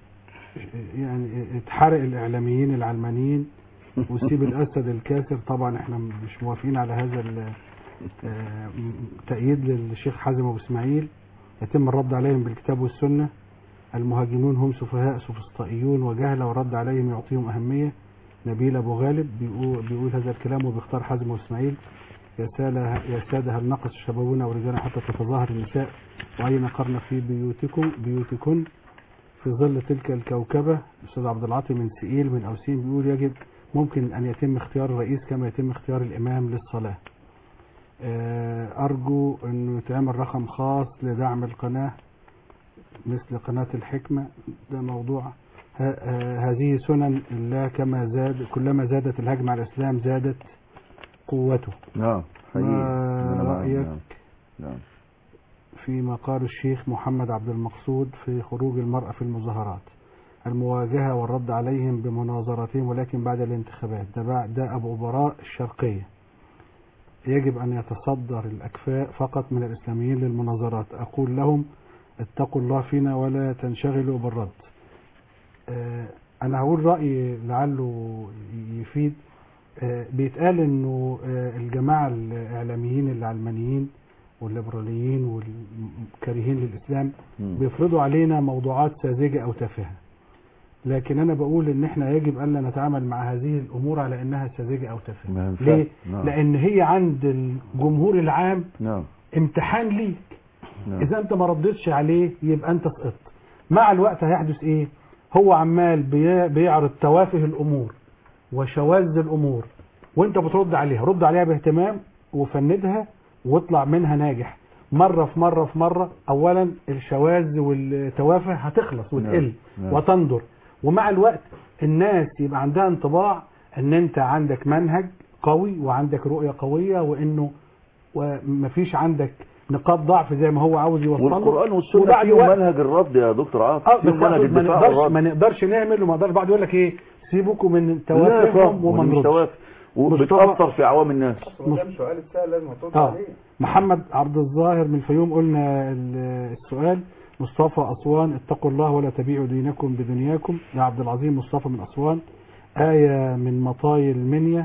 يعني اتحرق الاعلاميين العلمانيين وسيب الاسد الكاسر طبعا احنا مش موافقين على هذا ال- آه، م- تأييد للشيخ حازم ابو اسماعيل يتم الرد عليهم بالكتاب والسنه المهاجمون هم سفهاء سفسطائيون وجهلة والرد عليهم يعطيهم أهمية نبيل أبو غالب بيقول, بيقول هذا الكلام وبيختار حازم وإسماعيل يا سادة يا سادة هل نقص شبابنا ورجالنا حتى تتظاهر النساء وأين قرن في بيوتكم بيوتكن في ظل تلك الكوكبة أستاذ عبد العاطي من سئيل من أوسين بيقول يجب ممكن أن يتم اختيار الرئيس كما يتم اختيار الإمام للصلاة آه، أرجو أنه يتعمل رقم خاص لدعم القناة مثل قناة الحكمة ده موضوع ه- ه- هذه سنن الله كما زاد كلما زادت الهجمة على الإسلام زادت قوته نعم حقيقي. ما نعم، رأيك نعم، نعم. فيما قال الشيخ محمد عبد المقصود في خروج المرأة في المظاهرات المواجهة والرد عليهم بمناظرتهم ولكن بعد الانتخابات ده, بعد ده أبو براء الشرقية يجب أن يتصدر الأكفاء فقط من الإسلاميين للمناظرات أقول لهم اتقوا الله فينا ولا تنشغلوا بالرد آه، أنا هقول رأي لعله يفيد آه، بيتقال انه آه، الجماعة الاعلاميين العلمانيين والليبراليين والكارهين للاسلام مم. بيفرضوا علينا موضوعات ساذجة او تافهة لكن انا بقول ان احنا يجب الا نتعامل مع هذه الامور على انها ساذجة او تافهة ما ينفعش. ليه؟ نعم. لان هي عند الجمهور العام نعم امتحان ليك نعم. اذا انت ما ردتش عليه يبقى انت سقطت مع الوقت هيحدث ايه هو عمال بي- بيعرض توافه الامور وشواذ الامور وانت بترد عليها رد عليها باهتمام وفندها واطلع منها ناجح مرة في مرة في مرة اولا الشواذ والتوافه هتخلص وتقل نعم. وتندر ومع الوقت الناس يبقى عندها انطباع ان انت عندك منهج قوي وعندك رؤية قوية وانه ومفيش عندك نقاط ضعف زي ما هو عاوز يوصل له. والقرآن والسنة وبعد فيهم وقت- منهج الرد يا دكتور عاطف اه فيهم بس منهج أقصد ما الدفاع نقدرش والرد ما نقدرش نعمل وما نقدرش بعد يقول لك ايه سيبكم من لا توافههم وما ودي مش نردش توافه وبتأثر في عوام الناس ده سؤال اتسال لازم ترد اه عليه محمد عبد الظاهر من الفيوم قلنا ال- السؤال مصطفى أسوان اتقوا الله ولا تبيعوا دينكم بدنياكم يا عبد العظيم مصطفى من أسوان آية من مطاي المنيا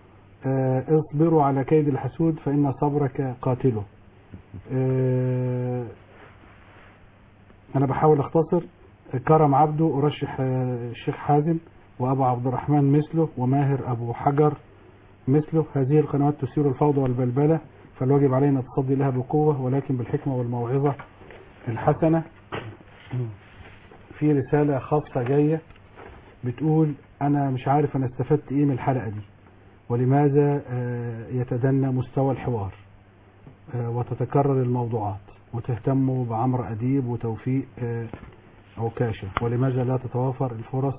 آه، اصبروا على كيد الحسود فإن صبرك قاتله آه، انا بحاول اختصر كرم عبده ارشح آه، الشيخ حازم وابو عبد الرحمن مثله وماهر ابو حجر مثله هذه القنوات تثير الفوضى والبلبله فالواجب علينا التصدي لها بقوه ولكن بالحكمه والموعظه الحسنه في رساله خاصه جايه بتقول انا مش عارف انا استفدت ايه من الحلقه دي ولماذا آه، يتدنى مستوى الحوار آه، وتتكرر الموضوعات وتهتموا بعمرو أديب وتوفيق آه، عكاشة ولماذا لا تتوافر الفرص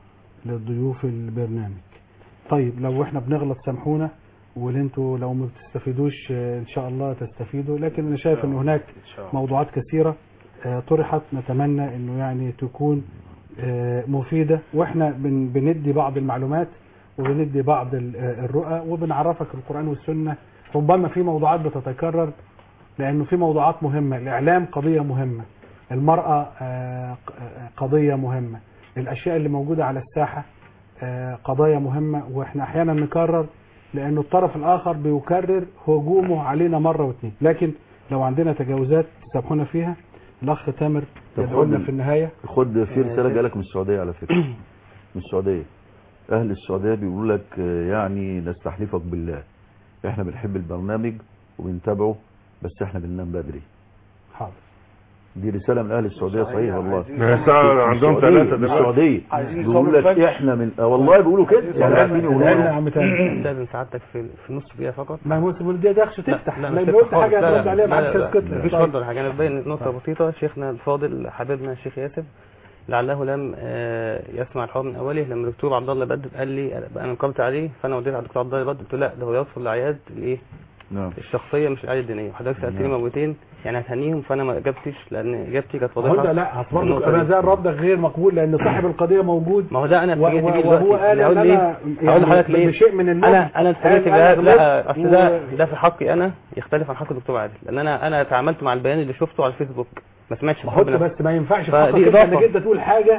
للضيوف البرنامج طيب لو احنا بنغلط سامحونا واللي انتوا لو ما بتستفيدوش آه، ان شاء الله تستفيدوا لكن انا شايف ان هناك موضوعات كثيرة آه، طرحت نتمنى انه يعني تكون آه، مفيدة واحنا بن- بندي بعض المعلومات وبندي بعض ال- آه، الرؤى وبنعرفك القرآن والسنة ربما في موضوعات بتتكرر لأنه في موضوعات مهمة الإعلام قضية مهمة المرأة آه، ق- آه، قضية مهمة الأشياء اللي موجودة على الساحة آه، قضايا مهمة وإحنا أحيانا نكرر لأنه الطرف الآخر بيكرر هجومه علينا مرة واثنين لكن لو عندنا تجاوزات سامحونا فيها الأخ تامر طب يدعو لنا خد- في النهاية خد في رسالة جالك من السعودية على فكرة من السعودية أهل السعودية بيقولوا لك آه، يعني نستحلفك بالله احنا بنحب البرنامج وبنتابعه بس احنا بننام بدري حاضر دي رسالة من أهل السعودية صحيح والله ما هي الساعة عندهم السعودية- ثلاثة دلوقتي. السعودية عايزين بيقولوا يصلوا لك الفجر. احنا من آه والله بيقولوا كده يعني عارفين يقولوا يا عم تامر استاذن سعادتك في في نص دقيقه فقط ما هو دي دخش تفتح لا لما مش قلت تفتح حاجة خالص. لا، هترد لا، عليها لا، معاك لا، لا، تسكت مفيش رد ولا حاجه انا ببين نقطه بسيطه شيخنا الفاضل حبيبنا الشيخ ياسر لعله لم آه، يسمع الحوار من اوله لما الدكتور عبد الله بدر قال لي انا نقبت عليه فانا وديت على الدكتور عبد الله بدر قلت له لا ده هو يرفض الاعياد الايه نعم الشخصيه مش الاعياد الدينيه وحضرتك سالتني نعم. موتين يعني هتهنيهم فانا ما اجابتش لان اجابتي كانت هو واضحه ده لا في النقطة برضه انا دي. ده ردك غير مقبول لان صاحب القضيه موجود ما هو ده انا و- اتفاجئت و- بيه وهو دلوقتي قال هقول ان ليه انا هقول لحضرتك ليه بشيء من النوع انا انا اتفاجئت قال أنا بيه لا غلطت اصل و- ده ده في حقي انا يختلف عن حق الدكتور عادل لان انا انا تعاملت مع البيان اللي شفته على الفيسبوك ما سمعتش ما هو انت الخطبة بس ما ينفعش في فدي حقك انت إضافة. انك انت تقول حاجه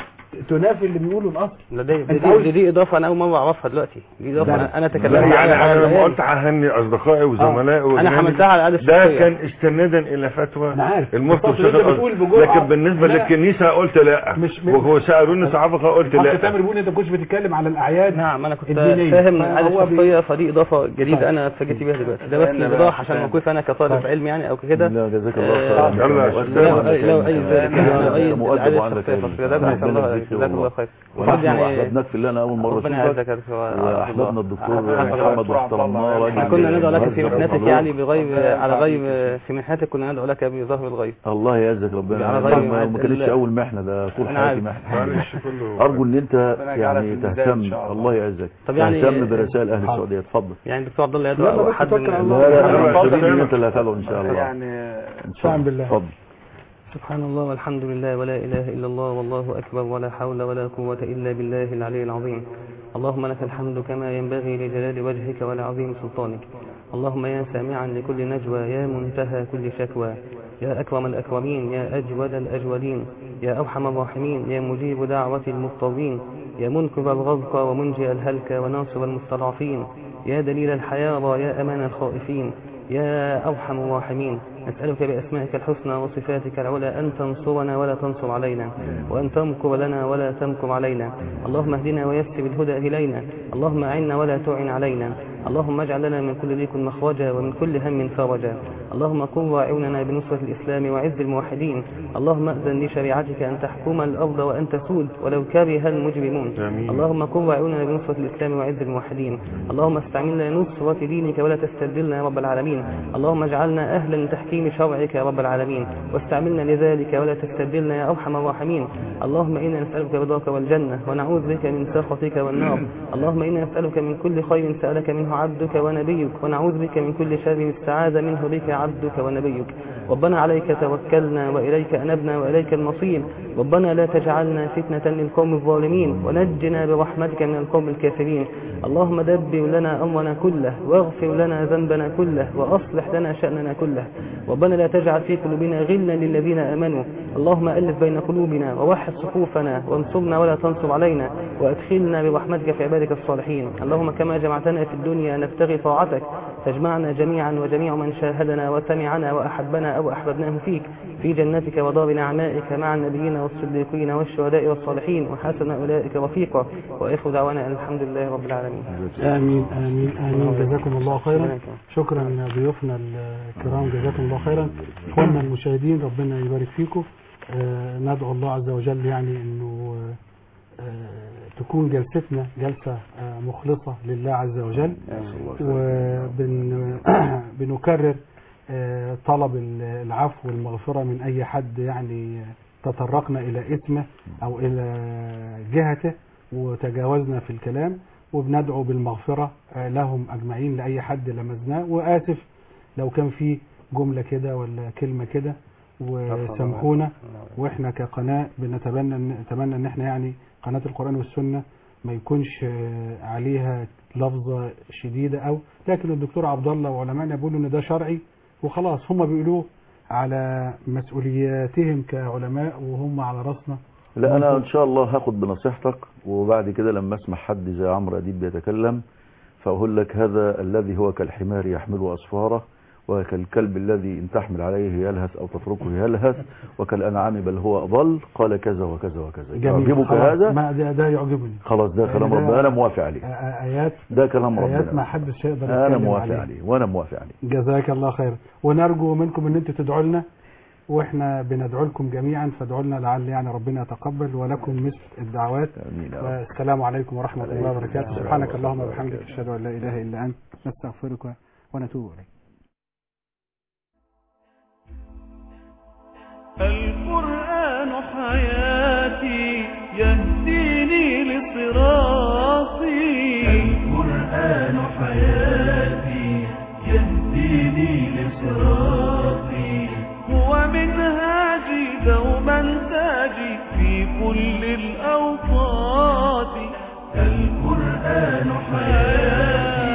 تنافي اللي بيقوله الاصل لا دي, انت دي, عاوز- دي, دي اضافه انا اول مره اعرفها دلوقتي دي اضافه لا. انا, أنا لا تكلمت يعني عليها على انا لما البيان. قلت ههني اصدقائي وزملائي أنا وجيراني، حملتها على العادة ده الشخصية. كان استنادا الى فتوى انا عارف المفتي بالظبط اللي انت الشيخ بتقول الأزهر. بجرأة. لكن بالنسبه لا. للكنيسه قلت لا مش- وهو سالوني صحابه قلت الاخ لا تامر بيقول انت ما كنتش بتتكلم على الاعياد نعم انا كنت الدينية. فاهم فهو على بي- الشخصيه فدي اضافه جديده طيب. انا اتفاجئت بيها دلوقتي ده بس استنى بقى، ايضاح عشان استنى. موقفي انا كطالب طيب. علمي يعني او كده لا جزاك الله آه، خيرا يلا، لو لو اي ذلك يعني لو اي أنت مؤدب العادة وعندك الشخصيه علم. فده ربنا احسن الله يبارك فيك جزاك الله والله. خير ونحن وفرض يعني احببناك في الله انا اول مره ربنا اشوفك يعزك يا دكتور واحببنا الدكتور حفظك الله. محمد واحترمناه راجل احنا كنا ندعو لك في مهذب محنتك ومعروف. يعني بغيب على غيب في محنتك كنا ندعو لك بظهر الغيب الله يعزك ربنا على ما غير ما معاد كانتش ال- اول محنه ده طول أنا حياتي عارف. محنه معلش كله ارجو ان انت ربنا يجعلها في يعني الميزان إن تهتم شاء الله. الله يعزك طب يعني- تهتم برسائل اهل السعوديه اتفضل يعني الدكتور عبد الله يلا يدعو بس حد توكل على من الله. لا لا لا اتفضل. سبيل ان انت اللي هتدعو ان شاء الله يعني ان شاء نعم الله بالله. اتفضل سبحان الله والحمد لله ولا إله إلا الله والله أكبر ولا حول ولا قوة إلا بالله العلي العظيم اللهم لك الحمد كما ينبغي لجلال وجهك ولعظيم سلطانك اللهم يا سامعا لكل نجوى يا منتهى كل شكوى يا أكرم الأكرمين يا أجود الأجودين يا أرحم الراحمين يا مجيب دعوة المضطرين يا منقذ الغرق ومنجي الهلك وناصر المستضعفين يا دليل الحيارى يا أمان الخائفين يا أرحم الراحمين نسألك بأسمائك الحسنى وصفاتك العلى أن تنصرنا ولا تنصر علينا وأن تمكر لنا ولا تمكر علينا اللهم اهدنا ويسر الهدى إلينا اللهم أعنا ولا تعن علينا اللهم اجعل لنا من كل ضيق مخرجا ومن كل هم فرجا اللهم كن واعوننا بنصرة الإسلام وعز الموحدين اللهم أذن لشريعتك أن تحكم الأرض وأن تسود ولو كره المجرمون آمين. اللهم كن واعوننا بنصرة الإسلام وعز الموحدين اللهم استعملنا لنصرة دينك ولا تستبدلنا يا رب العالمين اللهم اجعلنا أهلا لتحكيم شرعك يا رب العالمين واستعملنا لذلك ولا تستبدلنا يا أرحم الراحمين اللهم إنا نسألك رضاك والجنة ونعوذ بك من سخطك والنار اللهم إنا نسألك من كل خير سألك منه عبدك ونبيك ونعوذ بك من كل شر استعاذ منه بك عبدك ونبيك ربنا عليك توكلنا وإليك أنبنا وإليك المصير ربنا لا تجعلنا فتنة للقوم الظالمين ونجنا برحمتك من القوم الكافرين اللهم دبر لنا أمرنا كله واغفر لنا ذنبنا كله وأصلح لنا شأننا كله ربنا لا تجعل في قلوبنا غلا للذين آمنوا اللهم ألف بين قلوبنا ووحد صفوفنا وانصرنا ولا تنصر علينا وأدخلنا برحمتك في عبادك الصالحين اللهم كما جمعتنا في الدنيا نبتغي طاعتك تجمعنا جميعا وجميع من شاهدنا وسمعنا وأحبنا أو أحببناه فيك في جنتك ودار نعمائك مع النبيين والصديقين والشهداء والصالحين وحسن أولئك رفيقا وآخر دعوانا أن الحمد لله رب العالمين امين امين امين جزاكم الله خيرا شكرا لضيوفنا الكرام جزاكم الله خيرا اخواننا المشاهدين ربنا يبارك فيكم آه، ندعو الله عز وجل يعني انه آه، تكون جلستنا جلسة آه، مخلصة لله عز وجل وبنكرر طلب ال- العفو والمغفرة من أي حد يعني تطرقنا إلى اسمه أو إلى جهته وتجاوزنا في الكلام وبندعو بالمغفرة آه، لهم أجمعين لأي حد لمسناه وآسف لو كان في جملة كده ولا كلمة كده وسامحونا واحنا كقناة بنتمنى ان نتمنى ان احنا يعني قناة القرآن والسنة ما يكونش آه، عليها لفظة شديدة او لكن الدكتور عبد الله وعلمائنا بيقولوا ان ده شرعي وخلاص هم بيقولوه على مسؤولياتهم كعلماء وهم على راسنا لا انا ان شاء الله هاخد بنصيحتك وبعد كده لما اسمع حد زي عمرو اديب بيتكلم فاقول لك هذا الذي هو كالحمار يحمل اسفاره وكالكلب الذي ان تحمل عليه يلهث او تتركه يلهث وكالانعام بل هو اضل قال كذا وكذا وكذا يعجبك خلاص، هذا ما ده, ده يعجبني خلاص ده كلام ده- ربنا انا موافق عليه آه، ايات ده كلام ايات ربنا ما حدش يقدر انا يتكلم موافق عليه. عليه وانا موافق عليه جزاك الله خير ونرجو منكم ان انتم تدعوا لنا واحنا بندعو لكم جميعا فادعوا لنا لعل يعني ربنا يتقبل ولكم مثل الدعوات والسلام عليكم ورحمه الله وبركاته سبحانك اللهم وبحمدك اشهد ان لا اله الا انت نستغفرك ونتوب اليك القرآن حياتي يهديني لصراطي القرآن حياتي يهديني لصراطي هو منهاجي دوما تاجي في كل الأوقات القرآن حياتي